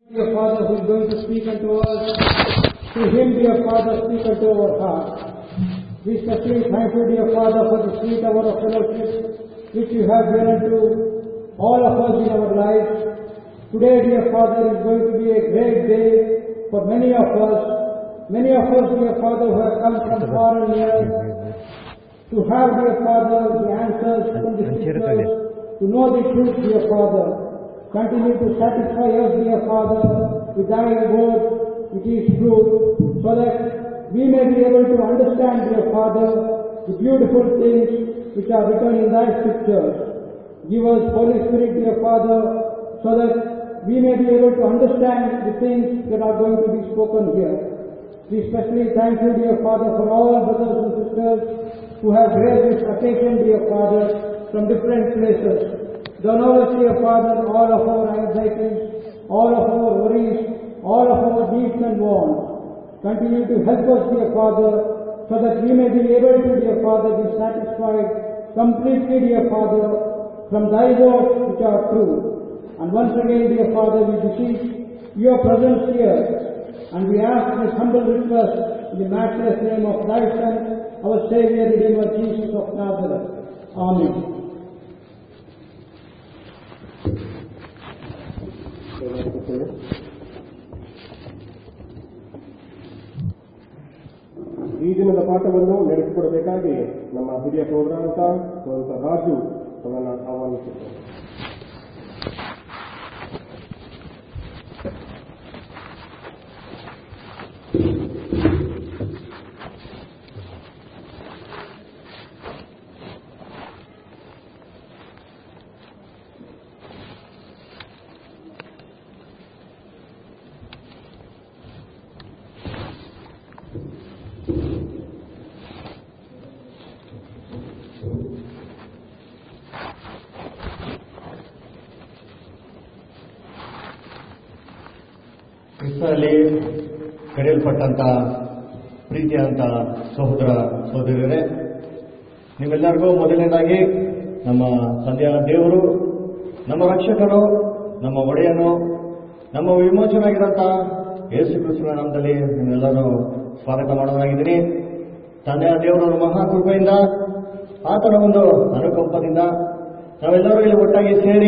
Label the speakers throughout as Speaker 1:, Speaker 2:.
Speaker 1: Dear Father, who is going to speak unto us, to him, dear Father, speak unto our heart. We especially thank you, dear Father, for the sweet hour of fellowship which you have given to all of us in our lives. Today, dear Father, is going to be a great day for many of us. Many of us, dear Father, who have come from far and near to have, dear Father, the answers from the scriptures, to know the truth, dear Father. Continue to satisfy us, dear Father, with thy word, which is true, so that we may be able to understand, dear Father, the beautiful things which are written in thy scriptures. Give us, Holy Spirit, dear Father, so that we may be able to understand the things that are going to be spoken here. We especially thank you, dear Father, for all brothers and sisters who have raised this occasion, dear Father, from different places. Don't know us, dear Father, all of our anxieties, all of our worries, all of our needs and wants. Continue to help us, dear Father, so that we may be able to, dear Father, be satisfied completely, dear Father, from thy words which are true. And once again, dear Father, we beseech your presence here, and we ask this humble request in the matchless name of thy Son, our Savior, Redeemer, Jesus of Nazareth. Amen.
Speaker 2: ಈ ದಿನದ ಪಾಠವನ್ನು ನಡೆಸಿಕೊಡಬೇಕಾಗಿ ನಮ್ಮ ಹಿರಿಯ ಸೋದರಾಂತ ಸ್ವಂತ ರಾಜು ಅವರನ್ನು ಆಹ್ವಾನಿಸುತ್ತೇವೆ
Speaker 3: ಕ್ರಿಸ್ತನಲ್ಲಿ ಕರೆಯಲ್ಪಟ್ಟಂತ ಪ್ರೀತಿಯಂತ ಸಹೋದರ ಸಹೋದರಿಯರೇ ನಿಮ್ಮೆಲ್ಲರಿಗೂ ಮೊದಲನೇದಾಗಿ ನಮ್ಮ ತಂದೆಯ ದೇವರು ನಮ್ಮ ರಕ್ಷಕರು ನಮ್ಮ ಒಡೆಯನು ನಮ್ಮ ವಿಮೋಚನಾಗಿರಂತ ಯೇಸು ಕ್ರಿಸ್ತನ ನಾಮದಲ್ಲಿ ನಿಮ್ಮೆಲ್ಲರೂ ಸ್ವಾಗತ ಮಾಡೋದಾಗಿದ್ದೀನಿ ತಂದೆಯ ದೇವರ ಮಹಾಕೃಪೆಯಿಂದ ಆತನ ಒಂದು ಅನುಕಂಪದಿಂದ ನಾವೆಲ್ಲರೂ ಇಲ್ಲಿ ಒಟ್ಟಾಗಿ ಸೇರಿ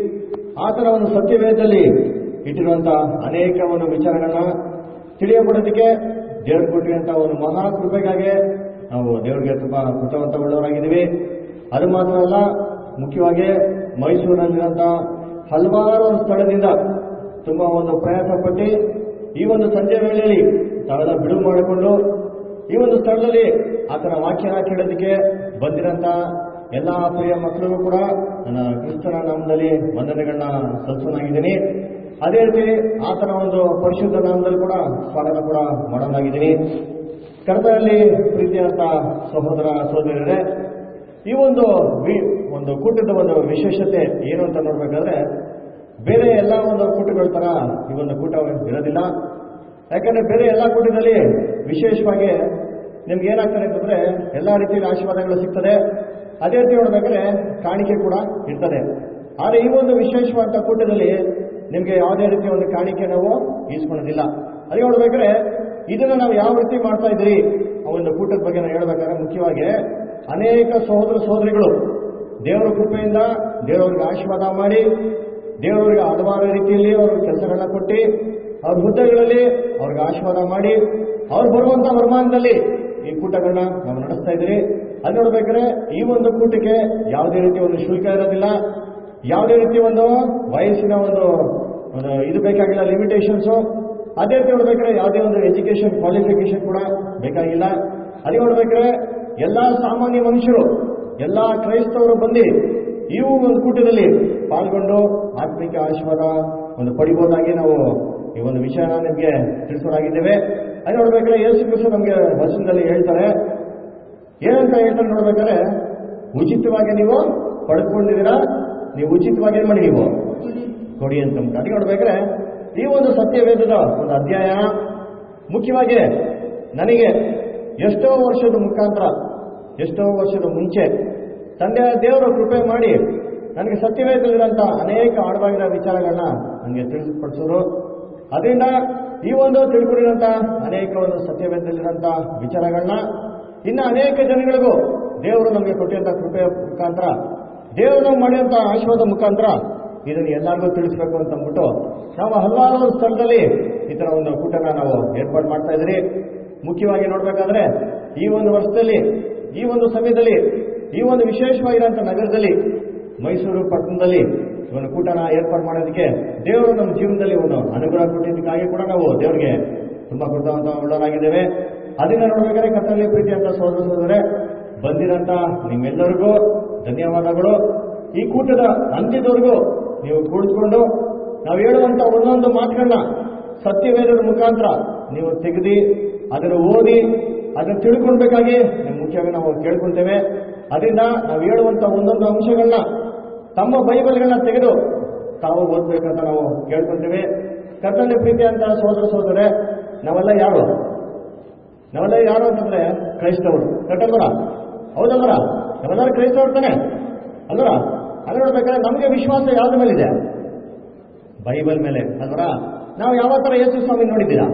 Speaker 3: ಆತನ ಒಂದು ಸತ್ಯವೇದದಲ್ಲಿ ಇಟ್ಟಿರುವಂತಹ ಅನೇಕ ಒಂದು ವಿಚಾರಗಳನ್ನ ತಿಳಿಯಪಡೋದಕ್ಕೆ ದೇವರು ಕೊಟ್ಟಿರುವಂತಹ ಒಂದು ಮಹಾಕೃಪೆಗಾಗಿ ನಾವು ದೇವರಿಗೆ ತುಂಬಾ ಕೃತವಂತಗೊಳ್ಳವರಾಗಿದ್ದೀವಿ ಅದು ಮಾತ್ರ ಅಲ್ಲ ಮುಖ್ಯವಾಗಿ ಮೈಸೂರಿನಲ್ಲಿರುವಂತಹ ಹಲವಾರು ಸ್ಥಳದಿಂದ ತುಂಬಾ ಒಂದು ಪ್ರಯಾಸ ಪಟ್ಟು ಈ ಒಂದು ಸಂಜೆ ವೇಳೆಯಲ್ಲಿ ತಾವೆಲ್ಲ ಬಿಡುವು ಮಾಡಿಕೊಂಡು ಈ ಒಂದು ಸ್ಥಳದಲ್ಲಿ ಆತನ ವಾಕ್ಯನ ಕೇಳೋದಕ್ಕೆ ಬಂದಿರಂತ ಎಲ್ಲ ಪ್ರಿಯ ಮಕ್ಕಳಿಗೂ ಕೂಡ ನನ್ನ ಕ್ರಿಸ್ತನ ನಾಮದಲ್ಲಿ ವಂದನೆಗಳನ್ನ ಸಲ್ಲಿಸೋನಾಗಿದ್ದೀನಿ ಅದೇ ರೀತಿ ಆತನ ಒಂದು ಪರಿಶುದ್ಧ ನಾಮದಲ್ಲಿ ಕೂಡ ಸ್ವಾಗತ ಕೂಡ ಮಾಡೋದಾಗಿದ್ದೀನಿ ಕರ್ತನಲ್ಲಿ ಪ್ರೀತಿಯಂತ ಸಹೋದರ ಸಹೋದರರೇ ಈ ಒಂದು ವಿ- ಒಂದು ಕೂಟದ ಒಂದು ವಿಶೇಷತೆ ಏನು ಅಂತ ನೋಡ್ಬೇಕಾದ್ರೆ ಬೇರೆ ಎಲ್ಲ ಒಂದು ಕೂಟಗಳ ತರ ಈ ಒಂದು ಕೂಟ ಇರೋದಿಲ್ಲ ಯಾಕಂದ್ರೆ ಬೇರೆ ಎಲ್ಲ ಕೂಟದಲ್ಲಿ ವಿಶೇಷವಾಗಿ ನಿಮ್ಗೆ ಏನಾಗ್ತದೆ ಅಂತಂದ್ರೆ ಎಲ್ಲಾ ರೀತಿಯ ಆಶೀರ್ವಾದಗಳು ಸಿಗ್ತದೆ ಅದೇ ರೀತಿ ನೋಡ್ಬೇಕಾದ್ರೆ ಕಾಣಿಕೆ ಕೂಡ ಇರ್ತದೆ ಆದ್ರೆ ಈ ಒಂದು ವಿಶೇಷವಾದ ಕೂಟದಲ್ಲಿ ನಿಮ್ಗೆ ಯಾವುದೇ ರೀತಿಯ ಒಂದು ಕಾಣಿಕೆ ನಾವು ಈಸ್ಕೊಳ್ಳೋದಿಲ್ಲ ಅದೇ ನೋಡ್ಬೇಕಾದ್ರೆ ಇದನ್ನ ನಾವು ಯಾವ ರೀತಿ ಮಾಡ್ತಾ ಇದ್ದೀರಿ ಆ ಒಂದು ಕೂಟದ ಬಗ್ಗೆ ನಾವು ಹೇಳ್ಬೇಕಾದ್ರೆ ಮುಖ್ಯವಾಗಿ ಅನೇಕ ಸಹೋದರ ಸಹೋದರಿಗಳು ದೇವರ ಕೃಪೆಯಿಂದ ದೇವರವ್ರಿಗೆ ಆಶೀರ್ವಾದ ಮಾಡಿ ದೇವರವರಿಗೆ ಹಲವಾರು ರೀತಿಯಲ್ಲಿ ಅವ್ರ ಕೆಲಸಗಳನ್ನ ಕೊಟ್ಟು ಅವ್ರ ಹುದ್ದೆಗಳಲ್ಲಿ ಅವ್ರಿಗೆ ಆಶೀರ್ವಾದ ಮಾಡಿ ಅವ್ರು ಬರುವಂತ ವರಮಾನದಲ್ಲಿ ಈ ಕೂಟಗಳನ್ನ ನಾವು ನಡೆಸ್ತಾ ಇದ್ದೀರಿ ಅಲ್ಲಿ ನೋಡ್ಬೇಕಾದ್ರೆ ಈ ಒಂದು ಕೂಟಕ್ಕೆ ಯಾವುದೇ ರೀತಿಯ ಒಂದು ಶುಲ್ಕ ಇರೋದಿಲ್ಲ ಯಾವುದೇ ರೀತಿ ಒಂದು ವಯಸ್ಸಿನ ಒಂದು ಒಂದು ಇದು ಬೇಕಾಗಿಲ್ಲ ಲಿಮಿಟೇಷನ್ಸ್ ಅದೇ ರೀತಿ ನೋಡ್ಬೇಕಾದ್ರೆ ಯಾವುದೇ ಒಂದು ಎಜುಕೇಶನ್ ಕ್ವಾಲಿಫಿಕೇಶನ್ ಕೂಡ ಬೇಕಾಗಿಲ್ಲ ಅದೇ ನೋಡ್ಬೇಕಾದ್ರೆ ಎಲ್ಲಾ ಸಾಮಾನ್ಯ ಮನುಷ್ಯರು ಎಲ್ಲಾ ಕ್ರೈಸ್ತವರು ಬಂದು ಈ ಒಂದು ಕೂಟದಲ್ಲಿ ಪಾಲ್ಗೊಂಡು ಆತ್ಮಿಕ ಆಶೀರ್ವಾದ ಒಂದು ಪಡಿಬಹುದಾಗಿ ನಾವು ಈ ಒಂದು ವಿಷಯನ ನಿಮಗೆ ತಿಳಿಸೋರಾಗಿದ್ದೇವೆ ಅದು ನೋಡ್ಬೇಕಾದ್ರೆ ಯೇಸು ಕ್ರಿಸ್ತು ನಮಗೆ ವಚನದಲ್ಲಿ ಹೇಳ್ತಾರೆ ಏನಂತ ಹೇಳ್ತಾರೆ ನೋಡ್ಬೇಕಾದ್ರೆ ಉಚಿತವಾಗಿ ನೀವು ಪಡೆದುಕೊಂಡಿದ್ದೀರಾ ನೀವು ಉಚಿತವಾಗಿ ಏನ್ ಮಾಡಿ ನೀವು ಕೊಡಿ ಅಂತ ಅಂದ್ಬಿಟ್ಟು. ಅದಕ್ಕೆ ನೋಡ್ಬೇಕಾದ್ರೆ ಈ ಒಂದು ಸತ್ಯವೇದದ ಒಂದು ಅಧ್ಯಾಯ ಮುಖ್ಯವಾಗಿ ನನಗೆ ಎಷ್ಟೋ ವರ್ಷದ ಮುಖಾಂತರ ಎಷ್ಟೋ ವರ್ಷದ ಮುಂಚೆ ತಂದೆ ದೇವರ ಕೃಪೆ ಮಾಡಿ ನನಗೆ ಸತ್ಯವೇದಲ್ಲಿರುವಂಥ ಅನೇಕ ಆಳವಾಗಿರೋ ವಿಚಾರಗಳನ್ನ ನನಗೆ ತಿಳಿಸ್ಪಡಿಸೋರು ಅದರಿಂದ ಈ ಒಂದು ತಿಳ್ಕೊಂಡಿರೋಂಥ ಅನೇಕ ಒಂದು ಸತ್ಯವೇದಲ್ಲಿರೋಂಥ ವಿಚಾರಗಳನ್ನ ಇನ್ನು ಅನೇಕ ಜನಗಳಿಗೂ ದೇವರು ನಮಗೆ ಕೊಟ್ಟಿರುವಂಥ ಕೃಪೆಯ ಮುಖಾಂತರ ದೇವರು ನಮ್ಗೆ ಮಾಡಿದಂಥ ಆಶೀರ್ವಾದ ಮುಖಾಂತರ ಇದನ್ನು ಎಲ್ಲರಿಗೂ ತಿಳಿಸ್ಬೇಕು ಅಂತ ಅಂದ್ಬಿಟ್ಟು ನಾವು ಹಲವಾರು ಸ್ಥಳದಲ್ಲಿ ಈ ತರ ಒಂದು ಕೂಟನ ನಾವು ಏರ್ಪಾಡು ಮಾಡ್ತಾ ಇದ್ರಿ ಮುಖ್ಯವಾಗಿ ನೋಡ್ಬೇಕಾದ್ರೆ ಈ ಒಂದು ವರ್ಷದಲ್ಲಿ ಈ ಒಂದು ಸಮಯದಲ್ಲಿ ಈ ಒಂದು ವಿಶೇಷವಾಗಿರೋಂಥ ನಗರದಲ್ಲಿ ಮೈಸೂರು ಪಟ್ಟಣದಲ್ಲಿ ಒಂದು ಕೂಟನ ಏರ್ಪಾಡು ಮಾಡೋದಕ್ಕೆ ದೇವರು ನಮ್ಮ ಜೀವನದಲ್ಲಿ ಒಂದು ಅನುಗ್ರಹ ಕೊಟ್ಟಿದ್ದಕ್ಕಾಗಿ ಕೂಡ ನಾವು ದೇವರಿಗೆ ತುಂಬಾ ಕೃತಜ್ಞತ ಉಳ್ಳವರಾಗಿದ್ದೇವೆ ಅದನ್ನ ನೋಡ್ಬೇಕಾದ್ರೆ ಕತ್ತಲ್ಲಿ ಪ್ರೀತಿ ಅಂತ ಸೋದರ ಸೋದರೇ ಬಂದಿರಂತ ನಿಮ್ಮೆಲ್ಲರಿಗೂ ಧನ್ಯವಾದಗಳು ಈ ಕೂಟದ ಅಂತ್ಯದವರೆಗೂ ನೀವು ಕುಳಿತುಕೊಂಡು ನಾವು ಹೇಳುವಂತ ಒಂದೊಂದು ಮಾತುಗಳನ್ನ ಸತ್ಯವೇದದ ಮುಖಾಂತರ ನೀವು ತೆಗೆದಿ ಅದನ್ನು ಓದಿ ಅದನ್ನು ತಿಳ್ಕೊಳ್ಬೇಕಾಗಿ ನೀವು ಮುಖ್ಯವಾಗಿ ನಾವು ಕೇಳ್ಕೊಳ್ತೇವೆ ಅದರಿಂದ ನಾವು ಹೇಳುವಂತ ಒಂದೊಂದು ಅಂಶಗಳನ್ನ ತಮ್ಮ ಬೈಬಲ್ಗಳನ್ನ ತೆಗೆದು ತಾವು ಓದ್ಬೇಕಂತ ನಾವು ಕೇಳ್ಕೊಳ್ತೇವೆ ಕರ್ತವ್ಯ ಪ್ರೀತಿ ಅಂತ ಸೋದರ ಸೋದರೇ ನಾವೆಲ್ಲ ಯಾರು ನಾವೆಲ್ಲ ಯಾರು ಅಂತಂದ್ರೆ ಕ್ರೈಸ್ತವರು ಕಟ್ಟಲ್ವರ ಹೌದಲ್ವರ ನಾವೆಲ್ಲರೂ ಕ್ರೈಸ್ತವರು ತಾನೆ ಅಲ್ವರ ಅದು ನೋಡ್ಬೇಕಾದ್ರೆ ನಮಗೆ ವಿಶ್ವಾಸ ಯಾವ್ದ್ರ ಮೇಲಿದೆ ಬೈಬಲ್ ಮೇಲೆ ಅಲ್ವರ ನಾವು ಯಾವ ತರ ಯೇಸು ಸ್ವಾಮಿ ನೋಡಿದ್ದೀರಾ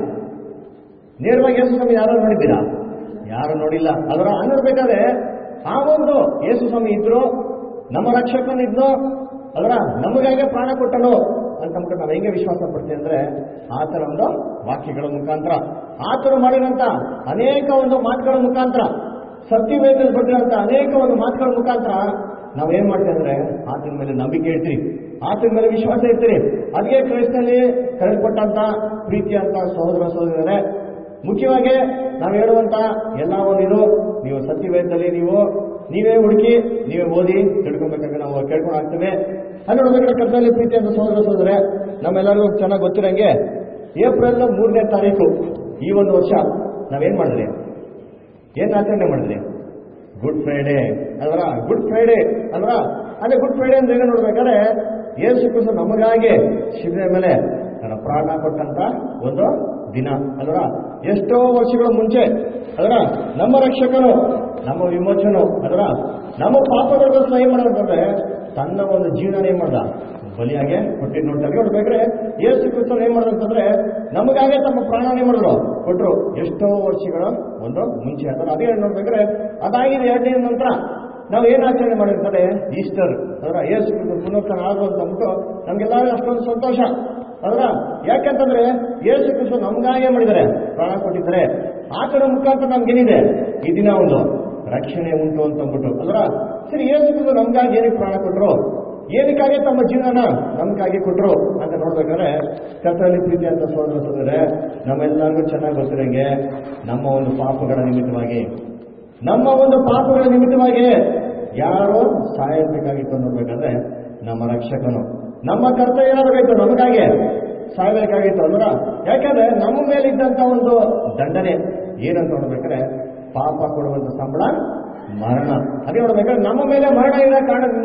Speaker 3: ನೇರವಾಗಿ ಯೇಸು ಸ್ವಾಮಿ ಯಾರು ನೋಡಿದ್ದೀರಾ ಯಾರು ನೋಡಿಲ್ಲ ಅದರ ನೋಡ್ಬೇಕಾದ್ರೆ ಆ ಒಂದು ಯೇಸು ಸ್ವಾಮಿ ಇದ್ರು ನಮ್ಮ ರಕ್ಷಕನು ಇದ್ನು ಅದರ ನಮಗಾಗೆ ಪ್ರಾಣ ಕೊಟ್ಟನು ಅಂತ ಅಂದ್ಬಿಟ್ಟು ನಾವು ಹೆಂಗೆ ವಿಶ್ವಾಸ ಪಡ್ತೀವಿ ಅಂದ್ರೆ ಆ ತರ ಒಂದು ವಾಕ್ಯಗಳ ಮುಖಾಂತರ ಆತನು ಮಾಡಿದಂತ ಅನೇಕ ಒಂದು ಮಾತುಗಳ ಮುಖಾಂತರ ಸತ್ಯವೇದದಲ್ಲಿ ಬರೆದಿರಂತ ಅನೇಕ ಒಂದು ಮಾತುಗಳ ಮುಖಾಂತರ ನಾವು ಏನ್ ಮಾಡ್ತೀವಿ ಅಂದ್ರೆ ಆತನ ಮೇಲೆ ನಂಬಿಕೆ ಇಡ್ತೀವಿ ಆತನ ಮೇಲೆ ವಿಶ್ವಾಸ ಇರ್ತೀರಿ ಅದಕ್ಕೆ ಕ್ರೈಸ್ತಲ್ಲಿ ಕರೆಲ್ಪಟ್ಟಂತ ಪ್ರೀತಿ ಅಂತ ಸಹೋದರ ಸಹೋದರರೇ ಮುಖ್ಯವಾಗಿ ನಾವು ಹೇಳುವಂತ ಎಲ್ಲ ಒಂದು ನೀವು ಸತ್ಯವೇದದಲ್ಲಿ ನೀವು ನೀವೇ ಹುಡುಕಿ ನೀವೇ ಓದಿ ತಿಳ್ಕೊಬೇಕಾಗಿ ನಾವು ಕೇಳ್ಕೊಂಡು ಆಗ್ತೇವೆ ಅಲ್ಲಿ ನೋಡ್ಬೇಕಾದ್ರೆ ಕರ್ತನಲ್ಲಿ ಪ್ರೀತಿ ಅಂತ ಸಹೋದರ ಸಹೋದರೇ ನಮ್ಮೆಲ್ಲರಿಗೂ ಚೆನ್ನಾಗಿ ಗೊತ್ತಿರಂಗೆ ಏಪ್ರಿಲ್ ಮೂರನೇ ತಾರೀಕು ಈ ಒಂದು ವರ್ಷ ನಾವೇನ್ ಮಾಡಿದ್ರಿ ಏನ್ ಆಚರಣೆ ಮಾಡಿದ್ರಿ ಗುಡ್ ಫ್ರೈಡೆ ಅಲ್ವರ ಗುಡ್ ಫ್ರೈಡೆ ಅಲ್ವರ ಅದೇ ಗುಡ್ ಫ್ರೈಡೆ ಅಂದ್ರೆ ಏನು ನೋಡ್ಬೇಕಾದ್ರೆ ಯೇಸು ಕ್ರಿಸ್ತ ನಮಗಾಗಿ ಶಿಬಿರ ಮೇಲೆ ತನ್ನ ಪ್ರಾಣ ಕೊಟ್ಟಂತ ಒಂದು ದಿನ ಅಲ್ವರ ಎಷ್ಟೋ ವರ್ಷಗಳ ಮುಂಚೆ ಅದರ ನಮ್ಮ ರಕ್ಷಕನು ನಮ್ಮ ವಿಮೋಚನು ಅದರ ನಮ್ಮ ಪಾಪಗಳಿಗೋಸ್ಕರ ಏನ್ ಮಾಡೋದಂತಂದ್ರೆ ತನ್ನ ಒಂದು ಜೀವನ ಏನ್ ಮಾಡ್ದ ಬಲಿಯಾಗೆ ಕೊಟ್ಟಿದ್ದು ನೋಡ್ತಾರೆ ನೋಡ್ಬೇಕ್ರೆ ಯೇಸು ಕ್ರಿಸ್ತನ್ ಏನ್ ಮಾಡೋದಂತಂದ್ರೆ ನಮಗಾಗೆ ತಮ್ಮ ಪ್ರಾಣನೇ ಮಾಡಿದ್ರು ಕೊಟ್ರು ಎಷ್ಟೋ ವರ್ಷಗಳ ಒಂದು ಮುಂಚೆ ಅದರ ಅದೇ ನೋಡ್ಬೇಕ್ರೆ ಅದಾಗಿದೆ ಎರಡನೇ ನಂತರ ನಾವು ಏನ್ ಆಚರಣೆ ಮಾಡಿರ್ತಾರೆ ಈಸ್ಟರ್ ಅದರ ಯೇಸು ಕ್ರಿಸ್ತ ಪುನರುತ್ಥಾನ ಆದ್ರು ಅಂತ ಅಂದ್ಬಿಟ್ಟು ನಮ್ಗೆಲ್ಲರಿಗೂ ಅಷ್ಟೊಂದು ಸಂತೋಷ ಅದರ ಯಾಕೆಂತಂದ್ರೆ ಯೇಸು ಕ್ರಿಸ್ತ ನಮ್ಗಾಗೆ ಮಾಡಿದ್ದಾರೆ ಪ್ರಾಣ ಕೊಟ್ಟಿದ್ದಾರೆ ಆತನ ಮುಖಾಂತರ ನಮ್ಗೇನಿದೆ ಈ ದಿನ ಒಂದು ರಕ್ಷಣೆ ಉಂಟು ಅಂತ ಅಂದ್ಬಿಟ್ಟು ಅದರ ಸರಿ ಯೇಸು ಕ್ರಿಸ್ತ ನಮ್ಗಾಗಿ ಏನಕ್ಕೆ ಪ್ರಾಣ ಕೊಟ್ಟರು ಏನಕ್ಕಾಗಿ ತಮ್ಮ ಜೀವನ ನಮ್ಗಾಗಿ ಕೊಟ್ಟರು ಅಂತ ನೋಡ್ಬೇಕಾದ್ರೆ ಕರ್ತನಲ್ಲಿ ಪ್ರೀತಿ ಅಂತ ಸೋದರ ಸೋದರೇ ನಮ್ಮೆಲ್ಲರಿಗೂ ಚೆನ್ನಾಗಿ ಗೊತ್ತಿರಂಗೆ ನಮ್ಮ ಒಂದು ಪಾಪಗಳ ನಿಮಿತ್ತವಾಗಿ ನಮ್ಮ ಒಂದು ಪಾಪಗಳ ನಿಮಿತ್ತವಾಗಿ ಯಾರೋ ಸಾಯಬೇಕಾಗಿತ್ತು ನೋಡ್ಬೇಕಾದ್ರೆ ನಮ್ಮ ರಕ್ಷಕನು ನಮ್ಮ ಕರ್ತವ್ಯ ಏನಾಗಬೇಕಾಗಿತ್ತು ನಮಗಾಗಿ ಸಾಯಬೇಕಾಗಿತ್ತು ಅಂದ್ರ ಯಾಕಂದ್ರೆ ನಮ್ಮ ಮೇಲೆ ಇದ್ದಂತ ಒಂದು ದಂಡನೆ ಏನಂತ ನೋಡ್ಬೇಕಾದ್ರೆ ಪಾಪ ಕೊಡುವಂತ ಸಂಬಳ ಮರಣ ಅದೇ ನೋಡ್ಬೇಕಾದ್ರೆ ನಮ್ಮ ಮೇಲೆ ಮರಣ ಇರೋ ಕಾರಣದಿಂದ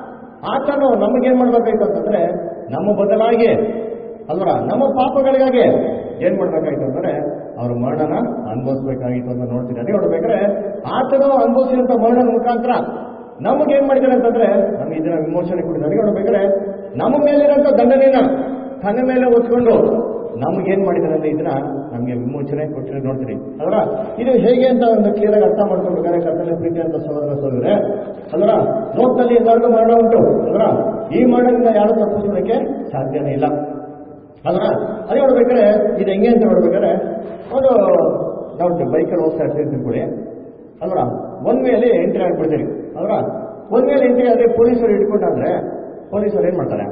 Speaker 3: ಆತನು ನಮಗೇನ್ ಮಾಡ್ಬೇಕಾಯ್ತು ಅಂತಂದ್ರೆ ನಮ್ಮ ಬದಲಾಗಿ ಅಲ್ವರ ನಮ್ಮ ಪಾಪಗಳಿಗಾಗಿ ಏನ್ ಮಾಡ್ಬೇಕಾಯ್ತು ಅಂದ್ರೆ ಅವ್ರ ಮರಣನ ಅನುಭವಿಸ್ಬೇಕಾಗಿತ್ತು ಅಂತ ನೋಡ್ತೀನಿ ಅದೇ ನೋಡ್ಬೇಕಾದ್ರೆ ಆತನು ಅನುಭವಿಸಿದಂತ ಮರಣದ ಮುಖಾಂತರ ನಮಗೆ ಏನ್ ಮಾಡಿದ್ದಾರೆ ಅಂತಂದ್ರೆ ನಮ್ಗೆ ಇದನ್ನ ವಿಮೋಚನೆ ಕೊಟ್ಟಿದ್ದಾರೆ ಅದೇ ನೋಡ್ಬೇಕಾದ್ರೆ ನಮ್ಮ ಮೇಲಿರೋಂಥ ದಂಡನೆನ ತನ್ನ ಮೇಲೆ ಹೊತ್ಕೊಂಡು ನಮ್ಗೇನ್ ಮಾಡಿದ್ದಾರೆ ಅಂದ್ರೆ ಇದನ್ನ ನಮ್ಗೆ ವಿಮೋಚನೆ ಕೊಟ್ಟಿರೋ ನೋಡ್ತೀನಿ ಅದರ ಇದು ಹೇಗೆ ಅಂತ ಒಂದು ಕ್ಲಿಯರ್ ಆಗಿ ಅರ್ಥ ಮಾಡ್ಕೊಳ್ಬೇಕಾದ್ರೆ ಕರ್ತವ್ಯ ಪ್ರೀತಿ ಅಂತ ಸೋದರ ಸೋದರೇ ಅದರ ಲೋಕದಲ್ಲಿ ಎಲ್ಲರಿಗೂ ಮರಣ ಉಂಟು ಅದರ ಈ ಮರಣದಿಂದ ಯಾರು ತಪ್ಪಿಸೋದಕ್ಕೆ ಸಾಧ್ಯನೇ ಇಲ್ಲ ಅಲ್ವಾ ಅದೇ ನೋಡ್ಬೇಕಾದ್ರೆ ಇದು ಹೆಂಗೆ ಅಂತ ನೋಡ್ಬೇಕಾದ್ರೆ ಒಂದು ನಾವು ಬೈಕಲ್ಲಿ ಹೋಗ್ತಾ ಇರ್ತೀವಿ ತಿಳ್ಕೊಳ್ಳಿ ಅಲ್ವಾ ಒಂದ್ ಮೇಲೆ ಎಂಟ್ರಿ ಆಗ್ಬಿಡ್ತೀರಿ ಅಲ್ವಾ ಒಂದ್ ಮೇಲೆ ಎಂಟ್ರಿ ಆದ್ರೆ ಪೊಲೀಸರು ಹಿಡ್ಕೊಂಡಾದ್ರೆ ಪೊಲೀಸರು ಏನ್ ಮಾಡ್ತಾರೆ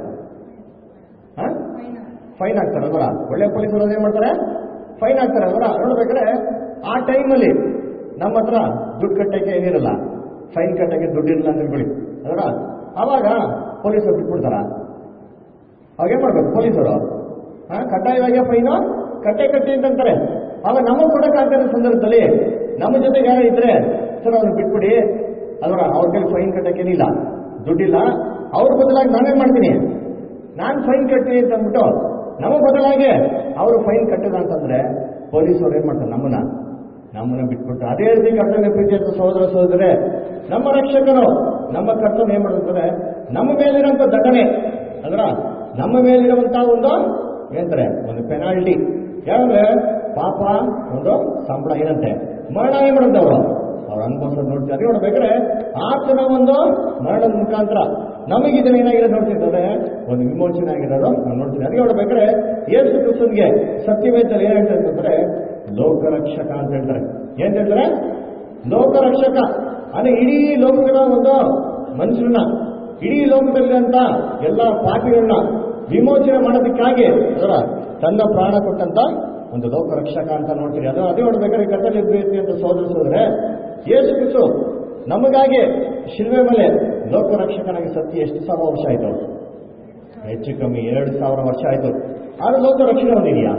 Speaker 3: ಫೈನ್ ಹಾಕ್ತಾರೆ ಅಲ್ವಾ ಒಳ್ಳೆ ಪೊಲೀಸರು ಏನ್ ಮಾಡ್ತಾರೆ ಫೈನ್ ಹಾಕ್ತಾರೆ ಅಲ್ವಾ ನೋಡ್ಬೇಕಾದ್ರೆ ಆ ಟೈಮಲ್ಲಿ ನಮ್ಮ ಹತ್ರ ದುಡ್ಡು ಕಟ್ಟಕ್ಕೆ ಏನಿರಲ್ಲ ಫೈನ್ ಕಟ್ಟಕ್ಕೆ ದುಡ್ಡು ಇರಲ್ಲ ಅಂತ ತಿಳ್ಕೊಳ್ಳಿ ಅಲ್ವಾ ಅವಾಗ ಪೊಲೀಸರು ಬಿಟ್ಬಿಡ್ತಾರ ಅವಾಗ ಏನ್ ಮಾಡ್ಬೇಕು ಪೊಲೀಸರು ಹಾ ಕಡ್ಡಾಯವಾಗಿ ಫೈನು ಕಟ್ಟೆ ಕಟ್ಟಿ ಅಂತಂತಾರೆ ಅವಾಗ ನಮಗೆ ಕೊಡಕ್ಕಾಗ್ತಿರೋ ಸಂದರ್ಭದಲ್ಲಿ ನಮ್ಮ ಜೊತೆಗೆ ಯಾರೋ ಇದ್ರೆ ಸರ್ ಅವ್ರನ್ನ ಬಿಟ್ಬಿಡಿ ಅದರ ಅವ್ರ ಕೈಲಿ ಫೈನ್ ಕಟ್ಟಕ್ಕೇನಿಲ್ಲ ದುಡ್ಡಿಲ್ಲ ಅವ್ರ ಬದಲಾಗಿ ನಾನೇನ್ ಮಾಡ್ತೀನಿ ನಾನು ಫೈನ್ ಕಟ್ತೀನಿ ಅಂತ ಅಂದ್ಬಿಟ್ಟು ನಮ್ಮ ಬದಲಾಗಿ ಅವರು ಫೈನ್ ಕಟ್ಟಿದ ಅಂತಂದ್ರೆ ಪೊಲೀಸರು ಏನ್ ಮಾಡ್ತಾರೆ ನಮ್ಮನ್ನ ನಮ್ಮನ್ನ ಬಿಟ್ಬಿಟ್ಟು ಅದೇ ರೀತಿ ಕರ್ತವ್ಯ ಪ್ರೀತಿ ಅಂತ ಸಹೋದರ ಸಹೋದರೇ ನಮ್ಮ ರಕ್ಷಕನು ನಮ್ಮ ಕರ್ತವ್ಯ ಏನ್ ಮಾಡ್ತಾರೆ ನಮ್ಮ ಮೇಲಿರುವಂತ ದಂಡನೆ ಅದರ ನಮ್ಮ ಮೇಲಿರುವಂತಹ ಒಂದು ಏನಂತಾರೆ ಒಂದು ಪೆನಾಲ್ಟಿ ಯಾಕಂದ್ರೆ ಪಾಪ ಒಂದು ಸಂಬಳ ಏನಂತೆ ಮರಣ ಏನ್ ಮಾಡುತ್ತೆ ಅವರು ಅವ್ರು ಅನುಭವಿಸೋದು ನೋಡ್ತೀವಿ ಅದೇ ನೋಡ್ಬೇಕಾದ್ರೆ ಆತನ ಒಂದು ಮರಣದ ಮುಖಾಂತರ ನಮಗೆ ಇದನ್ನ ಏನಾಗಿರೋದು ನೋಡ್ತಿರ್ತದೆ ಒಂದು ವಿಮೋಚನೆ ಆಗಿರೋದು ನಾವು ನೋಡ್ತೀವಿ ಅದೇ ನೋಡ್ಬೇಕಾದ್ರೆ ಯೇಸು ಕ್ರಿಸ್ತನ್ಗೆ ಸತ್ಯವೇದಲ್ಲಿ ಏನ್ ಹೇಳ್ತಾರೆ ಅಂತಂದ್ರೆ ಲೋಕರಕ್ಷಕ ಅಂತ ಹೇಳ್ತಾರೆ ಏನ್ ಹೇಳ್ತಾರೆ ಲೋಕರಕ್ಷಕ ಅಂದ್ರೆ ಇಡೀ ಲೋಕಗಳ ಒಂದು ಮನುಷ್ಯರನ್ನ ಇಡೀ ಲೋಕದಲ್ಲಿ ಅಂತ ಎಲ್ಲ ಪಾಪಿಗಳನ್ನ ವಿಮೋಚನೆ ಮಾಡೋದಕ್ಕಾಗಿ ಅದರ ತನ್ನ ಪ್ರಾಣ ಕೊಟ್ಟಂತ ಒಂದು ಲೋಕರಕ್ಷಕ ಅಂತ ನೋಡ್ತೀರಿ ಅದು ಅದೇ ನೋಡ್ಬೇಕಾದ್ರೆ ಕತ್ತಲೆ ಪ್ರೀತಿ ಅಂತ ಸೋದರಿಸಿದ್ರೆ ಯೇಸು ಕ್ರಿಸ್ತು ನಮಗಾಗಿ ಶಿಲ್ವೆ ಮೇಲೆ ಲೋಕರಕ್ಷಕನಾಗಿ ಸತ್ಯ ಎಷ್ಟು ಸಾವಿರ ವರ್ಷ ಆಯ್ತು ಹೆಚ್ಚು ಕಮ್ಮಿ ಎರಡು ಸಾವಿರ ವರ್ಷ ಆಯ್ತು ಆದ್ರೆ ಲೋಕ ರಕ್ಷಣೆ ಬಂದಿದೆಯಾ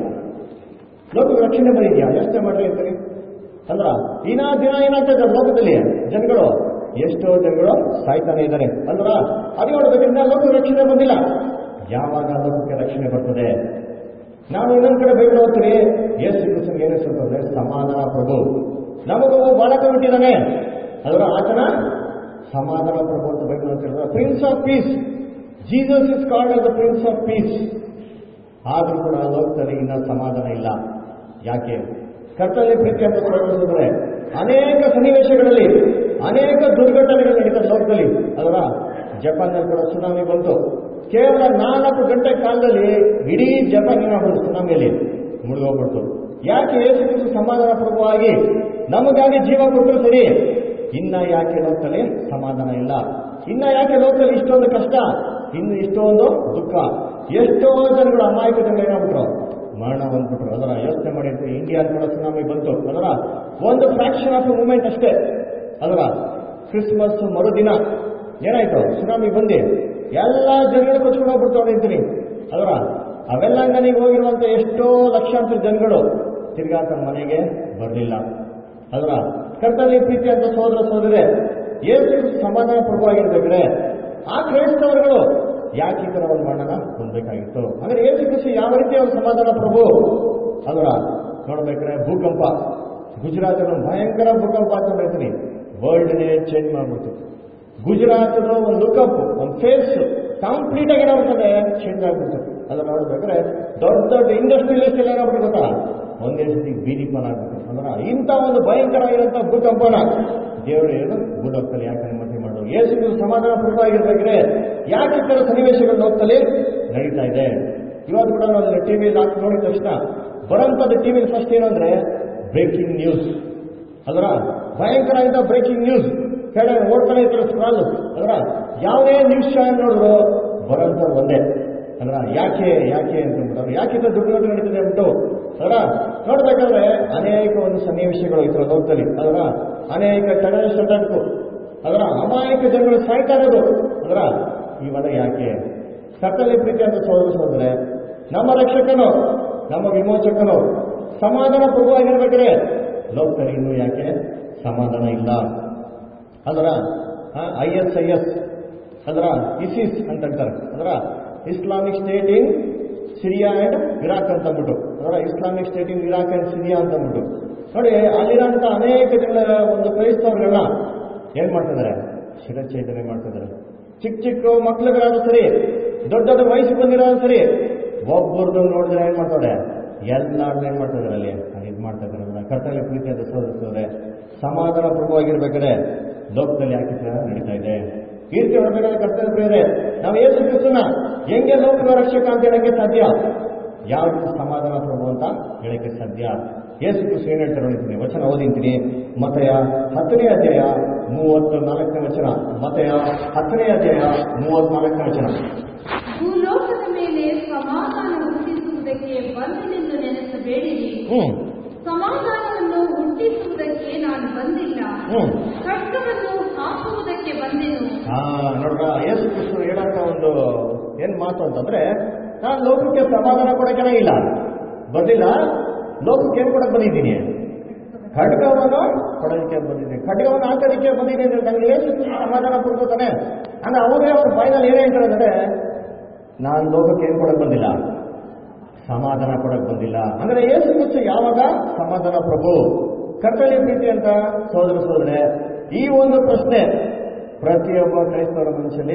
Speaker 3: ಲೋಕ ರಕ್ಷಣೆ ಬಂದಿದೆಯಾ ಯೋಚನೆ ಮಾಡ್ರಿ ಅಂತೀರಿ ಅಂದ್ರ ದಿನ ದಿನ ಏನಾಗ್ತಾ ಇದ್ದಾರೆ ಲೋಕದಲ್ಲಿ ಜನಗಳು ಎಷ್ಟೋ ಜನಗಳು ಸಾಯ್ತಾನೆ ಇದ್ದಾರೆ ಅಂದ್ರ ಅದು ನೋಡ್ಬೇಕಂದ್ರೆ ಲೋಕ ರಕ್ಷಣೆ ಬಂದಿಲ್ಲ ಯಾವಾಗ ಲೋಕಕ್ಕೆ ರಕ್ಷಣೆ ಬರ್ತದೆ ನಾವು ಇನ್ನೊಂದ್ ಕಡೆ ಬೈಬಲ್ ಓದ್ತೀವಿ ಯೇಸು ಕ್ರಿಸ್ತನ್ಗೆ ಏನು ಹೇಳ್ತಂದ್ರೆ ಸಮಾಧಾನ ಪ್ರಭು ನಮಗೂ ಬಾಲಕ ಬಿಟ್ಟಿದ್ದಾನೆ ಅದರ ಆತನ ಸಮಾಧಾನ ಪ್ರಭು ಅಂತ ಬೈಬಲ್ ಓದ್ತಿರೋದು prince of peace Jesus is called as the prince of peace ಆದ್ರೂ ಕೂಡ ಲೋಕದಲ್ಲಿ ಇನ್ನ ಸಮಾಧಾನ ಇಲ್ಲ ಯಾಕೆ ಕರ್ತವ್ಯ ಪ್ರೀತಿ ಅಂತ ಪ್ರಕಟಿಸಿದ್ರೆ ಅನೇಕ ಸನ್ನಿವೇಶಗಳಲ್ಲಿ ಅನೇಕ ದುರ್ಘಟನೆಗಳು ನಡೀತದೆ ಲೋಕದಲ್ಲಿ ಅದರ ಜಪಾನ್ನಲ್ಲಿ ಕೂಡ ಸುನಾಮಿ ಬಂತು ಕೇವಲ ನಾಲ್ಕು ಗಂಟೆ ಕಾಲದಲ್ಲಿ ಇಡೀ ಜಪಾನ್ ಏನಾಗ್ಬಿಡ್ತು ಸುನಾಮಿಯಲ್ಲಿ ಮುಳುಗೋಗ್ಬಿಡ್ತು ಯಾಕೆ ಯೇಸು ಕ್ರಿಸ್ತು ಸಮಾಧಾನ ಪ್ರಭುವಾಗಿ ನಮಗಾಗಿ ಜೀವ ಕೊಟ್ಟರು ಸರಿ ಇನ್ನ ಯಾಕೆ ಲೋಕದಲ್ಲಿ ಸಮಾಧಾನ ಇಲ್ಲ ಇನ್ನ ಯಾಕೆ ಲೋಕದಲ್ಲಿ ಇಷ್ಟೊಂದು ಕಷ್ಟ ಇನ್ನು ಇಷ್ಟೊಂದು ದುಃಖ ಎಷ್ಟೋ ಜನಗಳು ಅಮಾಯಕ ಜನಗಳು ಏನಾಗ್ಬಿಟ್ರು ಮರಣ ಬಂದ್ಬಿಟ್ರು ಅದರ ಯೋಚನೆ ಮಾಡಿ ಇಂಡಿಯಾ ಕೂಡ ಸುನಾಮಿ ಬಂತು ಅದರ ಒಂದು ಫ್ರಾಕ್ಷನ್ ಆಫ್ ಮೂಮೆಂಟ್ ಅಷ್ಟೇ ಅದರ ಕ್ರಿಸ್ಮಸ್ ಮರುದಿನ ಏನಾಯ್ತು ಸುನಾಮಿ ಬಂದು ಎಲ್ಲ ಜನಗಳು ಕೊಚ್ಕೊಂಡು ಹೋಗ್ಬಿಡ್ತಾವ ನಿಂತೀನಿ ಅದರ ಅವೆಲ್ಲ ನನಗೆ ಹೋಗಿರುವಂತ ಎಷ್ಟೋ ಲಕ್ಷಾಂತರ ಜನಗಳು ತಿರ್ಗಾ ತಮ್ಮ ಮನೆಗೆ ಬರಲಿಲ್ಲ ಅದರ ಕರ್ತವ್ಯ ಪ್ರೀತಿ ಅಂತ ಸೋದರ ಸೋದರೇ ಏಸು ಸಮಾಧಾನ ಪ್ರಭುವಾಗಿರ್ಬೇಕಾದ್ರೆ ಆ ಕ್ರೈಸ್ತವರುಗಳು ಯಾಕೆ ಈ ತರ ಒಂದು ಮರಣನ ಹೊಂದಬೇಕಾಗಿತ್ತು ಅಂದ್ರೆ ಏಸು ಕೃಷಿ ಯಾವ ರೀತಿ ಒಂದು ಸಮಾಧಾನ ಪ್ರಭು ಅದರ ನೋಡ್ಬೇಕಾದ್ರೆ ಭೂಕಂಪ ಗುಜರಾತ್ ಭಯಂಕರ ಭೂಕಂಪ ಅಂತ ಹೇಳ್ತೀನಿ ವರ್ಲ್ಡ್ನೇ ಚೇಂಜ್ ಮಾಡ್ಬಿಡ್ತು ಗುಜರಾತ್ ಒಂದು ಲುಕಪ್ ಒಂದು ಫೇಸ್ ಕಂಪ್ಲೀಟ್ ಆಗಿ ಏನಾಗ್ತದೆ ಚೇಂಜ್ ಆಗ್ಬಿಡ್ತು ಅದನ್ನ ನೋಡ್ಬೇಕಾದ್ರೆ ದೊಡ್ಡ ದೊಡ್ಡ ಇಂಡಸ್ಟ್ರಿಯಲಿಸ್ಟ್ ಎಲ್ಲ ಏನಾಗ್ಬಿಟ್ಟು ಗೊತ್ತಾ ಒಂದೇ ಸತಿ ಬೀದಿ ಪಾಲಾಗ್ಬಿಟ್ಟು ಅಂದ್ರೆ ಇಂಥ ಒಂದು ಭಯಂಕರ ಆಗಿರೋಂಥ ಭೂಕಂಪನ ದೇವರು ಏನು ಭೂಲೋಕದಲ್ಲಿ ಯಾಕೆ ಅನುಮತಿ ಮಾಡೋದು ಯೇಸು ಸಮಾಧಾನ ಪೂರ್ವವಾಗಿರ್ಬೇಕಾದ್ರೆ ಯಾಕೆ ಈ ಥರ ಸನ್ನಿವೇಶಗಳು ಲೋಕದಲ್ಲಿ ನಡೀತಾ ಇದೆ ಇವತ್ತು ಕೂಡ ನಾವು ಟಿವಿಯಲ್ಲಿ ಹಾಕಿ ನೋಡಿದ ತಕ್ಷಣ ಬರೋಂಥದ್ದು ಟಿವಿಲಿ ಫಸ್ಟ್ ಏನು ಅಂದ್ರೆ ಬ್ರೇಕಿಂಗ್ ನ್ಯೂಸ್ ಅದರ ಭಯಂಕರ ಆಗಿದ್ದ ಬ್ರೇಕಿಂಗ್ ನ್ಯೂಸ್ ಕೆಳ ಓಡ್ತಾನೆ ಇರ್ತಾರೆ ಸ್ಕ್ರಾಲ್ ಅದರ ಯಾವುದೇ ನ್ಯೂಸ್ ಚಾನೆಲ್ ನೋಡಿದ್ರು ಬರೋಂಥದ್ದು ಒಂದೇ ಅದರ ಯಾಕೆ ಯಾಕೆ ಅಂತ ಅಂದ್ಬಿಟ್ಟು ಯಾಕೆ ಇದು ದುರ್ಘಟನೆ ನಡೀತದೆ ಅಂದ್ಬಿಟ್ಟು ಅದರ ನೋಡ್ಬೇಕಾದ್ರೆ ಅನೇಕ ಒಂದು ಸನ್ನಿವೇಶಗಳು ಈ ಥರ ಲೋಕದಲ್ಲಿ ಅದರ ಅನೇಕ ಟೆರರಿಸ್ಟ್ ಅಟ್ಯಾಕ್ಟು ಅದರ ಅಮಾಯಕ ಜನಗಳು ಸಾಯ್ತಾ ಇರೋದು ಅದರ ಇವೆಲ್ಲ ಯಾಕೆ ಕರ್ತವ್ಯ ಪ್ರೀತಿ ಅಂತ ಸೋದರಿಸೋದ್ರೆ ನಮ್ಮ ರಕ್ಷಕನು ನಮ್ಮ ವಿಮೋಚಕನು ಸಮಾಧಾನ ಪ್ರಭುವಾಗಿರ್ಬೇಕಾದ್ರೆ ಲೋಕದಲ್ಲಿ ಇನ್ನೂ ಯಾಕೆ ಸಮಾಧಾನ ಇಲ್ಲ ಅದರ ಐ ಎಸ್ ಐ ಎಸ್ ಅದರ ಇಸಿಸ್ ಅಂತ ಹೇಳ್ತಾರೆ ಅದರ Islamic state in Syria and Iraq ಅಂತ ಅಂದ್ಬಿಟ್ಟು ಅದರ Islamic state in Iraq and Syria ಅಂತ ಅಂದ್ಬಿಟ್ಟು ನೋಡಿ ಅಲ್ಲಿರೋಂಥ ಅನೇಕ ಜನರ ಒಂದು ಕ್ರೈಸ್ತವರುಗಳನ್ನ ಏನ್ ಮಾಡ್ತಿದ್ದಾರೆ ಶಿರಚ್ಛೇದನೆ ಮಾಡ್ತಿದ್ದಾರೆ ಚಿಕ್ಕ ಚಿಕ್ಕ ಮಕ್ಳುಗಳಾದ್ರೂ ಸರಿ ದೊಡ್ಡ ದೊಡ್ಡ ವಯಸ್ಸು ಬಂದಿರೋದು ಸರಿ ಒಬ್ಬರದ್ದು ನೋಡಿದ್ರೆ ಏನ್ ಮಾಡ್ತಾರೆ ಎಲ್ಲಾರನ್ನ ಏನ್ ಮಾಡ್ತಿದ್ದಾರೆ ಅಲ್ಲಿ ಇದು ಮಾಡ್ತಾ ಇದ್ದಾರೆ ಕರ್ತವ್ಯ ಪ್ರೀತಿ ಅಂತ ಸೋದರಿಸಿದ್ರೆ ಸಮಾಧಾನ ಪ್ರಭುವಾಗಿರ್ಬೇಕಾದ್ರೆ ಲೋಕದಲ್ಲಿ ಯಾಕೆ ಈ ತರ ನಡೀತಾ ಇದೆ ಈ ರೀತಿ ಹೊರಬೇಕಾದ್ರೆ ಕರ್ತವ್ಯ ಪ್ರಿಯರೇ ನಾವು ಏಸು ಕ್ರಿಸ್ತನ ಹೆಂಗೆ ಲೋಕದ ರಕ್ಷಕ ಅಂತ ಹೇಳಕ್ಕೆ ಸಾಧ್ಯ ಯಾವ ರೀತಿ ಸಮಾಧಾನ ಪ್ರಭು ಅಂತ ಹೇಳಕ್ಕೆ ಸಾಧ್ಯ ಯೇಸು ಕ್ರಿಸ್ತು ಏನ್ ಹೇಳ್ತಾರೆ ನೋಡಿದ್ದೀನಿ ವಚನ ಓದಿಂತೀನಿ ಮತಯ ಹತ್ತನೇ ಅಧ್ಯಾಯ ಮೂವತ್ತ ನಾಲ್ಕನೇ ವಚನ ಮತಯ ಹತ್ತನೇ ಅಧ್ಯಾಯ ಮೂವತ್ತ್ ನಾಲ್ಕನೇ ವಚನ
Speaker 4: ಭೂಲೋಕದ ಮೇಲೆ ಸಮಾಧಾನ ಹುಟ್ಟಿಸುವುದಕ್ಕೆ ಬಂದನೆಂದು ನೆನೆಸಬೇಡಿರಿ
Speaker 3: ಹ್ಮ್
Speaker 4: ಸಮಾಧಾನವನ್ನು ಹುಟ್ಟಿಸುವುದಕ್ಕೆ ನಾನು ಬಂದಿಲ್ಲ
Speaker 3: ಹ್ಮ್
Speaker 4: ಖಡ್ಗವನ್ನು ಹಾಕುವುದಕ್ಕೆ ಬಂದೆನು
Speaker 3: ಹಾ ನೋಡ್ರ ಯೇಸು ಕ್ರಿಸ್ತು ಹೇಳಂತ ಒಂದು ಏನ್ ಮಾತು ಅಂತಂದ್ರೆ ನಾನು ಲೋಕಕ್ಕೆ ಸಮಾಧಾನ ಕೊಡಕ್ಕೆ ಇಲ್ಲ ಬಂದಿಲ್ಲ ಲೋಕಕ್ಕೆ ಏನ್ ಕೊಡಕ್ ಬಂದಿದ್ದೀನಿ ಖಡ್ಗವನ್ನು ಕೊಡೋದಕ್ಕೆ ಬಂದಿದ್ದೀನಿ ಖಡ್ಗವನ್ನು ಹಾಕೋದಕ್ಕೆ ಬಂದಿದ್ದೀನಿ ಅಂತ ನನಗೆ ಯೇಸು ಕ್ರಿಸ್ತು ಸಮಾಧಾನ ಕೊಡ್ಬೋದಾನೆ ಅಂದ್ರೆ ಅವರೇ ಅವ್ರ ಫೈನಲ್ ಏನೇ ಹೇಳ್ತಾರೆ ಅಂದ್ರೆ ನಾನು ಲೋಕಕ್ಕೆ ಏನ್ ಕೊಡಕ್ ಬಂದಿಲ್ಲ ಸಮಾಧಾನ ಕೊಡಕ್ ಬಂದಿಲ್ಲ ಅಂದ್ರೆ ಯೇಸು ಕ್ರಿಸ್ತು ಯಾವಾಗ ಸಮಾಧಾನ ಪ್ರಭು ಕರ್ತವ್ಯ ಪ್ರೀತಿ ಅಂತ ಸೋದರ ಸೋದರೆ ಈ ಒಂದು ಪ್ರಶ್ನೆ ಪ್ರತಿಯೊಬ್ಬ ಕ್ರೈಸ್ತವರ ಮನುಷ್ಯನಲ್ಲಿ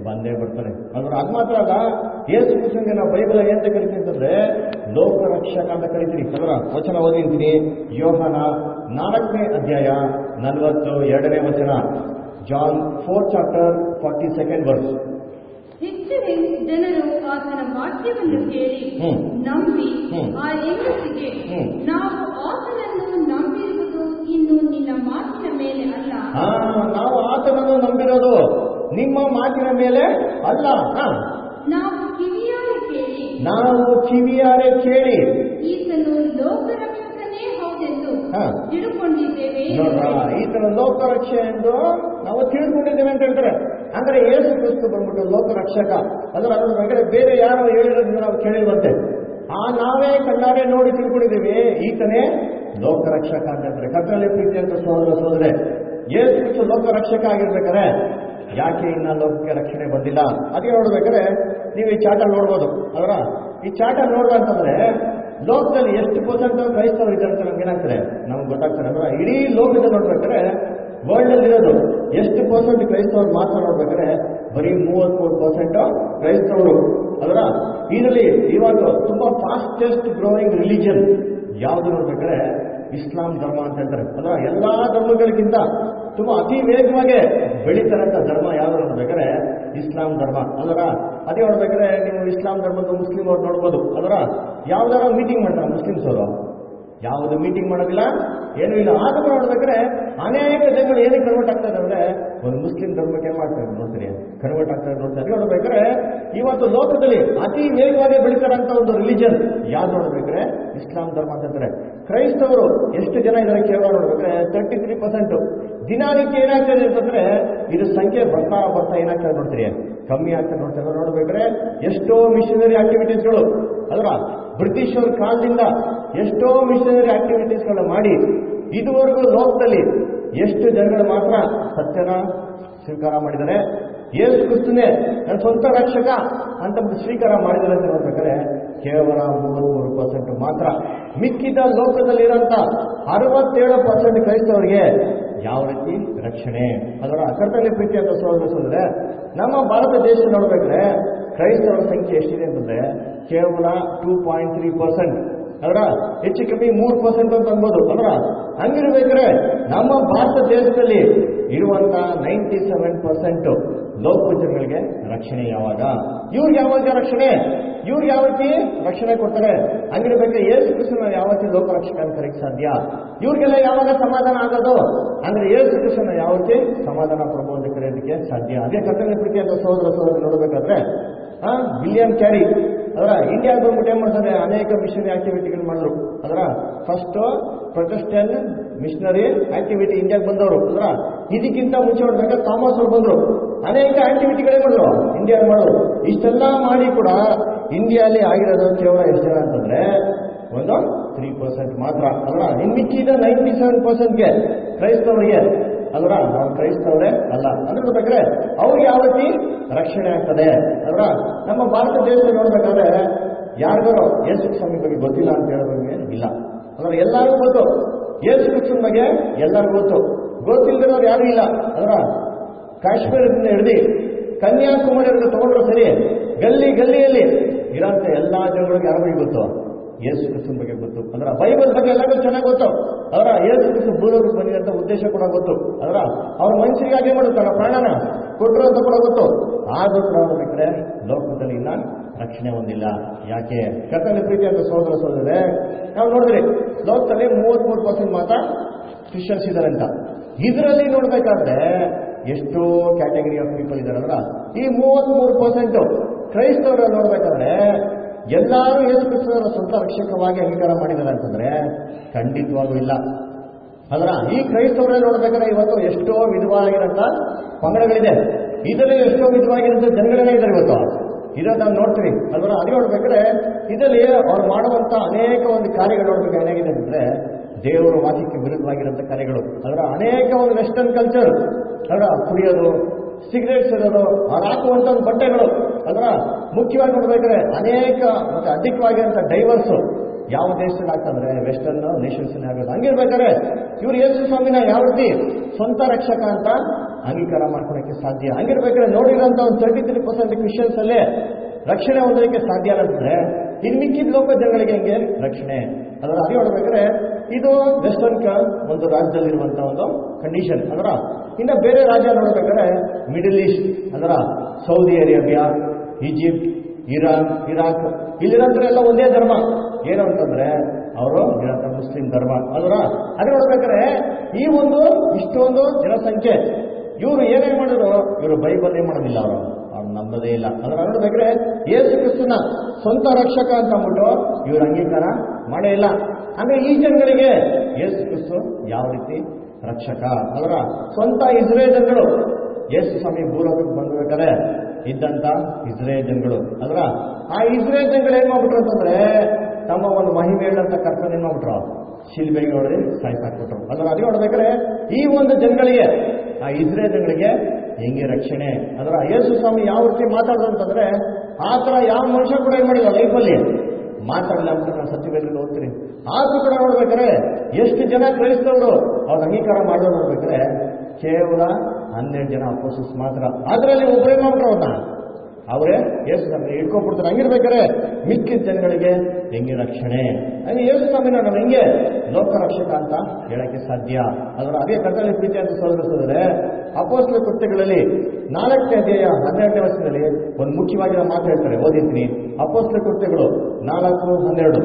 Speaker 3: ಬಂದೇ ಬರ್ತಾರೆ ಅದ್ರ ಅದು ಮಾತ್ರ ಅಲ್ಲ ಯೇಸು ಕ್ರಿಸ್ತನಿಗೆ ನಾವು ಬೈಬಲ್ ಏನಂತ ಕರಿತೀವಿ ಅಂತಂದ್ರೆ ಲೋಕ ರಕ್ಷಕ ಅಂತ ಕರಿತೀವಿ ಅದರ ವಚನ ಓದಿಂತೀನಿ ಯೋಹನ ನಾಲ್ಕನೇ ಅಧ್ಯಾಯ ನಲವತ್ತು ಎರಡನೇ ವಚನ John four chapter forty second verse
Speaker 4: ಹೆಚ್ಚು ಜನರು ಆತನ ವಾಕ್ಯವನ್ನು ಕೇಳಿ
Speaker 3: ಹ್ಮ್.
Speaker 4: ನಂಬಿ
Speaker 3: ಹ್ಮ್.
Speaker 4: ಆ ಹೆಂಗಸಿಗೆ
Speaker 3: ಹ್ಮ್.
Speaker 4: ನಾವು ಆತನನ್ನು ನಂಬಿರುವುದು ಇನ್ನು ನಿನ್ನ ಮಾತಿನ ಮೇಲೆ ಅಲ್ಲ
Speaker 3: ಆ, ನಾವು ಆತನನ್ನು ನಂಬಿರೋದು ನಿಮ್ಮ ಮಾತಿನ ಮೇಲೆ ಅಲ್ಲ ಹಾ,
Speaker 4: ನಾವು ಕಿವಿಯಾರೆ ಕೇಳಿ
Speaker 3: ನಾವು ಕಿವಿಯಾರೆ ಕೇಳಿ
Speaker 4: ಈತನು ಲೋಕರಕ್ಷಕನೇ ಹೌದೆಂದು
Speaker 3: ಹಾ.
Speaker 4: ತಿಳುಕೊಂಡಿದ್ದೇವೆ
Speaker 3: ನೋಡ್ರ ಈತನ ಲೋಕ ರಕ್ಷೆ ಎಂದು ನಾವು ತಿಳ್ಕೊಂಡಿದ್ದೇವೆ ಅಂತ ಹೇಳ್ತಾರೆ ಅಂದ್ರೆ ಯೇಸು ಕ್ರಿಸ್ತು ಬಂದ್ಬಿಟ್ಟು ಲೋಕ ರಕ್ಷಕ ಅದರ ಅದರ ಬಗ್ಗೆ ಬೇರೆ ಯಾರು ಹೇಳಿರೋದ್ರಿಂದ ನಾವು ಕೇಳಿಲ್ವಂತೆ ಆ ನಾವೇ ಕಣ್ಣಾರೆ ನೋಡಿ ತಿಳ್ಕೊಂಡಿದ್ದೀವಿ ಈತನೇ ಲೋಕ ರಕ್ಷಕ ಅಂತ ಹೇಳ್ತಾರೆ ಕತ್ತಲೆ ಪ್ರೀತಿ ಅಂತ ಸೋದರ ಸೋದರೆ ಯೇಸು ಕ್ರಿಸ್ತು ಲೋಕ ರಕ್ಷಕ ಆಗಿರ್ಬೇಕಾರೆ ಯಾಕೆ ಇನ್ನ ಲೋಕಕ್ಕೆ ರಕ್ಷಣೆ ಬಂದಿಲ್ಲ ಅದೇ ನೋಡ್ಬೇಕಾದ್ರೆ ನೀವು ಈ ಚಾಟ ನೋಡ್ಬೋದು ಅದರ ಈ ಚಾಟ ನೋಡ್ದಂತಂದ್ರೆ ಲೋಕದಲ್ಲಿ ಎಷ್ಟು ಪರ್ಸೆಂಟ್ ಕ್ರೈಸ್ತವರು ಇದ್ದಾರೆ ಅಂತ ನಮ್ಗೆ ಏನಾಗ್ತದೆ ನಮ್ಗೆ ಗೊತ್ತಾಗ್ತದೆ ಅಂದ್ರೆ ಇಡೀ ಲೋಕದಲ್ಲಿ ನೋಡ್ಬೇಕಾದ್ರೆ ವರ್ಲ್ಡ್ ಅಲ್ಲಿ ಇರೋದು ಎಷ್ಟು ಪರ್ಸೆಂಟ್ ಕ್ರೈಸ್ತವರು ಮಾತ್ರ ನೋಡ್ಬೇಕಾದ್ರೆ ಬರೀ ಮೂವತ್ಮೂರು ಪರ್ಸೆಂಟ್ ಕ್ರೈಸ್ತವರು ಅದರ ಇದರಲ್ಲಿ ಇವಾಗ ತುಂಬಾ ಫಾಸ್ಟೆಸ್ಟ್ ಗ್ರೋಯಿಂಗ್ ರಿಲಿಜನ್ ಯಾವುದು ನೋಡ್ಬೇಕಾದ್ರೆ ಇಸ್ಲಾಂ ಧರ್ಮ ಅಂತ ಹೇಳ್ತಾರೆ ಅದರ ಎಲ್ಲಾ ಧರ್ಮಗಳಿಗಿಂತ ತುಂಬಾ ಅತಿ ವೇಗವಾಗಿ ಬೆಳೀತಾರಂತ ಧರ್ಮ ಯಾವ್ದು ನೋಡ್ಬೇಕಾದ್ರೆ ಇಸ್ಲಾಂ ಧರ್ಮ ಅದರ ಅದೇ ನೋಡ್ಬೇಕಾದ್ರೆ ನೀವು ಇಸ್ಲಾಂ ಧರ್ಮದ ಮುಸ್ಲಿಂ ಅವ್ರು ನೋಡ್ಬೋದು ಅದರ ಯಾವ್ದಾರ ಮೀಟಿಂಗ್ ಮಾಡ್ತಾರೆ ಮುಸ್ಲಿಮ್ಸ್ ಅವರು ಯಾವುದು ಮೀಟಿಂಗ್ ಮಾಡೋದಿಲ್ಲ ಏನೂ ಇಲ್ಲ ಆದ್ರೂ ನೋಡ್ಬೇಕಾದ್ರೆ ಅನೇಕ ಜನಗಳು ಏನಕ್ಕೆ ಕನ್ವರ್ಟ್ ಆಗ್ತಾರೆ ಅಂದ್ರೆ ಒಂದು ಮುಸ್ಲಿಂ ಧರ್ಮಕ್ಕೆ ಏನ್ ಮಾಡ್ತಾರೆ ನೋಡ್ತೀರಿ ಕನ್ವರ್ಟ್ ಆಗ್ತಾರೆ ನೋಡ್ತಾರೆ ನೋಡ್ಬೇಕಾದ್ರೆ ಇವತ್ತು ಲೋಕದಲ್ಲಿ ಅತಿ ವೇಗವಾಗಿ ಬೆಳೀತಾರಂತ ಒಂದು ರಿಲಿಜನ್ ಯಾವ್ದು ನೋಡ್ಬೇಕಾದ್ರೆ ಇಸ್ಲಾಂ ಧರ್ಮ ಅಂತ ಹೇಳ್ತಾರೆ ಕ್ರೈಸ್ತವರು ಎಷ್ಟು ಜನ ಇದ್ದಾರೆ ಕೇವಲ ನೋಡ್ಬೇಕಾದ್ರೆ ತರ್ಟಿ ತ್ರೀ ಪರ್ಸೆಂಟ್ ದಿನಾನಿತ್ಯ ಏನಾಗ್ತದೆ ಅಂತಂದ್ರೆ ಇದು ಸಂಖ್ಯೆ ಬರ್ತಾ ಬರ್ತಾ ಏನಾಗ್ತದೆ ನೋಡ್ತೀರಿ ಕಮ್ಮಿ ಆಗ್ತದೆ ನೋಡ್ತಾರೆ ನೋಡ್ಬೇಕಾದ್ರೆ ಎಷ್ಟೋ ಮಿಷನರಿ ಆಕ್ಟಿವಿಟೀಸ್ಗಳು ಅಲ್ವಾ ಬ್ರಿಟಿಷರ ಕಾಲದಿಂದ ಎಷ್ಟೋ ಮಿಷನರಿ ಆಕ್ಟಿವಿಟೀಸ್ಗಳನ್ನ ಮಾಡಿ ಇದುವರೆಗೂ ಲೋಕದಲ್ಲಿ ಎಷ್ಟು ಜನಗಳು ಮಾತ್ರ ಸತ್ಯನ ಸ್ವೀಕಾರ ಮಾಡಿದ್ದಾರೆ ಯೇಸು ಕ್ರಿಸ್ತನೇ ನನ್ನ ಸ್ವಂತ ರಕ್ಷಕ ಅಂತ ಸ್ವೀಕಾರ ಮಾಡಿದ್ದಾರೆ ಅಂತ ನೋಡ್ಬೇಕಾದ್ರೆ ಕೇವಲ ಮೂವತ್ಮೂರು ಪರ್ಸೆಂಟ್ ಮಾತ್ರ ಮಿಕ್ಕಿದ ಲೋಕದಲ್ಲಿರೋಂಥ ಅರವತ್ತೇಳು ಪರ್ಸೆಂಟ್ ಕ್ರೈಸ್ತವರಿಗೆ ಯಾವ ರೀತಿ ರಕ್ಷಣೆ ಅದರ ಕರ್ತವ್ಯ ಪ್ರೀತಿ ಅಂತ ಸೋದರಿಸಿದ್ರೆ ನಮ್ಮ ಭಾರತ ದೇಶ ನೋಡ್ಬೇಕಾದ್ರೆ ಕ್ರೈಸ್ತವರ ಸಂಖ್ಯೆ ಎಷ್ಟಿದೆ ಅಂತಂದ್ರೆ ಕೇವಲ ಟೂ ಪಾಯಿಂಟ್ ತ್ರೀ ಪರ್ಸೆಂಟ್ ಅದರ ಹೆಚ್ಚು ಕಮ್ಮಿ ಮೂರು ಪರ್ಸೆಂಟ್ ಅಂತ ಅನ್ಬೋದು ಅದರ ಹಂಗಿರ್ಬೇಕಾದ್ರೆ ನಮ್ಮ ಭಾರತ ದೇಶದಲ್ಲಿ ಇರುವಂತ ನೈಂಟಿ ಸೆವೆನ್ ಪರ್ಸೆಂಟ್ ಲೋಕ ಜನಗಳಿಗೆ ರಕ್ಷಣೆ ಯಾವಾಗ ಇವ್ರಿಗೆ ಯಾವಾಗ ರಕ್ಷಣೆ ಇವ್ರಿಗೆ ಯಾವ ರೀತಿ ರಕ್ಷಣೆ ಕೊಡ್ತಾರೆ ಹಂಗಿರ್ಬೇಕಾದ್ರೆ ಏಸು ಕೃಷ್ಣನ ಯಾವ ರೀತಿ ಲೋಕ ರಕ್ಷಕ ಅಂತ ಕರೆಯಕ್ಕೆ ಸಾಧ್ಯ ಇವ್ರಿಗೆಲ್ಲ ಯಾವಾಗ ಸಮಾಧಾನ ಆಗೋದು ಅಂದ್ರೆ ಏಸು ಕೃಷ್ಣನ ಯಾವ ರೀತಿ ಸಮಾಧಾನ ಪ್ರಭು ಅಂತ ಕರೆಯೋದಕ್ಕೆ ಸಾಧ್ಯ ಅದೇ ಕರ್ತವ್ಯ ಪ್ರೀತಿ ಅಂತ ಸಹೋದರ ಸಹೋದರಿ ನೋಡಬೇಕಾದ್ರೆ ಆ ವಿಲಿಯಂ ಕ್ಯಾರಿ ಅದರ ಇಂಡಿಯಾಗೆ ಬಂದ್ಬಿಟ್ಟು ಏನ್ ಮಾಡ್ತಾರೆ ಅನೇಕ ಮಿಷನರಿ ಆಕ್ಟಿವಿಟಿಗಳು ಮಾಡಿದ್ರು ಅದರ ಫಸ್ಟ್ ಪ್ರೊಟೆಸ್ಟೆಂಟ್ ಮಿಷನರಿ ಆಕ್ಟಿವಿಟಿ ಇಂಡಿಯಾಗೆ ಬಂದವರು ಅದರ ಇದಕ್ಕಿಂತ ಮುಂಚೆ ನೋಡ್ಬೇಕಾದ್ರೆ ಥಾಮಸ್ ಅವರು ಬಂದ್ರು ಅನೇಕ ಆಕ್ಟಿವಿಟಿಗಳೇ ಮಾಡಿದ್ರು ಇಂಡಿಯಾ ಮಾಡಿದ್ರು ಇಷ್ಟೆಲ್ಲ ಮಾಡಿ ಕೂಡ ಇಂಡಿಯಾಲಿ ಆಗಿರೋದು ಕೇವಲ ಎಷ್ಟು ಜನ ಅಂತಂದ್ರೆ ಒಂದು ತ್ರೀ ಪರ್ಸೆಂಟ್ ಮಾತ್ರ ಅದರ ಇನ್ ಮಿಕ್ಕಿದ ನೈಂಟಿ ಸೆವೆನ್ ಪರ್ಸೆಂಟ್ಗೆ ಕ್ರೈಸ್ತವರಿಗೆ ಅಲ್ರ ನಾವು ಕ್ರೈಸ್ತವರೇ ಅಲ್ಲ ಅಂದ್ರೆ ನೋಡ್ಬೇಕಾದ್ರೆ ಅವ್ರಿಗೆ ಯಾವ ರೀತಿ ರಕ್ಷಣೆ ಆಗ್ತದೆ ಅಲ್ರ ನಮ್ಮ ಭಾರತ ದೇಶದಲ್ಲಿ ನೋಡ್ಬೇಕಾದ್ರೆ ಯಾರಿಗಾರು ಯೇಸು ಸ್ವಾಮಿ ಬಗ್ಗೆ ಗೊತ್ತಿಲ್ಲ ಅಂತ ಹೇಳೋರಿಗೆ ಇಲ್ಲ ಅಂದ್ರೆ ಎಲ್ಲರಿಗೂ ಗೊತ್ತು ಯೇಸು ಕ್ರಿಸ್ತನ ಬಗ್ಗೆ ಎಲ್ಲರಿಗೂ ಗೊತ್ತು ಗೊತ್ತಿಲ್ಲದಿರೋರು ಯಾರು ಇಲ್ಲ ಅಲ್ರ ಕಾಶ್ಮೀರದಿಂದ ಹಿಡಿದು ಕನ್ಯಾಕುಮಾರಿಯಿಂದ ತಗೊಂಡ್ರು ಸರಿ ಗಲ್ಲಿ ಗಲ್ಲಿಯಲ್ಲಿ ಇರೋಂಥ ಎಲ್ಲಾ ಜನಗಳಿಗೆ ಯಾರ ಬಗ್ಗೆ ಗೊತ್ತು ಯೇಸು ಕ್ರಿಸ್ತನ ಬಗ್ಗೆ ಗೊತ್ತು ಅದರ ಬೈಬಲ್ ಬಗ್ಗೆ ಎಲ್ಲರಿಗೂ ಚೆನ್ನಾಗಿ ಗೊತ್ತು ಅವರ ಯೇಸು ಕ್ರಿಸ್ತು ಭೂಲೋಕಕ್ಕೆ ಬಂದಿರಂತ ಉದ್ದೇಶ ಕೂಡ ಗೊತ್ತು ಅದರ ಅವ್ರ ಮನುಷ್ಯರಿಗಾಗಿ ಮಾಡೋದು ತನ್ನ ಪ್ರಾಣನ ಕೊಟ್ಟರು ಅಂತ ಕೂಡ ಗೊತ್ತು ಆದ್ರೂ ಕೂಡ ನೋಡ್ಬೇಕಾದ್ರೆ ಲೋಕದಲ್ಲಿ ಇನ್ನ ರಕ್ಷಣೆ ಹೊಂದಿಲ್ಲ ಯಾಕೆ ಕರ್ತವ್ಯ ಪ್ರೀತಿ ಅಂತ ಸೋದರ ಸೋದರೇ ನಾವು ನೋಡಿದ್ರಿ ಲೋಕದಲ್ಲಿ ಮೂವತ್ಮೂರು ಪರ್ಸೆಂಟ್ ಮಾತ್ರ ಕ್ರಿಶ್ಚಿಯನ್ಸ್ ಇದ್ದಾರೆ ಅಂತ ಇದರಲ್ಲಿ ನೋಡ್ಬೇಕಾದ್ರೆ ಎಷ್ಟೋ ಕ್ಯಾಟಗರಿ ಆಫ್ ಪೀಪಲ್ ಇದಾರಲ್ಲ ಈ ಮೂವತ್ಮೂರು ಪರ್ಸೆಂಟ್ ಕ್ರೈಸ್ತವರು ನೋಡ್ಬೇಕಾದ್ರೆ ಎಲ್ಲರೂ ಯೇಸು ಕ್ರಿಸ್ತನ ಸ್ವಂತ ರಕ್ಷಕವಾಗಿ ಅಂಗೀಕಾರ ಮಾಡಿದ್ದಾರೆ ಅಂತಂದ್ರೆ ಖಂಡಿತವಾಗೂ ಇಲ್ಲ ಅದರ ಈ ಕ್ರೈಸ್ತವರೇ ನೋಡ್ಬೇಕಾದ್ರೆ ಇವತ್ತು ಎಷ್ಟೋ ವಿಧವಾಗಿರಂತ ಪಂಗಡಗಳಿದೆ ಇದರಲ್ಲಿ ಎಷ್ಟೋ ವಿಧವಾಗಿರಂತ ಜನಗಳೇ ಇದ್ದಾರೆ ಇವತ್ತು ಇರೋದು ನಾವು ನೋಡ್ತೀವಿ ಅದರ ಅದೇ ನೋಡ್ಬೇಕಾದ್ರೆ ಇದರಲ್ಲಿ ಅವ್ರು ಮಾಡುವಂತ ಅನೇಕ ಒಂದು ಕಾರ್ಯಗಳು ನೋಡ್ಬೇಕು ಏನಾಗಿದೆ ಅಂದ್ರೆ ದೇವರ ವಾಕ್ಯಕ್ಕೆ ವಿರುದ್ಧವಾಗಿರುವಂತ ಕಾರ್ಯಗಳು ಅದರ ಅನೇಕ ಒಂದು ವೆಸ್ಟರ್ನ್ ಕಲ್ಚರ್ ಅದರ ಕುಡಿಯೋದು ಸಿಗರೇಟ್ಸ್ ಇರೋದು ಅವ್ರು ಹಾಕುವಂತ ಒಂದು ಬಟ್ಟೆಗಳು ಅದರ ಮುಖ್ಯವಾಗಿ ನೋಡ್ಬೇಕಾದ್ರೆ ಅನೇಕ ಮತ್ತೆ ಅಧಿಕವಾಗಿರುವಂತ ಡೈವರ್ಸ್ ಯಾವ ದೇಶದಲ್ಲಿ ಆಗ್ತಂದ್ರೆ ವೆಸ್ಟರ್ನ್ ನೇಷನ್ಸ್ ಆಗೋದು ಹಂಗಿರ್ಬೇಕಾದ್ರೆ ಇವ್ರು ಯೇಸು ಸ್ವಾಮಿನ ಯಾವ ರೀತಿ ಸ್ವಂತ ರಕ್ಷಕ ಅಂತ ಅಂಗೀಕಾರ ಮಾಡ್ಕೊಳಕ್ಕೆ ಸಾಧ್ಯ ಹಂಗಿರ್ಬೇಕಾದ್ರೆ ನೋಡಿರೋಂಥ ಒಂದು ತರ್ಟಿ ತ್ರೀ ಪರ್ಸೆಂಟ್ ಕ್ರಿಶ್ಚಿಯನ್ಸ್ ಅಲ್ಲೇ ರಕ್ಷಣೆ ಹೊಂದಲಿಕ್ಕೆ ಸಾಧ್ಯ ಅಂತಂದ್ರೆ ಇನ್ನು ಮಿಕ್ಕಿದ ಲೋಕ ಜನಗಳಿಗೆ ಹೆಂಗೆ ರಕ್ಷಣೆ ಅದರ ಅದೇ ನೋಡ್ಬೇಕಾದ್ರೆ ಇದು ವೆಸ್ಟರ್ನ್ ಕ ಒಂದು ರಾಜ್ಯದಲ್ಲಿರುವಂತಹ ಒಂದು ಕಂಡೀಷನ್ ಅದರ ಇನ್ನು ಬೇರೆ ರಾಜ್ಯ ನೋಡ್ಬೇಕಾದ್ರೆ ಮಿಡಲ್ ಈಸ್ಟ್ ಅದರ Saudi Arabia Egypt Iran Iraq ಇಲ್ಲಿರೋಂಥರೆಲ್ಲ ಒಂದೇ ಧರ್ಮ ಏನು ಅಂತಂದ್ರೆ ಅವರು ಇರೋಂಥ ಮುಸ್ಲಿಂ ಧರ್ಮ ಅದರ ಅದೇ ನೋಡ್ಬೇಕಾದ್ರೆ ಈ ಒಂದು ಇಷ್ಟೊಂದು ಜನಸಂಖ್ಯೆ ಇವರು ಏನೇನ್ ಮಾಡಿದ್ರು ಇವರು ಬೈಬಲ್ ಏನ್ ಮಾಡೋದಿಲ್ಲ ಅವರು ಅವ್ರು ನಂಬದೇ ಇಲ್ಲ ಅದರ ನೋಡ್ಬೇಕಾದ್ರೆ ಯೇಸು ಕ್ರಿಸ್ತನ ಸ್ವಂತ ರಕ್ಷಕ ಅಂತ ಅಂದ್ಬಿಟ್ಟು ಇವ್ರ ಅಂಗೀಕಾರ ಮಾಡೇ ಇಲ್ಲ ಅಂದ್ರೆ ಈ ಜನಗಳಿಗೆ ಯೇಸು ಕ್ರಿಸ್ತು ಯಾವ ರೀತಿ ರಕ್ಷಕ ಅದರ ಸ್ವಂತ ಇಸ್ರೇಲ್ ಜನಗಳು ಯೇಸು ಸ್ವಾಮಿ ಭೂಲೋಕಕ್ಕೆ ಬಂದಿರ್ಬೇಕಾದ್ರೆ ಇದ್ದಂತ ಇಸ್ರೇಲ್ ಜನಗಳು ಅದರ ಆ ಇಸ್ರೇಲ್ ಜನಗಳು ಏನ್ ಮಾಡ್ಬಿಟ್ರು ಅಂತಂದ್ರೆ ತಮ್ಮ ಒಂದು ಮಹಿಮೆ ಹೇಳಂತ ಕರ್ತನ ಏನ್ ಮಾಡ್ಬಿಟ್ರು ಶಿಲ್ಬೆಗೆ ನೋಡಿ ಸಾಯ್ಸಾಕ್ಬಿಟ್ರು ಅದರ ಅದೇ ನೋಡ್ಬೇಕಾದ್ರೆ ಈ ಒಂದು ಜನಗಳಿಗೆ ಆ ಇಸ್ರೇಲ್ ಜನಗಳಿಗೆ ಹೆಂಗೆ ರಕ್ಷಣೆ ಅದರ ಯೇಸು ಸ್ವಾಮಿ ಯಾವ ರೀತಿ ಮಾತಾಡೋದು ಅಂತಂದ್ರೆ ಆ ಥರ ಯಾವ ಮನುಷ್ಯ ಕೂಡ ಏನ್ ಮಾಡಿಲ್ಲ ಲೈಫಲ್ಲಿ ಮಾತಾಡಲ್ಲ ಅಂತ ನಾನು ಸತ್ಯವೇದಲ್ಲಿ ಓದ್ತೀನಿ ಆದ್ರೂ ಕೂಡ ನೋಡ್ಬೇಕಾದ್ರೆ ಎಷ್ಟು ಜನ ಕ್ರೈಸ್ತವರು ಅವ್ರ ಅಂಗೀಕಾರ ಮಾಡೋದು ನೋಡ್ಬೇಕಾದ್ರೆ ಕೇವಲ ಹನ್ನೆರಡು ಜನ ಅಪೋಸಿಸ್ ಮಾತ್ರ ಅದರಲ್ಲಿ ಒಬ್ಬರೇ ಮಾತ್ರ ಅವ್ರನ್ನ ಅವರೇ ಯೇಸು ಸ್ವಾಮಿ ಹಿಡ್ಕೊಂಡ್ಬಿಡ್ತಾರೆ ಹಂಗಿರ್ಬೇಕಾದ್ರೆ ಮಿಕ್ಕಿದ ಜನಗಳಿಗೆ ಹೆಂಗೆ ರಕ್ಷಣೆ ಹಂಗೆ ಯೇಸು ಸ್ವಾಮಿನ ನಾವು ಹೆಂಗೆ ಲೋಕ ರಕ್ಷಕ ಅಂತ ಹೇಳಕ್ಕೆ ಸಾಧ್ಯ ಅದರ ಅದೇ ಕರ್ತವ್ಯ ಪ್ರೀತಿ ಅಂತ ಸೋದರಿಸಿದ್ರೆ ಅಪೋಸ್ಲ ಕೃತ್ಯಗಳಲ್ಲಿ ನಾಲ್ಕನೇ ಅಧ್ಯಾಯ ಹನ್ನೆರಡನೇ ವರ್ಷದಲ್ಲಿ ಒಂದು ಮುಖ್ಯವಾಗಿರೋ ಮಾತು ಹೇಳ್ತಾರೆ ಓದಿದ್ದೀನಿ ಅಪೋಸ್ಲ ಕೃತ್ಯಗಳು ನಾಲ್ಕು ಹನ್ನೆರಡು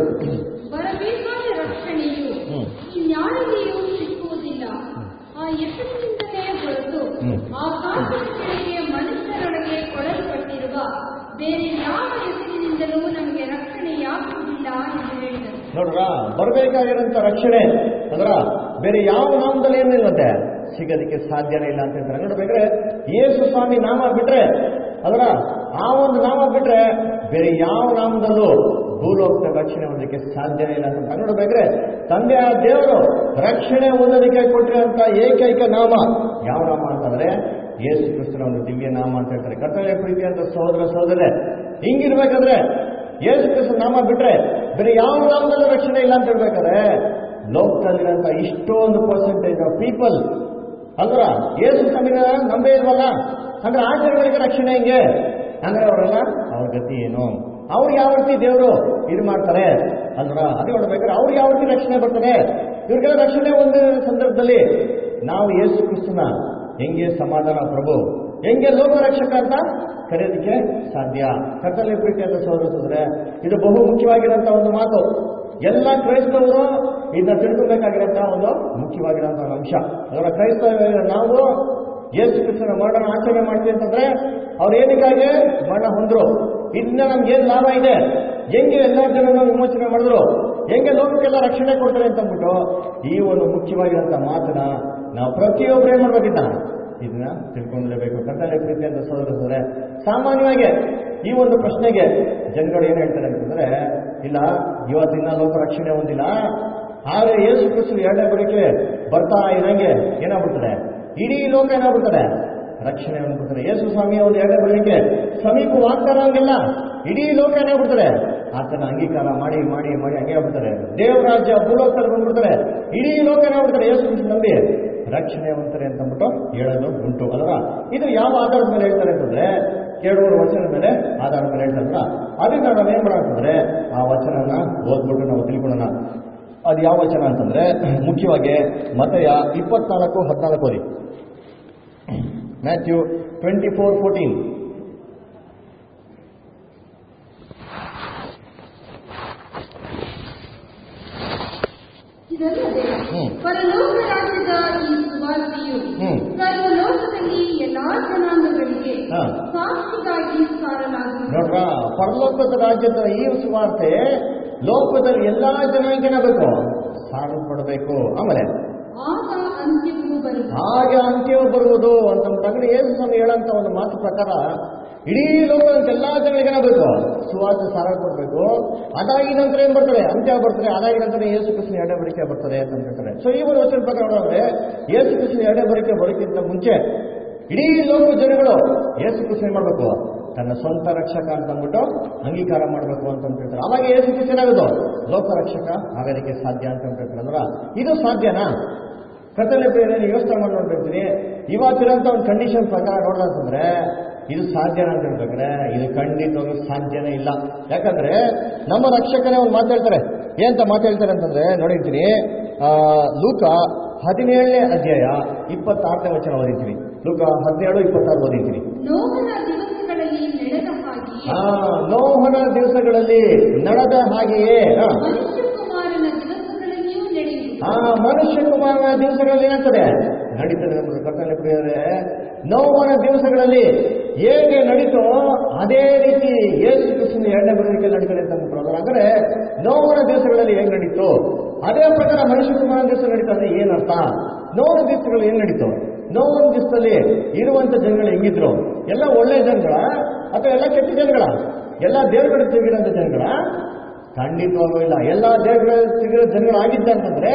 Speaker 4: ಬರಬೇಕಾದ ರಕ್ಷಣೆಯು
Speaker 3: ಹ್ಮ್.
Speaker 4: ಇನ್ಯಾರಿಗೆಯೂ ಸಿಕ್ಕುವುದಿಲ್ಲ ಆ ಹೆಸರಿನಿಂದಲೇ ಹೊರತು
Speaker 3: ಹ್ಮ್.
Speaker 4: ಆಕಾಶದ ಕೆಳಗೆ ಮನುಷ್ಯರೊಳಗೆ ಕೊಡಲ್ಪಟ್ಟಿರುವ ಬೇರೆ ಯಾವ ಹೆಸರಿನಿಂದಲೂ ನಮಗೆ ರಕ್ಷಣೆಯಾಗುವುದಿಲ್ಲ ಎಂದು ಹೇಳಿದರು
Speaker 3: ನೋಡ್ರ ಬರಬೇಕಾಗಿರೋಂಥ ರಕ್ಷಣೆ ಅದರ ಬೇರೆ ಯಾವ ನಾಮದಲ್ಲಿ ಏನಿಲ್ಲಂತೆ ಸಿಗೋದಕ್ಕೆ ಸಾಧ್ಯನೇ ಇಲ್ಲ ಅಂತ ಹೇಳ್ತಾರೆ ನೋಡ್ಬೇಕಾದ್ರೆ ಯೇಸು ಸ್ವಾಮಿ ನಾಮ ಬಿಟ್ರೆ ಅದರ ಆ ಒಂದು ನಾಮ ಬಿಟ್ರೆ ಬೇರೆ ಯಾವ ನಾಮದಲ್ಲೂ ಭೂಲೋಕದ ರಕ್ಷಣೆ ಹೊಂದಲಿಕ್ಕೆ ಸಾಧ್ಯನೇ ಇಲ್ಲ ಅಂತ ನೋಡ್ಬೇಕಾದ್ರೆ ತಂದೆ ಆ ದೇವರು ರಕ್ಷಣೆ ಹೊಂದೋದಕ್ಕೆ ಕೊಟ್ಟಿರುವಂತ ಏಕೈಕ ನಾಮ ಯಾವ ನಾಮ ಅಂತಂದ್ರೆ ಯೇಸು ಕ್ರಿಸ್ತನ ಒಂದು ದಿವ್ಯ ನಾಮ ಅಂತ ಹೇಳ್ತಾರೆ ಕರ್ತವ್ಯ ಪ್ರೀತಿ ಅಂತ ಸಹೋದರ ಸಹೋದರೇ ಹಿಂಗಿರ್ಬೇಕಾದ್ರೆ ಯೇಸು ಕ್ರಿಸ್ತ ನಾಮ ಬಿಟ್ರೆ ಬೇರೆ ಯಾವ ನಾಮದಲ್ಲೂ ರಕ್ಷಣೆ ಇಲ್ಲ ಅಂತ ಹೇಳ್ಬೇಕಾದ್ರೆ ಲೋಕದಲ್ಲಿರೋಂಥ ಇಷ್ಟೊಂದು ಪರ್ಸೆಂಟೇಜ್ ಆಫ್ ಪೀಪಲ್ ಅಲ್ರ ಯೇಸು ಸ್ವಾಮಿನ ನಂಬೇ ಇಲ್ವಲ್ಲ ಅಂದ್ರೆ ಆ ಜನಗಳಿಗೆ ರಕ್ಷಣೆ ಹೆಂಗೆ ಅಂದ್ರೆ ಅವರೆಲ್ಲ ಅವ್ರ ಗತಿ ಏನು ಅವ್ರು ಯಾವ ರೀತಿ ದೇವರು ಇದು ಮಾಡ್ತಾರೆ ಅಲ್ರ ಅದೇ ನೋಡ್ಬೇಕಾದ್ರೆ ಅವ್ರು ಯಾವ ರೀತಿ ರಕ್ಷಣೆ ಬರ್ತಾರೆ ಇವ್ರಿಗೆಲ್ಲ ರಕ್ಷಣೆ ಒಂದು ಸಂದರ್ಭದಲ್ಲಿ ನಾವು ಯೇಸು ಕ್ರಿಸ್ತನ ಹೆಂಗೆ ಸಮಾಧಾನ ಪ್ರಭು ಹೆಂಗೆ ಲೋಕ ರಕ್ಷಕ ಅಂತ ಕರೆಯೋದಕ್ಕೆ ಸಾಧ್ಯ ಕರ್ತವ್ಯ ಪ್ರೀತಿ ಅಂತ ಸೋದರಿಸಿದ್ರೆ ಇದು ಬಹು ಮುಖ್ಯವಾಗಿರೋಂಥ ಒಂದು ಮಾತು ಎಲ್ಲ ಕ್ರೈಸ್ತವರು ಇದನ್ನ ತಿಳ್ಕೊಬೇಕಾಗಿರೋಂಥ ಒಂದು ಮುಖ್ಯವಾಗಿರೋಂಥ ಒಂದು ಅಂಶ ಅದರ ಕ್ರೈಸ್ತವ ನಾವು ಯೇಸು ಕ್ರಿಸ್ತನ ಮರಣ ಆಚರಣೆ ಮಾಡ್ತೀವಿ ಅಂತಂದ್ರೆ ಅವ್ರು ಏನಕ್ಕಾಗಿ ಮರಣ ಹೊಂದ್ರು ಇದನ್ನ ನಮ್ಗೆ ಏನ್ ಲಾಭ ಇದೆ ಹೆಂಗೆ ಎಲ್ಲ ಜನನ ವಿಮೋಚನೆ ಮಾಡಿದ್ರು ಹೆಂಗೆ ಲೋಕಕ್ಕೆಲ್ಲ ರಕ್ಷಣೆ ಕೊಡ್ತಾರೆ ಅಂತ ಅಂದ್ಬಿಟ್ಟು ಈ ಒಂದು ಮುಖ್ಯವಾಗಿರೋಂಥ ಮಾತನ್ನ ನಾವು ಪ್ರತಿಯೊಬ್ಬರು ಏನ್ ಮಾಡ್ಬೇಕಿದ್ದ ಇದನ್ನ ತಿಳ್ಕೊಂಡ್ಲೇಬೇಕು ಕರ್ತವ್ಯ ಪ್ರೀತಿ ಅಂತ ಸೋದರಿಸಿದ್ರೆ ಸಾಮಾನ್ಯವಾಗಿ ಈ ಒಂದು ಪ್ರಶ್ನೆಗೆ ಜನಗಳು ಏನ್ ಹೇಳ್ತಾರೆ ಅಂತಂದ್ರೆ ಇಲ್ಲ ಇವತ್ತಿನ ಲೋಕ ರಕ್ಷಣೆ ಹೊಂದಿಲ್ಲ ಆದ್ರೆ ಯೇಸು ಕ್ರಿಸ್ತು ಎರಡನೇ ಬರೋಕೆ ಬರ್ತಾ ಇರಂಗೆ ಏನಾಗ್ಬಿಡ್ತದೆ ಇಡೀ ಲೋಕ ಏನಾಗ್ಬಿಡ್ತದೆ ರಕ್ಷಣೆ ಅಂದ್ಬಿಡ್ತಾರೆ ಯೇಸು ಸ್ವಾಮಿಯ ಒಂದು ಎರಡನೇ ಬರೋಕೆ ಸಮೀಪವಾಗ್ತಾರಂಗಿಲ್ಲ ಇಡೀ ಲೋಕ ಏನಾಗ್ಬಿಡ್ತಾರೆ ಆತನ ಅಂಗೀಕಾರ ಮಾಡಿ ಮಾಡಿ ಮಾಡಿ ಹಂಗೆ ಆಗ್ಬಿಡ್ತಾರೆ ದೇವರಾಜ್ಯ ಭೂಲೋಕದಲ್ಲಿ ಬಂದ್ಬಿಡ್ತಾರೆ ಇಡೀ ಲೋಕ ಏನಾಗ್ಬಿಡ್ತಾರೆ ಯೇಸು ಕ್ರಿಸ್ತು ನಂಬಿ ರಕ್ಷಣೆ ಹೊಂತಾರೆ ಅಂತ ಅಂದ್ಬಿಟ್ಟು ಹೇಳೋದು ಉಂಟು ಅಲ್ವಾ ಇದು ಯಾವ ಆಧಾರದ ಮೇಲೆ ಹೇಳ್ತಾರೆ ಅಂತಂದ್ರೆ ಕೇಳುವರ ವಚನದ ಮೇಲೆ ಆಧಾರದ ಮೇಲೆ ಹೇಳ್ತಾರಲ್ಲ ಅದರಿಂದ ನಾವು ಏನ್ ಮಾಡೋಣ ಆ ವಚನನ ಓದ್ಬಿಟ್ಟು ನಾವು ತಿಳ್ಕೊಳ್ಳೋಣ ಅದು ಯಾವ ವಚನ ಅಂತಂದ್ರೆ ಮುಖ್ಯವಾಗಿ ಮತಯ ಇಪ್ಪತ್ನಾಲ್ಕು ಹದಿನಾಲ್ಕು ಓದಿ ಮ್ಯಾಥ್ಯೂ ಟ್ವೆಂಟಿ ಫೋರ್ ಫೋರ್ಟೀನ್
Speaker 4: ಇದಲ್ಲದೆ
Speaker 3: ಹ್ಮ್.
Speaker 4: ಪರಲೋಕ ರಾಜ್ಯದ ಈ ಸುವಾರ್ತೆಯು
Speaker 3: ಹ್ಮ್.
Speaker 4: ಸರ್ವಲೋಕದಲ್ಲಿ ಎಲ್ಲಾ ಜನಾಂಗಗಳಿಗೆ
Speaker 3: ಹಾ.
Speaker 4: ಸಾಕ್ಷಿಗಾಗಿ ಸಾರಲಾಗುವುದು
Speaker 3: ನೋಡ್ರ ಪರಲೋಕದ ರಾಜ್ಯದ ಈ ಸುವಾರ್ತೆ ಲೋಕದಲ್ಲಿ ಎಲ್ಲಾ ಜನಾಂಗನ ಬೇಕು ಸಾರಲ್ಪಡಬೇಕು ಆಮೇಲೆ
Speaker 4: ಆಗ ಅಂತ್ಯವೂ ಬರುವುದು
Speaker 3: ಹಾಗೆ ಅಂತ್ಯವು ಬರುವುದು ಅಂತ ಅಂದ್ರೆ ಯೇಸು ಸ್ವಾಮಿ ಹೇಳಂತ ಒಂದು ಮಾತು ಪ್ರಕಾರ ಇಡೀ ಲೋಕದ ಎಲ್ಲಾ ಜನಗಳಿಗೆ ಬೇಕು ಸುವಾರ್ತೆ ಸಾರ ಕೊಡಬೇಕು ಅದಾಗಿ ನಂತರ ಏನ್ ಬರ್ತದೆ ಅಂತ್ಯ ಬರ್ತದೆ ಅದಾಗಿ ನಂತರ ಯೇಸು ಕೃಷ್ಣ ಎರಡೇ ಬರಿಕೆ ಬರ್ತದೆ ಅಂತ ಹೇಳ್ತಾರೆ ಸೊ ಈ ಒಂದು ವಚನ ಪ್ರಕಾರ ನೋಡಿದ್ರೆ ಯೇಸು ಕೃಷ್ಣ ಎರಡೇ ಬರಿಕೆ ಬರೋಕ್ಕಿಂತ ಮುಂಚೆ ಇಡೀ ಲೋಕ ಜನಗಳು ಯೇಸು ಕೃಷ್ಣ ಏನ್ ಮಾಡ್ಬೇಕು ತನ್ನ ಸ್ವಂತ ರಕ್ಷಕ ಅಂತ ಅಂದ್ಬಿಟ್ಟು ಅಂಗೀಕಾರ ಮಾಡಬೇಕು ಅಂತ ಅಂತ ಹೇಳ್ತಾರೆ ಅವಾಗ ಏಸು ಕ್ರಿಸ್ತನಾಗೋದು ಲೋಕ ರಕ್ಷಕ ಆಗೋದಕ್ಕೆ ಸಾಧ್ಯ ಅಂತ ಅಂತ ಹೇಳ್ತಾರೆ ಅಂದ್ರ ಇದು ಸಾಧ್ಯನಾ ಕತ್ತಲೆ ಬೇರೆ ಯೋಚನೆ ಮಾಡಿ ನೋಡ್ಬಿಡ್ತೀನಿ ಇವತ್ತಿರೋಂಥ ಒಂದು ಕಂಡೀಷನ್ ಪ್ರಕಾರ ನೋಡೋದಂತಂದ್ರೆ ಇದು ಸಾಧ್ಯನಾ ಅಂತ ಹೇಳ್ಬೇಕಾದ್ರೆ ಇದು ಖಂಡಿತವಾಗ್ಲೂ ಸಾಧ್ಯನೇ ಇಲ್ಲ ಯಾಕಂದ್ರೆ ನಮ್ಮ ರಕ್ಷಕನೇ ಒಂದು ಮಾತಾಡ್ತಾರೆ ಏನಂತ ಮಾತಾಡ್ತಾರೆ ಅಂತಂದ್ರೆ ನೋಡಿರ್ತೀನಿ ಆ, ಲೂಕ ಹದಿನೇಳನೇ ಅಧ್ಯಾಯ ಇಪ್ಪತ್ತಾರನೇ ವಚನ ಓದಿರ್ತೀನಿ ಲೂಕ ಹದಿನೇಳು ಇಪ್ಪತ್ತಾರು ಓದಿರ್ತೀನಿ
Speaker 4: ನೋಹನ ದಿವಸಗಳಲ್ಲಿ ನಡೆದ ಹಾಗೆಯೇ
Speaker 3: ಆ ನೋಹನ ದಿವಸಗಳಲ್ಲಿ ನಡೆದ ಹಾಗೆಯೇ ಆ,
Speaker 4: ಮನುಷ್ಯ ಕುಮಾರನ ದಿವಸಗಳಲ್ಲಿಯೂ ನಡೆಯುವುದು
Speaker 3: ಆ ಮನುಷ್ಯ ಕುಮಾರನ ದಿವಸಗಳಲ್ಲಿ ಏನಾಗ್ತದೆ ನಡೀತದೆ ನಮ್ಮ ಕರ್ತವ್ಯ ಪ್ರಿಯರೇ ನೋವನ ದಿವಸಗಳಲ್ಲಿ ಹೇಗೆ ನಡೀತೋ ಅದೇ ರೀತಿ ಯೇಸು ಕ್ರಿಸ್ತನ ಎರಡನೇ ಬರುವಿಕೆ ನಡೀತದೆ ಅಂತ ಅಂದ್ಬಿಟ್ರು ಅಂದ್ರೆ ನೋವನ ದಿವಸಗಳಲ್ಲಿ ಹೇಗೆ ನಡೀತು ಅದೇ ಪ್ರಕಾರ ಮನುಷ್ಯ ಕುಮಾರನ ದಿವಸ ನಡೀತದೆ ಏನರ್ಥ ನೋವನ ದಿವಸಗಳು ಏನ್ ನಡೀತು ನೋವನ ದಿವಸದಲ್ಲಿ ಇರುವಂತ ಜನಗಳು ಹೆಂಗಿದ್ರು ಎಲ್ಲ ಒಳ್ಳೆ ಜನಗಳ ಅಥವಾ ಎಲ್ಲ ಕೆಟ್ಟ ಜನಗಳ ಎಲ್ಲ ದೇವರುಗಳು ತಿರುಗಿರೋಂಥ ಜನಗಳ ಖಂಡಿತವಾಗೂ ಇಲ್ಲ ಎಲ್ಲ ದೇವರ ಸಿಗಿರೋ ಜನಗಳಾಗಿದ್ದ ಅಂತಂದ್ರೆ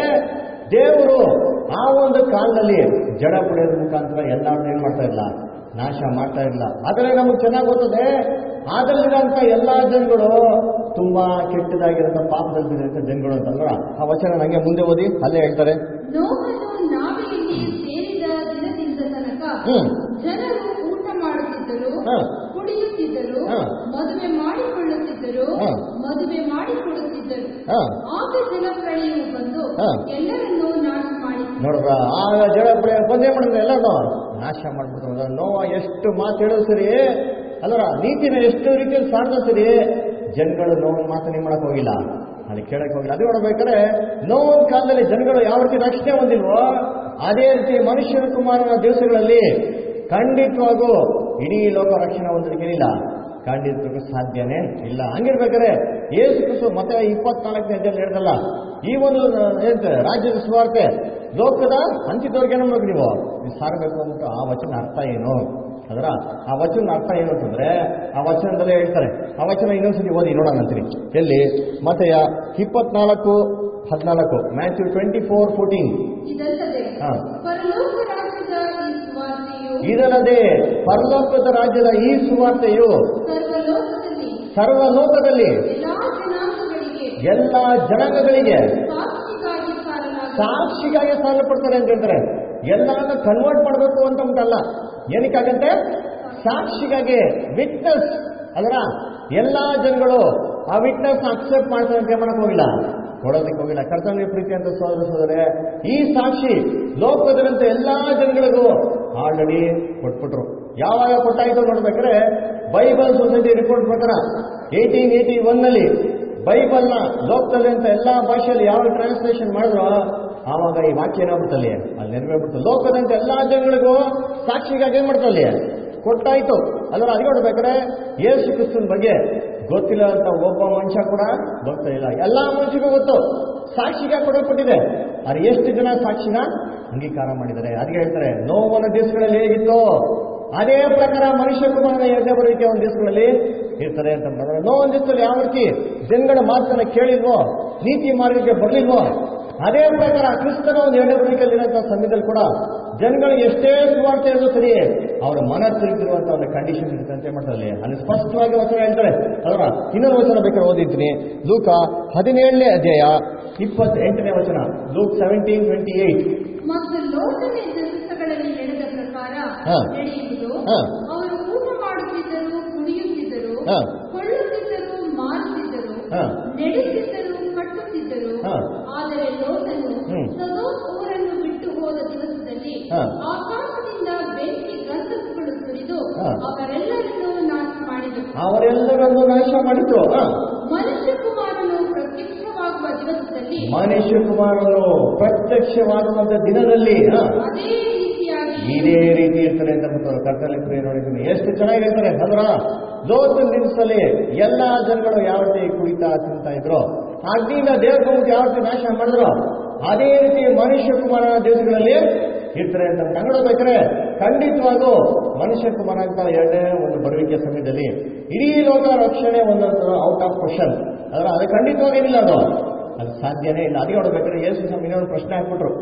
Speaker 3: ದೇವರು ಆ ಒಂದು ಕಾಲದಲ್ಲಿ ಜಡ ಪಡೆಯೋದ್ರ ಮುಖಾಂತರ ಎಲ್ಲಾರನ್ನೂ ಏನ್ ಮಾಡ್ತಾ ಇಲ್ಲ ನಾಶ ಮಾಡ್ತಾ ಇಲ್ಲ ಆದರೆ ನಮಗೆ ಚೆನ್ನಾಗಿ ಗೊತ್ತದೆ ಅದರಲ್ಲಿರೋಂಥ ಎಲ್ಲಾ ಜನಗಳು ತುಂಬಾ ಕೆಟ್ಟದಾಗಿರೋಂಥ ಪಾಪದಲ್ಲಿ ಬಿದ್ದಿರೋಂಥ ಜನಗಳು ಅಂತಂದ್ರ ಆ ವಚನ ನಂಗೆ ಮುಂದೆ ಓದಿ ಅಲ್ಲೇ ಹೇಳ್ತಾರೆ
Speaker 4: ನೋಹನು ನಾವೆಯಲ್ಲಿ ಸೇರಿದ ದಿನದಿಂದ ತನಕ
Speaker 3: ಹ್ಮ್.
Speaker 4: ಜನರು ಊಟ ಮಾಡುತ್ತಿದ್ದರು
Speaker 3: ಹ.
Speaker 4: ಕುಡಿಯುತ್ತಿದ್ದರು
Speaker 3: ಹ.
Speaker 4: ಮದುವೆ ಮಾಡಿಕೊಳ್ಳುತ್ತಿದ್ದರು
Speaker 3: ಹ.
Speaker 4: ಮದುವೆ ಮಾಡಿಕೊಡುತ್ತಿದ್ದರು
Speaker 3: ಹಾ
Speaker 4: ಆಗ ಜಲಪ್ರಳಯವು ಬಂದು
Speaker 3: ಹ.
Speaker 4: ಎಲ್ಲರನ್ನೂ ನಾಶ ಮಾಡಿತು
Speaker 3: ನೋಡ್ರ ಆಗ ಜಡ ಪ್ರಳಯ ಬಂದೇ ಮಾಡಿದ್ರೆ ಎಲ್ಲನೂ ನಾಶ ಮಾಡ್ಬಿಟ್ಟು ನೋವ ಎಷ್ಟು ಮಾತು ಹೇಳೋದು ಸರಿ ಅಲ್ಲರ ನೀತಿನ ಎಷ್ಟು ರೀತಿಯಲ್ಲಿ ಸಾರ್ದ ಸರಿ ಜನಗಳು ನೋವಿನ ಮಾತನ್ನ ಮಾಡಕ್ ಹೋಗಿಲ್ಲ ಅಲ್ಲಿ ಕೇಳಕ್ ಹೋಗಿಲ್ಲ ಅದೇ ನೋಡ್ಬೇಕಾದ್ರೆ ನೋವಿನ ಕಾಲದಲ್ಲಿ ಜನಗಳು ಯಾವ ರೀತಿ ರಕ್ಷಣೆ ಹೊಂದಿಲ್ವೋ ಅದೇ ರೀತಿ ಮನುಷ್ಯನ ಕುಮಾರನ ದಿವಸಗಳಲ್ಲಿ ಖಂಡಿತವಾಗೂ ಇಡೀ ಲೋಕ ರಕ್ಷಣೆ ಹೊಂದಲಿಕ್ಕೇನಿಲ್ಲ ಖಂಡಿತಕ್ಕೂ ಸಾಧ್ಯನೇ ಇಲ್ಲ ಹಂಗಿರ್ಬೇಕಾದ್ರೆ ಏಸು ಕ್ರಿಸ್ತು ಮತ್ತೆ ಇಪ್ಪತ್ನಾಲ್ಕನೇ ಅಧ್ಯಾಯ ಹೇಳಿದಲ್ಲ ಈ ಒಂದು ಏನಂತೆ ರಾಜ್ಯದ ಸುವಾರ್ತೆ ಲೋಕದ ಹಂಚಿದವ್ರಿಗೆ ನಮ್ಗೆ ನೀವು ನೀವು ಸಾರಬೇಕು ಅಂದ್ಬಿಟ್ಟು ಆ ವಚನ ಅರ್ಥ ಏನು ಅದರ ಆ ವಚನ ಅರ್ಥ ಏನು ಅಂತಂದ್ರೆ ಆ ವಚನದಲ್ಲೇ ಹೇಳ್ತಾರೆ ಆ ವಚನ ಇನ್ನೊಂದ್ಸತಿ ಓದಿ ನೋಡೋಣ ಅಂತೀರಿ ಎಲ್ಲಿ ಮತೆಯ ಇಪ್ಪತ್ನಾಲ್ಕು ಹದಿನಾಲ್ಕು ಮ್ಯಾಥ್ಯೂ ಟ್ವೆಂಟಿ ಫೋರ್ ಫೋರ್ಟೀನ್
Speaker 4: ಇದಲ್ಲದೆ
Speaker 3: ಹಾ.
Speaker 4: ಪರಲೋಕ ರಾಜ್ಯದ ಈ ಸುವಾರ್ತೆಯು
Speaker 3: ಇದಲ್ಲದೆ ಪರಲೋಕದ ರಾಜ್ಯದ ಈ ಸುವಾರ್ತೆಯು
Speaker 4: ಸರ್ವಲೋಕದಲ್ಲಿ
Speaker 3: ಸರ್ವಲೋಕದಲ್ಲಿ
Speaker 4: ಎಲ್ಲಾ ಜನಾಂಗಗಳಿಗೆ
Speaker 3: ಎಲ್ಲ ಜನಾಂಗಗಳಿಗೆ
Speaker 4: ಸಾಕ್ಷಿಗಾಗಿ ಸಾರಲಾಗುವುದು
Speaker 3: ಸಾಕ್ಷಿಗಾಗಿ ಸಾಲಪಡ್ತಾರೆ ಅಂತ ಹೇಳ್ತಾರೆ ಎಲ್ಲಾನು ಕನ್ವರ್ಟ್ ಮಾಡಬೇಕು ಅಂತ ಉಂಟಲ್ಲ ಏನಕ್ಕಾಗಂತೆ ಸಾಕ್ಷಿಗಾಗಿ ವಿಟ್ನೆಸ್ ಅದರ ಎಲ್ಲಾ ಜನಗಳು ಆ ವಿಟ್ನೆಸ್ ಅಕ್ಸೆಪ್ಟ್ ಮಾಡ್ತಾರೆ ಅಂತ ಮಾಡಕ್ ಹೋಗಿಲ್ಲ ಕೊಡೋದಕ್ಕೆ ಹೋಗಿಲ್ಲ ಕರ್ತವ್ಯ ಪ್ರೀತಿ ಅಂತ ಸೋದರ ಸೋದರೇ ಈ ಸಾಕ್ಷಿ ಲೋಕದಲ್ಲಿಂತ ಎಲ್ಲಾ ಜನಗಳಿಗೂ ಆಲ್ರೆಡಿ ಕೊಟ್ಬಿಟ್ರು ಯಾವಾಗ ಕೊಟ್ಟಾಯ್ತು ನೋಡ್ಬೇಕಾದ್ರೆ ಬೈಬಲ್ ಸೊಸೈಟಿ ರಿಪೋರ್ಟ್ ಪ್ರಕಾರ ಏಯ್ಟೀನ್ ಏಯ್ಟಿ ಒನ್ ನಲ್ಲಿ ಬೈಬಲ್ನ ಲೋಕದಲ್ಲಿ ಅಂತ ಎಲ್ಲಾ ಭಾಷೆಯಲ್ಲಿ ಯಾವ ಟ್ರಾನ್ಸ್ಲೇಷನ್ ಮಾಡಿದ್ರು ಆವಾಗ ಈ ವಾಕ್ಯ ಏನಾಗ್ಬಿಡ್ತಲ್ಲಿ ಅಲ್ಲಿ ನೆರವೇರ್ಬಿಡ್ತು ಲೋಕದಂತ ಎಲ್ಲಾ ಜನಗಳಿಗೂ ಸಾಕ್ಷಿಗಾಗಿ ಏನ್ ಮಾಡ್ತಲ್ಲಿ ಕೊಟ್ಟಾಯ್ತು ಅಲ್ಲರ ಅದಕ್ಕೆ ನೋಡ್ಬೇಕಾದ್ರೆ ಯೇಸು ಕ್ರಿಸ್ತನ ಬಗ್ಗೆ ಗೊತ್ತಿಲ್ಲ ಅಂತ ಒಬ್ಬ ಮನುಷ್ಯ ಕೂಡ ಗೊತ್ತಾ ಇಲ್ಲ ಎಲ್ಲಾ ಮನುಷ್ಯರಿಗೂ ಗೊತ್ತು ಸಾಕ್ಷಿಗೆ ಕೊಡಲ್ಪಟ್ಟಿದೆ ಅದು ಎಷ್ಟು ಜನ ಸಾಕ್ಷಿನ ಅಂಗೀಕಾರ ಮಾಡಿದ್ದಾರೆ ಅದಕ್ಕೆ ಹೇಳ್ತಾರೆ ನೋವನ ದಿವಸಗಳಲ್ಲಿ ಹೇಗಿತ್ತು ಅದೇ ಪ್ರಕಾರ ಮನುಷ್ಯ ಕುಮಾರನ ಎರಡನೇ ಬರುವಿಕೆ ಒಂದು ದಿವಸಗಳಲ್ಲಿ ಇರ್ತಾರೆ ಅಂತ ಅಂದ್ರೆ ನೋವೊಂದು ದಿವಸದಲ್ಲಿ ಯಾವ ರೀತಿ ಜನಗಳ ಮಾತನ್ನ ಕೇಳಿಲ್ವೋ ನೀತಿ ಮಾರ್ಗಕ್ಕೆ ಬರ್ಲಿಲ್ವೋ ಅದೇ ಪ್ರಕಾರ ಕ್ರಿಸ್ತನ ಒಂದು ಎರಡನೇ ಬರುವಿಕೆಯಲ್ಲಿರುವಂತಹ ಸಮಯದಲ್ಲಿ ಕೂಡ ಜನಗಳಿಗೆ ಎಷ್ಟೇ ಸುವಾರ್ತೆ ಇರೋದು ಸರಿ ಅವರ ಮನ ತಿರುಗಿರುವಂತಹ ಒಂದು ಕಂಡೀಷನ್ ಇರುತ್ತೆ ಅಂತ ಮಾಡ್ತಾರೆ ಅಲ್ಲಿ ಸ್ಪಷ್ಟವಾಗಿ ವಚನ ಹೇಳ್ತಾರೆ ಅದರ ಇನ್ನೊಂದು ವಚನ ಬೇಕಾದ್ರೆ ಓದಿದ್ದೀನಿ ಲೂಕ ಹದಿನೇಳನೇ ಅಧ್ಯಾಯ ಇಪ್ಪತ್ತೆಂಟನೇ ವಚನ ಲೂಕ್ ಸೆವೆಂಟೀನ್ ಟ್ವೆಂಟಿ ಏಟ್
Speaker 4: ಮತ್ತು ಲೋಕನೇ ದಿವಸಗಳಲ್ಲಿ ನಡೆದ ಪ್ರಕಾರ
Speaker 3: ಹಾ.
Speaker 4: ನಡೆಯುವುದು
Speaker 3: ಹಾ.
Speaker 4: ಅವರು ಊಟ ಮಾಡುತ್ತಿದ್ದರು ಕುಡಿಯುತ್ತಿದ್ದರು
Speaker 3: ಹಾ.
Speaker 4: ಕೊಳ್ಳುತ್ತಿದ್ದರು ಮಾರುತ್ತಿದ್ದರು
Speaker 3: ಹಾ.
Speaker 4: ನೆಡುತ್ತಿದ್ದರು ಕಟ್ಟುತ್ತಿದ್ದರು
Speaker 3: ಹಾ.
Speaker 4: ಆದರೆ ಲೋಕನು
Speaker 3: ಹ್ಮ್.
Speaker 4: ಸದೋಮ್ ಊರನ್ನು ಬಿಟ್ಟು ಹೋದ ದಿವಸದಲ್ಲಿ
Speaker 3: ಹಾ.
Speaker 4: ಆಕಾಶದಿಂದ ಬೆಂಕಿ ಗಂಧಕಗಳು ಸುರಿದು
Speaker 3: ಹಾ.
Speaker 4: ಅವರೆಲ್ಲರನ್ನೂ ನಾಶ ಮಾಡಿದರು
Speaker 3: ಅವರೆಲ್ಲರನ್ನು ನಾಶ ಮಾಡಿದ್ರು ಹ.
Speaker 4: ಮನುಷ್ಯ ಕುಮಾರನು ಪ್ರತ್ಯಕ್ಷವಾಗುವ ದಿವಸದಲ್ಲಿ
Speaker 3: ಮನುಷ್ಯ ಕುಮಾರನು ಪ್ರತ್ಯಕ್ಷವಾಗುವಂತ ದಿನದಲ್ಲಿ ಹ,
Speaker 4: ಅದೇ ರೀತಿಯಾಗಿ
Speaker 3: ಇದೇ ರೀತಿ ಇರ್ತಾರೆ ಅಂತ ಬಿಟ್ಟು ಕರ್ತಲ್ಲಿ ಪ್ರಿಯ ನೋಡಿದ್ದೀನಿ ಎಷ್ಟು ಚೆನ್ನಾಗಿರ್ತಾರೆ ಅಲ್ರ ಲೋಕದ ದಿವಸದಲ್ಲಿ ಎಲ್ಲಾ ಜನಗಳು ಯಾವ ರೀತಿ ಕುಡಿತಾ ತಿಂತಾ ಇದ್ರು ಅಗ್ನಿಯಿಂದ ದೇವ್ರ ಯಾವ ರೀತಿ ನಾಶ ಮಾಡಿದ್ರು ಅದೇ ರೀತಿ ಮನುಷ್ಯ ಕುಮಾರನ ದಿವಸಗಳಲ್ಲಿ ಇರ್ತಾರೆ ಅಂತ ಕಂಡುಬೇಕಾದ್ರೆ ಖಂಡಿತವಾಗೂ ಮನುಷ್ಯ ಕುಮಾರ ಅಂತ ಎರಡನೇ ಒಂದು ಬರುವಿಕೆ ಸಮಯದಲ್ಲಿ ಇಡೀ ಲೋಕ ರಕ್ಷಣೆ ಒಂದೊಂದು ಔಟ್ ಆಫ್ ಕ್ವಶನ್ ಅದರ ಅದು ಖಂಡಿತವಾಗೇನಿಲ್ಲ ಅದು ಅದು ಸಾಧ್ಯನೇ ಇಲ್ಲ ಅದಕ್ಕೆ ನೋಡ್ಬೇಕಾದ್ರೆ ಯೇಸು ಸ್ವಾಮಿ ಇನ್ನೊಂದು ಪ್ರಶ್ನೆ ಹಾಕ್ಬಿಟ್ರು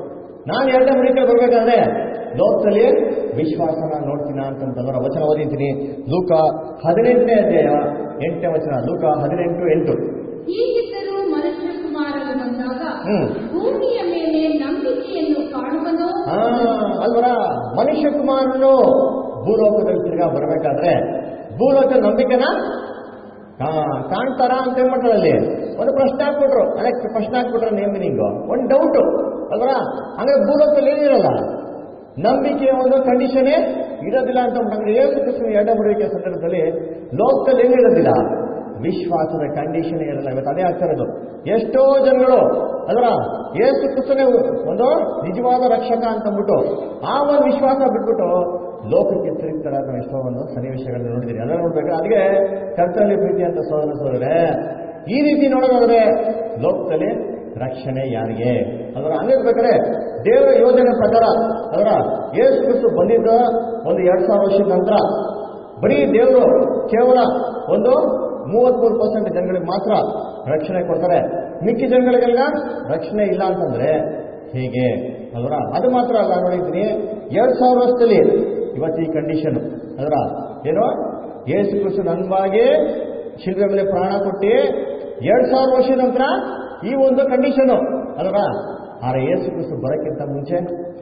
Speaker 3: ನಾನು ಎರಡನೇ ಬರೀಕೆ ಬರ್ಬೇಕಾದ್ರೆ ಲೋಕದಲ್ಲಿ ವಿಶ್ವಾಸನ ನೋಡ್ತೀನ ಅಂತಂದ್ರೆ ವಚನ ಓದಿದ್ದೀನಿ ಲೂಕ ಹದಿನೆಂಟನೇ ಅಧ್ಯಾಯ ಎಂಟನೇ ವಚನ ಲೂಕ ಹದಿನೆಂಟು ಎಂಟು
Speaker 4: ಹೀಗಿದ್ದರೂ ಮನುಷ್ಯ ಕುಮಾರನು ಬಂದಾಗ
Speaker 3: ಹ್ಮ್.
Speaker 4: ಭೂಮಿಯ ಮೇಲೆ ನಂಬಿಕೆಯನ್ನು ಕಾಣುವನೋ
Speaker 3: ಆ, ಅಲ್ವರ ಮನುಷ್ಯ ಕುಮಾರನು ಭೂಲೋಕದಲ್ಲಿ ತಿರ್ಗಾ ಬರಬೇಕಾದ್ರೆ ಭೂಲೋಕ ನಂಬಿಕೆನ ಆ, ಕಾಣ್ತಾರ ಅಂತ ಏನ್ ಮಾಡ್ತಾರೆ ಅಲ್ಲಿ ಒಂದು ಪ್ರಶ್ನೆ ಹಾಕ್ಬಿಟ್ರು ಅದಕ್ಕೆ ಪ್ರಶ್ನೆ ಹಾಕ್ಬಿಟ್ರೆ ನೇಮ್ ಮೀನಿಂಗು ಒಂದು ಡೌಟ್ ಅಲ್ವರ ಹಂಗಾರೆ ಭೂಲೋಕದಲ್ಲಿ ಏನಿರಲ್ಲ ನಂಬಿಕೆಯ ಒಂದು ಕಂಡೀಷನೇ ಇರೋದಿಲ್ಲ ಅಂತ ಅಂದ್ರೆ ಏಸು ಕ್ರಿಸ್ತನ ಎರಡನೇ ಬರುವಿಕೆ ಸಂದರ್ಭದಲ್ಲಿ ಲೋಕದಲ್ಲಿ ಏನಿರೋದಿಲ್ಲ ವಿಶ್ವಾಸದ ಕಂಡೀಷನ್ ಇರಲ್ಲ ಇವತ್ತು ಅದೇ ಆಗ್ತಾ ಇರೋದು ಎಷ್ಟೋ ಜನಗಳು ಅದರ ಏಸು ಕ್ರಿಸ್ತನೇ ಒಂದು ನಿಜವಾದ ರಕ್ಷಕ ಅಂತ ಅಂದ್ಬಿಟ್ಟು ಆ ಒಂದು ವಿಶ್ವಾಸ ಬಿಟ್ಬಿಟ್ಟು ಲೋಕಕ್ಕೆ ತಿರುಗ್ತಾರೆ ನಾವು ಎಷ್ಟೋ ಒಂದು ಸನ್ನಿವೇಶಗಳನ್ನ ನೋಡಿದಿರಿ ಅದನ್ನ ನೋಡ್ಬೇಕಾದ್ರೆ ಅದಕ್ಕೆ ಕರ್ತವ್ಯ ಪ್ರೀತಿ ಅಂತ ಸೋದರ ಸೋದರೇ ಈ ರೀತಿ ನೋಡೋದಾದ್ರೆ ಲೋಕದಲ್ಲಿ ರಕ್ಷಣೆ ಯಾರಿಗೆ ಅದರ ಹಂಗಿರ್ಬೇಕಾದ್ರೆ ದೇವರ ಯೋಜನೆ ಪ್ರಕಾರ ಅದರ ಏಸು ಕ್ರಿಸ್ತು ಬಂದಿದ್ದ ಒಂದು ಎರಡ್ ಸಾವಿರ ವರ್ಷದ ನಂತರ ಬರೀ ದೇವರು ಕೇವಲ ಒಂದು ಮೂವತ್ಮೂರು ಪರ್ಸೆಂಟ್ ಜನಗಳಿಗೆ ಮಾತ್ರ ರಕ್ಷಣೆ ಕೊಡ್ತಾರೆ ಮಿಕ್ಕಿ ಜನಗಳಿಗೆಲ್ಲ ರಕ್ಷಣೆ ಇಲ್ಲ ಅಂತಂದ್ರೆ ಹೇಗೆ ಅದರ ಅದು ಮಾತ್ರ ಅಲ್ಲ ನೋಡಿದ್ದೀನಿ ಎರಡ್ ಸಾವಿರ ವರ್ಷದಲ್ಲಿ ಇವತ್ತು ಈ ಕಂಡೀಷನ್ ಅದರ ಏನೋ ಏಸು ಕ್ರಿಸ್ತು ನನ್ವಾಗಿ ಶಿಲ್ಪೆ ಮೇಲೆ ಪ್ರಾಣ ಕೊಟ್ಟು ಎರಡ್ ಸಾವಿರ ವರ್ಷದ ನಂತರ ಈ ಒಂದು ಕಂಡೀಷನ್ ಅದರ ಆದ್ರೆ ಏಸು ಕ್ರಿಸ್ತು ಬರೋಕ್ಕಿಂತ ಮುಂಚೆ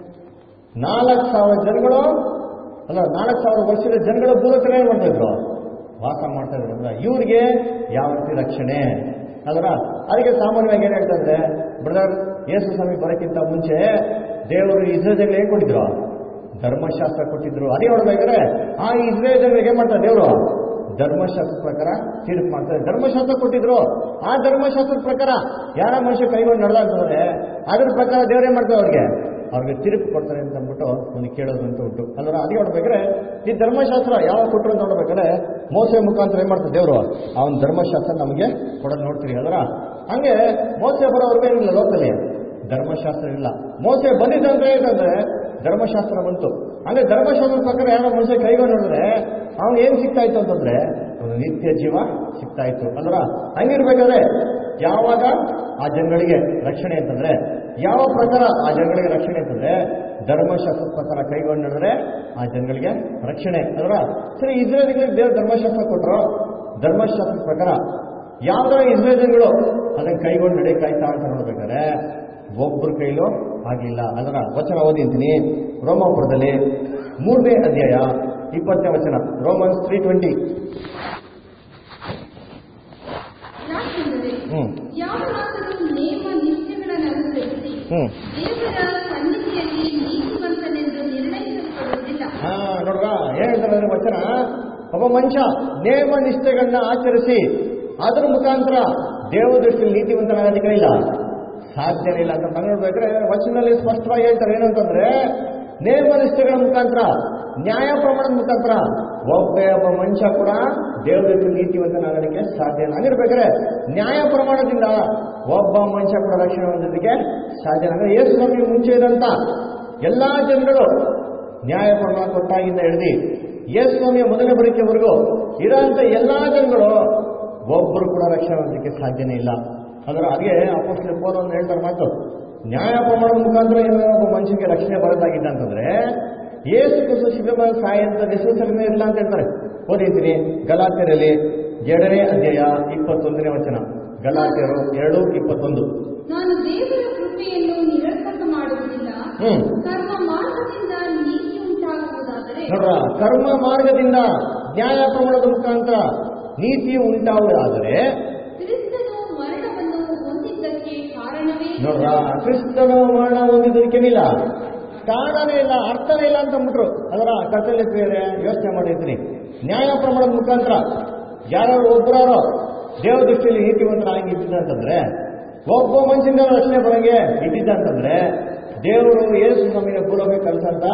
Speaker 3: ನಾಲ್ಕು ಸಾವಿರ ಜನಗಳು ಅಲ್ಲ ನಾಲ್ಕು ಸಾವಿರ ವರ್ಷದ ಜನಗಳು ಭೂಲೋಕದಲ್ಲಿ ಏನ್ ಮಾಡ್ತಾ ಇದ್ರು ವಾಸ ಮಾಡ್ತಾ ಇದ್ರು ಅಂದ್ರೆ ಇವ್ರಿಗೆ ಯಾವ ರೀತಿ ರಕ್ಷಣೆ ಅದರ ಅದಕ್ಕೆ ಸಾಮಾನ್ಯವಾಗಿ ಏನ್ ಹೇಳ್ತಾ ಇದ್ರೆ ಬ್ರದರ್ ಯೇಸು ಸ್ವಾಮಿ ಬರೋಕ್ಕಿಂತ ಮುಂಚೆ ದೇವರು ಇಸ್ರೇಲ್ ಜನಗಳು ಏನ್ ಕೊಟ್ಟಿದ್ರು ಧರ್ಮಶಾಸ್ತ್ರ ಕೊಟ್ಟಿದ್ರು ಅದೇ ನೋಡ್ಬೇಕಾದ್ರೆ ಆ ಇಸ್ರೇಲ್ ಜನರಿಗೆ ಏನ್ ಮಾಡ್ತಾರೆ ದೇವರು ಧರ್ಮಶಾಸ್ತ್ರ ಪ್ರಕಾರ ತೀರ್ಪು ಮಾಡ್ತಾರೆ ಧರ್ಮಶಾಸ್ತ್ರ ಕೊಟ್ಟಿದ್ರು ಆ ಧರ್ಮಶಾಸ್ತ್ರದ ಪ್ರಕಾರ ಯಾರ ಮನುಷ್ಯ ಕೈಗೊಂಡು ನಡೆದಾಗ್ತದೆ ಅದ್ರ ಪ್ರಕಾರ ದೇವ್ರು ಏನ್ ಮಾಡ್ತಾರೆ ಅವ್ರಿಗೆ ಅವ್ರಿಗೆ ತೀರ್ಪು ಕೊಡ್ತಾರೆ ಅಂತ ಅಂದ್ಬಿಟ್ಟು ಒಂದು ಕೇಳೋದು ಅಂತ ಉಂಟು ಅಂದ್ರೆ ಅದೇ ನೋಡ್ಬೇಕಾದ್ರೆ ಈ ಧರ್ಮಶಾಸ್ತ್ರ ಯಾವಾಗ ಕೊಟ್ಟರು ಅಂತ ನೋಡ್ಬೇಕಾದ್ರೆ ಮೋಸೆ ಮುಖಾಂತರ ಏನ್ ಮಾಡ್ತಾರೆ ದೇವರು ಆ ಒಂದು ಧರ್ಮಶಾಸ್ತ್ರ ನಮಗೆ ಕೊಡೋದು ನೋಡ್ತೀರಿ ಅದರ ಹಂಗೆ ಮೋಸೆ ಬರೋವರೆಗೂ ಏನಿಲ್ಲ ಲೋಕಲ್ಲಿ ಧರ್ಮಶಾಸ್ತ್ರ ಇಲ್ಲ ಮೋಸೆ ಬಂದಿದ್ದಂದ್ರೆ ಏನಂದ್ರೆ ಧರ್ಮಶಾಸ್ತ್ರ ಬಂತು ಹಂಗೆ ಧರ್ಮಶಾಸ್ತ್ರದ ಪ್ರಕಾರ ಯಾರೋ ಮನುಷ್ಯ ಕೈಗೊಂಡು ನೋಡಿದ್ರೆ ಅವ್ನು ಏನ್ ಸಿಗ್ತಾ ಇತ್ತು ಅಂತಂದ್ರೆ ಒಂದು ನಿತ್ಯ ಜೀವ ಸಿಗ್ತಾ ಇತ್ತು ಅಂದ್ರ ಹಂಗಿರ್ಬೇಕಾದ್ರೆ ಯಾವಾಗ ಆ ಜನಗಳಿಗೆ ರಕ್ಷಣೆ ಅಂತಂದ್ರೆ ಯಾವ ಪ್ರಕಾರ ಆ ಜನಗಳಿಗೆ ರಕ್ಷಣೆ ಅಂತಂದ್ರೆ ಧರ್ಮಶಾಸ್ತ್ರದ ಪ್ರಕಾರ ಕೈಗೊಂಡು ನಡೆದ್ರೆ ಆ ಜನಗಳಿಗೆ ರಕ್ಷಣೆ ಅಂದ್ರ ಸರಿ ಇಸ್ರೇಲಿಗಳಿಗೆ ದೇವ್ರ ಧರ್ಮಶಾಸ್ತ್ರ ಕೊಟ್ಟರು ಧರ್ಮಶಾಸ್ತ್ರದ ಪ್ರಕಾರ ಯಾವ್ದಾರ ಇಸ್ರೇಲ್ ಜನಗಳು ಅದನ್ನ ಕೈಗೊಂಡು ನಡೆಯಕ್ಕಾಯ್ತಾ ಅಂತ ನೋಡ್ಬೇಕಾದ್ರೆ ಒಬ್ಬರ ಕೈಲೂ ಆಗಿಲ್ಲ ಅದರ ವಚನ ಓದಿಂತೀನಿ ರೋಮಾಪುರದಲ್ಲಿ ಮೂರನೇ ಅಧ್ಯಾಯ ಇಪ್ಪತ್ತನೇ ವಚನ ರೋಮನ್ಸ್ ತ್ರೀ ಟ್ವೆಂಟಿ
Speaker 4: ಯಾಕೆಂದರೆ
Speaker 3: ಹ್ಮ್
Speaker 4: ಯಾವನಾದರೂ ನೇಮ ನಿಷ್ಠೆಗಳನ್ನು ಅನುಸರಿಸಿ
Speaker 3: ಹ್ಮ್
Speaker 4: ದೇವರ ಸನ್ನಿಧಿಯಲ್ಲಿ ನೀತಿವಂತನೆಂದು ನಿರ್ಣಯಿಸಲ್ಪಡುವುದಿಲ್ಲ
Speaker 3: ಹಾ ನೋಡ್ರ ಏನ್ ಹೇಳ್ತಾರೆ ಅಂದ್ರೆ ವಚನ ಒಬ್ಬ ಮನುಷ್ಯ ನೇಮ ನಿಷ್ಠೆಗಳನ್ನ ಆಚರಿಸಿ ಅದ್ರ ಮುಖಾಂತರ ದೇವ ದೃಷ್ಟಿಯಲ್ಲಿ ನೀತಿವಂತನಾಗೋದಕ್ಕೆ ಇಲ್ಲ ಸಾಧ್ಯನೇ ಇಲ್ಲ ಅಂತ ನಾವು ನೋಡ್ಬೇಕಾದ್ರೆ ವಚನದಲ್ಲಿ ಸ್ಪಷ್ಟವಾಗಿ ಹೇಳ್ತಾರೆ ಏನಂತಂದ್ರೆ ನೇಮ ನಿಷ್ಠೆಗಳ ಮುಖಾಂತರ ನ್ಯಾಯ ಪ್ರಮಾಣದ ಮುಖಾಂತರ ಒಬ್ಬ ಒಬ್ಬ ಮನುಷ್ಯ ಕೂಡ ದೇವ ದೃಷ್ಟಿಯಲ್ಲಿ ನೀತಿವಂತನಾಗೋದಕ್ಕೆ ಸಾಧ್ಯ ಇಲ್ಲ ಹಂಗಿರ್ಬೇಕಾದ್ರೆ ನ್ಯಾಯ ಪ್ರಮಾಣದಿಂದ ಒಬ್ಬ ಮನುಷ್ಯ ಕೂಡ ರಕ್ಷಣೆ ಹೊಂದೋದಕ್ಕೆ ಸಾಧ್ಯ ಇಲ್ಲ ಅಂದ್ರೆ ಯೇಸು ಸ್ವಾಮಿ ಮುಂಚೆ ಇದ್ದಂತ ಎಲ್ಲಾ ಜನಗಳು ನ್ಯಾಯ ಪ್ರಮಾಣ ಕೊಟ್ಟಾಗಿಂದ ಹಿಡಿದು ಯೇಸು ಸ್ವಾಮಿಯ ಮೊದಲನೇ ಬರಿಕೆವರೆಗೂ ಇರೋಂಥ ಎಲ್ಲಾ ಜನಗಳು ಒಬ್ಬರು ಕೂಡ ರಕ್ಷಣೆ ಹೊಂದಲಿಕ್ಕೆ ಸಾಧ್ಯನೇ ಇಲ್ಲ ಅದರ ಹಾಗೆ ಅಪೋಸ್ಟಲ್ ಪೌಲ್ ಒಂದು ಹೇಳ್ತಾರೆ ಮಾತು ನ್ಯಾಯ ಪ್ರಮಾಣದ ಮುಖಾಂತರ ಏನಾದ್ರು ಒಬ್ಬ ಮನುಷ್ಯನಿಗೆ ರಕ್ಷಣೆ ಬರೋದಾಗಿದ್ದ ಅಂತಂದ್ರೆ ಏಸು ಕುಸು ಶಿವಮ ಸಾಯ ಅಂತ ಹೆಸರು ಇಲ್ಲ ಅಂತ ಹೇಳ್ತಾರೆ ಓದಿದ್ದೀನಿ ಗಲಾತ್ಯರಲ್ಲಿ ಎರಡನೇ ಅಧ್ಯಾಯ ಇಪ್ಪತ್ತೊಂದನೇ ವಚನ ಗಲಾತ್ಯರು ಎರಡು ಇಪ್ಪತ್ತೊಂದು
Speaker 4: ನಾನು ದೇವರ ಕೃಪೆಯನ್ನು ನಿರರ್ಥಕ ಮಾಡುವುದಿಲ್ಲ
Speaker 3: ಹ್ಮ್
Speaker 4: ಕರ್ಮ ಮಾರ್ಗದಿಂದ ನೀತಿ ಉಂಟಾಗುವುದಾದರೆ
Speaker 3: ನೋಡ್ರ ಕರ್ಮ ಮಾರ್ಗದಿಂದ ನ್ಯಾಯ ಪ್ರಮಾಣದ ಮುಖಾಂತರ ನೀತಿ ಉಂಟಾವುದಾದರೆ
Speaker 4: ಕ್ರಿಸ್ತನು ಮರಣವನ್ನು ಹೊಂದಿದ್ದಕ್ಕೆ ಕಾರಣವೇ
Speaker 3: ನೋಡ್ರ ಕ್ರಿಸ್ತನ ಮರಣ ಹೊಂದಿದ್ದಕ್ಕೇನಿಲ್ಲ ಕಾರಣನೇ ಇಲ್ಲ ಅರ್ಥನೇ ಇಲ್ಲ ಅಂತ ಅಂದ್ಬಿಟ್ರು ಅದರ ಕರ್ತವ್ಯ ಬೇರೆ ಯೋಚನೆ ಮಾಡಿರ್ತೀನಿ ನ್ಯಾಯ ಪ್ರಮಾಣದ ಮುಖಾಂತರ ಯಾರು ಒಬ್ಬರಾರೋ ದೇವ ದೃಷ್ಟಿಯಲ್ಲಿ ನೀತಿವಂತರಾಗಿ ಇದ್ದಿದ್ದ ಅಂತಂದ್ರೆ ಒಬ್ಬ ಮನುಷ್ಯನ ರಕ್ಷಣೆ ಬರಂಗೆ ಇದ್ದಿದ್ದ ಅಂತಂದ್ರೆ ದೇವರು ಯೇಸು ಸ್ವಾಮಿನ ಭೂಲೋಕ ಕಲಿಸಂತ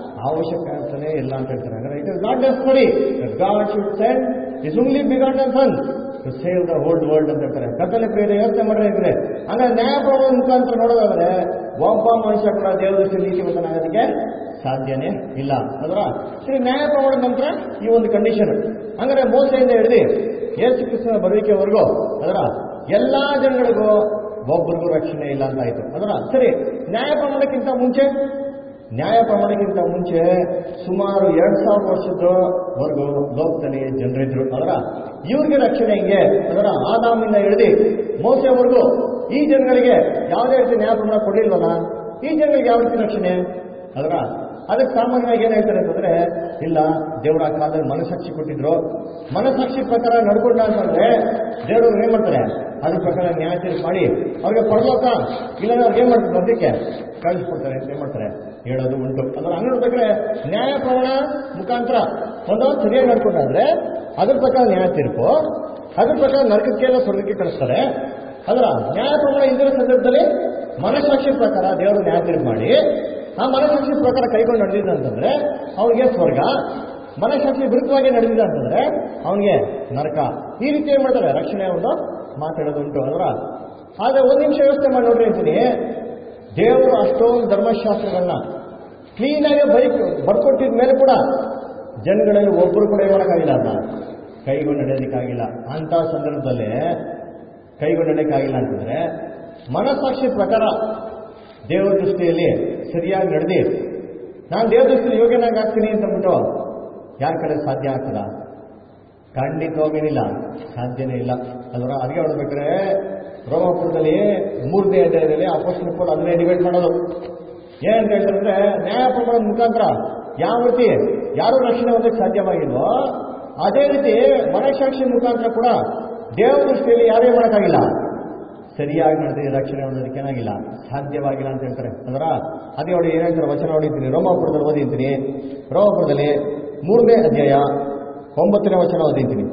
Speaker 3: ಅವಶ್ಯಕತೆ ಇಲ್ಲ ಅಂತ ಹೇಳ್ತಾರೆ ಅಂದ್ರೆ it is not necessary God should send his only begotten son to save the old world ಅಂತ ಹೇಳ್ತಾರೆ ಕತ್ತಲೆ ಪ್ರಿಯರ ಯೋಚನೆ ಮಾಡ್ರೆ ಇದ್ರೆ ಅಂದ್ರೆ ನ್ಯಾಯ ಪ್ರಮಾಣದ ಮುಖಾಂತರ ನೋಡೋದಾದ್ರೆ ಒಬ್ಬ ಮನುಷ್ಯ ಕೂಡ ದೇವ ದೃಷ್ಟಿಯಲ್ಲಿ ನೀತಿವಂತನಾಗೋದಕ್ಕೆ ಸಾಧ್ಯನೇ ಇಲ್ಲ ಅದರ ಸರಿ ನ್ಯಾಯ ಪ್ರಮಾಣದ ನಂತರ ಈ ಒಂದು ಕಂಡೀಷನ್ ಹಂಗಾರೆ ಮೋಸೆಯಿಂದ ಹಿಡಿದು ಯೇಸು ಕ್ರಿಸ್ತನ ಬರುವಿಕೆವರೆಗೂ ಅದರ ಎಲ್ಲಾ ಜನಗಳಿಗೂ ಒಬ್ಬರಿಗೂ ರಕ್ಷಣೆ ಇಲ್ಲ ಅಂತ ಆಯ್ತು ಅದರ ಸರಿ ನ್ಯಾಯ ಪ್ರಮಾಣಕ್ಕಿಂತ ಮುಂಚೆ ನ್ಯಾಯ ಪ್ರಮಾಣಕ್ಕಿಂತ ಮುಂಚೆ ಸುಮಾರು ಎರಡ್ ಸಾವಿರ ವರ್ಷದವರೆಗೂ ಲೋಕದಲ್ಲಿ ಜನರಿದ್ರು ಅದರ ಇವ್ರಿಗೆ ರಕ್ಷಣೆ ಹಿಂಗೆ ಅದರ ಆದಾಮಿಂದ ಹಿಡಿದು ಮೋಸೆವರೆಗೂ ಈ ಜನಗಳಿಗೆ ಯಾವುದೇ ರೀತಿ ನ್ಯಾಯ ಪ್ರಮಾಣ ಕೊಡಲಿಲ್ವಲ್ಲ ಈ ಜನಗಳಿಗೆ ಯಾವ ರೀತಿ ರಕ್ಷಣೆ ಅದರ ಅದಕ್ಕೆ ಸಾಮಾನ್ಯವಾಗಿ ಏನ್ ಹೇಳ್ತಾರೆ ಅಂತಂದ್ರೆ ಇಲ್ಲ ದೇವರ ಆ ಕಾಲದಲ್ಲಿ ಮನಸ್ಸಾಕ್ಷಿ ಕೊಟ್ಟಿದ್ರು ಮನಸ್ಸಾಕ್ಷಿ ಪ್ರಕಾರ ನಡ್ಕೊಂಡ ಅಂತಂದ್ರೆ ದೇವರು ಏನ್ ಮಾಡ್ತಾರೆ ಅದ್ರ ಪ್ರಕಾರ ನ್ಯಾಯ ತೀರ್ಪು ಮಾಡಿ ಅವ್ರಿಗೆ ಪರಲೋಕ ಇಲ್ಲ ಅವ್ರಿಗೆ ಏನ್ ಮಾಡ್ತಾರೆ ಅದಕ್ಕೆ ಕಳಿಸ್ಕೊಡ್ತಾರೆ ಅಂತ ಏನ್ ಮಾಡ್ತಾರೆ ಹೇಳೋದು ಉಂಟು ಅಂದ್ರೆ ಹಂಗೆ ನೋಡ್ಬೇಕಾದ್ರೆ ನ್ಯಾಯ ಪ್ರಮಾಣ ಮುಖಾಂತರ ಒಂದು ಸರಿಯಾಗಿ ನಡ್ಕೊಂಡಾದ್ರೆ ಅದ್ರ ಪ್ರಕಾರ ನ್ಯಾಯ ತೀರ್ಪು ಅದ್ರ ಪ್ರಕಾರ ನರಕಕ್ಕೆ ಎಲ್ಲ ಸ್ವರ್ಗಕ್ಕೆ ಕಳಿಸ್ತಾರೆ ಅದರ ನ್ಯಾಯ ಪ್ರಮಾಣ ಇಂದಿನ ಸಂದರ್ಭದಲ್ಲಿ ಮನಸ್ಸಾಕ್ಷಿ ಪ್ರಕಾರ ದೇವರು ನ್ಯಾಯ ತೀರ್ಪು ಮಾಡಿ ಆ ಮನಸ್ಸಾಕ್ಷಿ ಪ್ರಕಾರ ಕೈಗೊಂಡು ನಡೆದಿದ್ದ ಅಂತಂದ್ರೆ ಅವನಿಗೆ ಸ್ವರ್ಗ ಮನಸ್ಸಾಕ್ಷಿ ವಿರುದ್ಧವಾಗಿ ನಡೆದಿದ್ದ ಅಂತಂದ್ರೆ ಅವನಿಗೆ ನರಕ ಈ ರೀತಿ ಏನ್ ಮಾಡ್ತಾರೆ ರಕ್ಷಣೆ ಒಂದು ಮಾತಾಡೋದುಂಟು ಅಲ್ವಾ ಆದ್ರೆ ಒಂದ್ ನಿಮಿಷ ಯೋಚನೆ ಮಾಡಿ ನೋಡ್ರಿ ಅಂತೀನಿ ದೇವರು ಅಷ್ಟೊಂದು ಧರ್ಮಶಾಸ್ತ್ರಗಳನ್ನ ಕ್ಲೀನಾಗಿ ಬೈಕ್ ಬರ್ಕೊಟ್ಟಿದ ಮೇಲೆ ಕೂಡ ಜನಗಳಲ್ಲಿ ಒಬ್ಬರು ಕೂಡ ಏನ್ ಮಾಡೋಕ್ಕಾಗಿಲ್ಲ ಅದನ್ನ ಕೈಗೊಂಡು ನಡೆಯೋದಕ್ಕಾಗಿಲ್ಲ ಅಂತ ಸಂದರ್ಭದಲ್ಲಿ ಕೈಗೊಂಡು ನಡೆಯೋಕ್ಕಾಗಿಲ್ಲ ಅಂತಂದ್ರೆ ಮನಸ್ಸಾಕ್ಷಿ ಪ್ರಕಾರ ದೇವರ ದೃಷ್ಟಿಯಲ್ಲಿ ಸರಿಯಾಗಿ ನಡೆದಿ ನಾನು ದೇವರ ದೃಷ್ಟಿಯಲ್ಲಿ ಯೋಗ್ಯನಾಗಿ ಆಗ್ತೀನಿ ಅಂತ ಅಂದ್ಬಿಟ್ಟು ಯಾರ ಕಡೆ ಸಾಧ್ಯ ಆಗ್ತದ ಖಂಡಿತವಾಗೇನಿಲ್ಲ ಸಾಧ್ಯನೇ ಇಲ್ಲ ಅದರ ಅದಕ್ಕೆ ಹೊಡ್ಬೇಕಾದ್ರೆ ರೋಮಪುರದಲ್ಲಿ ಮೂರನೇ ಅಧ್ಯಾಯದಲ್ಲಿ ಅಪೋಸ್ಟಲ್ ಕೂಡ ಅದನ್ನೇ ಡಿಬೇಟ್ ಮಾಡೋದು ಏನಂತ ಹೇಳ್ತಾರೆ ಅಂದ್ರೆ ನ್ಯಾಯ ಪ್ರಮಾಣದ ಮುಖಾಂತರ ಯಾವ ರೀತಿ ಯಾರು ರಕ್ಷಣೆ ಹೊಂದಕ್ಕೆ ಸಾಧ್ಯವಾಗಿಲ್ವೋ ಅದೇ ರೀತಿ ಮನಸಾಕ್ಷಿ ಮುಖಾಂತರ ಕೂಡ ದೇವರ ದೃಷ್ಟಿಯಲ್ಲಿ ಯಾರೇ ಮಾಡೋಕ್ಕಾಗಿಲ್ಲ ಸರಿಯಾಗಿ ನಡೆದಿ ರಕ್ಷಣೆ ಹೊಂದೋದಕ್ಕೆ ಏನಾಗಿಲ್ಲ ಸಾಧ್ಯವಾಗಿಲ್ಲ ಅಂತ ಹೇಳ್ತಾರೆ ಅದರ ಅದೇ ನೋಡಿ ಏನ್ ಹೇಳ್ತಾರೆ ವಚನ ಹೊಡಿತೀನಿ ರೋಮಾಪುರದಲ್ಲಿ ಓದಿದ್ದೀನಿ ರೋಮಾಪುರದಲ್ಲಿ ಮೂರನೇ ಅಧ್ಯಾಯ ಒಂಬತ್ತನೇ ವಚನ ಓದಿದ್ದೀನಿ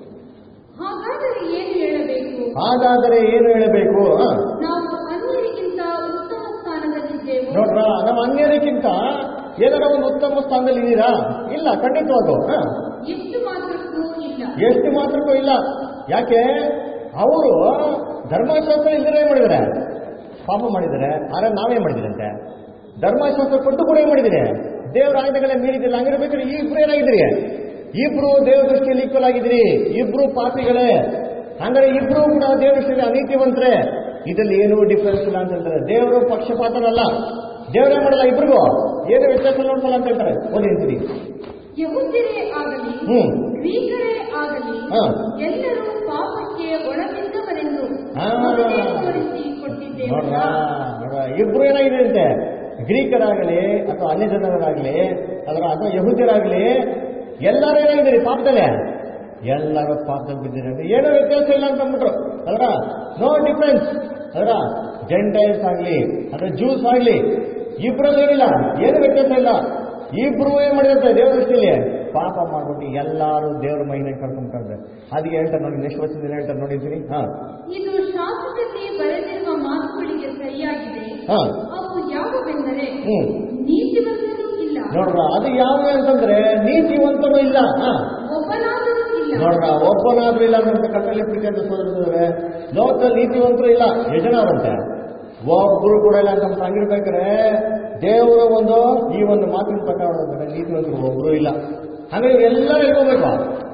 Speaker 4: ಹಾಗಾದರೆ ಏನು ಹೇಳಬೇಕು
Speaker 3: ಹಾಗಾದರೆ ಏನು ಹೇಳಬೇಕು ಆ?
Speaker 4: ನಾವು ಅನ್ಯರಿಗಿಂತ ಉತ್ತಮ ಸ್ಥಾನದಲ್ಲಿದ್ದೇವೆ
Speaker 3: ನೋಡ್ರ ನಾವು ಅನ್ಯರಿಗಿಂತ ಏನಾರ ಒಂದು ಉತ್ತಮ ಸ್ಥಾನದಲ್ಲಿ ಇದ್ದೀರಾ ಇಲ್ಲ ಖಂಡಿತವಾಗೂ ಆ?
Speaker 4: ಎಷ್ಟು ಮಾತ್ರಕ್ಕೂ ಇಲ್ಲ
Speaker 3: ಎಷ್ಟು ಮಾತ್ರಕ್ಕೂ ಇಲ್ಲ ಯಾಕೆ ಅವರು ಧರ್ಮಶಾಸ್ತ್ರ ಇಲ್ಲದೆ ಏನ್ ಮಾಡಿದ್ದಾರೆ ಪಾಪ ಮಾಡಿದ್ದಾರೆ ಆದ್ರೆ ನಾವೇನ್ ಮಾಡಿದಿರಂತೆ ಧರ್ಮಶಾಸ್ತ್ರ ಕೊಟ್ಟು ಕೂಡ ಏನ್ ಮಾಡಿದಿರಿ ದೇವರ ಆಜ್ಞೆಗಳನ್ನ ಮೀರಿದಿಲ್ಲ ಹಂಗಿರ್ಬೇಕಾದ್ರೆ ಈ ಇಬ್ರು ಏನಾಗಿದ್ರಿ ಇಬ್ರು ದೇವರ ದೃಷ್ಟಿಯಲ್ಲಿ ಈಕ್ವಲ್ ಆಗಿದ್ರಿ ಇಬ್ರು ಪಾಪಿಗಳೇ ಹಂಗಾರೆ ಇಬ್ರು ಕೂಡ ದೇವರ ದೃಷ್ಟಿಯಲ್ಲಿ ಅನೀತಿವಂತರೆ ಇದರಲ್ಲಿ ಏನೂ ಡಿಫರೆನ್ಸ್ ಇಲ್ಲ ಅಂತ ಹೇಳ್ತಾರೆ ದೇವರು ಪಕ್ಷಪಾತನಲ್ಲ ದೇವರೇ ಮಾಡಲ್ಲ ಇಬ್ರಿಗೂ ಏನು ವ್ಯತ್ಯಾಸ ನೋಡ್ಸಲ್ಲ ಅಂತ ಹೇಳ್ತಾರೆ ಓದಿ ಅಂತೀನಿ
Speaker 4: ಯಹುದ್ಯರೇ ಆಗಲಿ
Speaker 3: ಹ್ಮ್.
Speaker 4: ಗ್ರೀಕರೇ ಆಗಲಿ
Speaker 3: ಹಾ.
Speaker 4: ಎಲ್ಲರೂ ಪಾಪಕ್ಕೆ ಒಳಗಿದ್ದವರೆಂದು
Speaker 3: ಹಾ.
Speaker 4: ಮೊದಲೇ ತೋರಿಸಿ ಕೊಟ್ಟಿದ್ದೇವೆ
Speaker 3: ನೋಡ್ರ ನೋಡ್ರ ಇಬ್ರು ಏನಾಗಿದೆ ಅಂತೆ ಗ್ರೀಕರಾಗಲಿ ಅಥವಾ ಅನ್ಯ ಜನರಾಗಲಿ ಅದರ ಅಥವಾ ಯಹೂದ್ಯರಾಗಲಿ ಎಲ್ಲರೂ ಏನಾಗಿದ್ದೀರಿ ಪಾಪದಲ್ಲೇ ಎಲ್ಲರೂ ಪಾಪದಲ್ಲಿ ಬಿದ್ದಿದ್ದಾರೆ ಏನೋ ವ್ಯತ್ಯಾಸ ಇಲ್ಲ ಅಂತ ಅಂದ್ಬಿಟ್ರು ಅದರ ನೋ ಡಿಫ್ರೆನ್ಸ್ ಅದರ ಜೆಂಟೈಲ್ಸ್ ಆಗಲಿ ಅಥವಾ ಜ್ಯೂಸ್ ಆಗಲಿ ಇಬ್ಬರಲ್ಲಿ ಏನಿಲ್ಲ ಏನು ವ್ಯತ್ಯಾಸ ಇಲ್ಲ ಇಬ್ರು ಏನ್ ಮಾಡಿದಂತೆ ದೇವರ ದೃಷ್ಟಿಯಲ್ಲಿ ಪಾಪ ಮಾಡ್ಬಿಟ್ಟು ಎಲ್ಲರೂ ದೇವರ ಮೈನ ಕಳ್ಕೊಂಡ್ತಾರೆ ಅದಕ್ಕೆ ಹೇಳ್ತಾರೆ ನೋಡಿ ನೆಕ್ಸ್ಟ್ ವರ್ಷದಿಂದ ಹೇಳ್ತಾರೆ ನೋಡಿದ್ದೀನಿ ಹಾ
Speaker 4: ಇದು ಶಾಸ್ತ್ರದಲ್ಲಿ ಬರೆದಿರುವ ಮಾತುಗಳಿಗೆ ಸರಿಯಾಗಿದೆ
Speaker 3: ಹಾ
Speaker 4: ಅವು ಯಾವುವೆಂದರೆ
Speaker 3: ಹ್ಮ್
Speaker 4: ನೀತಿವಂತರೂ ಇಲ್ಲ
Speaker 3: ನೋಡ್ರ ಅದು ಯಾವ ಅಂತಂದ್ರೆ ನೀತಿವಂತನೂ ಇಲ್ಲ ಹಾ
Speaker 4: ಒಬ್ಬನಾದರೂ ಇಲ್ಲ
Speaker 3: ನೋಡ್ರ ಒಬ್ಬನಾದ್ರೂ ಇಲ್ಲ ಅಂತ ಕಟ್ಟಲೆ ಪ್ರೀತಿ ಅಂತ ಸೋದರಿಸಿದ್ರೆ ಲೋಕದಲ್ಲಿ ನೀತಿವಂತರು ಇಲ್ಲ ಯಜನಾರಂತೆ ಒಬ್ಬರು ಕೂಡ ಇಲ್ಲ ಅಂತ ಹಂಗಿರ್ಬೇಕಾದ್ರೆ ದೇವರ ಒಂದು ಈ ಒಂದು ಮಾತಿನ ಪ್ರಕಾರ ನೋಡಿದ್ರೆ ನೀತಿವಂತರು ಒಬ್ರು ಇಲ್ಲ ಹಾಗಾಗಿ ಎಲ್ಲರೂ ಎಲ್ಗೋಗ್ಬೇಕು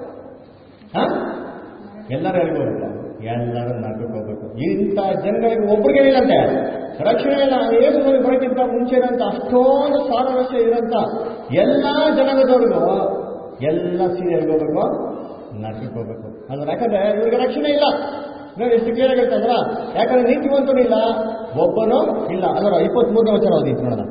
Speaker 3: ಹಾ ಎಲ್ಲರೂ ಎಲ್ಗೋಗ್ಬೇಕು ಎಲ್ಲರೂ ನರಕಕ್ಕೆ ಹೋಗ್ಬೇಕು ಇಂಥ ಜನಗಳಿಗೆ ಒಬ್ರಿಗೇನಿಲ್ಲಂತೆ ರಕ್ಷಣೆ ಇಲ್ಲ ಏಸು ಬರೋಕ್ಕಿಂತ ಮುಂಚೆ ಇರೋಂಥ ಅಷ್ಟೊಂದು ಸಾವಿರ ವರ್ಷ ಇರೋಂಥ ಎಲ್ಲಾ ಜನಾಂಗದವ್ರಿಗೂ ಎಲ್ಲ ಸೀರೆ ಎಲ್ಗೋಗ್ಬೇಕು ನರಕಕ್ಕೆ ಹೋಗ್ಬೇಕು ಅಂದ್ರೆ ಯಾಕಂದ್ರೆ ಇವ್ರಿಗೆ ರಕ್ಷಣೆ ಇಲ್ಲ ನೋಡಿ ಎಷ್ಟು ಕ್ಲಿಯರ್ ಹೇಳ್ತಂದ್ರ ಯಾಕಂದ್ರೆ ನೀತಿವಂತನು ಇಲ್ಲ ಒಬ್ಬನು ಇಲ್ಲ ಅದರ ಇಪ್ಪತ್ತ್ ಮೂರನೇ ವಚನ ಓದಿತ್ತು ನೋಡೋಣ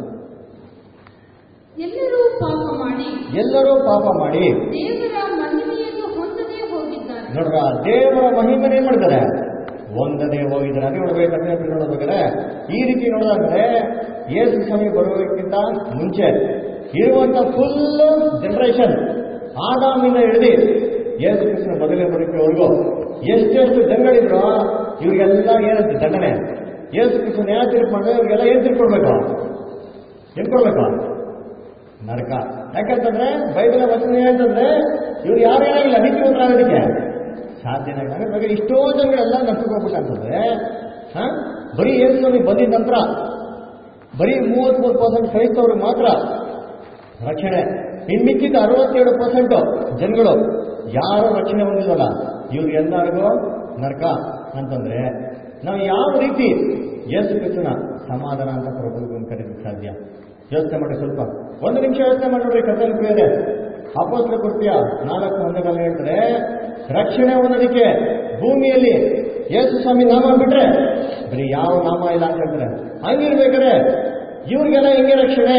Speaker 4: ಎಲ್ಲರೂ ಪಾಪ ಮಾಡಿ
Speaker 3: ಎಲ್ಲರೂ ಪಾಪ ಮಾಡಿ
Speaker 4: ದೇವರ ಮಹಿಮೆಯನ್ನು ಹೊಂದದೇ ಹೋಗಿದ್ದಾರೆ
Speaker 3: ನೋಡ್ರ ದೇವರ ಮಹಿಮೆನ ಏನ್ ಮಾಡಿದ್ದಾರೆ ಒಂದನೇ ಹೋಗಿದ್ದಾರೆ ಅದೇ ನೋಡ್ಬೇಕು ನೋಡ್ಬೇಕಾದ್ರೆ ಈ ರೀತಿ ನೋಡೋದಾದ್ರೆ ಯೇಸು ಸ್ವಾಮಿ ಬರೋದಕ್ಕಿಂತ ಮುಂಚೆ ಇರುವಂತ ಫುಲ್ ಜನರೇಷನ್ ಆದಾಮಿಂದ ಹಿಡಿದು ಯೇಸು ಕೃಷ್ಣ ಮೊದಲೇ ಬರೋಕ್ಕೆವರೆಗೂ ಎಷ್ಟೆಷ್ಟು ಜನಗಳಿದ್ರು ಇವ್ರಿಗೆಲ್ಲ ಏನಂತೆ ದಂಡನೆ ಯೇಸು ಕೃಷ್ಣ ನ್ಯಾಯ ತೀರ್ಪು ಮಾಡಿದ್ರೆ ಇವ್ರಿಗೆಲ್ಲ ಏನ್ ತಿಳ್ಕೊಡ್ಬೇಕು ಏನ್ ಕೊಡ್ಬೇಕು ನರಕ ಯಾಕಂತಂದ್ರೆ ಬೈಬಲ್ ವಚನ ಏನಂತಂದ್ರೆ ಇವ್ರು ಯಾರು ಏನಾಗಿಲ್ಲ ನೀತಿವಂತರಾಗೋದಕ್ಕೆ ಸಾಧ್ಯನೇ ಇಲ್ಲ ಹಾಗಾದ್ರೆ ಇಷ್ಟೋ ಜನಗಳೆಲ್ಲ ನರಕಕ್ಕೆ ಹೋಗ್ಬಿಟ್ಟಂತಂದ್ರೆ ಹಾ ಬರೀ ಏನ್ ಸ್ವಾಮಿ ಬಂದಿದ ನಂತರ ಬರೀ ಮೂವತ್ಮೂರು ಪರ್ಸೆಂಟ್ ಕ್ರೈಸ್ತವ್ರಿಗೆ ಮಾತ್ರ ರಕ್ಷಣೆ ಇನ್ ಮಿಕ್ಕಿದ ಅರವತ್ತೇಳು ಪರ್ಸೆಂಟ್ ಜನಗಳು ಯಾರು ರಕ್ಷಣೆ ಹೊಂದಿಲ್ವಲ್ಲ ಇವ್ರು ಎಲ್ಲರಿಗೂ ನರಕ ಅಂತಂದ್ರೆ ನಾವು ಯಾವ ರೀತಿ ಯೇಸು ಕ್ರಿಸ್ತನ ಸಮಾಧಾನ ಅಂತ ಪ್ರಭುಗಳನ್ನು ಕರೀಲಿಕ್ಕೆ ಸಾಧ್ಯ ಯೋಚನೆ ಮಾಡಿ ಸ್ವಲ್ಪ ಒಂದು ನಿಮಿಷ ಯೋಚನೆ ಮಾಡಿ ನೋಡ್ರಿ ಕಥೆಯಲ್ಲಿ ಪ್ರಿಯರೇ ಅಪೋಸ್ಲ ಕೃತ್ಯ ನಾಲ್ಕು ಹಂತದಲ್ಲಿ ಹೇಳ್ತಾರೆ ರಕ್ಷಣೆ ಹೊಂದೋದಕ್ಕೆ ಭೂಮಿಯಲ್ಲಿ ಯೇಸು ಸ್ವಾಮಿ ನಾಮ ಬಿಟ್ರೆ ಬರೀ ಯಾವ ನಾಮ ಇಲ್ಲ ಅಂತ ಹೇಳ್ತಾರೆ ಹಂಗಿರ್ಬೇಕಾದ್ರೆ ಇವ್ರಿಗೆಲ್ಲ ಹೆಂಗೆ ರಕ್ಷಣೆ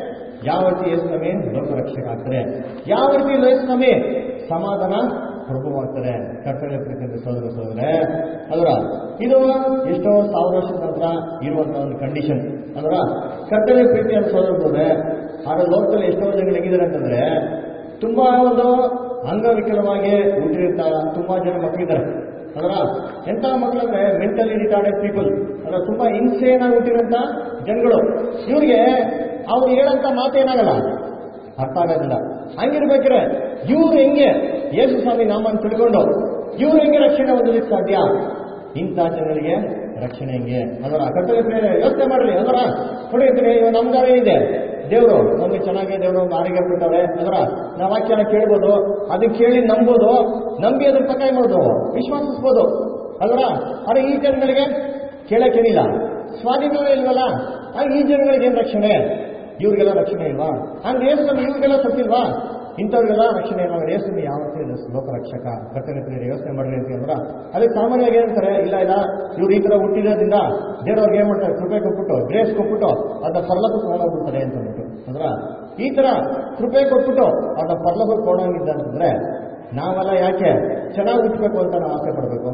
Speaker 3: ಯಾವ ರೀತಿ ಯೇಸು ಸ್ವಾಮಿ ಲೋಕ ರಕ್ಷಕ ಆಗ್ತಾರೆ ಯಾವ ರೀತಿ ಯೇಸು ಸ್ವಾಮಿ ಸಮಾಧಾನ ಪ್ರಭುವಾಗ್ತಾರೆ ಕರ್ತವ್ಯ ಪ್ರೀತಿ ಸೋದರ ಸೋದರೇ ಅದರ ಇದು ಎಷ್ಟೋ ಸಾವಿರ ವರ್ಷದ ನಂತರ ಇರುವಂತಹ ಒಂದು ಕಂಡೀಷನ್ ಅದರ ಕರ್ತವ್ಯ ಪ್ರೀತಿ ಅಂತ ಸೋದರ ಸೋದರೇ ಆದ್ರೆ ಲೋಕದಲ್ಲಿ ಎಷ್ಟೋ ಜನಗಳು ಹೆಂಗಿದ್ದಾರೆ ಅಂತಂದ್ರೆ ತುಂಬಾ ಒಂದು ಅಂಗವಿಕಲವಾಗಿ ಹುಟ್ಟಿರುತ್ತ ತುಂಬಾ ಜನ ಮಕ್ಕಳಿದ್ದಾರೆ ಅದರ ಎಂತ ಮಕ್ಕಳಂದ್ರೆ ಮೆಂಟಲಿ ರಿಟಾರ್ಡೆಡ್ ಪೀಪಲ್ ಅದರ ತುಂಬಾ ಇನ್ಸೇನ್ ಆಗಿ ಹುಟ್ಟಿರೋಂಥ ಜನಗಳು ಇವ್ರಿಗೆ ಅವ್ರು ಹೇಳಂತ ಮಾತೇನಾಗಲ್ಲ ಅರ್ಥ ಆಗೋದಿಲ್ಲ ಹಂಗಿರ್ಬೇಕಾದ್ರೆ ಇವ್ರು ಹೆಂಗೆ ಯೇಸು ಸ್ವಾಮಿ ನಾಮನ್ನು ತಿಳ್ಕೊಂಡು ಇವ್ರು ಹೆಂಗೆ ರಕ್ಷಣೆ ಹೊಂದಲಿಕ್ಕೆ ಸಾಧ್ಯ ಇಂಥ ಜನಗಳಿಗೆ ರಕ್ಷಣೆ ಹೆಂಗೆ ಅದರ ಕರ್ತವ್ಯ ಪ್ರೇರಣೆ ಯೋಚನೆ ಮಾಡ್ರಿ ಅದರ ಹೊಡಿತೀರಿ ನಮ್ದಾರೇ ಇದೆ ದೇವರು ನಮ್ಗೆ ಚೆನ್ನಾಗಿ ದೇವರು ಒಂದು ಆರೋಗ್ಯ ಕೊಡ್ತಾರೆ ಅದರ ನಾವು ವಾಕ್ಯನ ಕೇಳ್ಬೋದು ಅದನ್ನ ಕೇಳಿ ನಂಬೋದು ನಂಬಿ ಅದ್ರ ಪ್ರಕಾರ ಏನ್ ಮಾಡೋದು ವಿಶ್ವಾಸಿಸ್ಬೋದು ಅಲ್ವಾ ಆದ್ರೆ ಈ ಜನಗಳಿಗೆ ಕೇಳಕ್ಕೇನಿಲ್ಲ ಸ್ವಾಧೀನವೇ ಇಲ್ವಲ್ಲ ಆಗ ಈ ಜನಗಳಿಗೆ ಏನ್ ರಕ್ಷಣೆ ಇವ್ರಿಗೆಲ್ಲ ರಕ್ಷಣೆ ಇಲ್ವಾ ಅಂದ್ರೆ ಏಸು ಇವ್ರಿಗೆಲ್ಲ ಸತ್ತಿಲ್ವಾ ಇಂಥವ್ರಿಗೆಲ್ಲ ರಕ್ಷಣೆ ಇಲ್ವಾ ಏಸು ಯಾವ ರೀತಿ ಲೋಕ ರಕ್ಷಕ ಕರ್ತನೆ ಪ್ರಿಯರೇ ಯೋಚನೆ ಮಾಡ್ರಿ ಅಂತ ಅಂದ್ರ ಅದಕ್ಕೆ ಸಾಮಾನ್ಯವಾಗಿ ಏನಂತಾರೆ ಇಲ್ಲ ಇಲ್ಲ ಇವ್ರು ಈ ತರ ಹುಟ್ಟಿರೋದ್ರಿಂದ ದೇವ್ರವ್ರಿಗೆ ಏನ್ ಮಾಡ್ತಾರೆ ಕೃಪೆ ಕೊಟ್ಬಿಟ್ಟು ಗ್ರೇಸ್ ಕೊಟ್ಬಿಟ್ಟು ಅದನ್ನ ಪರ್ಲಕ್ಕೆ ಕೊಂಡೋಗ್ಬಿಡ್ತಾರೆ ಅಂತ ಅಂದ್ಬಿಟ್ಟು ಅಂದ್ರ ಈ ತರ ಕೃಪೆ ಕೊಟ್ಬಿಟ್ಟು ಅದನ್ನ ಪರ್ಲಕ್ಕೆ ಕೊಂಡೋಗಿದ್ದ ಅಂತಂದ್ರೆ ನಾವೆಲ್ಲ ಯಾಕೆ ಚೆನ್ನಾಗಿ ಹುಟ್ಟಬೇಕು ಅಂತ ನಾವು ಆಸೆ ಪಡಬೇಕು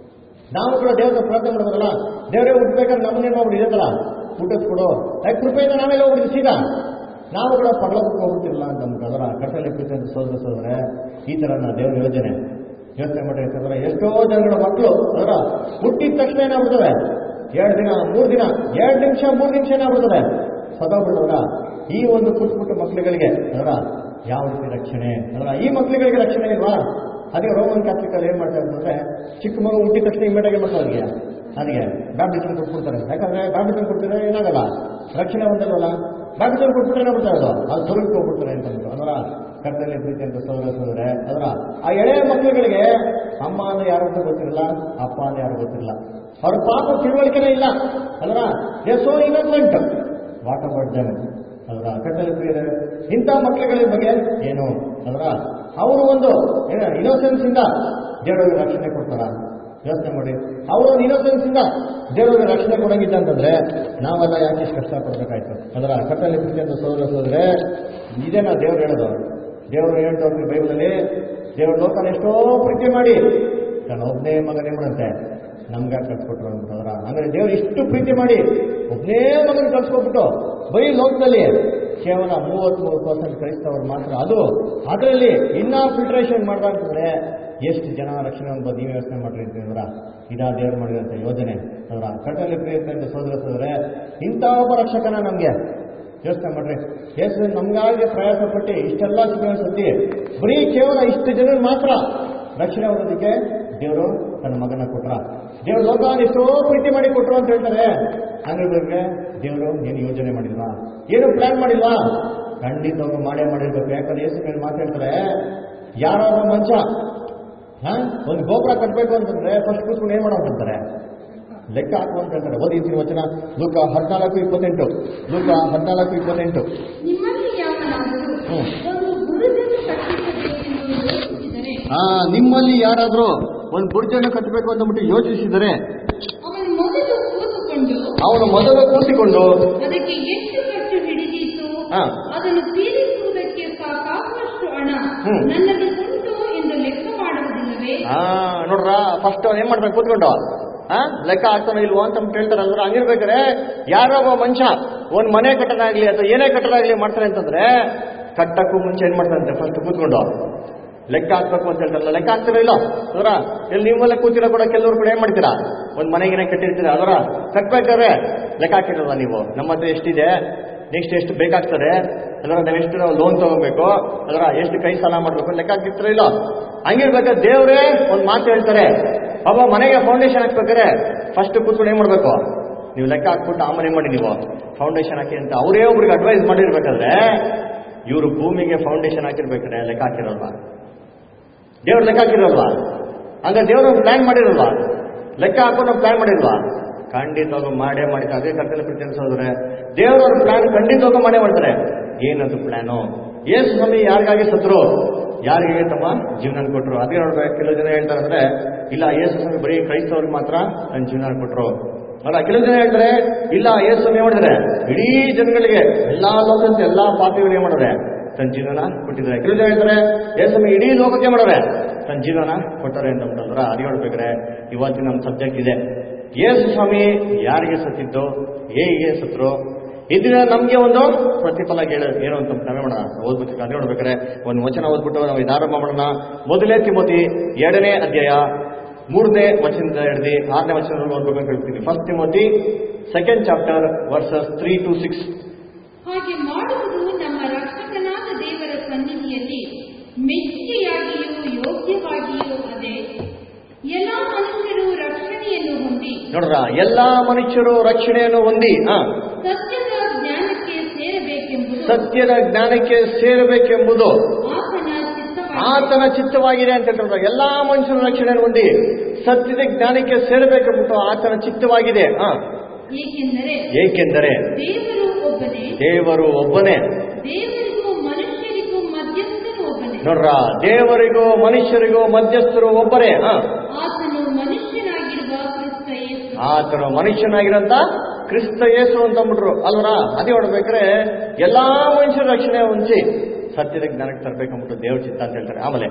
Speaker 3: ನಾವು ಕೂಡ ದೇವರ ಪ್ರಾರ್ಥನೆ ಮಾಡೋದಲ್ಲ ದೇವರೇ ಹುಟ್ಟಬೇಕಾದ್ರೆ ನಮ್ಮನ್ನೇ ಮಾಡ್ಬಿಟ್ಟಿದಲ್ಲ ಹುಟ್ಟಿಸ್ಕೊಡು ಯಾಕೆ ಕೃಪೆಯಿಂದ ನಾವೆಲ್ಲ ಹೋಗ್ಬಿಡಿದ್ವಿ ಸೀದಾ ನಾವು ಕೂಡ ಪರ್ಲೋಕಕ್ಕೆ ಹೋಗ್ಬಿಟ್ಟಿಲ್ಲ ಅಂತ ಅಂದ್ಬಿಟ್ಟು ಅದರ ಕಟ್ಟಲೆ ಪ್ರೀತಿ ಅಂತ ಸೋದರ ಸೋದರ ಈ ತರ ನಾ ದೇವರ ಯೋಜನೆ ಯೋಚನೆ ಮಾಡಿ ಅಂತಂದ್ರೆ ಎಷ್ಟೋ ಜನಗಳ ಮಕ್ಕಳು ಅದರ ಹುಟ್ಟಿದ ತಕ್ಷಣ ಏನಾಗ್ಬಿಡ್ತದೆ ಎರಡು ದಿನ ಮೂರು ದಿನ ಎರಡು ನಿಮಿಷ ಮೂರು ನಿಮಿಷ ಏನಾಗ್ಬಿಡ್ತದೆ ಸದೋಗ್ಬಿಡೋದ್ರ ಈ ಒಂದು ಪುಟ್ಟ ಪುಟ್ಟ ಮಕ್ಕಳುಗಳಿಗೆ ಅದರ ಯಾವ ರೀತಿ ರಕ್ಷಣೆ ಅದರ ಈ ಮಕ್ಕಳುಗಳಿಗೆ ರಕ್ಷಣೆ ಇಲ್ವಾ ಅದೇ ರೋಮನ್ ಕ್ಯಾಥಲಿಕ್ ಅಲ್ಲಿ ಏನ್ ಮಾಡ್ತಾರೆ ಅಂತಂದ್ರೆ ಚಿಕ್ಕ ಮಗು ಹುಟ್ಟಿದ ತಕ್ಷಣ ಇಮ್ಮಿಡಿಯಾಗಿ ಏನ್ ಮಾಡ್ತಾರೆ ಅವ್ರಿಗೆ ಅದಕ್ಕೆ ಬ್ಯಾಪ್ಟಿಸಮ್ ಕೊಟ್ಬಿಡ್ತಾರೆ ಯಾಕಂದ್ರೆ ಬ್ಯಾಪ್ಟಿಸಮ್ ಕೊಡ್ತಿದ್ರೆ ಏನಾಗಲ್ಲ ರಕ್ಷಣೆ ಹೊಂದಲ್ವಲ್ಲ ಬ್ಯಾಪ್ಟಿಸಮ್ ಕೊಟ್ಬಿಟ್ರೆ ಏನಾಗ್ಬಿಡ್ತಾರೆ ಅದು ಅದು ಸ್ವರ್ಗಕ್ಕೆ ಹೋಗ್ಬಿಡ್ತಾರೆ ಅಂತ ಅಂದ್ರು ಅದರ ಕರ್ತಲ್ಲಿ ಪ್ರೀತಿ ಅಂತ ಸೋದರ ಸೋದರ ಅದರ ಆ ಎಳೆ ಮಕ್ಕಳುಗಳಿಗೆ ಅಮ್ಮ ಅಂದ್ರೆ ಯಾರು ಅಂತ ಗೊತ್ತಿರಲ್ಲ ಅಪ್ಪ ಅಂದ್ರೆ ಯಾರು ಗೊತ್ತಿರಲ್ಲ ಅವ್ರ ಪಾಪ ತಿಳುವಳಿಕೆನೇ ಇಲ್ಲ ಅದರ they so innocent what about them ಅದರ ಕಟ್ಟಲೆ ಪ್ರಿಯರೇ ಇಂಥ ಮಕ್ಕಳುಗಳ ಬಗ್ಗೆ ಏನು ಅದರ ಅವರು ಒಂದು ಏನ ಇನ್ನೋಸೆನ್ಸ್ ಇಂದ ದೇವರಿಗೆ ರಕ್ಷಣೆ ಕೊಡ್ತಾರ ಯೋಚನೆ ಮಾಡಿ ಅವರು ಒಂದು ಇನ್ನೋಸೆನ್ಸ್ ಇಂದ ದೇವರಿಗೆ ರಕ್ಷಣೆ ಕೊಡಂಗಿದ್ದ ಅಂತಂದ್ರೆ ನಾವೆಲ್ಲ ಯಾಕೆ ಇಷ್ಟು ಕಷ್ಟ ಪಡ್ಬೇಕಾಯ್ತು ಅದರ ಕಟ್ಟಲೆ ಪ್ರೀತಿ ಅಂತ ಸೋದರ ಸೋದ್ರೆ ಇದೇನಾ ದೇವ್ರು ಹೇಳೋದು ದೇವರು ಹೇಳ್ತವ್ರಿ ಬೈಬಲಲ್ಲಿ ದೇವ್ರ ಲೋಕನ ಎಷ್ಟೋ ಪ್ರೀತಿ ಮಾಡಿ ನಾನು ಒಬ್ಬನೇ ಮಗನೇ ಮಾಡಂತೆ ನಮ್ಗೆ ಕಳ್ಸ್ಕೊಟ್ರು ಅಂದ್ಬಿಟ್ಟವ್ರ ಅಂದ್ರೆ ದೇವ್ರು ಇಷ್ಟು ಪ್ರೀತಿ ಮಾಡಿ ಒಬ್ಬನೇ ಮಗನ ಕಳ್ಸ್ಕೊಟ್ಬಿಟ್ಟು ಬರೀ ಲೋಕದಲ್ಲಿ ಕೇವಲ ಮೂವತ್ಮೂರು ಪರ್ಸೆಂಟ್ ಕ್ರೈಸ್ತವರು ಮಾತ್ರ ಅದು ಅದರಲ್ಲಿ ಇನ್ನ ಫಿಲ್ಟ್ರೇಷನ್ ಮಾಡ್ದಂತಂದ್ರೆ ಎಷ್ಟು ಜನ ರಕ್ಷಣೆ ಅನ್ಬೋದು ನೀವು ಯೋಚನೆ ಮಾಡ್ರಿ ಅಂತಂದ್ರ ಇದಾ ದೇವ್ರು ಮಾಡಿದಂತ ಯೋಜನೆ ಅವರ ಕಟ್ಟಲೆ ಪ್ರಿಯತೆ ಅಂತ ಸೋದರ ಸೋದರೇ ಇಂಥ ಒಬ್ಬ ರಕ್ಷಕನ ನಮ್ಗೆ ಯೋಚನೆ ಮಾಡ್ರಿ ಯೇಸು ನಮ್ಗಾಗಿ ಪ್ರಯಾಸ ಪಟ್ಟು ಇಷ್ಟೆಲ್ಲ ಸಿಗೋ ಸತಿ ಬರೀ ಕೇವಲ ಇಷ್ಟು ಜನರು ಮಾತ್ರ ರಕ್ಷಣೆ ಹೊಂದೋದಕ್ಕೆ ದೇವರು ತನ್ನ ಮಗನ ಕೊಟ್ರ ದೇವ್ರು ಲೋಕ ಎಷ್ಟೋ ಪ್ರೀತಿ ಮಾಡಿ ಕೊಟ್ರು ಅಂತ ಹೇಳ್ತಾರೆ ಹಂಗಿರ್ಬೇಕು ದೇವರು ಏನು ಯೋಜನೆ ಮಾಡಿಲ್ವಾ ಏನು ಪ್ಲಾನ್ ಮಾಡಿಲ್ವಾ ಖಂಡಿತವಾಗ ಮಾಡೇ ಮಾಡಿರ್ಬೇಕು ಯಾಕಂದ್ರೆ ಯೇಸು ಮೇಲೆ ಮಾತಾಡ್ತಾರೆ ಯಾರಾದ್ರೂ ಮಂಚ ಹಾ ಒಂದು ಗೋಪುರ ಕಟ್ಟಬೇಕು ಅಂತಂದ್ರೆ ಫಸ್ಟ್ ಕೂತ್ಕೊಂಡು ಏನ್ ಮಾಡೋ ಅಂತಾರೆ ಲೆಕ್ಕ ಹಾಕು ಅಂತ ಹೇಳ್ತಾರೆ ಓದಿದ್ದೀನಿ ವಚನ ಲೂಕ ಹದಿನಾಲ್ಕು ಇಪ್ಪತ್ತೆಂಟು ಲೂಕ ಹದಿನಾಲ್ಕು ಇಪ್ಪತ್ತೆಂಟು
Speaker 4: ನಿಮ್ಮಲ್ಲಿ ಯಾವನಾದರೂ
Speaker 3: ಹ್ಮ್.
Speaker 4: ಒಂದು ಗುರುಜನ್ನು ಕಟ್ಟಿಸಬೇಕೆಂದು ಯೋಚಿಸಿದರೆ
Speaker 3: ಆ ನಿಮ್ಮಲ್ಲಿ ಯಾರಾದ್ರೂ ಒಂದು ಬುರ್ಜನ್ನು ಕಟ್ಟಬೇಕು ಅಂದ್ಬಿಟ್ಟು ಯೋಚಿಸಿದರೆ
Speaker 4: ಅವನು ಮೊದಲು ಕೂತುಕೊಂಡು
Speaker 3: ಅವನು ಮೊದಲು ಕೂತಿಕೊಂಡು
Speaker 4: ಅದಕ್ಕೆ ಎಷ್ಟು ಖರ್ಚು ಹಿಡಿದೀತು
Speaker 3: ಹಾ.
Speaker 4: ಅದನ್ನು ತೀರಿಸುವುದಕ್ಕೆ ಸಾಕಾಗುವಷ್ಟು ಹಣ
Speaker 3: ಹ್ಮ್.
Speaker 4: ನನ್ನಲ್ಲಿ ಉಂಟು ಎಂದು ಲೆಕ್ಕ ಮಾಡುವುದಿಲ್ಲವೇ
Speaker 3: ಆ ನೋಡ್ರ ಫಸ್ಟ್ ಏನ್ ಮಾಡ್ಬೇಕು ಕೂತ್ಕೊಂಡು ಆ ಲೆಕ್ಕ ಹಾಕ್ತಾನೋ ಇಲ್ವೋ ಅಂತ ಅಂದ್ಬಿಟ್ಟು ಹೇಳ್ತಾರೆ ಅಂದ್ರೆ ಹಂಗಿರ್ಬೇಕಾದ್ರೆ ಯಾರೋ ಒಬ್ಬ ಮನುಷ್ಯ ಒಂದ್ ಮನೆ ಕಟ್ಟೋದಾಗ್ಲಿ ಅಥವಾ ಏನೇ ಕಟ್ಟೋದಾಗ್ಲಿ ಮಾಡ್ತಾನೆ ಅಂತಂದ್ರೆ ಕಟ್ಟಕ್ಕೂ ಮುಂಚೆ ಏನ್ ಮಾಡ್ತಾನಂತೆ ಫಸ್ಟ್ ಕೂತ್ಕೊಂಡು ಲೆಕ್ಕ ಹಾಕ್ಬೇಕು ಅಂತ ಹೇಳ್ತಾರಲ್ಲ ಲೆಕ್ಕ ಹಾಕ್ತಿರೋ ಇಲ್ಲ ಅದರ ಇಲ್ಲಿ ನೀವೆಲ್ಲ ಕೂತಿರೋ ಕೂಡ ಕೆಲವರು ಕೂಡ ಏನ್ ಮಾಡ್ತೀರಾ ಒಂದ್ ಮನೆಗಿನ ಕಟ್ಟಿರ್ತೀರಾ ಅದರ ಕಟ್ಬೇಕಾದ್ರೆ ಲೆಕ್ಕ ಹಾಕಿರಲ್ಲ ನೀವು ನಮ್ಮ ಹತ್ರ ಎಷ್ಟಿದೆ ನೆಕ್ಸ್ಟ್ ಎಷ್ಟು ಬೇಕಾಗ್ತದೆ ಅದರ ನಾವೆಷ್ಟು ನಾವು ಲೋನ್ ತಗೋಬೇಕು ಅದರ ಎಷ್ಟು ಕೈ ಸಾಲ ಮಾಡ್ಬೇಕು ಲೆಕ್ಕ ಹಾಕಿರ್ತೀರೋ ಇಲ್ಲ ಹಂಗಿರ್ಬೇಕಾದ್ರೆ ದೇವ್ರೇ ಒಂದ್ ಮಾತು ಹೇಳ್ತಾರೆ ಒಬ್ಬ ಮನೆಗೆ ಫೌಂಡೇಶನ್ ಹಾಕ್ಬೇಕಾದ್ರೆ ಫಸ್ಟ್ ಕೂತ್ಕೊಂಡು ಏನ್ ಮಾಡ್ಬೇಕು ನೀವು ಲೆಕ್ಕ ಹಾಕ್ಬಿಟ್ಟು ಆಮೇಲೆ ಏನ್ ಮಾಡಿ ನೀವು ಫೌಂಡೇಶನ್ ಹಾಕಿ ಅಂತ ಅವರೇ ಒಬ್ರಿಗೆ ಅಡ್ವೈಸ್ ಮಾಡಿರ್ಬೇಕಾದ್ರೆ ಇವರು ಭೂಮಿಗೆ ಫೌಂಡೇಶನ್ ಹಾಕಿರ್ಬೇಕಾದ್ರೆ ಲೆಕ್ಕ ಹಾಕಿರಲ್ವಾ ದೇವ್ರ ಲೆಕ್ಕ ಹಾಕಿರಲ್ವಾ ಹಂಗ ದೇವ್ರ ಪ್ಲಾನ್ ಮಾಡಿರಲ್ವಾ ಲೆಕ್ಕ ಹಾಕೊಂಡು ನಾವು ಪ್ಲಾನ್ ಮಾಡಿಲ್ವಾ ಖಂಡಿತವಾಗೂ ಮಾಡೇ ಮಾಡಿದ್ರೆ ಅದೇ ಕರ್ತನ ಪ್ರೀತಿ ಅನ್ಸೋದ್ರೆ ದೇವರ ಪ್ಲಾನ್ ಖಂಡಿತವಾಗೂ ಮಾಡೇ ಮಾಡ್ತಾರೆ ಏನದು ಪ್ಲಾನು ಏಸು ಸ್ವಾಮಿ ಯಾರಿಗಾಗಿ ಸತ್ರು ಯಾರಿಗೆ ತಮ್ಮ ಜೀವನ ಕೊಟ್ಟರು ಅದೇ ನೋಡ್ಬೇಕು ಕೆಲವು ಜನ ಹೇಳ್ತಾರೆ ಅಂದ್ರೆ ಇಲ್ಲ ಯೇಸು ಸ್ವಾಮಿ ಬರೀ ಕ್ರೈಸ್ತವ್ರಿಗೆ ಮಾತ್ರ ನನ್ನ ಜೀವನ ಕೊಟ್ಟರು ಅಲ್ಲ ಕೆಲವು ಜನ ಹೇಳ್ತಾರೆ ಇಲ್ಲ ಯೇಸು ಸ್ವಾಮಿ ಏನ್ ಮಾಡಿದ್ರೆ ಇಡೀ ಜನಗಳಿಗೆ ಎಲ್ಲಾ ಲೋಕದ ಎಲ್ಲಾ ಪಾಪಿಗಳು ಏನ್ ಮಾಡಿದ್ರೆ ತನ್ನ ಜೀವನ ಕೊಟ್ಟಿದ್ದಾರೆ ಕೆಲವು ಜನ ಹೇಳ್ತಾರೆ ಯೇಸು ಸ್ವಾಮಿ ಇಡೀ ಲೋಕಕ್ಕೆ ಮಾಡಿದ್ರೆ ತನ್ನ ಜೀವನ ಕೊಟ್ಟರೆ ಅಂತ ಅಂತಂದ್ರೆ ಅದೇ ಹೇಳ್ಬೇಕ್ರೆ ಇವತ್ತಿನ ನಮ್ಮ ಸಬ್ಜೆಕ್ಟ್ ಇದೆ ಯೇಸು ಸ್ವಾಮಿ ಯಾರಿಗೆ ಸತ್ತಿದ್ದು ಹೇಗೆ ಸತ್ರು ಇದನ್ನ ನಮ್ಗೆ ಒಂದು ಪ್ರತಿಫಲ ಹೇಳ ಏನು ಅಂತ ನಾವೇ ಮಾಡೋಣ ಓದ್ಬಿಟ್ಟು ಅದೇ ನೋಡ್ಬೇಕಾರೆ ಒಂದು ವಚನ ಓದ್ಬಿಟ್ಟು ನಾವು ಇದು ಆರಂಭ ಮಾಡೋಣ ಮೊದಲೇ ತಿಮೋತಿ ಎರಡನೇ ಅಧ್ಯಾಯ ಮೂರನೇ ವಚನದಿಂದ ಹಿಡಿದು ಆರನೇ ವಚನ ಓದ್ಬೇಕು ಅಂತ ಹೇಳ್ತೀನಿ first Timothy second chapter verses three to six
Speaker 4: ಹಾಗೆ ಮಾಡುವುದು ನಮ್ಮ ರಕ್ಷಕನಾದ ದೇವರ ಸನ್ನಿಧಿಯಲ್ಲಿ ಮೆಚ್ಚುಗೆಯಾಗಿಯೂ ಯೋಗ್ಯವಾಗಿಯೂ ಅದೇ ಎಲ್ಲ ಮನುಷ್ಯರು ರಕ್ಷಣೆಯನ್ನು ಹೊಂದಿ
Speaker 3: ನೋಡ್ರ ಎಲ್ಲಾ ಮನುಷ್ಯರು ರಕ್ಷಣೆಯನ್ನು ಹೊಂದಿ ಹಾ
Speaker 4: ಸತ್ಯದ ಜ್ಞಾನಕ್ಕೆ ಸೇರಬೇಕೆಂಬುದು
Speaker 3: ಸತ್ಯದ ಜ್ಞಾನಕ್ಕೆ ಸೇರಬೇಕೆಂಬುದು
Speaker 4: ಆತನ ಚಿತ್ತವಾಗಿದೆ
Speaker 3: ಆತನ ಚಿತ್ತವಾಗಿದೆ ಅಂತ ಹೇಳ್ತಾರೆ ಎಲ್ಲಾ ಮನುಷ್ಯರು ರಕ್ಷಣೆಯನ್ನು ಹೊಂದಿ ಸತ್ಯದ ಜ್ಞಾನಕ್ಕೆ ಸೇರಬೇಕೆಂಬುದು ಆತನ ಚಿತ್ತವಾಗಿದೆ ಹಾ
Speaker 4: ಏಕೆಂದರೆ
Speaker 3: ಏಕೆಂದರೆ
Speaker 4: ದೇವರು ಒಬ್ಬನೇ
Speaker 3: ದೇವರು ಒಬ್ಬನೇ
Speaker 4: ದೇವರಿಗೂ ಮನುಷ್ಯರಿಗೂ ಮಧ್ಯಸ್ಥನು ಒಬ್ಬನೇ
Speaker 3: ನೋಡ್ರ ದೇವರಿಗೂ ಮನುಷ್ಯರಿಗೂ ಮಧ್ಯಸ್ಥರು ಒಬ್ಬರೇ ಹಾ
Speaker 4: ಆತನು ಮನುಷ್ಯನಾಗಿರುವ ಕ್ರಿಸ್ತ ಯೇಸು
Speaker 3: ಆತನು ಮನುಷ್ಯನಾಗಿರಂತ ಕ್ರಿಸ್ತ ಯೇಸು ಅಂತ ಅಂದ್ಬಿಟ್ರು ಅಲ್ವರ ಅದೇ ಹೊಡ್ಬೇಕ್ರೆ ಎಲ್ಲಾ ಮನುಷ್ಯರ ರಕ್ಷಣೆ ಹೊಂದಿ ಸತ್ಯದ ಜ್ಞಾನಕ್ಕೆ ತರಬೇಕಂದ್ಬಿಟ್ಟು ದೇವ್ರ ಚಿತ್ತ ಅಂತ ಹೇಳ್ತಾರೆ ಆಮೇಲೆ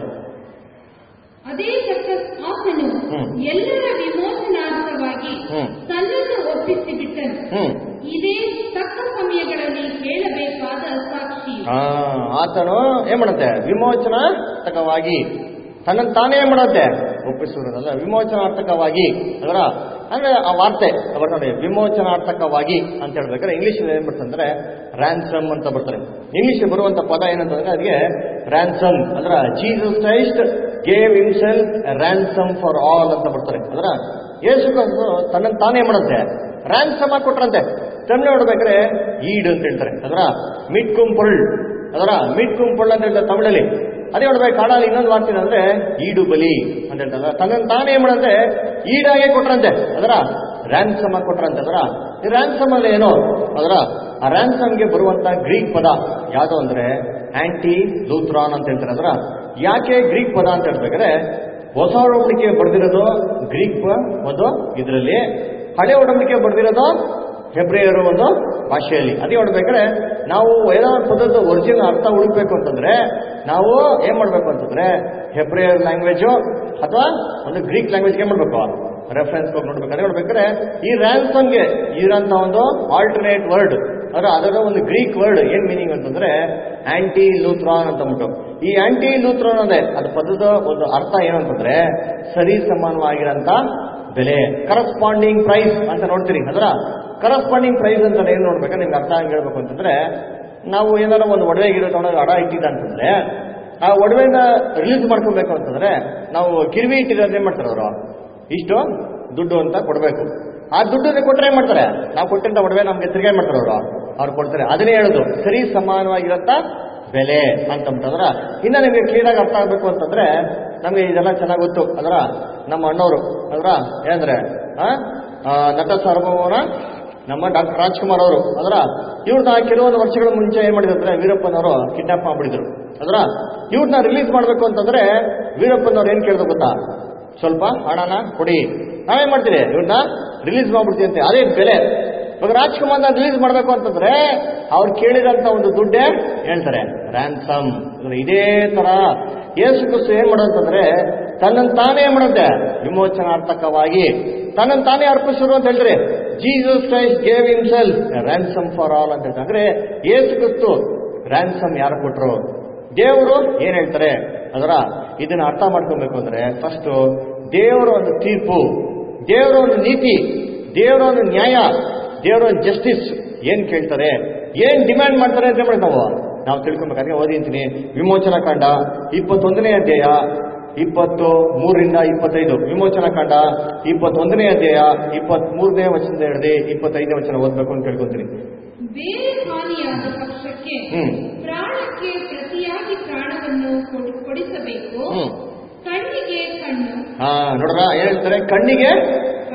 Speaker 4: ಅದೇ ತಕ್ಕ ಆತನು
Speaker 3: ಹ್ಮ್.
Speaker 4: ಎಲ್ಲರ ವಿಮೋಚನಾರ್ಥವಾಗಿ
Speaker 3: ಹ್ಮ್.
Speaker 4: ತನ್ನನ್ನು ಒಪ್ಪಿಸಿ ಬಿಟ್ಟನು
Speaker 3: ಹ್ಮ್
Speaker 4: ಇದೇ ತಕ್ಕ ಸಮಯಗಳಲ್ಲಿ ಕೇಳಬೇಕಾದ ಸಾಕ್ಷಿ
Speaker 3: ಆ, ಆತನು ಏನ್ ಮಾಡುತ್ತೆ ವಿಮೋಚನಾರ್ಥಕವಾಗಿ ತನ್ನನ್ನು ತಾನೇ ಏನ್ ಮಾಡುತ್ತೆ ಒಪ್ಪಿಸುವುದಲ್ಲ ವಿಮೋಚನಾರ್ಥಕವಾಗಿ ಅದರ ಅಂದ್ರೆ ಆ ವಾರ್ತೆ ಬರ್ತಾರೆ ನೋಡಿ ವಿಮೋಚನಾರ್ಥಕವಾಗಿ ಅಂತ ಹೇಳ್ಬೇಕಾದ್ರೆ ಇಂಗ್ಲಿಷ್ ಏನ್ ಬರ್ತಂದ್ರೆ ರ್ಯಾನ್ಸಮ್ ಅಂತ ಬರ್ತಾರೆ ಇಂಗ್ಲಿಷ್ ಬರುವಂತ ಪದ ಏನಂತಂದ್ರೆ ಅದಕ್ಕೆ ರ್ಯಾನ್ಸಮ್ ಅಂದ್ರ Jesus Christ gave himself ransom for all ಅಂತ ಬರ್ತಾರೆ ಅದರ ಯೇಸು ಕ್ರಿಸ್ತು ತನ್ನನ್ನು ತಾನೇ ಮಾಡುತ್ತೆ ರ್ಯಾನ್ಸಮ್ ಆಗಿ ಕೊಟ್ರಂತೆ ತಮಿಳು ನೋಡ್ಬೇಕಾದ್ರೆ ಈಡ್ ಅಂತ ಹೇಳ್ತಾರೆ ಅದರ ಮಿಟ್ ಕುಂಪುಳ್ ಅದರ ಮಿಟ್ ಕುಂಪುಳ್ ಅಂತ ಹೇಳ್ತಾರೆ ತಮಿಳಲ್ಲಿ ಅದೇ ನೋಡ್ಬೇಕು ಕಾಡಲ್ಲಿ ಇನ್ನೊಂದು ವಾರ್ತೆ ಅಂದ್ರೆ ಈಡು ಬಲಿ ಅಂತ ಹೇಳ್ತಾರೆ ತನ್ನನ್ನು ತಾನೇ ಏನ್ ಮಾಡಂತೆ ಈಡಾಗೆ ಕೊಟ್ರಂತೆ ಅದರ ರ್ಯಾನ್ಸಮ್ ಆಗಿ ಕೊಟ್ರಂತೆ ಅದರ ಈ ರ್ಯಾನ್ಸಮ್ ಅಲ್ಲಿ ಏನೋ ಅದರ ಆ ರ್ಯಾನ್ಸಮ್ಗೆ ಬರುವಂತ ಗ್ರೀಕ್ ಪದ ಯಾವುದು ಅಂದ್ರೆ ಆಂಟಿ ಲೂಥ್ರಾನ್ ಅಂತ ಹೇಳ್ತಾರೆ ಅದರ ಯಾಕೆ ಗ್ರೀಕ್ ಪದ ಅಂತ ಹೇಳ್ಬೇಕಾದ್ರೆ ಹೊಸ ಒಡಂಬಡಿಕೆ ಬರೆದಿರೋದು ಗ್ರೀಕ್ ಒಂದು ಇದರಲ್ಲಿ ಹಳೆ ಒಡಂಬಡಿಕೆ ಬರೆದಿರೋದು ಹೆಬ್ರಿಯರು ಒಂದು ಭಾಷೆಯಲ್ಲಿ ಅದೇ ನೋಡ್ಬೇಕಾದ್ರೆ ನಾವು ಏನೋ ಒಂದು ಪದದ ಒರಿಜಿನಲ್ ಅರ್ಥ ಹುಡುಕ್ಬೇಕು ಅಂತಂದ್ರೆ ನಾವು ಏನ್ ಮಾಡ್ಬೇಕು ಅಂತಂದ್ರೆ ಹೆಬ್ರಿಯರ್ ಲ್ಯಾಂಗ್ವೇಜು ಅಥವಾ ಒಂದು ಗ್ರೀಕ್ ಲ್ಯಾಂಗ್ವೇಜ್ಗೆ ಏನ್ ಮಾಡ್ಬೇಕು ರೆಫರೆನ್ಸ್ ಹೋಗಿ ನೋಡ್ಬೇಕು ಅದೇ ನೋಡ್ಬೇಕಾದ್ರೆ ಈ ರ್ಯಾನ್ಸಮ್ಗೆ ಇರೋಂಥ ಒಂದು ಆಲ್ಟರ್ನೇಟ್ ವರ್ಡ್ ಅಂದ್ರೆ ಅದರ ಒಂದು ಗ್ರೀಕ್ ವರ್ಡ್ ಏನ್ ಮೀನಿಂಗ್ ಅಂತಂದ್ರೆ ಆಂಟಿ ಲೂಥ್ರಾನ್ ಅಂತ ಅಂದ್ಬಿಟ್ಟು ಈ ಆಂಟಿ ಲೂಥ್ರಾನ್ ಅದೇ ಅದು ಪದದ ಒಂದು ಅರ್ಥ ಏನು ಅಂತಂದ್ರೆ ಸರಿ ಸಮಾನವಾಗಿರಂತ ಬೆಲೆ ಕರಸ್ಪಾಂಡಿಂಗ್ ಪ್ರೈಸ್ ಅಂತ ನೋಡ್ತೀರಿ ಅದರ ಕರಸ್ಪಾಂಡಿಂಗ್ ಪ್ರೈಸ್ ಅಂತ ಏನ್ ನೋಡ್ಬೇಕಾ ನಿಮ್ಗೆ ಅರ್ಥ ಹಂಗೆ ಹೇಳ್ಬೇಕು ಅಂತಂದ್ರೆ ನಾವು ಏನಾರ ಒಂದು ಒಡವೆ ಗಿಡ ತಗೊಂಡಾಗ ಅಡ ಇಟ್ಟಿದ್ದ ಅಂತಂದ್ರೆ ಆ ಒಡವೆನ ರಿಲೀಸ್ ಮಾಡ್ಕೊಬೇಕು ಅಂತಂದ್ರೆ ನಾವು ಕಿರಿವಿ ಇಟ್ಟಿರೋದು ಏನ್ ಮಾಡ್ತಾರೆ ಅವರು ಇಷ್ಟು ದುಡ್ಡು ಅಂತ ಕೊಡಬೇಕು ಆ ದುಡ್ಡನ್ನ ಕೊಟ್ರೆ ಏನ್ ಮಾಡ್ತಾರೆ ನಾವು ಕೊಟ್ಟಿದ್ದ ಒಡವೆ ನಮ್ಗೆ ತಿರ್ಗಾ ಏನ್ ಮಾಡ್ತಾರೆ ಅವರು ಅವ್ರು ಕೊಡ್ತಾರೆ ಅದನ್ನೇ ಹೇಳೋದು ಸರಿ ಸಮಾನವಾಗಿರತ್ತ ಬೆಲೆ ಅಂತಂದ್ರೆ ಇನ್ನ ನಿಮಗೆ ಕ್ಲಿಯರ್ ಆಗಿ ಅರ್ಥ ಆಗ್ಬೇಕು ಅಂತಂದ್ರೆ ನಮಗೆ ಇದೆಲ್ಲ ಚೆನ್ನಾಗಿ ಗೊತ್ತು ಅದರ ನಮ್ಮ ಅಣ್ಣವರು ಅದರ ಏನಂದ್ರೆ ಆ, ಆ, ನಟ ಸಾರ್ವಭೌಮನ ನಮ್ಮ ಡಾಕ್ಟರ್ ರಾಜ್ಕುಮಾರ್ ಅವರು ಅದರ ಇವ್ರನ್ನ ಕೆಲವೊಂದು ವರ್ಷಗಳ ಮುಂಚೆ ಏನ್ ಮಾಡಿದ್ರೆ ವೀರಪ್ಪನವರು ಕಿಡ್ನಾಪ್ ಮಾಡ್ಬಿಟ್ಟಿದ್ರು ಅದರ ಇವ್ರನ್ನ ರಿಲೀಸ್ ಮಾಡ್ಬೇಕು ಅಂತಂದ್ರೆ ವೀರಪ್ಪನವ್ರು ಏನ್ ಕೇಳಿದ್ರು ಗೊತ್ತಾ ಸ್ವಲ್ಪ ಹಣನ ಕೊಡಿ ನಾವೇನ್ ಮಾಡ್ತೀರಿ ಇವ್ರನ್ನ ರಿಲೀಸ್ ಮಾಡ್ಬಿಡ್ತೀವಿ ಅಂತ ಅದೇ ಬೆಲೆ ಇವಾಗ ರಾಜ್ಕುಮಾರ್ನ ರಿಲೀಸ್ ಮಾಡ್ಬೇಕು ಅಂತಂದ್ರೆ ಅವ್ರು ಕೇಳಿದಂತ ಒಂದು ದುಡ್ಡೇ ಹೇಳ್ತಾರೆ ರ್ಯಾನ್ಸಮ್ ಇದೇ ತರ ಯೇಸು ಕ್ರಿಸ್ತು ಏನ್ ಮಾಡೋದಂತಂದ್ರೆ ತನ್ನನ್ನು ತಾನೇ ಏನ್ ಮಾಡುತ್ತೆ ವಿಮೋಚನಾರ್ಥಕವಾಗಿ ತನ್ನನ್ನು ತಾನೇ ಅರ್ಪಿಸಿರು ಅಂತ ಹೇಳ್ತಾರೆ Jesus Christ gave himself ransom for all ಅಂತ ಹೇಳ್ತಾರೆ ಅಂದ್ರೆ ಯೇಸು ಕ್ರಿಸ್ತು ರ್ಯಾನ್ಸಮ್ ಯಾರು ಕೊಟ್ರು ದೇವರು ಏನ್ ಹೇಳ್ತಾರೆ ಅದರ ಇದನ್ನ ಅರ್ಥ ಮಾಡ್ಕೊಬೇಕು ಅಂದ್ರೆ ಫಸ್ಟ್ ದೇವರ ಒಂದು ತೀರ್ಪು ದೇವರ ಒಂದು ನೀತಿ ದೇವರ ಒಂದು ನ್ಯಾಯ ದೇವರ ಒಂದು ಜಸ್ಟಿಸ್ ಏನ್ ಕೇಳ್ತಾರೆ ಏನ್ ಡಿಮ್ಯಾಂಡ್ ಮಾಡ್ತಾರೆ ಅಂತ ಮಾಡಿ ನಾವು ನಾವು ತಿಳ್ಕೊಬೇಕಾದ್ರೆ ಓದಿಂತೀನಿ ವಿಮೋಚನಾ ಕಾಂಡ ಇಪ್ಪತ್ತೊಂದನೇ ಅಧ್ಯಾಯ ಇಪ್ಪತ್ತು ಮೂರರಿಂದ ಇಪ್ಪತ್ತೈದು ವಿಮೋಚನಾ ಕಾಂಡ ಇಪ್ಪತ್ತೊಂದನೇ ಅಧ್ಯಾಯ ಇಪ್ಪತ್ತ್ ಮೂರನೇ ವಚನದ ಹಿಡಿದು ಇಪ್ಪತ್ತೈದನೇ ವಚನ ಓದ್ಬೇಕು ಅಂತ ಕೇಳ್ಕೊಂತೀನಿ
Speaker 4: ಬೇರೆ ಹಾನಿಯಾದ ಪಕ್ಷಕ್ಕೆ
Speaker 3: ಹ್ಮ್.
Speaker 4: ಪ್ರಾಣಕ್ಕೆ ಪ್ರತಿಯಾಗಿ ಪ್ರಾಣವನ್ನು ಕೊಡಿ- ಕೊಡಿಸಬೇಕು
Speaker 3: ಹ್ಮ್.
Speaker 4: ಕಣ್ಣಿಗೆ ಕಣ್ಣು
Speaker 3: ಹಾ ನೋಡ್ರ ಏನ್ ಹೇಳ್ತಾರೆ ಕಣ್ಣಿಗೆ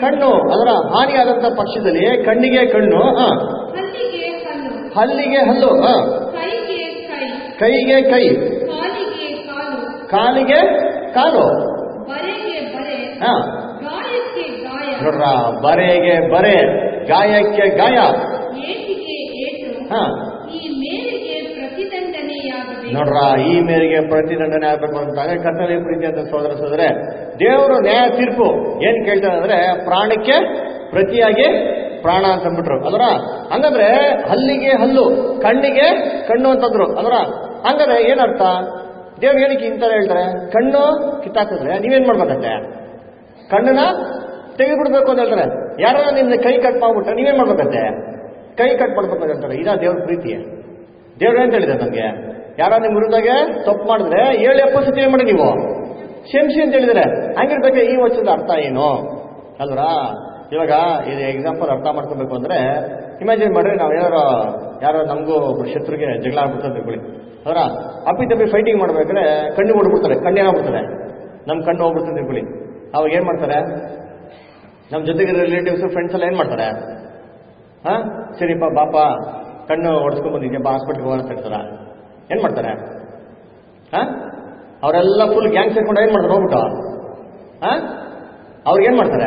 Speaker 3: ಕಣ್ಣು ಅದರ ಹಾನಿಯಾದಂತ ಪಕ್ಷದಲ್ಲಿ ಕಣ್ಣಿಗೆ ಕಣ್ಣು ಹ,
Speaker 4: ಹಲ್ಲಿಗೆ ಹಲ್ಲು
Speaker 3: ಹಲ್ಲಿಗೆ ಹಲ್ಲು ಹ,
Speaker 4: ಕೈಗೆ ಕೈ
Speaker 3: ಕೈಗೆ ಕೈ
Speaker 4: ಕಾಲಿಗೆ ಕಾಲು
Speaker 3: ಕಾಲಿಗೆ ಕಾಲು
Speaker 4: ಬರೆಗೆ ಬರೆ
Speaker 3: ಹ,
Speaker 4: ಗಾಯಕ್ಕೆ ಗಾಯ
Speaker 3: ನೋಡ್ರ ಬರೆಗೆ ಬರೆ ಗಾಯಕ್ಕೆ ಗಾಯ
Speaker 4: ಏಟಿಗೆ ಏಟು
Speaker 3: ಹ,
Speaker 4: ಈ ಮೇರೆಗೆ ಪ್ರತಿದಂಡನೆಯಾಗಬೇಕು
Speaker 3: ನೋಡ್ರ ಈ ಮೇರೆಗೆ ಪ್ರತಿದಂಡನೆ ಆಗ್ಬೇಕು ಅಂತ ಕರ್ತವ್ಯ ಪ್ರೀತಿ ಅಂತ ಸೋದರ ಸೋದರೆ ದೇವರು ನ್ಯಾಯ ತೀರ್ಪು ಏನ್ ಕೇಳ್ತಾರೆ ಅಂದ್ರೆ ಪ್ರಾಣಕ್ಕೆ ಪ್ರತಿಯಾಗಿ ಪ್ರಾಣ ಅಂತ ಅಂದ್ಬಿಟ್ರು ಅದರ ಹಂಗಂದ್ರೆ ಹಲ್ಲಿಗೆ ಹಲ್ಲು ಕಣ್ಣಿಗೆ ಕಣ್ಣು ಅಂತಂದ್ರು ಅದರ ಹಂಗಾದ್ರೆ ಏನರ್ಥ ದೇವ್ರು ಏನಕ್ಕೆ ಇಂತ ಹೇಳ್ತಾರೆ ಕಣ್ಣು ಕಿತ್ತಾಕಿದ್ರೆ ನೀವೇನ್ ಮಾಡ್ಬೇಕಂತೆ ಕಣ್ಣನ್ನ ತೆಗೆದ್ಬಿಡ್ಬೇಕು ಅಂತ ಹೇಳ್ತಾರೆ ಯಾರನ್ನ ನಿಮ್ದು ಕೈ ಕಟ್ ಮಾಡ್ಬಿಟ್ರೆ ನೀವೇನ್ ಮಾಡ್ಬೇಕಂತೆ ಕೈ ಕಟ್ ಮಾಡ್ಬೇಕು ಅಂತ ಹೇಳ್ತಾರೆ ಇದಾ ದೇವ್ರ ಪ್ರೀತಿ ದೇವ್ರು ಅಂತ ಹೇಳಿದೆ ನಮ್ಗೆ ಯಾರ ನಿಮ್ ವಿರುದ್ಧಾಗೆ ತಪ್ಪು ಮಾಡಿದ್ರೆ ಏಳು ಎಪ್ಪತ್ತು ಸತಿ ಏನ್ ಮಾಡಿ ನೀವು ಕ್ಷಮಿಸಿ ಅಂತ ಹೇಳಿದ್ರೆ ಹಂಗಿರ್ಬೇಕು ಈ ವಚನದ ಅರ್ಥ ಏನು ಅಲ್ವರಾ ಇವಾಗ ಇದು ಎಕ್ಸಾಂಪಲ್ ಅರ್ಥ ಮಾಡ್ಕೋಬೇಕು ಅಂದ್ರೆ ಇಮ್ಯಾಜಿನ್ ಮಾಡ್ರಿ ನಾವು ಏನಾರು ಯಾರೋ ನಮಗೂ ಒಬ್ರು ಶತ್ರುಗೆ ಜಗಳ ಆಗ್ಬಿಡ್ತದೆ ತಿಳ್ಕೊಳ್ಳಿ ಅದರ ಅಪ್ಪಿ ತಪ್ಪಿ ಫೈಟಿಂಗ್ ಮಾಡ್ಬೇಕಾದ್ರೆ ಕಣ್ಣು ಹೊಡ್ಬಿಡ್ತಾರೆ ಕಣ್ಣೇನಾಗ್ಬಿಡ್ತಾರೆ ನಮ್ಮ ಕಣ್ಣು ಹೋಗ್ಬಿಡ್ತದೆ ತಿಳ್ಕೊಳ್ಳಿ ಅವಾಗ ಏನ್ ಮಾಡ್ತಾರೆ ನಮ್ಮ ಜೊತೆಗೆ ರಿಲೇಟಿವ್ಸ್ ಫ್ರೆಂಡ್ಸ್ ಎಲ್ಲ ಏನ್ ಮಾಡ್ತಾರೆ ಹಾ ಸರಿಪ್ಪ ಬಾಪ ಕಣ್ಣು ಹೊಡ್ಸ್ಕೊಂಡ್ ಬಂದಿದ್ಯಾ ಬಾ ಹಾಸ್ಪಿಟ್ಲ್ಗೆ ಹೋಗೋಣ ಅಂತ ಹೇಳ್ತಾರ ಏನ್ ಮಾಡ್ತಾರೆ ಹಾ ಅವರೆಲ್ಲ ಫುಲ್ ಗ್ಯಾಂಗ್ ಸೇರ್ಕೊಂಡು ಏನ್ ಮಾಡ್ತಾರೆ ಹೋಗ್ಬಿಟ್ಟು ಹಾ ಅವ್ರಿಗೆ ಏನ್ ಮಾಡ್ತಾರೆ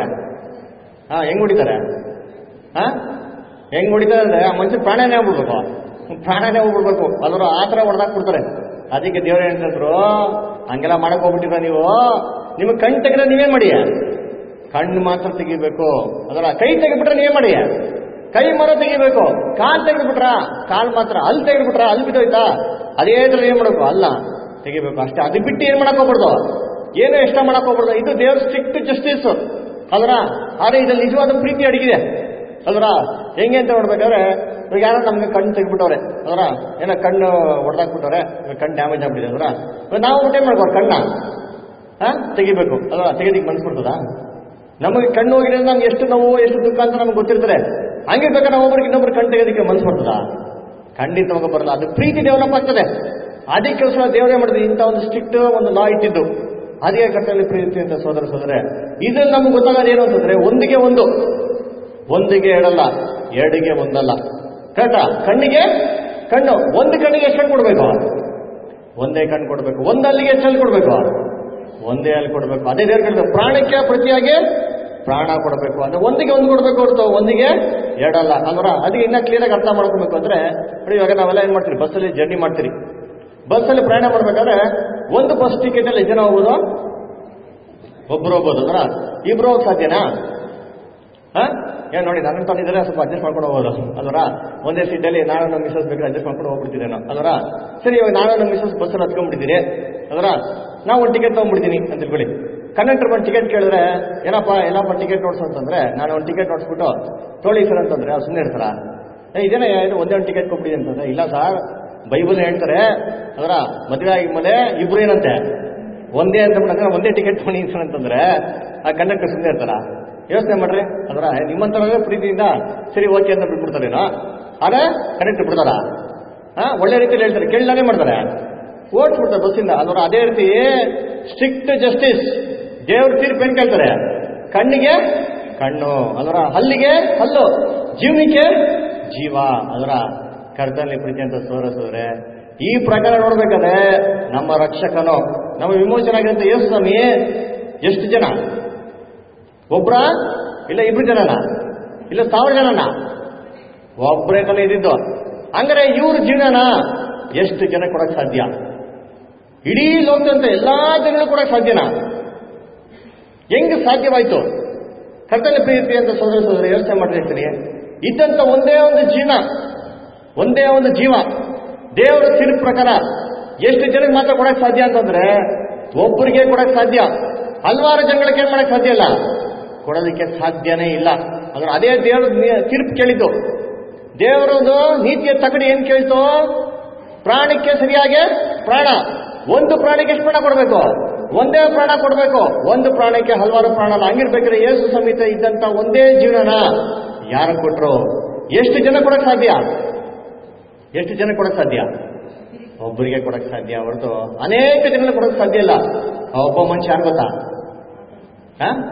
Speaker 3: ಹಾ ಹೆಂಗ್ ಹೊಡಿತಾರೆ ಹಾ ಹೆಂಗ್ ಹೊಡಿತಾರೆ ಅಂದ್ರೆ ಆ ಮನುಷ್ಯ ಪ್ರಾಣನೇ ಹೋಗ್ಬಿಡ್ಬೇಕು ಪ್ರಾಣನೇ ಹೋಗ್ಬಿಡ್ಬೇಕು ಅದ್ರ ಆ ಥರ ಹೊಡೆದಾಕ್ಬಿಡ್ತಾರೆ ಅದಕ್ಕೆ ದೇವ್ರು ಹೇಳ್ತಿದ್ರು ಹಂಗೆಲ್ಲ ಮಾಡಕ್ ಹೋಗ್ಬಿಟ್ಟಿರ ನೀವು ನಿಮಗೆ ಕಣ್ ತೆಗೆದ್ರೆ ನೀವೇನ್ ಮಾಡಿ ಕಣ್ಣು ಮಾತ್ರ ತೆಗಿಬೇಕು ಅದರ ಕೈ ತೆಗೆದ್ಬಿಟ್ರೆ ನೀವೇ ಮಾಡಿ ಕೈ ಮರ ತೆಗಿಬೇಕು ಕಾಲ್ ತೆಗೆದ್ಬಿಟ್ರ ಕಾಲ್ ಮಾತ್ರ ಅಲ್ಲಿ ತೆಗೆದ್ಬಿಟ್ರ ಅಲ್ಲಿ ಬಿದ್ದೋಯ್ತಾ ಅದೇ ತರ ಏನ್ ಮಾಡಬೇಕು ಅಲ್ಲ ತೆಗಿಬೇಕು ಅಷ್ಟೇ ಅದು ಬಿಟ್ಟು ಏನ್ ಮಾಡಕ್ ಹೋಗ್ಬಾರ್ದು ಏನು ಇಷ್ಟ ಮಾಡಕ್ ಹೋಗ್ಬಾರ್ದು ಇದು ದೇವ್ರ ಸ್ಟ್ರಿಕ್ಟ್ ಜಸ್ಟಿಸ್ ಅಲ್ರ ಆದ್ರೆ ಇದ್ರಲ್ಲಿ ನಿಜವಾದ ಪ್ರೀತಿ ಅಡಗಿದೆ ಅಲ್ರ ಹೆಂಗೆ ಅಂತ ನೋಡ್ಬೇಕಾದ್ರೆ ಇವಾಗ ಯಾರೋ ನಮ್ಗೆ ಕಣ್ಣು ತೆಗ್ಬಿಟ್ಟವ್ರೆ ಅಲ್ರ ಏನೋ ಕಣ್ಣು ಹೊಡೆದಾಕ್ಬಿಟ್ಟವ್ರೆ ಇವಾಗ ಕಣ್ಣು ಡ್ಯಾಮೇಜ್ ಆಗ್ಬಿಟ್ಟಿದೆ ಅಲ್ರ ಇವಾಗ ನಾವು ಊಟ ಮಾಡ್ಬೋದು ಕಣ್ಣ ಹಾ ತೆಗಿಬೇಕು ಅಲ್ವಾ ತೆಗೆದಿಕ್ಕೆ ಮನ್ಸು ಬರ್ತದ ನಮಗೆ ಕಣ್ಣು ಹೋಗಿದ್ರೆ ನಮ್ಗೆ ಎಷ್ಟು ನೋವು ಎಷ್ಟು ದುಃಖ ಅಂತ ನಮ್ಗೆ ಗೊತ್ತಿರ್ತಾರೆ ಹಂಗೆ ಬೇಕಾದ್ರೆ ನಾವು ಒಬ್ಬರಿಗೆ ಇನ್ನೊಬ್ರು ಕಣ್ಣು ತೆಗೆದಕ್ಕೆ ಮನ್ಸು ಬರ್ತದ ಖಂಡಿತವಾಗ ಬರಲ್ಲ ಅದು ಪ್ರೀತಿ ಡೆವಲಪ್ ಆಗ್ತದೆ ಅದಕ್ಕೋಸ್ಕರ ದೇವರೇ ಮಾಡಿದ್ರು ಇಂಥ ಒಂದು ಸ್ಟ್ರಿಕ್ಟ್ ಒಂದು ಲಾ ಇಟ್ಟಿದ್ದು ಅದಕ್ಕೆ ಕರ್ತವ್ಯ ಪ್ರೀತಿ ಅಂತ ಸೋದರ ಸೋದರೆ ಇದ್ರಲ್ಲಿ ನಮ್ಗೆ ಗೊತ್ತಾಗೋದು ಏನು ಅಂತಂದ್ರೆ ಒಂದಿಗೆ ಒಂದು ಒಂದಿಗೆ ಎರಡಲ್ಲ ಎರಡಿಗೆ ಒಂದಲ್ಲ ಕರೆಕ್ಟಾ ಕಣ್ಣಿಗೆ ಕಣ್ಣು ಒಂದು ಕಣ್ಣಿಗೆ ಎಷ್ಟು ಕಣ್ಣು ಕೊಡ್ಬೇಕು ಒಂದೇ ಕಣ್ಣು ಕೊಡ್ಬೇಕು ಒಂದು ಅಲ್ಲಿಗೆ ಎಷ್ಟು ಅಲ್ಲಿ ಕೊಡ್ಬೇಕು ಒಂದೇ ಅಲ್ಲಿ ಕೊಡ್ಬೇಕು ಅದೇ ದೇವ್ರು ಹೇಳಿದ್ರು ಪ್ರಾಣಕ್ಕೆ ಪ್ರತಿಯಾಗಿ ಪ್ರಾಣ ಕೊಡಬೇಕು ಅಂದ್ರೆ ಒಂದಿಗೆ ಒಂದು ಕೊಡ್ಬೇಕು ಹೊರತು ಒಂದಿಗೆ ಎರಡಲ್ಲ ಅಲ್ವರ ಅದಕ್ಕೆ ಇನ್ನ ಕ್ಲಿಯರ್ ಆಗಿ ಅರ್ಥ ಮಾಡ್ಕೋಬೇಕು ಅಂದ್ರೆ ನೋಡಿ ಇವಾಗ ನಾವೆಲ್ಲ ಏನ್ ಮಾಡ್ತೀರಿ ಬಸ್ಸಲ್ಲಿ ಜರ್ನಿ ಮಾಡ್ತೀರಿ ಬಸ್ಸಲ್ಲಿ ಪ್ರಯಾಣ ಮಾಡ್ಬೇಕಾದ್ರೆ ಒಂದು ಬಸ್ ಟಿಕೆಟ್ ಅಲ್ಲಿ ಎಷ್ಟು ಜನ ಹೋಗ್ಬೋದು ಒಬ್ರು ಹೋಗ್ಬೋದು ಅಂದ್ರ ಇಬ್ರು ಹೋಗಕ್ ಸಾಧ್ಯನಾ ಹಾ ಏನ್ ನೋಡಿ ನನ್ನ ತಂದಿದ್ರೆ ಸ್ವಲ್ಪ ಅಡ್ಜಸ್ಟ್ ಮಾಡ್ಕೊಂಡು ಹೋಗೋದು ಅಲ್ವರ ಒಂದೇ ಸೀಟಲ್ಲಿ ನಾನು ನಮ್ಮ ಮಿಸಸ್ ಬೇಕಾದ್ರೆ ಅಡ್ಜಸ್ಟ್ ಮಾಡ್ಕೊಂಡು ಹೋಗ್ಬಿಡ್ತಿದ್ದೇನೋ ಅಲ್ವರ ಸರಿ ಇವಾಗ ನಾನು ನಮ್ಮ ಮಿಸಸ್ ಬಸ್ಸಲ್ಲಿ ಹತ್ಕೊಂಡ್ಬಿಟ್ಟಿದ್ದೀನಿ ಅಲ್ವರ ನಾವು ಒಂದು ಟಿಕೆಟ್ ತಗೊಂಡ್ಬಿಡ್ತೀನಿ ಅಂತ ತಿಳ್ಕೊಳ್ಳಿ ಕಂಡಕ್ಟರ್ ಬಂದು ಟಿಕೆಟ್ ಕೇಳಿದ್ರೆ ಏನಪ್ಪ ಏನಪ್ಪ ಟಿಕೆಟ್ ನೋಡ್ಸು ಅಂತಂದ್ರೆ ನಾನು ಒಂದು ಟಿಕೆಟ್ ನೋಡ್ಸ್ಬಿಟ್ಟು ತೋಳಿ ಸರ್ ಅಂತಂದ್ರೆ ಅವ್ರು ಸುಮ್ಮನೆ ಇರ್ತಾರ ಏ ಇದೇನೇ ಇದು ಒಂದೇ ಒಂದು ಟಿಕೆಟ್ ಕೊಟ್ಬಿಡಿ ಅಂತಂದ್ರೆ ಇಲ್ಲ ಸರ್ ಬೈಬಲ್ ಹೇಳ್ತಾರೆ ಅದರ ಮದುವೆ ಆಗಿದ್ಮೇಲೆ ಇಬ್ರು ಏನಂತೆ ಒಂದೇ ಅಂತ ಅಂದ್ರೆ ಒಂದೇ ಟಿಕೆಟ್ ತಗೊಂಡಿ ಸರ್ ಅಂತಂದ್ರೆ ಆ ಕಂಡಕ್ಟರ್ ಸುಮ್ಮನೆ ಇರ್ತಾರ ಯೋಚನೆ ಮಾಡ್ರಿ ಅದರ ನಿಮ್ಮಂತರ ಪ್ರೀತಿಯಿಂದ ಸರಿ ಓಕೆ ಅಂತ ಬಿಟ್ಬಿಡ್ತಾರೇನೋ ಆದ್ರೆ ಕಂಡಕ್ಟರ್ ಬಿಡ್ತಾರ ಹಾ ಒಳ್ಳೆ ರೀತಿಯಲ್ಲಿ ಹೇಳ್ತಾರೆ ಕೇಳಿದಾಗೆ ಮಾಡ್ತಾರೆ ಓಡಿಸ್ಬಿಡ್ತಾರೆ ಬಸ್ಸಿಂದ ಅದರ ಅದೇ ರೀತಿ ಸ್ಟ್ರಿಕ್ಟ್ ಜಸ್ಟಿಸ್ ದೇವ್ರ ತೀರ್ಪು ಏನ್ ಕೇಳ್ತಾರೆ ಕಣ್ಣಿಗೆ ಕಣ್ಣು ಅದರ ಹಲ್ಲಿಗೆ ಹಲ್ಲು ಜೀವನಿಗೆ ಜೀವ ಅದರ ಕರ್ತನಲ್ಲಿ ಪ್ರೀತಿ ಅಂತ ಸೋರಸೋರೆ ಈ ಪ್ರಕಾರ ನೋಡ್ಬೇಕಾದ್ರೆ ನಮ್ಮ ರಕ್ಷಕನು ನಮ್ಮ ವಿಮೋಚನೆ ಆಗಿರಂತ ಯೇಸು ಸ್ವಾಮಿ ಎಷ್ಟು ಜನ ಒಬ್ರ ಇಲ್ಲ ಇಬ್ರು ಜನನ ಇಲ್ಲ ಸಾವಿರ ಜನನ ಒಬ್ಬರೇ ತಾನೇ ಇದ್ದಿದ್ದು ಹಂಗಾರೆ ಇವ್ರ ಜೀವನನ ಎಷ್ಟು ಜನ ಕೊಡಕ್ ಸಾಧ್ಯ ಇಡೀ ಲೋಕದಂತ ಎಲ್ಲಾ ಜನಗಳು ಕೊಡಕ್ ಸಾಧ್ಯನಾ ಹೆಂಗ್ ಸಾಧ್ಯವಾಯ್ತು ಕರ್ತನ ಪ್ರೀತಿ ಅಂತ ಸೋದರ ಸೋದರ ಯೋಚನೆ ಮಾಡಿರ್ತೀನಿ ಇದ್ದಂತ ಒಂದೇ ಒಂದು ಜೀವನ ಒಂದೇ ಒಂದು ಜೀವ ದೇವರ ತೀರ್ಪು ಪ್ರಕಾರ ಎಷ್ಟು ಜನಕ್ಕೆ ಮಾತ್ರ ಕೊಡಕ್ ಸಾಧ್ಯ ಅಂತಂದ್ರೆ ಒಬ್ಬರಿಗೆ ಕೊಡಕ್ ಸಾಧ್ಯ ಹಲವಾರು ಜನಗಳಿಗೆ ಏನ್ ಮಾಡಕ್ ಸಾಧ್ಯ ಇಲ್ಲ ಕೊಡೋದಕ್ಕೆ ಸಾಧ್ಯನೇ ಇಲ್ಲ ಅಂದ್ರೆ ಅದೇ ದೇವರ ತೀರ್ಪು ಕೇಳಿದ್ದು ದೇವರದು ನೀತಿಯ ತಕಡಿ ಏನ್ ಕೇಳ್ತು ಪ್ರಾಣಕ್ಕೆ ಸರಿಯಾಗಿ ಪ್ರಾಣ ಒಂದು ಪ್ರಾಣಿಗೆ ಎಷ್ಟು ಪ್ರಾಣ ಕೊಡಬೇಕು ಒಂದೇ ಪ್ರಾಣ ಕೊಡಬೇಕು ಒಂದು ಪ್ರಾಣಕ್ಕೆ ಹಲವಾರು ಪ್ರಾಣ ಅಲ್ಲ ಹಂಗಿರ್ಬೇಕಾದ್ರೆ ಯೇಸು ಸಮೇತ ಇದ್ದಂತ ಒಂದೇ ಜೀವನನ ಯಾರು ಕೊಟ್ರು ಎಷ್ಟು ಜನ ಕೊಡಕ್ ಸಾಧ್ಯ ಎಷ್ಟು ಜನ ಕೊಡಕ್ ಸಾಧ್ಯ ಒಬ್ಬರಿಗೆ ಕೊಡಕ್ ಸಾಧ್ಯ ಹೊರತು ಅನೇಕ ಜನ ಕೊಡಕ್ ಸಾಧ್ಯ ಇಲ್ಲ ಆ ಒಬ್ಬ ಮನುಷ್ಯ ಯಾರು ಗೊತ್ತಾ ಹ?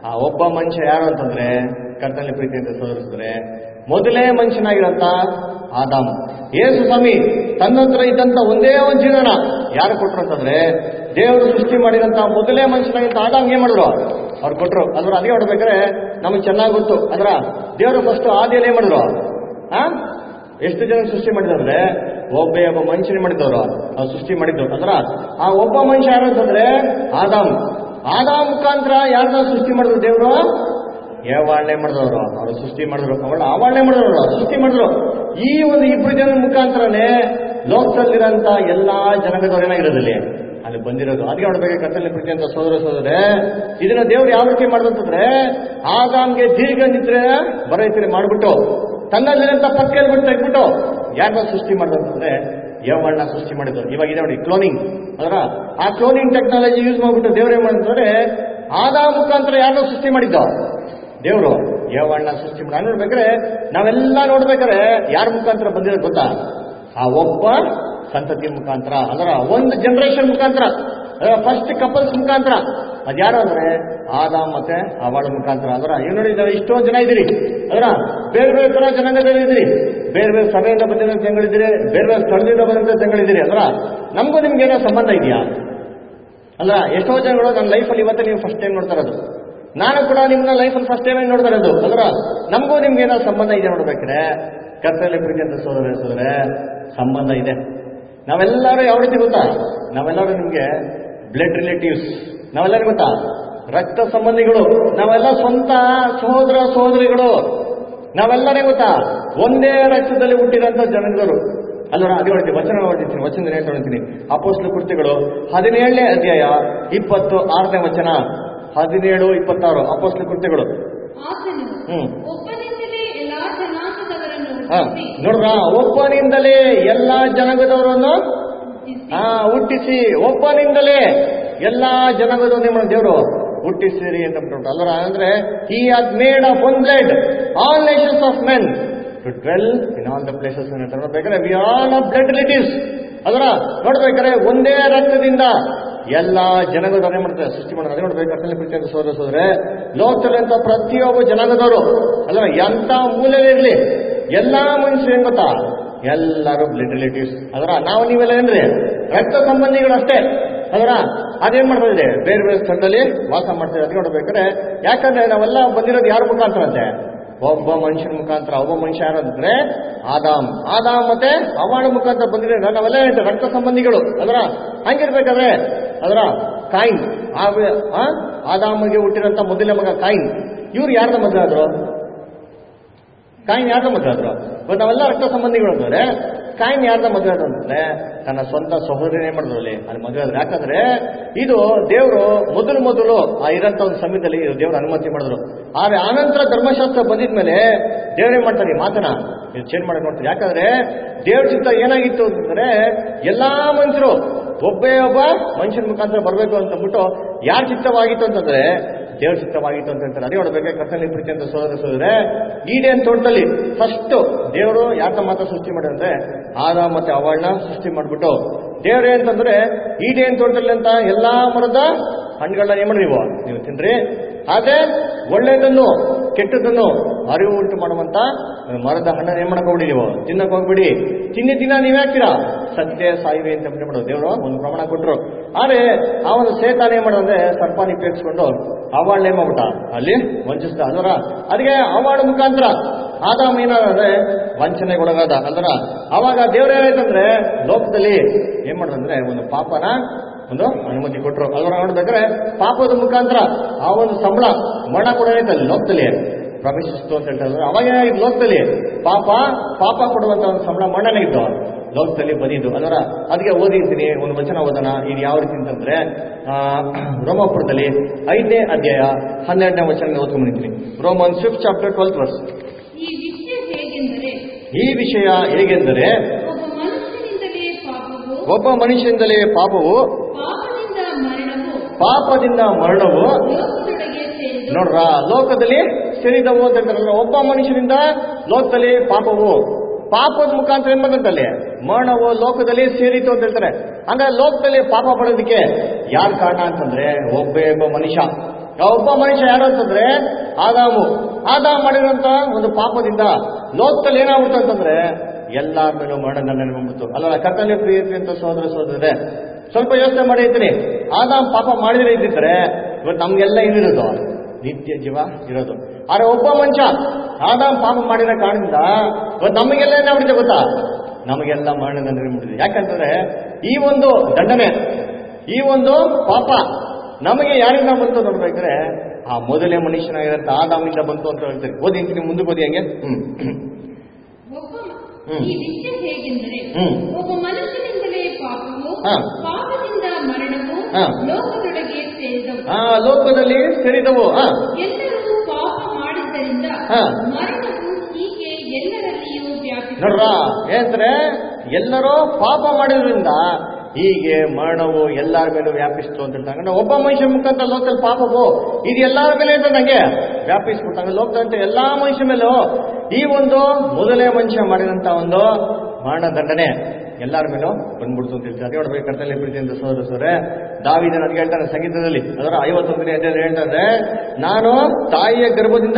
Speaker 3: ಆ ಒಬ್ಬ ಮನುಷ್ಯ ಯಾರು ಅಂತಂದ್ರೆ ಕರ್ತನಲ್ಲಿ ಪ್ರೀತಿ ಅಂತ ಸೋದರಿಸಿದ್ರೆ ಮೊದಲೇ ಮನುಷ್ಯನಾಗಿರಂತ ಆದಾಮ್ ಯೇಸು ಸ್ವಾಮಿ ತನ್ನ ಹತ್ರ ಇದ್ದಂತ ಒಂದೇ ಒಂದು ಜೀವನ ಯಾರು ಕೊಟ್ರು ಅಂತಂದ್ರೆ ದೇವರು ಸೃಷ್ಟಿ ಮಾಡಿದಂತ ಮೊದಲೇ ಮನುಷ್ಯನಾಗಿದ್ದ ಆದಾಮ್ ಏನ್ ಮಾಡಿದ್ರು ಅವ್ರು ಕೊಟ್ರು ಅದ್ರ ಅದೇ ಹೊಡ್ಬೇಕಾದ್ರೆ ನಮಗೆ ಚೆನ್ನಾಗಿ ಗೊತ್ತು ಅದ್ರ ದೇವರು ಫಸ್ಟ್ ಆದಿಯಲ್ಲಿ ಏನ್ ಮಾಡಿದ್ರು ಆ ಎಷ್ಟು ಜನ ಸೃಷ್ಟಿ ಮಾಡಿದಂದ್ರೆ ಒಬ್ಬ ಒಬ್ಬ ಮನುಷ್ಯನೇ ಮಾಡಿದವರು ಅವ್ರು ಸೃಷ್ಟಿ ಮಾಡಿದ್ದು ಅಂದ್ರ ಆ ಒಬ್ಬ ಮನುಷ್ಯ ಯಾರು ಅಂತಂದ್ರೆ ಆದಾಮ್ ಆದಾಮ್ ಮುಖಾಂತರ ಯಾರನ್ನ ಸೃಷ್ಟಿ ಮಾಡಿದ್ರು ದೇವರು ಯಾವಾಳನೆ ಮಾಡಿದವರು ಅವರು ಸೃಷ್ಟಿ ಮಾಡಿದ್ರು ಅವಳ ಆವಾಳನೆ ಮಾಡಿದವರು ಅವ್ರು ಸೃಷ್ಟಿ ಮಾಡಿದ್ರು ಈ ಒಂದು ಇಬ್ರು ಜನ ಮುಖಾಂತರನೇ ಲೋಕದಲ್ಲಿರೋಂಥ ಎಲ್ಲಾ ಜನಾಂಗದವ್ರು ಏನಾಗಿರೋದಲ್ಲಿ ಅಲ್ಲಿ ಬಂದಿರೋದು ಅದಕ್ಕೆ ನೋಡ್ಬೇಕು ಕತ್ತಲೆ ಪ್ರೀತಿ ಅಂತ ಸೋದರ ಸೋದರೇ ಇದನ್ನ ದೇವ್ರು ಯಾವ ರೀತಿ ಮಾಡ್ದಂತಂದ್ರೆ ಆದಾಮ್ಗೆ ದೀರ್ಘ ನಿದ್ರೆ ಬರೈತಿರಿ ಮಾಡ್ಬಿಟ್ಟು ತನ್ನಲ್ಲಿರಂತ ಪಕ್ಕೆಯಲ್ಲಿ ಬಿಟ್ಟು ತೆಗ್ಬಿಟ್ಟು ಯಾರನ್ನ ಸೃಷ್ಟಿ ಮಾಡ್ದಂತಂದ್ರೆ ಯವಣ್ಣ ಸೃಷ್ಟಿ ಮಾಡಿದ್ರು ಇವಾಗ ಇದೆ ನೋಡಿ ಕ್ಲೋನಿಂಗ್ ಅದರ ಆ ಕ್ಲೋನಿಂಗ್ ಟೆಕ್ನಾಲಜಿ ಯೂಸ್ ಮಾಡ್ಬಿಟ್ಟು ದೇವ್ರು ಏನ್ ಮಾಡಿದ್ರೆ ಆದಾ ಮುಖಾಂತರ ಯಾರನ್ನ ಸೃಷ್ಟಿ ಮಾಡಿದ್ದು ದೇವರು ಯವಣ್ಣ ಸೃಷ್ಟಿ ಮಾಡಿ ನಾನ್ ನೋಡ್ಬೇಕಾದ್ರೆ ನಾವೆಲ್ಲ ನೋಡ್ಬೇಕಾದ್ರೆ ಯಾರ ಮುಖಾಂತರ ಬಂದಿರೋದು ಗೊತ್ತಾ ಆ ಒಬ್ಬ ಸಂತತಿ ಮುಖಾಂತರ ಅದರ ಒಂದು ಜನರೇಷನ್ ಮುಖಾಂತರ ಫಸ್ಟ್ ಕಪಲ್ಸ್ ಮುಖಾಂತರ ಅದ್ಯಾರು ಅಂದ್ರೆ ಆದ ಮತ್ತೆ ಅವಳ ಮುಖಾಂತರ ಅದರ ಏನ್ ನೋಡಿ ನಾವು ಇಷ್ಟೊಂದು ಜನ ಇದ್ದೀರಿ ಅದರ ಬೇರೆ ಬೇರೆ ತರ ಜನಾಂಗದಲ್ಲಿ ಇದ್ದೀರಿ ಬೇರೆ ಬೇರೆ ಸಭೆಯಿಂದ ಬಂದಿರೋ ಜನಗಳಿದ್ದೀರಿ ಬೇರೆ ಬೇರೆ ಸ್ಥಳದಿಂದ ಬಂದಿರೋ ಜನಗಳಿದ್ದೀರಿ ಅದರ ನಮಗೂ ನಿಮ್ಗೆ ಏನೋ ಸಂಬಂಧ ಇದೆಯಾ ಅಲ್ಲ ಎಷ್ಟೋ ಜನಗಳು ನನ್ನ ಲೈಫಲ್ಲಿ ಇವತ್ತೇ ನೀವು ಫಸ್ಟ್ ಟೈಮ್ ನೋಡ್ತಾ ಇರೋದು ನಾನು ಕೂಡ ನಿಮ್ಮನ್ನ ಲೈಫಲ್ಲಿ ಫಸ್ಟ್ ಟೈಮ್ ನೋಡ್ತಾ ಇರೋದು ಅದರ ನಮಗೂ ನಿಮ್ಗೆ ಏನೋ ಸಂಬಂಧ ಇದೆ ನೋಡ್ಬೇಕಾದ್ರೆ ಕರ್ತವ್ಯ ಪ್ರೀತಿ ಅಂತ ಸೋದರ ಸೋದರ ಸಂಬಂಧ ಇದೆ ನಾವೆಲ್ಲರೂ ಯಾವ ರೀತಿ ಗೊತ್ತಾ ನಾವೆಲ್ಲರೂ ನಿಮ್ಗೆ ಬ್ಲಡ್ ರಿಲೇಟಿವ್ಸ್ ನಾವೆಲ್ಲರೂ ಗೊತ್ತಾ ರಕ್ತ ಸಂಬಂಧಿಗಳು ನಾವೆಲ್ಲ ಸ್ವಂತ ಸಹೋದರ ಸಹೋದರಿಗಳು ನಾವೆಲ್ಲರೇ ಗೊತ್ತಾ ಒಂದೇ ರಕ್ತದಲ್ಲಿ ಹುಟ್ಟಿದಂತ ಜನಗಳು ಅಲ್ವರ ಅದೇ ಹೊಡಿತೀನಿ ವಚನ ಹೊಡಿತೀನಿ ವಚನ ಏನು ಹೊಡಿತೀನಿ ಅಪೋಸ್ಲ ಕೃತಿಗಳು ಹದಿನೇಳನೇ ಅಧ್ಯಾಯ ಇಪ್ಪತ್ತು ಆರನೇ ವಚನ ಹದಿನೇಳು ಇಪ್ಪತ್ತಾರು ಅಪೋಸ್ಲ ಕೃತ್ಯಗಳು
Speaker 4: ಆತನು
Speaker 3: ಹ್ಮ್.
Speaker 4: ಒಬ್ಬನಿಂದಲೇ ಎಲ್ಲಾ ಜನಾಂಗದವರನ್ನು
Speaker 3: ಹಾ
Speaker 4: ಹುಟ್ಟಿಸಿ,
Speaker 3: ನೋಡ್ರ ಒಬ್ಬನಿಂದಲೇ ಎಲ್ಲಾ ಜನಾಂಗದವರನ್ನು
Speaker 4: ಹುಟ್ಟಿಸಿ,
Speaker 3: ಹಾ ಹುಟ್ಟಿಸಿ ಒಬ್ಬನಿಂದಲೇ ಎಲ್ಲಾ ಜನಾಂಗದವನ್ನೇ ಮಾಡೋ ದೇವರು ಹುಟ್ಟಿಸಿರಿ ಅಂತ ಬಿಟ್ಟು ಅಲ್ಲರ ಅಂದ್ರೆ he has made of one blood all nations of men to dwell in all the places ನೋಡ್ಬೇಕಾದ್ರೆ we all of blood relatives ಅದರ ನೋಡ್ಬೇಕಾದ್ರೆ ಒಂದೇ ರಕ್ತದಿಂದ ಎಲ್ಲಾ ಜನಾಂಗದವರೇ ಮಾಡ್ತಾರೆ ಸೃಷ್ಟಿ ಮಾಡೋದು ಅದೇ ನೋಡ್ಬೇಕು ಅರ್ಥದಲ್ಲಿ ಪ್ರೀತಿ ಅಂತ ಸೋದರ ಸೋದ್ರೆ ಲೋಕದಲ್ಲಿಂತ ಪ್ರತಿಯೊಬ್ಬ ಜನಾಂಗದವರು ಅಲ್ಲರ ಎಂತ ಮೂಲೆಯಲ್ಲಿರ್ಲಿ ಎಲ್ಲಾ ಮನುಷ್ಯರು ಏನ್ ಗೊತ್ತಾ ಎಲ್ಲರೂ ಬ್ಲಡ್ ರಿಲೇಟಿವ್ಸ್ ಅದರ ನಾವು ನೀವೆಲ್ಲ ಏನ್ರಿ ರಕ್ತ ಸಂಬಂಧಿಗಳು ಅಷ್ಟೇ ಅದರ ಅದೇನ್ ಮಾಡ್ತಾ ಇದೆ ಬೇರೆ ಬೇರೆ ಸ್ಥಳದಲ್ಲಿ ವಾಸ ಮಾಡ್ತೀವಿ ಅದು ನೋಡ್ಬೇಕಾದ್ರೆ ಯಾಕಂದ್ರೆ ನಾವೆಲ್ಲ ಬಂದಿರೋದು ಯಾರ ಮುಖಾಂತರ ಅಂತೆ ಒಬ್ಬ ಮನುಷ್ಯನ ಮುಖಾಂತರ ಒಬ್ಬ ಮನುಷ್ಯ ಯಾರು ಅಂದ್ರೆ ಆದಾಮ್ ಆದಾಮ್ ಮತ್ತೆ ಅವಳ ಮುಖಾಂತರ ಬಂದಿರೋ ನಾವೆಲ್ಲ ಏನಿದೆ ರಕ್ತ ಸಂಬಂಧಿಗಳು ಅದರ ಹಂಗಿರ್ಬೇಕಾದ್ರೆ ಅದರ ಕಾಯಿನ್ ಆ ವೆ- ಆ? ಆದಾಮಗೆ ಹುಟ್ಟಿರಂತ ಮೊದಲನೇ ಮಗ ಕಾಯಿನ್ ಇವ್ರು ಯಾರ್ದ ಮದುವೆ ಆದ್ರು ಕಾಯಿನ್ ಯಾರ್ದ ಮದುವೆ ಆದ್ರು ಇವತ್ತು ನಾವೆಲ್ಲ ರಕ್ತ ಸಂಬಂಧಿಗಳು ಅಂದ್ರೆ ಕಾಯಿನ್ ಯಾರ್ದ ಮದುವೆ ಆದ್ರು ಅಂತಂದ್ರೆ ತನ್ನ ಸ್ವಂತ ಸಹೋದರನೇ ಮಾಡಿದ್ರು ಅಲ್ಲಿ ಅಲ್ಲಿ ಮದುವೆ ಆದ್ರೆ ಯಾಕಂದ್ರೆ ಇದು ದೇವರು ಮೊದಲು ಮೊದಲು ಆ ಇರಂತ ಒಂದು ಸಮಯದಲ್ಲಿ ದೇವರು ಅನುಮತಿ ಮಾಡಿದ್ರು ಆದ್ರೆ ಆನಂತರ ಧರ್ಮಶಾಸ್ತ್ರ ಬಂದಿದ್ಮೇಲೆ ದೇವರೇ ಮಾಡ್ತಾರೆ ಈ ಮಾತನ್ನ ಇದು ಚೇಂಜ್ ಮಾಡಕ್ ನೋಡ್ತಾರೆ ಯಾಕಂದ್ರೆ ದೇವ್ರ ಚಿತ್ತ ಏನಾಗಿತ್ತು ಅಂತಂದ್ರೆ ಎಲ್ಲಾ ಮನುಷ್ಯರು ಒಬ್ಬೇ ಒಬ್ಬ ಮನುಷ್ಯನ ಮುಖಾಂತರ ಬರಬೇಕು ಅಂತ ಅಂದ್ಬಿಟ್ಟು ಯಾರ ಚಿತ್ತವಾಗಿತ್ತು ಅಂತಂದ್ರೆ ದೇವ್ರ ಚಿತ್ತವಾಗಿತ್ತು ಅಂತ ಹೇಳ್ತಾರೆ ಅದೇ ನೋಡ್ಬೇಕು ಕರ್ತನಲ್ಲಿ ಪ್ರೀತಿ ಅಂತ ಸೋದರ ಸೋದರೆ ಈಡೇನ್ ತೋಟದಲ್ಲಿ ಫಸ್ಟ್ ದೇವರು ಯಾಕ ಮಾತ್ರ ಸೃಷ್ಟಿ ಮಾಡಿದ್ರೆ ಆದ ಮತ್ತೆ ಅವಳನ್ನ ಸೃಷ್ಟಿ ಮಾಡ್ಬಿಟ್ಟು ದೇವ್ರು ಅಂತಂದ್ರೆ ಈಡೇನ್ ತೋಟದಲ್ಲಿ ಅಂತ ಎಲ್ಲಾ ಮರದ ಹಣ್ಣುಗಳನ್ನ ಏನ್ ಮಾಡಿ ನೀವು ನೀವು ತಿನ್ರಿ ಆದ್ರೆ ಒಳ್ಳೇದನ್ನು ಕೆಟ್ಟದನ್ನು ಅರಿವು ಉಂಟು ಮಾಡುವಂತ ಮರದ ಹಣ್ಣನ್ನು ಏನ್ ಮಾಡಕ್ ಹೋಗ್ಬಿಡಿ ನೀವು ತಿನ್ನಕ್ ಹೋಗ್ಬಿಡಿ ತಿನ್ನಿ ದಿನ ನೀವ್ ಹಾಕ್ತೀರಾ ಸತ್ಯ ಸಾಯಿವೆ ಅಂತ ಬಿಟ್ಟು ಮಾಡೋದು ದೇವರು ಒಂದು ಪ್ರಮಾಣ ಕೊಟ್ರು ಆದ್ರೆ ಆ ಒಂದು ಸೇತಾನ ಏನ್ ಮಾಡೋದಂದ್ರೆ ಸರ್ಪಾನಿ ಉಪಯೋಗಿಸ್ಕೊಂಡು ಅವಾಳ್ ಏನ್ ಮಾಡ್ಬಿಟ್ಟ ಅಲ್ಲಿ ವಂಚಿಸ್ದ ಅಲ್ವರ ಅದಕ್ಕೆ ಅವಾಳ ಮುಖಾಂತರ ಆದಾಮ ಏನಾದ್ರೆ ವಂಚನೆಗೆ ಒಳಗಾದ ಅಲ್ವರ ಅವಾಗ ದೇವ್ರು ಏನಾಯ್ತಂದ್ರೆ ಲೋಕದಲ್ಲಿ ಏನ್ ಮಾಡೋದಂದ್ರೆ ಒಂದು ಪಾಪನ ಒಂದು ಅನುಮತಿ ಕೊಟ್ರು ಅಲ್ವರ ನೋಡ್ಬೇಕಾದ್ರೆ ಪಾಪದ ಮುಖಾಂತರ ಆ ಒಂದು ಸಂಬಳ ಮರಣ ಕೂಡ ಏನೈತಲ್ಲಿ ಲೋಕದಲ್ಲಿ ಪ್ರವೇಶಿಸ್ತು ಅಂತ ಹೇಳ್ತಾರೆ ಅವಾಗ ಏನಾಗಿತ್ತು ಲೋಕದಲ್ಲಿ ಪಾಪ ಪಾಪ ಕೊಡುವಂತ ಒಂದು ಸಂಬಳ ಮರಣನೇ ಇದ್ದು ಲೋಕದಲ್ಲಿ ಬಂದಿದ್ದು ಅದರ ಅದಕ್ಕೆ ಓದಿದ್ದೀನಿ ಒಂದು ವಚನ ಓದೋಣ ಇದು ಯಾವ ರೀತಿ ಅಂತಂದ್ರೆ ಆ, ರೋಮಾಪುರದಲ್ಲಿ ಐದನೇ ಅಧ್ಯಾಯ ಹನ್ನೆರಡನೇ ವಚನ ಓದ್ಕೊಂಡ್ಬಂದಿದ್ದೀನಿ Roman fifth chapter twelfth verse
Speaker 4: ಈ ವಿಷಯ ಹೇಗೆಂದರೆ
Speaker 3: ಈ ವಿಷಯ ಹೇಗೆಂದರೆ
Speaker 4: ಒಬ್ಬ ಮನುಷ್ಯನಿಂದಲೇ ಪಾಪವು
Speaker 3: ಒಬ್ಬ ಮನುಷ್ಯನಿಂದಲೇ ಪಾಪವು
Speaker 4: ಪಾಪದಿಂದ ಮರಣವು
Speaker 3: ಪಾಪದಿಂದ ಮರಣವು
Speaker 4: ಲೋಕದೊಳಗೆ ಸೇರಿದು
Speaker 3: ನೋಡ್ರ ಲೋಕದಲ್ಲಿ ಸೇರಿದವು ಅಂತ ಹೇಳ್ತಾರಲ್ಲ ಒಬ್ಬ ಮನುಷ್ಯನಿಂದ ಲೋಕದಲ್ಲಿ ಪಾಪವು ಪಾಪದ ಮುಖಾಂತರ ಏನ್ ಬಂದಂತಲ್ಲಿ ಮರಣವು ಲೋಕದಲ್ಲಿ ಸೇರಿತು ಅಂತ ಹೇಳ್ತಾರೆ ಅಂದ್ರೆ ಲೋಕದಲ್ಲಿ ಪಾಪ ಪಡೋದಕ್ಕೆ ಯಾರ್ ಕಾರಣ ಅಂತಂದ್ರೆ ಒಬ್ಬೇ ಒಬ್ಬ ಮನುಷ್ಯ ಆ ಒಬ್ಬ ಮನುಷ್ಯ ಯಾರು ಅಂತಂದ್ರೆ ಆದಾಮು ಆದಾಮ್ ಮಾಡಿರೋಂತ ಒಂದು ಪಾಪದಿಂದ ಲೋಕದಲ್ಲಿ ಏನಾಗ್ಬಿಡ್ತು ಅಂತಂದ್ರೆ ಎಲ್ಲಾರ ಮೇಲೂ ಮರಣದಂಡನೆ ಬಂದ್ಬಿಡ್ತು ಅಲ್ಲ ಕತ್ತಲೆ ಪ್ರಿಯತೆ ಅಂತ ಸೋದರ ಸೋದರೇ ಸ್ವಲ್ಪ ಯೋಚನೆ ಮಾಡಿ ಇದ್ದೀನಿ ಆದಾಮ್ ಪಾಪ ಮಾಡಿದ್ರೆ ಇದ್ದಿದ್ರೆ ಇವತ್ತು ನಮ್ಗೆಲ್ಲ ಏನಿರೋದು ನಿತ್ಯ ಜೀವ ಇರೋದು ಆದ್ರೆ ಒಬ್ಬ ಮನುಷ್ಯ ಆದಾಮ್ ಪಾಪ ಮಾಡಿರೋ ಕಾರಣದಿಂದ ಇವತ್ತು ನಮಗೆಲ್ಲ ಏನಾಗ್ಬಿಟ್ಟಿದೆ ಗೊತ್ತಾ ನಮಗೆಲ್ಲ ಮರಣದಂಡನೆ ಬಿಟ್ಟಿದೆ ಯಾಕಂತಂದ್ರೆ ಈ ಒಂದು ದಂಡನೆ ಈ ಒಂದು ಪಾಪ ನಮಗೆ ಯಾರಿಂದ ಬಂತು ನೋಡ್ಬೇಕಾದ್ರೆ ಆ ಮೊದಲೇ ಮನುಷ್ಯನಾಗಿರಂತ ಆದಾಮಿಂದ ಬಂತು ಅಂತ ಹೇಳ್ತಾರೆ ಓದಿಂತೀನಿ ಮುಂದಕ್ಕೆ ಓದಿ ಹಂಗೆ ಹ್ಮ್
Speaker 4: ಒಬ್ಬ
Speaker 3: ಹ್ಮ್.
Speaker 4: ಈ ವಿಷಯ ಹೇಗೆಂದರೆ
Speaker 3: ಹ್ಮ್.
Speaker 4: ಒಬ್ಬ ಮನುಷ್ಯನಿಂದಲೇ ಪಾಪವು
Speaker 3: ಹಾ.
Speaker 4: ಪಾಪದಿಂದ ಮರಣವು
Speaker 3: ಹಾ.
Speaker 4: ಲೋಕದೊಳಗೆ ಸೇರಿದವು
Speaker 3: ಆ ಲೋಕದಲ್ಲಿ ಸೇರಿದವು ಹಾ
Speaker 4: ಎಲ್ಲರೂ ಪಾಪ ಮಾಡಿದ್ದರಿಂದ
Speaker 3: ಹಾ.
Speaker 4: ಮರಣವು ಹೀಗೆ ಎಲ್ಲರಲ್ಲಿಯೂ ವ್ಯಾಪಿಸಿದೆ
Speaker 3: ನೋಡ್ರ ಏನಂದ್ರೆ ಎಲ್ಲರೂ ಪಾಪ ಮಾಡಿದ್ರಿಂದ ಹೀಗೆ ಮರಣವು ಎಲ್ಲರ ಮೇಲೂ ವ್ಯಾಪಿಸ್ತು ಅಂತ ಹೇಳ್ತಾರೆ ಅಂದ್ರೆ ಒಬ್ಬ ಮನುಷ್ಯ ಮುಖಾಂತರ ಲೋಕದಲ್ಲಿ ಪಾಪವು ಇದು ಎಲ್ಲರ ಮೇಲೆ ಅಂತ ನಂಗೆ ವ್ಯಾಪಿಸ್ಬಿಟ್ಟಾಗ ಲೋಕದಂತೆ ಎಲ್ಲಾ ಮನುಷ್ಯ ಮೇಲೂ ಈ ಒಂದು ಮೊದಲೇ ಮನುಷ್ಯ ಮಾಡಿದಂತ ಒಂದು ಮರಣ ದಂಡನೆ ಎಲ್ಲರ ಮೇಲೂ ಬಂದ್ಬಿಡ್ತು ಅಂತ ಹೇಳ್ತಾರೆ ಅದೇ ನೋಡ್ಬೇಕು ಕರ್ತಲ್ಲಿ ಪ್ರೀತಿ ಅಂತ ಸೋದರ ಸೋರೆ ದಾವಿದ ನನಗೆ ಹೇಳ್ತಾರೆ ಸಂಗೀತದಲ್ಲಿ ಅದರ ಐವತ್ತೊಂದನೇ ಅಧ್ಯಾಯದಲ್ಲಿ ಹೇಳ್ತಾರೆ ನಾನು ತಾಯಿಯ ಗರ್ಭದಿಂದ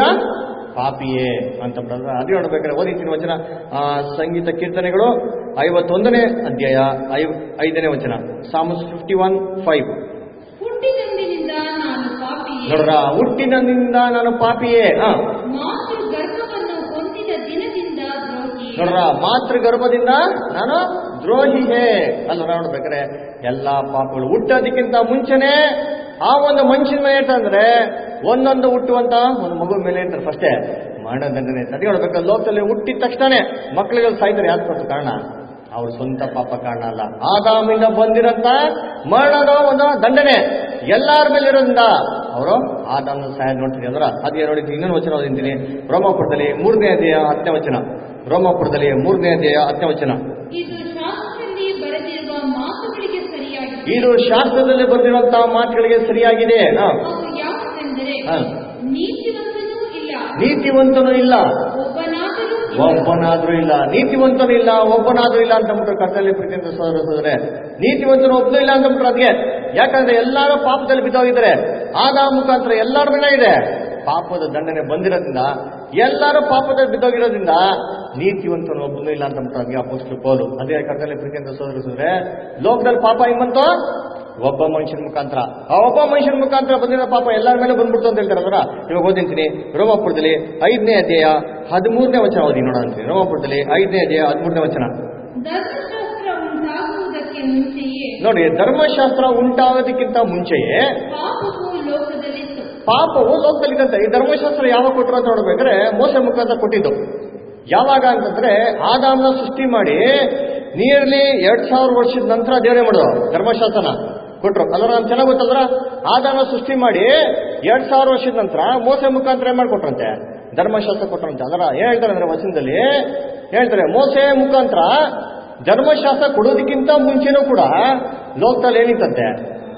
Speaker 3: ಪಾಪಿಯೇ ಅಂತ ಬಿಡೋದು ಅದೇ ನೋಡ್ಬೇಕಾದ್ರೆ ಓದಿತೀನಿ ವಚನ ಆ, ಸಂಗೀತ ಕೀರ್ತನೆಗಳು ಐವತ್ತೊಂದನೇ ಅಧ್ಯಾಯ ಐ- ಐದನೇ ವಚನ ಸಾಮಸ್ ಫಿಫ್ಟಿ ಒನ್ ಫೈವ್
Speaker 4: ಹುಟ್ಟಿದಂದಿನಿಂದ ನಾನು ಪಾಪಿಯೇ
Speaker 3: ನೋಡ್ರ ಹುಟ್ಟಿನಿಂದ ನಾನು ಪಾಪಿಯೇ ಹ
Speaker 4: ಮಾತೃ ಗರ್ಭವನ್ನು ಹೊಂದಿದ ದಿನದಿಂದ ದ್ರೋಹಿ
Speaker 3: ನೋಡ್ರ ಮಾತೃ ಗರ್ಭದಿಂದ ನಾನು ದ್ರೋಹಿಯೇ ಅಲ್ಲ ನೋಡ್ಬೇಕಾರೆ ಎಲ್ಲಾ ಪಾಪಗಳು ಹುಟ್ಟೋದಕ್ಕಿಂತ ಮುಂಚೆನೆ ಆ ಒಂದು ಮನುಷ್ಯನ ಮೇಲೆ ಅಂತಂದ್ರೆ ಒಂದೊಂದು ಹುಟ್ಟುವಂತ ಒಂದು ಮಗು ಮೇಲೆ ಇರ್ತಾರೆ ಫಸ್ಟೇ ಮರಣದಂಡನೆ ಅದೇ ಹೇಳ್ಬೇಕು ಲೋಕದಲ್ಲಿ ಹುಟ್ಟಿದ ತಕ್ಷಣನೇ ಮಕ್ಕಳಿಗೆ ಸಾಯ್ತಾರೆ ಯಾಕೆ ಗೊತ್ತು ಕಾರಣ ಅವ್ರ ಸ್ವಂತ ಪಾಪ ಕಾರಣ ಅಲ್ಲ ಆದಾಮಿಂದ ಬಂದಿರಂತ ಮರಣದ ಒಂದು ದಂಡನೆ ಎಲ್ಲಾರ ಮೇಲೆ ಇರೋದ್ರಿಂದ ಅವರು ಆದಾಮನ ಸಹಾಯ ನೋಡ್ತೀನಿ ಅದರ ಅದೇ ನೋಡಿ ಇನ್ನೊಂದು ವಚನ ಓದಿಂತೀನಿ ರೋಮಾಪುರದಲ್ಲಿ ಮೂರನೇ ಅಧ್ಯಾಯ ಹತ್ತನೇ ವಚನ ರೋಮಾಪುರದಲ್ಲಿ ಮೂರನೇ ಅಧ್ಯಾಯ ಹತ್ತನೇ ವಚನ
Speaker 4: ಇದು ಶಾಸ್ತ್ರದಲ್ಲಿ ಬರೆದಿರುವ ಮಾತುಗಳಿಗೆ ಸರಿಯಾಗಿದೆ
Speaker 3: ಇದು ಶಾಸ್ತ್ರದಲ್ಲಿ ಬಂದಿರುವಂತಹ ಮಾತುಗಳಿಗೆ ಸರಿಯಾಗಿದೆ ಹ.
Speaker 4: ಅವು ಯಾವುದೆಂದರೆ
Speaker 3: ಹ.
Speaker 4: ನೀತಿವಂತನೂ ಇಲ್ಲ
Speaker 3: ನೀತಿವಂತನೂ ಇಲ್ಲ
Speaker 4: ಒಬ್ಬನಾದರೂ ಇಲ್ಲ.
Speaker 3: ಒಬ್ಬನಾದ್ರೂ ಇಲ್ಲ ನೀತಿವಂತನೂ ಇಲ್ಲ ಒಬ್ಬನಾದ್ರೂ ಇಲ್ಲ ಅಂತ ಬಿಟ್ರು ಕರ್ತಲ್ಲಿ ಪ್ರೀತಿಯಿಂದ ಸೋದರ ಸೋದರೆ ನೀತಿವಂತನು ಒಬ್ಬನು ಇಲ್ಲ ಅಂತ ಬಿಟ್ರು ಅದಕ್ಕೆ ಯಾಕಂದ್ರೆ ಎಲ್ಲರೂ ಪಾಪದಲ್ಲಿ ಬಿದ್ದೋಗಿದ್ದಾರೆ ಆದ ಮುಖಾಂತರ ಎಲ್ಲರ ಮೇಲೆ ಇದೆ ಪಾಪದ ದಂಡನೆ ಬಂದಿರೋದ್ರಿಂದ ಎಲ್ಲರೂ ಪಾಪದಲ್ಲಿ ಬಿದ್ದೋಗಿರೋದ್ರಿಂದ ನೀತಿವಂತನು ಒಬ್ಬನು ಇಲ್ಲ ಅಂತ ಬಿಟ್ರು ಅದಕ್ಕೆ ಅಪೋಸ್ಟಲ್ ಪೌಲು ಅದೇ ಕರ್ತಲ್ಲಿ ಪ್ರೀತಿಯಿಂದ ಸೋದರ ಸೋದರೆ ಲೋಕದಲ್ಲಿ ಪಾಪ ಹೆಂಗ್ ಬಂತು ಒಬ್ಬ ಮನುಷ್ಯನ ಮುಖಾಂತರ ಆ ಒಬ್ಬ ಮನುಷ್ಯನ ಮುಖಾಂತರ ಬಂದಿರೋ ಪಾಪ ಎಲ್ಲರ ಮೇಲೆ ಬಂದ್ಬಿಡ್ತು ಅಂತ ಹೇಳ್ತಾರೆ ಅದರ ಇವಾಗ ಓದಿಂತೀನಿ ರೋಮಾಪುರದಲ್ಲಿ ಐದನೇ ಅಧ್ಯಾಯ ಹದಿಮೂರನೇ ವಚನ ಓದಿ ನೋಡೋಣ ಅಂತೀನಿ ರೋಮಾಪುರದಲ್ಲಿ ಐದನೇ ಅಧ್ಯಾಯ ಹದಿಮೂರನೇ ವಚನ
Speaker 4: ಧರ್ಮಶಾಸ್ತ್ರ ಉಂಟಾಗುವುದಕ್ಕೆ ಮುಂಚೆಯೇ
Speaker 3: ನೋಡಿ ಧರ್ಮಶಾಸ್ತ್ರ ಉಂಟಾಗೋದಕ್ಕಿಂತ ಮುಂಚೆಯೇ
Speaker 4: ಪಾಪವು ಲೋಕದಲ್ಲಿತ್ತು
Speaker 3: ಪಾಪವು ಲೋಕದಲ್ಲಿದ್ದಂತೆ ಈ ಧರ್ಮಶಾಸ್ತ್ರ ಯಾವಾಗ ಕೊಟ್ಟರು ಅಂತ ನೋಡ್ಬೇಕಾದ್ರೆ ಮೋಸ ಮುಖಾಂತರ ಕೊಟ್ಟಿದ್ದು ಯಾವಾಗ ಅಂತಂದ್ರೆ ಆದಾಮನ ಸೃಷ್ಟಿ ಮಾಡಿ ನಿಯರ್ಲಿ ಎರಡ್ ಸಾವಿರ ವರ್ಷದ ನಂತರ ದೇವರೇ ಮಾಡೋದು ಧರ್ಮಶಾಸ್ತ್ರನ ಕೊಟ್ರು ಅಲ್ರ ನಮ್ಗೆ ಚೆನ್ನಾಗಿ ಗೊತ್ತಲ್ರ ಆದಾಮನ ಸೃಷ್ಟಿ ಮಾಡಿ ಎರಡ್ ಸಾವಿರ ವರ್ಷದ ನಂತರ ಮೋಸ ಮುಖಾಂತರ ಏನ್ ಮಾಡ್ಕೊಟ್ರಂತೆ ಧರ್ಮಶಾಸ್ತ್ರ ಕೊಟ್ರಂತೆ ಅದರ ಏನ್ ಹೇಳ್ತಾರೆ ಅಂದ್ರೆ ವಚನದಲ್ಲಿ ಹೇಳ್ತಾರೆ ಮೋಸೆ ಮುಖಾಂತರ ಧರ್ಮಶಾಸ್ತ್ರ ಕೊಡೋದಕ್ಕಿಂತ ಮುಂಚೆನೂ ಕೂಡ ಲೋಕದಲ್ಲಿ ಏನಿತ್ತಂತೆ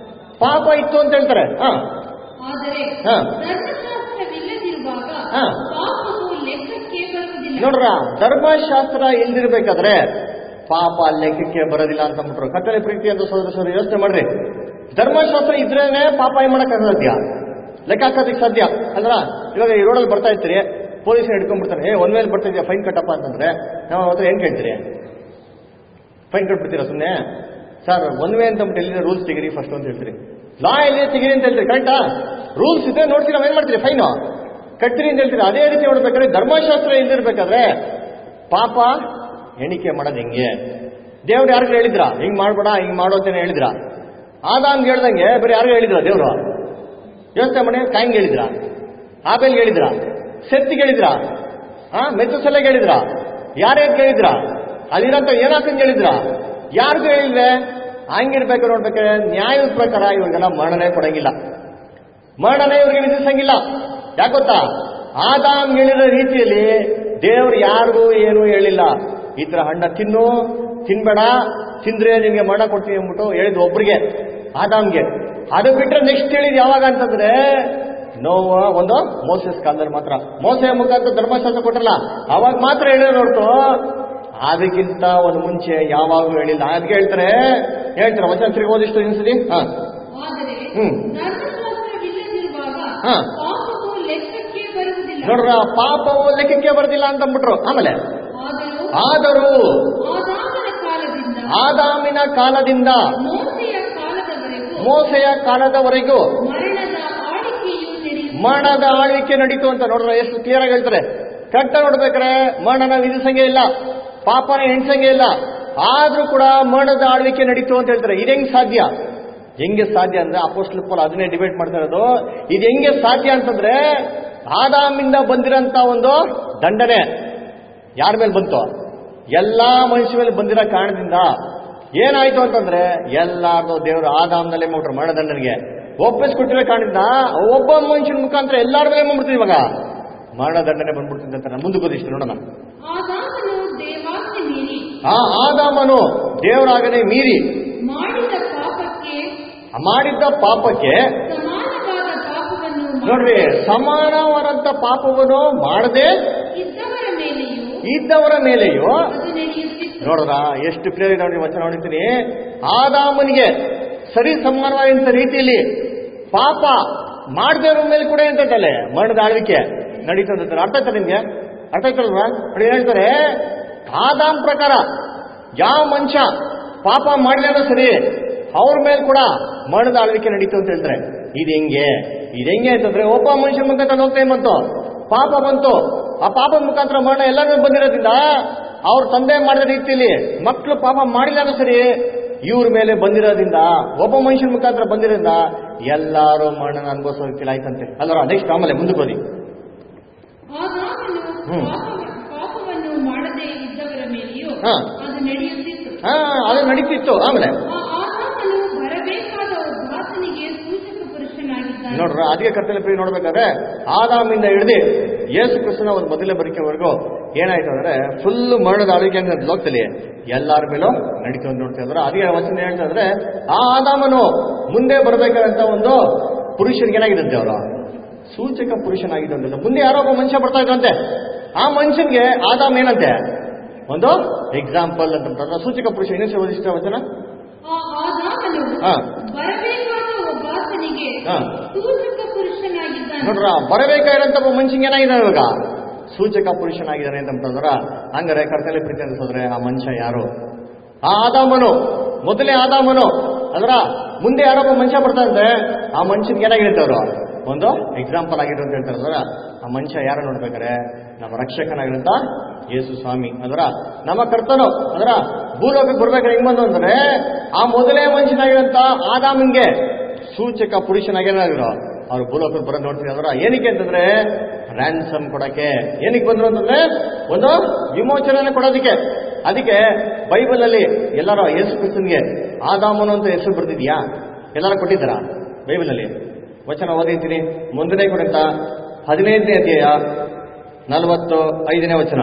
Speaker 3: ಪಾಪ ಇತ್ತು ಅಂತ ಹೇಳ್ತಾರೆ ಹಾ
Speaker 4: ಆದರೆ
Speaker 3: ಹಾ.
Speaker 4: ಧರ್ಮಶಾಸ್ತ್ರವಿಲ್ಲದಿರುವಾಗ
Speaker 3: ಹಾ.
Speaker 4: ಪಾಪವು ಲೆಕ್ಕಕ್ಕೆ ಬರುವುದಿಲ್ಲ
Speaker 3: ನೋಡ್ರ ಧರ್ಮಶಾಸ್ತ್ರ ಇಲ್ದಿರ್ಬೇಕಾದ್ರೆ ಪಾಪ ಲೆಕ್ಕಕ್ಕೆ ಬರೋದಿಲ್ಲ ಅಂತ ಅಂದ್ಬಿಟ್ರು ಕತ್ತಲೆ ಪ್ರೀತಿ ಅಂತ ಸೋದರ ಸೋದರಿ ಯೋಚನೆ ಮಾಡ್ರಿ ಧರ್ಮಶಾಸ್ತ್ರ ಇದ್ರೇನೆ ಪಾಪ ಏನ್ ಮಾಡಕ್ ಸಾಧ್ಯ ಲೆಕ್ಕ ಹಾಕೋದಕ್ಕೆ ಸಾಧ್ಯ ಅಲ್ರ ಇವಾಗ ಈ ರೋಡಲ್ಲಿ ಬರ್ತಾ ಇರ್ತೀರಿ ಪೊಲೀಸ್ ಹಿಡ್ಕೊಂಡ್ಬಿಡ್ತಾರೆ ಏ ಒಂದ್ ಮೇಲೆ ಬರ್ತಾ ಇದೆಯಾ ಫೈನ್ ಕಟ್ಟಪ್ಪ ಅಂತಂದ್ರೆ ನಾವು ಹತ್ರ ಏನ್ ಕೇಳ್ತೀರಿ ಫೈನ್ ಕಟ್ಬಿಡ್ತೀರಾ ಸುಮ್ಮನೆ ಸರ್ ಒನ್ ವೇ ಅಂತ ಅಂದ್ಬಿಟ್ಟು ಎಲ್ಲಿದೆ ರೂಲ್ಸ್ ತೆಗಿರಿ ಫಸ್ಟ್ ಅಂತ ಹೇಳ್ತೀರಿ ಲಾ ಎಲ್ಲಿ ತೆಗಿರಿ ಅಂತ ಹೇಳ್ತೀರಿ ಕರೆಕ್ಟಾ ರೂಲ್ಸ್ ಇದೆ ನೋಡ್ತೀರಿ ನಾವೇನ್ ಮಾಡ್ತೀರಿ ಫೈನು ಕಟ್ತೀರಿ ಅಂತ ಹೇಳ್ತೀರಿ ಅದೇ ರೀತಿ ನೋಡ್ಬೇಕಾದ್ರೆ ಧರ್ಮಶಾಸ್ತ್ರ ಇಲ್ದಿರ್ಬೇಕಾದ್ರೆ ಪಾಪ ಎಣಿಕೆ ಮಾಡೋದು ಹೆಂಗೆ ದೇವ್ರು ಯಾರಿಗೂ ಹೇಳಿದ್ರ ಹಿಂಗ್ ಮಾಡ್ಬೇಡ ಹಿಂಗ್ ಮಾಡೋ ಅಂತಾನೆ ಹೇಳಿದ್ರ ಆದಾಮ್ಗೆ ಹೇಳ್ದಂಗೆ ಬರೀ ಯಾರಿಗೂ ಹೇಳಿದ್ರ ದೇವ್ರು ಯೋಚನೆ ಮಾಡಿ ಕಾಯಿಂಗ್ ಹೇಳಿದ್ರ ಆಬೇಲ್ ಹೇಳಿದ್ರ ಸೆತ್ತಿಗೆ ಹೇಳಿದ್ರ ಆ ಮೆತ್ತುಸಲೆಗೆ ಹೇಳಿದ್ರ ಯಾರ್ಯಾರು ಹೇಳಿದ್ರ ಅಲ್ಲಿರಂತ ಏನಾಕಂಗೆ ಹೇಳಿದ್ರ ಯಾರಿಗೂ ಹೇಳಿಲ್ವೇ ಹಂಗಿರ್ಬೇಕು ನೋಡ್ಬೇಕಾದ್ರೆ ನ್ಯಾಯದ ಪ್ರಕಾರ ಇವ್ರಿಗೆಲ್ಲ ಮರಣನೆ ಕೊಡಂಗಿಲ್ಲ ಮರಣನೆ ಇವ್ರಿಗೆ ವಿಧಿಸಂಗಿಲ್ಲ ಯಾಕೆ ಗೊತ್ತಾ ಆದಾಮ್ ಹೇಳಿದ ರೀತಿಯಲ್ಲಿ ದೇವ್ರು ಯಾರಿಗೂ ಏನೂ ಹೇಳಿಲ್ಲ ಈ ತರ ಹಣ್ಣ ತಿನ್ನು ತಿನ್ಬೇಡ ತಿಂದ್ರೆ ನಿಮ್ಗೆ ಮರಣ ಕೊಡ್ತೀನಿ ಅಂದ್ಬಿಟ್ಟು ಹೇಳಿದ್ ಒಬ್ರಿಗೆ ಆದಾಮ್ಗೆ ಅದು ಬಿಟ್ರೆ ನೆಕ್ಸ್ಟ್ ಹೇಳಿದ್ ಯಾವಾಗ ಅಂತಂದ್ರೆ ನೋವ ಒಂದು ಮೋಸಸ್ ಕಾಲದಲ್ಲಿ ಮಾತ್ರ ಮೋಸೆ ಮುಖಾಂತರ ಧರ್ಮಶಾಸ್ತ್ರ ಕೊಟ್ಟರಲ್ಲ ಅವಾಗ ಮಾತ್ರ ಹೇಳಿದ್ರೆ ನೋಡ್ತು ಅದಕ್ಕಿಂತ ಒಂದು ಮುಂಚೆ ಯಾವಾಗಲೂ ಹೇಳಿಲ್ಲ ಅದಕ್ಕೆ ಹೇಳ್ತಾರೆ ಹೇಳ್ತಾರೆ ವಚನ ತಿರುಗಿ ಓದಿಷ್ಟು ಇನ್ಸಲಿ ಹಾ
Speaker 4: ಆದರೆ
Speaker 3: ಹ್ಮ್.
Speaker 4: ಧರ್ಮಶಾಸ್ತ್ರವಿಲ್ಲದಿರುವಾಗ
Speaker 3: ಹಾ.
Speaker 4: ಪಾಪವು ಲೆಕ್ಕಕ್ಕೆ ಬರುವುದಿಲ್ಲ
Speaker 3: ನೋಡ್ರ ಪಾಪವು ಲೆಕ್ಕಕ್ಕೆ ಬರೋದಿಲ್ಲ ಅಂತ ಅಂದ್ಬಿಟ್ರು ಆಮೇಲೆ
Speaker 4: ಆದರೂ
Speaker 3: ಆದರೂ
Speaker 4: ಆದಾಮನ ಕಾಲದಿಂದ
Speaker 3: ಆದಾಮಿನ ಕಾಲದಿಂದ
Speaker 4: ಮೋಸೆಯ ಕಾಲದವರೆಗೂ
Speaker 3: ಮೋಸೆಯ ಕಾಲದವರೆಗೂ
Speaker 4: ಮರಣದ ಆಳಿಕೆಯು ನಡೆಯುತ್ತದೆ
Speaker 3: ಮರಣದ ಆಳ್ವಿಕೆ ನಡೀತು ಅಂತ ನೋಡ್ರ ಎಷ್ಟು ಕ್ಲಿಯರ್ ಆಗಿ ಹೇಳ್ತಾರೆ ಕರೆಕ್ಟ್ ನೋಡ್ಬೇಕಾರೆ ಮರಣನ ವಿಧಿಸಂಗೆ ಇಲ್ಲ ಪಾಪನ ಎಣ್ಸಂಗೆ ಇಲ್ಲ ಆದ್ರೂ ಕೂಡ ಮರಣದ ಆಳ್ವಿಕೆ ನಡೀತು ಅಂತ ಹೇಳ್ತಾರೆ ಇದು ಹೆಂಗ್ ಸಾಧ್ಯ ಹೆಂಗೆ ಸಾಧ್ಯ ಅಂದ್ರೆ ಅಪೋಸ್ಟಲ್ ಪೌಲ್ ಅದನ್ನೇ ಡಿಬೇಟ್ ಮಾಡ್ತಾ ಇರೋದು ಇದು ಹೆಂಗೆ ಸಾಧ್ಯ ಅಂತಂದ್ರೆ ಆದಾಮಿಂದ ಬಂದಿರೋಂತ ಒಂದು ದಂಡನೆ ಯಾರ ಮೇಲೆ ಬಂತು ಎಲ್ಲಾ ಮನುಷ್ಯ ಮೇಲೆ ಬಂದಿರೋ ಕಾರಣದಿಂದ ಏನಾಯ್ತು ಅಂತಂದ್ರೆ ಎಲ್ಲಾರ್ದು ದೇವರು ಆದಾಮ್ನಲ್ಲೇ ಮಾಡ್ಬಿಟ್ರು ಮರಣದಂಡನಿಗೆ ಒಪ್ಪಿಸ್ಕೊಟ್ಟಿರೋ ಕಾರಣದಿಂದ ಒಬ್ಬ ಮನುಷ್ಯನ ಮುಖಾಂತರ ಎಲ್ಲಾರ ಮೇಲೆ ಬಂದ್ಬಿಡ್ತೀವಿ ಇವಾಗ ಮರಣದಂಡನೆ ಬಂದ್ಬಿಡ್ತೀನಿ ಅಂತ ನಾನು ಮುಂದೆ ಗೊತ್ತಿಷ್ಟು ನೋಡೋಣ
Speaker 4: ಆದಾಮನು ದೇವಾಜ್ಞೆ ಮೀರಿ
Speaker 3: ಆ ಆದಾಮನು ದೇವರಾಗನೆ ಮೀರಿ
Speaker 4: ಮಾಡಿದ ಪಾಪಕ್ಕೆ
Speaker 3: ಮಾಡಿದ್ದ ಪಾಪಕ್ಕೆ
Speaker 4: ಸಮಾನವಾದ ಪಾಪವನ್ನು
Speaker 3: ನೋಡ್ರಿ ಸಮಾನವಾದಂತ ಪಾಪವನ್ನು ಮಾಡದೆ
Speaker 4: ಇದ್ದವರ ಮೇಲೆಯೂ
Speaker 3: ಇದ್ದವರ ಮೇಲೆಯೂ
Speaker 4: ಅದು ನಡೆಯುತ್ತಿತ್ತು
Speaker 3: ನೋಡ್ರ ಎಷ್ಟು ಕ್ಲಿಯರ್ ಇದೆ ನೋಡಿ ವಚನ ನೋಡಿದ್ದೀನಿ ಆದಾಮನಿಗೆ ಸರಿ ಸಮಾನವಾದಂತ ರೀತಿಯಲ್ಲಿ ಪಾಪ ಮಾಡದೇ ಇರೋ ಮೇಲೆ ಕೂಡ ಎಂತೈತಲ್ಲ ಮರಣದ ಆಳ್ವಿಕೆ ನಡೀತದೆ ಅಂತ ಅರ್ಥ ಆಯ್ತಾ ನಿಮ್ಗೆ ಅರ್ಥ ಆಯ್ತಲ್ವಾ ನೋಡಿ ಏನ್ ಹೇಳ್ತಾರೆ ಆದಾಮ್ ಪ್ರಕಾರ ಯಾವ ಮನುಷ್ಯ ಪಾಪ ಮಾಡಲೇನೋ ಸರಿ ಅವ್ರ ಮೇಲೆ ಕೂಡ ಮರಣದ ಆಳ್ವಿಕೆ ನಡೀತು ಅಂತ ಹೇಳ್ತಾರೆ ಇದು ಹೆಂಗೆ ಇದು ಹೆಂಗೆ ಅಂತಂದ್ರೆ ಒಬ್ಬ ಮನುಷ್ಯನ ಮುಖಾಂತರ ಹೋಗ್ತಾ ಬಂತು ಪಾಪ ಬಂತು ಆ ಪಾಪ ಮುಖಾಂತರ ಮರಣ ಎಲ್ಲರೂ ಬಂದಿರೋದ್ರಿಂದ ಅವ್ರ ತಂದೆ ಮಾಡಿದ ರೀತಿಯಲ್ಲಿ ಮಕ್ಕಳು ಪಾಪ ಮಾಡಿಲ್ಲ ಅಂದ್ರೆ ಸರಿ ಇವ್ರ ಮೇಲೆ ಬಂದಿರೋದ್ರಿಂದ ಒಬ್ಬ ಮನುಷ್ಯನ ಮುಖಾಂತರ ಬಂದಿರೋದ್ರಿಂದ ಎಲ್ಲಾರು ಮರಣನ ಅನುಭವಿಸೋ ರೀತಿಯಲ್ಲಿ ಆಯ್ತಂತೆ ಅಲ್ವಾ ನೆಕ್ಸ್ಟ್ ಆಮೇಲೆ ಮುಂದಕ್ಕೆ ಹೋಗಿ
Speaker 4: ಆದಾಮನು
Speaker 3: ಹ್ಮ್.
Speaker 4: ಪಾಪ- ಪಾಪವನ್ನು ಮಾಡದೇ ಇದ್ದವರ ಮೇಲೆಯೂ
Speaker 3: ಹಾ.
Speaker 4: ಅದು ನಡೆಯುತ್ತಿತ್ತು
Speaker 3: ಹಾ ಅದು ನಡೀತಿತ್ತು ಆಮೇಲೆ
Speaker 4: ಆ ಆದಾಮನು ಬರಬೇಕಾದ ಒಬ್ಬಾತನಿಗೆ ಸೂಚಕ ಪುರುಷನಾಗಿದ್ದಾನೆ
Speaker 3: ನೋಡ್ರ ಅದಕ್ಕೆ ಕರ್ತವ್ಯ ಪ್ರಿಯ ನೋಡ್ಬೇಕಾದ್ರೆ ಆದಾಮಿಂದ ಹಿಡಿದು ಯೇಸು ಕೃಷ್ಣನ ಒಂದು ಮೊದಲನೇ ಬರಿಕೆವರೆಗೂ ಏನಾಯ್ತು ಅಂದ್ರೆ ಫುಲ್ ಮರಣದ ಆಳ್ವಿಕೆ ಅಂತ ಲೋಕದಲ್ಲಿ ಎಲ್ಲಾರ ಮೇಲೂ ನಡೀತು ಅಂತ ನೋಡ್ತಾ ಇದ್ರೆ ಅದೇ ವಚನ ಹೇಳ್ತಾ ಇದ್ರೆ ಆ ಆದಾಮನು ಮುಂದೆ ಬರಬೇಕಾದಂತ ಒಂದು ಪುರುಷನಿಗೆ ಏನಾಗಿದಂತೆ ಅವರು ಸೂಚಕ ಪುರುಷನಾಗಿದ್ದಂತೆ ಮುಂದೆ ಯಾರೋ ಒಬ್ಬ ಮನುಷ್ಯ ಬರ್ತಾ ಇದ್ದಂತೆ ಆ ಮನುಷ್ಯನ್ಗೆ ಆದಾಮ್ ಏನಂತೆ ಒಂದು ಎಕ್ಸಾಂಪಲ್ ಅಂತ ಅಂತಂದ್ರೆ ಸೂಚಕ ಪುರುಷ ಇನ್ನೊಂದು ಓದಿಷ್ಟ ವಚನ
Speaker 4: ಆ ಆದಾಮನು
Speaker 3: ಹಾ.
Speaker 4: ಬರಬೇಕಾದ ಒಬ್ಬಾತನಿಗೆ
Speaker 3: ಹಾ.
Speaker 4: ಸೂಚಕ ಪುರುಷನಾಗಿದ್ದಾನೆ
Speaker 3: ನೋಡ್ರ ಬರಬೇಕಾಗಿರಂತ ಒಬ್ಬ ಮನುಷ್ಯಂಗೆ ಏನಾಗಿದ್ದಾನೆ ಇವಾಗ ಸೂಚಕ ಪುರುಷನಾಗಿದ್ದಾನೆ ಅಂತಂದ್ರ ಹಂಗಾರೆ ಕರ್ತಲೆ ಪ್ರೀತಿ ಅನ್ಸೋದ್ರೆ ಆ ಮನುಷ್ಯ ಯಾರು ಆ ಆದಾಮನು ಮೊದಲೇ ಆದಾಮನು ಅಂದ್ರ ಮುಂದೆ ಯಾರೊಬ್ಬ ಮನುಷ್ಯ ಬರ್ತಾನಂತೆ ಆ ಮನುಷ್ಯನ್ಗೆ ಏನಾಗಿರುತ್ತೆ ಅವರು ಒಂದು ಎಕ್ಸಾಂಪಲ್ ಆಗಿರೋ ಅಂತ ಹೇಳ್ತಾರೆ ಅದರ ಆ ಮನುಷ್ಯ ಯಾರು ನೋಡ್ಬೇಕಾರೆ ನಮ್ಮ ರಕ್ಷಕನಾಗಿರಂತ ಯೇಸು ಸ್ವಾಮಿ ಅದರ ನಮ್ಮ ಕರ್ತನು ಅದರ ಭೂಲೋಕಕ್ಕೆ ಬರ್ಬೇಕಾದ್ರೆ ಹೆಂಗ್ ಬಂದು ಅಂದ್ರೆ ಆ ಮೊದಲೇ ಮನುಷ್ಯನಾಗಿರಂತ ಆದಾಮನ್ಗೆ ಸೂಚಕ ಪುರುಷನಾಗೇನಾಗಿರೋ ಅವ್ರು ಭೂಲೋಕಕ್ಕೆ ಬರೋದು ನೋಡ್ತೀವಿ ಅದರ ಏನಕ್ಕೆ ಅಂತಂದ್ರೆ ರ್ಯಾನ್ಸಮ್ ಕೊಡಕ್ಕೆ ಏನಕ್ಕೆ ಬಂದ್ರು ಅಂತಂದ್ರೆ ಒಂದು ವಿಮೋಚನೆ ಕೊಡೋದಕ್ಕೆ ಅದಕ್ಕೆ ಬೈಬಲ್ ಅಲ್ಲಿ ಎಲ್ಲಾರು ಯೇಸು ಕ್ರಿಸ್ತನ್ಗೆ ಆದಾಮನು ಅಂತ ಹೆಸರು ಬರ್ತಿದ್ಯಾ ಎಲ್ಲಾರು ಕೊಟ್ಟಿದ್ದಾರ ಬೈಬಲ್ ಅಲ್ಲಿ ವಚನ ಓದಿದ್ದೀನಿ ಮುಂದನೇ ಕೊಡಂತ ಹದಿನೈದನೇ ಅಧ್ಯಾಯ ನಲವತ್ತು ಐದನೇ ವಚನ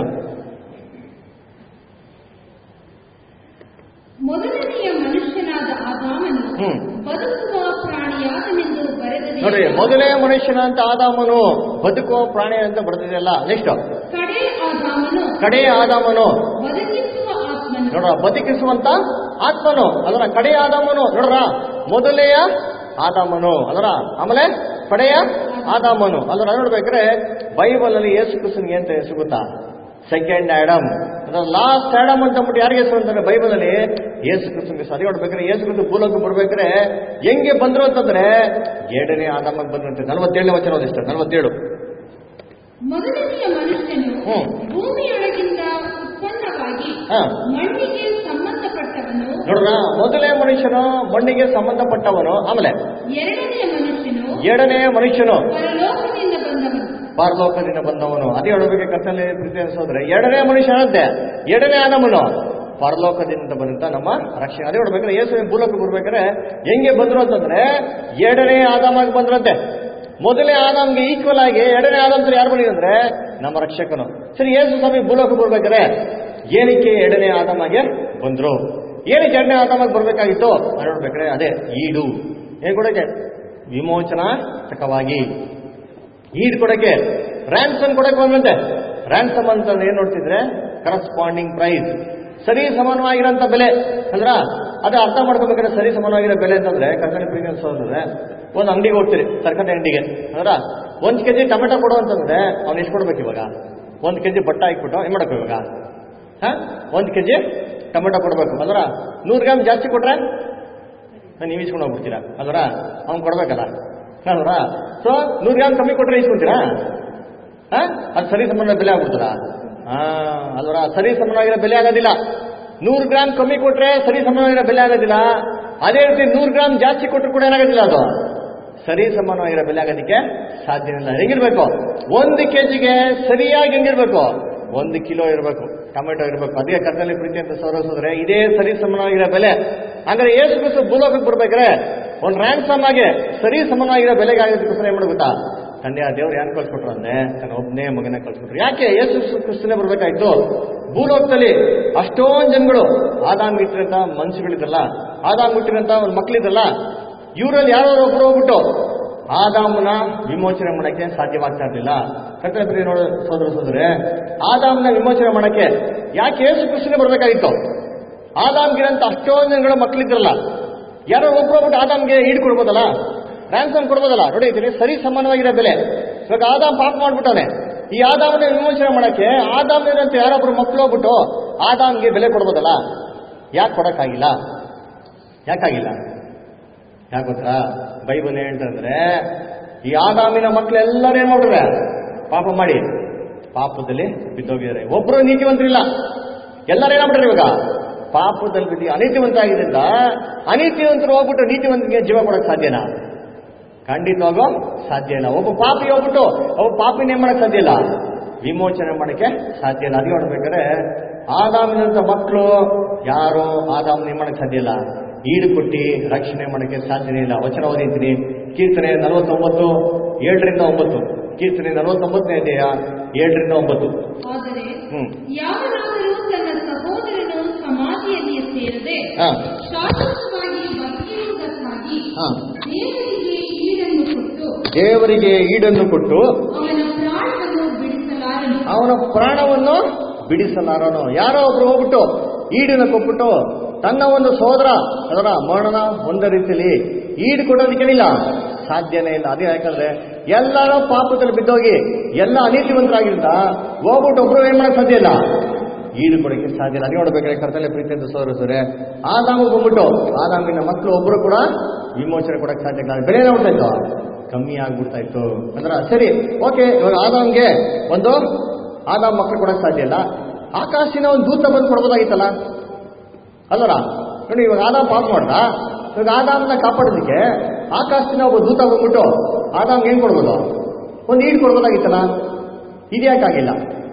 Speaker 4: ಮೊದಲನೆಯ ಮನುಷ್ಯನಾದ ಆದಾಮನು
Speaker 3: ಹ್ಮ್.
Speaker 4: ಬದುಕುವ ಪ್ರಾಣಿಯಾದನೆಂದು ಬರೆದಿದೆ
Speaker 3: ನೋಡ್ರಿ ಮೊದಲೇ ಮನುಷ್ಯನ ಅಂತ ಆದಾಮನು ಬದುಕೋ ಪ್ರಾಣಿ ಅಂತ ಬರ್ತಿದೆಯಲ್ಲ ನೆಕ್ಸ್ಟ್
Speaker 4: ಕಡೆ ಆದಾಮನು
Speaker 3: ಕಡೆ ಆದಾಮನು
Speaker 4: ಬದುಕಿಸುವ ಆತ್ಮನು
Speaker 3: ನೋಡ್ರ ಬದುಕಿಸುವಂತ ಆತ್ಮನು ಅದರ ಕಡೆಯ ಆದಾಮನು ನೋಡ್ರ ಮೊದಲೆಯ ಆದಾಮನು ಅದರ ಆಮೇಲೆ ಕಡೆಯ ಆದಾಮನು ಅದರ ನೋಡ್ಬೇಕ್ರೆ ಬೈಬಲ್ ಅಲ್ಲಿ ಯೇಸು ಕ್ರಿಸ್ತನ್ಗೆ ಅಂತ ಹೆಸರು ಗೊತ್ತಾ ಸೆಕೆಂಡ್ ಆಡಮ್ ಅದರ ಲಾಸ್ಟ್ ಆಡಮ್ ಅಂತ ಅಂದ್ಬಿಟ್ಟು ಯಾರಿಗೆ ಹೆಸರು ಅಂತಾರೆ ಬೈಬಲ್ ಅಲ್ಲಿ ಯೇಸು ಕ್ರಿಸ್ತನ್ಗೆ ಸರಿ ನೋಡ್ಬೇಕಾದ್ರೆ ಯೇಸು ಕ್ರಿಸ್ತ ಭೂಲೋಕ ಬರ್ಬೇಕಾದ್ರೆ ಹೆಂಗೆ ಬಂದ್ರು ಅಂತಂದ್ರೆ ಎರಡನೇ ಆದಾಮಕ್ಕೆ ಬಂದ್ರಂತೆ ನಲವತ್ತೇಳನೇ ವಚನ ಓದಿಷ್ಟ ನಲವತ್ತೇಳು
Speaker 4: ಮೊದಲನೆಯ ಮನುಷ್ಯನು
Speaker 3: ಹ್ಮ್.
Speaker 4: ಭೂಮಿಯೊಳಗಿಂದ ಉತ್ಪನ್ನವಾಗಿ
Speaker 3: ಹಾ.
Speaker 4: ಮಣ್ಣಿಗೆ ಸಂಬಂಧಪಟ್ಟವನು
Speaker 3: ನೋಡ್ರ ಮೊದಲೇ ಮನುಷ್ಯನು ಮಣ್ಣಿಗೆ ಸಂಬಂಧಪಟ್ಟವನು ಆಮೇಲೆ
Speaker 4: ಎರಡನೆಯ ಮನುಷ್ಯನು
Speaker 3: ಎರಡನೇ ಮನುಷ್ಯನು
Speaker 4: ಪರಲೋಕದಿಂದ ಬಂದವನು
Speaker 3: ಪರಲೋಕದಿಂದ ಬಂದವನು ಅದೇ ಹೇಳಬೇಕು ಕರ್ತನಲ್ಲಿ ಪ್ರೀತಿ ಅನಿಸೋದ್ರೆ ಎರಡನೇ ಮನುಷ್ಯನಂತೆ ಎರಡನೇ ಆದಮನು ಪರಲೋಕದಿಂದ ಬಂದಂತ ನಮ್ಮ ರಕ್ಷಣೆ ಅದೇ ನೋಡ್ಬೇಕಾದ್ರೆ ಯೇಸು ಭೂಲೋಕ ಬರ್ಬೇಕಾದ್ರೆ ಹೆಂಗೆ ಬಂದ್ರು ಅಂತಂದ್ರೆ ಎರಡನೇ ಆದಾಮಾಗಿ ಬಂದ್ರಂತೆ ಮೊದಲನೇ ಆದಾಮ್ಗೆ ಈಕ್ವಲ್ ಆಗಿ ಎರಡನೇ ಆದಾಮ್ ಯಾರು ಬಂದಿದ್ರೆ ನಮ್ಮ ರಕ್ಷಕನು ಸರಿ ಯೇಸು ಸ್ವಾಮಿ ಭೂಲೋಕ ಬರ್ಬೇಕಾದ್ರೆ ಏನಕ್ಕೆ ಎರಡನೇ ಆದಾಮಾಗೆ ಬಂದ್ರು ಏನಕ್ಕೆ ಎರಡನೇ ಆದಾಮಾಗಿ ಬರ್ಬೇಕಾಗಿತ್ತು ಅದ್ ನೋಡ್ಬೇಕಾದ್ರೆ ಅದೇ ಈಡು ಏನ್ ಕೊಡಕ್ಕೆ ವಿಮೋಚನಾತ್ಮಕವಾಗಿ ಈಡ್ ಕೊಡಕ್ಕೆ ರ್ಯಾನ್ಸಮ್ ಕೊಡಕ್ಕೆ ಬಂದಂತೆ ರ್ಯಾನ್ಸಮ್ ಅಂತ ಏನ್ ನೋಡ್ತಿದ್ರೆ ಕರಸ್ಪಾಂಡಿಂಗ್ ಪ್ರೈಸ್ ಸರಿ ಸಮಾನವಾಗಿರೋಂಥ ಬೆಲೆ ಅಂದ್ರ ಅದೇ ಅರ್ಥ ಮಾಡ್ಕೋಬೇಕಾದ್ರೆ ಸರಿ ಸಮಾನವಾಗಿರೋ ಬೆಲೆ ಅಂತಂದ್ರೆ ಕರ್ಕಡೆ ಪ್ರೀತಿ ಅನ್ಸೋದ್ರೆ ಒಂದು ಅಂಗಡಿಗೆ ಹೋಗ್ತೀರಿ ತರಕಾರಿ ಅಂಗಡಿಗೆ ಅದರ ಒಂದು ಕೆಜಿ ಟೊಮೆಟೊ ಕೊಡು ಅಂತಂದ್ರೆ ಅವ್ನು ಎಷ್ಟು ಕೊಡ್ಬೇಕು ಇವಾಗ ಒಂದು ಕೆಜಿ ಬಟ್ಟ ಹಾಕ್ಬಿಟ್ಟು ಏನ್ ಮಾಡಬೇಕು ಇವಾಗ ಹಾ ಒಂದು ಕೆಜಿ ಟೊಮೆಟೊ ಕೊಡ್ಬೇಕು ಅದರ ನೂರು ಗ್ರಾಮ್ ಜಾಸ್ತಿ ಕೊಟ್ರೆ ನೀವು ಇಸ್ಕೊಂಡು ಹೋಗ್ಬಿಡ್ತೀರಾ ಅದರ ಅವ್ನು ಕೊಡ್ಬೇಕಲ್ಲ ಅದರ ಸೊ ನೂರು ಗ್ರಾಮ್ ಕಮ್ಮಿ ಕೊಟ್ರೆ ಇಸ್ಕೊಂತೀರಾ ಹಾ ಅದು ಸರಿ ಸಮಾನ ಬೆಲೆ ಆಗ್ಬಿಡ್ತದ ಹಾ ಅಲ್ವರ ಸರಿ ಸಮಾನವಾಗಿರೋ ಬೆಲೆ ಆಗೋದಿಲ್ಲ ನೂರು ಗ್ರಾಮ್ ಕಮ್ಮಿ ಕೊಟ್ರೆ ಸರಿ ಸಮಾನವಾಗಿರೋ ಬೆಲೆ ಆಗೋದಿಲ್ಲ ಅದೇ ರೀತಿ ನೂರು ಗ್ರಾಮ್ ಜಾಸ್ತಿ ಕೊಟ್ಟರು ಕೂಡ ಏನಾಗೋದಿಲ್ಲ ಅದು ಸರಿ ಸಮಾನವಾಗಿರೋ ಬೆಲೆ ಆಗೋದಕ್ಕೆ ಸಾಧ್ಯ ಇಲ್ಲ ಹೆಂಗಿರ್ಬೇಕು ಒಂದು ಕೆಜಿಗೆ ಸರಿಯಾಗಿ ಹೆಂಗಿರ್ಬೇಕು ಒಂದು ಕಿಲೋ ಇರಬೇಕು ಟೊಮೆಟೊ ಇರಬೇಕು ಅದೇ ಕತ್ತಲೆ ಪ್ರೀತಿ ಅಂತ ಸೌರಸಿದ್ರೆ ಇದೇ ಸರಿ ಸಮಾನವಾಗಿರೋ ಬೆಲೆ ಹಂಗಾರೆ ಏಸು ಕ್ರಿಸ್ತು ಭೂಲೋಕಕ್ಕೆ ಬರ್ಬೇಕಾದ್ರೆ ಒಂದು ರ್ಯಾನ್ಸಮ್ ಆಗಿ ಸರಿ ಸಮಾನವಾಗಿರೋ ಬೆಲೆಗೆ ಆಗೋದಕ್ಕೋಸ್ಕರ ಏನ್ ಮಾಡ್ಬೇಕಾ ತಂದೆ ಆ ದೇವ್ರು ಯಾರು ಕಳ್ಸ್ಕೊಟ್ರು ಅಂದ್ರೆ ತನ್ನ ಒಬ್ಬನೇ ಮಗನ ಕಳ್ಸ್ಕೊಟ್ರು ಯಾಕೆ ಯೇಸು ಕ್ರಿಸ್ತನೇ ಬರ್ಬೇಕಾಯ್ತು ಭೂಲೋಕದಲ್ಲಿ ಅಷ್ಟೊಂದು ಜನಗಳು ಆದಾಮ್ ಇಟ್ಟಿರಂತ ಮನುಷ್ಯಗಳಿದ್ರಲ್ಲ ಆದಾಮ್ ಇಟ್ಟಿರಂತ ಒಂದು ಮಕ್ಳಿದ್ರಲ್ಲ ಇವರಲ್ಲಿ ಯಾರೋ ಒಬ್ರು ಹೋಗ್ಬಿಟ್ಟು ಆದಾಮನ ವಿಮೋಚನೆ ಮಾಡಕ್ಕೆ ಸಾಧ್ಯವಾಗ್ತಾ ಇರ್ಲಿಲ್ಲ ಕರ್ತನ ನೋಡ ಸೋದರ ಸೋದರೆ ಆದಾಮನ ವಿಮೋಚನೆ ಮಾಡಕ್ಕೆ ಯಾಕೆ ಯೇಸು ಕೃಷ್ಣನೇ ಬರ್ಬೇಕಾಗಿತ್ತು ಆದಾಮ್ಗಿರಂತ ಅಷ್ಟೊಂದು ಜನಗಳು ಮಕ್ಳಿದ್ರಲ್ಲ ಯಾರೋ ಒಬ್ರು ಹೋಗ್ಬಿಟ್ಟು ಆದಾಮ್ಗೆ ಈಡ್ ಕೊಡ್ಬೋದಲ್ಲ ರ್ಯಾನ್ಸಮ್ ಕೊಡ್ಬೋದಲ್ಲ ನೋಡಿ ಇದರಲ್ಲಿ ಸರಿ ಸಮಾನವಾಗಿರೋ ಬೆಲೆ ಇವಾಗ ಆದಾಮ್ ಪಾಪ ಮಾಡ್ಬಿಟ್ಟವನೆ ಈ ಆದಾಮನ ವಿಮೋಚನೆ ಮಾಡಕ್ಕೆ ಆದಾಮ್ನಿರಂತ ಯಾರೊಬ್ರು ಮಕ್ಳು ಹೋಗ್ಬಿಟ್ಟು ಆದಾಮ್ಗೆ ಬೆಲೆ ಕೊಡ್ಬೋದಲ್ಲ ಯಾಕೆ ಕೊಡಕ್ಕಾಗಿಲ್ಲ ಯಾಕಾಗಿಲ್ಲ ಯಾಕೆ ಗೊತ್ತಾ ಬೈಬಲ್ ಹೇಳ್ತಂದ್ರೆ ಈ ಆದಾಮಿನ ಮಕ್ಕಳೆಲ್ಲರೂ ಏನ್ ಮಾಡ್ರೆ ಪಾಪ ಮಾಡಿ ಪಾಪದಲ್ಲಿ ಬಿದ್ದೋಗಿದ್ದಾರೆ ಒಬ್ರು ನೀತಿವಂತರಿಲ್ಲ ಎಲ್ಲರೂ ಏನಾಗ್ಬಿಟ್ರೆ ಇವಾಗ ಪಾಪದಲ್ಲಿ ಬಿದ್ದು ಅನೀತಿವಂತ ಆಗಿದ್ರಿಂದ ಅನೀತಿವಂತರು ಹೋಗ್ಬಿಟ್ಟು ನೀತಿವಂತರಿಗೆ ಜೀವ ಕೊಡಕ್ ಸಾಧ್ಯನಾ ಖಂಡಿತವಾಗೂ ಸಾಧ್ಯ ಇಲ್ಲ ಒಬ್ಬ ಪಾಪಿ ಹೋಗ್ಬಿಟ್ಟು ಒಬ್ಬ ಪಾಪಿನ ಏನ್ ಮಾಡಕ್ ಸಾಧ್ಯ ಇಲ್ಲ ವಿಮೋಚನೆ ಮಾಡಕ್ಕೆ ಸಾಧ್ಯ ಇಲ್ಲ ಅದೇ ನೋಡ್ಬೇಕಾದ್ರೆ ಆದಾಮಿನಂತ ಮಕ್ಕಳು ಯಾರು ಆದಾಮನ ಏನ್ ಮಾಡಕ್ ಸಾಧ್ಯ ಇಲ್ಲ ಈಡು ಕೊಟ್ಟಿ ರಕ್ಷಣೆ ಮಾಡಕ್ಕೆ ಸಾಧ್ಯನೇ ಇಲ್ಲ ವಚನ ಓದಿದ್ದೀನಿ ಕೀರ್ತನೆ ನಲವತ್ತೊಂಬತ್ತು ಏಳರಿಂದ ಒಂಬತ್ತು ಕೀರ್ತನೆ ನಲವತ್ತೊಂಬತ್ತನೇ ಅಧ್ಯಾಯ ಏಳರಿಂದ ಒಂಬತ್ತು
Speaker 4: ಆದರೆ
Speaker 3: ಹ್ಮ್
Speaker 4: ಯಾವನಾದರೂ ತನ್ನ ಸಹೋದರನು ಸಮಾಧಿಯಲ್ಲಿ ಸೇರದೆ
Speaker 3: ಹಾ
Speaker 4: ಶಾಶ್ವತವಾಗಿ ಬದುಕಿರುವುದಕ್ಕಾಗಿ
Speaker 3: ಹಾ
Speaker 4: ದೇವರಿಗೆ ಈಡನ್ನು ಕೊಟ್ಟು
Speaker 3: ದೇವರಿಗೆ ಈಡನ್ನು ಕೊಟ್ಟು
Speaker 4: ಅವನ ಪ್ರಾಣವನ್ನು ಬಿಡಿಸಲಾರನು
Speaker 3: ಅವನ ಪ್ರಾಣವನ್ನು ಬಿಡಿಸಲಾರನು ಯಾರೋ ಒಬ್ರು ಹೋಗ್ಬಿಟ್ಟು ಈಡನ್ನು ಕೊಟ್ಬಿಟ್ಟು ತನ್ನ ಒಂದು ಸೋದರ ಅದರ ಮರಣ ಒಂದ ರೀತಿಯಲ್ಲಿ ಈಡು ಕೊಡೋದಕ್ಕೇನಿಲ್ಲ ಸಾಧ್ಯನೇ ಇಲ್ಲ ಅದೇ ಯಾಕಂದ್ರೆ ಎಲ್ಲರೂ ಪಾಪದಲ್ಲಿ ಬಿದ್ದೋಗಿ ಎಲ್ಲ ಅನೀತಿವಂತರಾಗಿದ್ದ ಹೋಗ್ಬಿಟ್ಟು ಒಬ್ರು ಏನ್ ಮಾಡಕ್ ಸಾಧ್ಯ ಇಲ್ಲ ಈಡು ಕೊಡಕ್ಕೆ ಸಾಧ್ಯ ಇಲ್ಲ ಅದೇ ನೋಡ್ಬೇಕಾದ್ರೆ ಕರ್ತಲೆ ಪ್ರೀತಿ ಅಂತ ಸೋರಿಸಿದ್ರೆ ಆದಾಮು ಬಂದ್ಬಿಟ್ಟು ಆದಾಮಿನ ಮಕ್ಕಳು ಒಬ್ರು ಕೂಡ ವಿಮೋಚನೆ ಕೊಡಕ್ಕೆ ಸಾಧ್ಯ ಇಲ್ಲ ಬೆಲೆ ನೋಡ್ತಾ ಇತ್ತು ಕಮ್ಮಿ ಆಗ್ಬಿಡ್ತಾ ಇತ್ತು ಅಂದ್ರ ಸರಿ ಓಕೆ ಇವಾಗ ಆದಾಮ್ಗೆ ಒಂದು ಆದಾಮ್ ಮಕ್ಕಳು ಕೊಡಕ್ ಸಾಧ್ಯ ಇಲ್ಲ ಆಕಾಶಿನ ಒಂದು ದೂತ ಬಂದು ಕೊಡ್ಬೋದಾಗಿತ್ತಲ್ಲ ಅಲ್ಲರ ನೋಡಿ ಇವಾಗ ಆದಾಮ್ ಪಾಸ್ ಮಾಡ್ದ ಇವಾಗ ಆದಾಮ್ನ ಕಾಪಾಡೋದಕ್ಕೆ ಆಕಾಶದಿಂದ ಒಬ್ಬ ದೂತ ಬಂದ್ಬಿಟ್ಟು ಆದಾಮ್ಗೆ ಏನ್ ಕೊಡ್ಬೋದು ಒಂದು ಈಡ್ ಕೊಡ್ಬೋದಾಗಿತ್ತಲ್ಲ ಇದ್ಯಾಕಾಗಿಲ್ಲ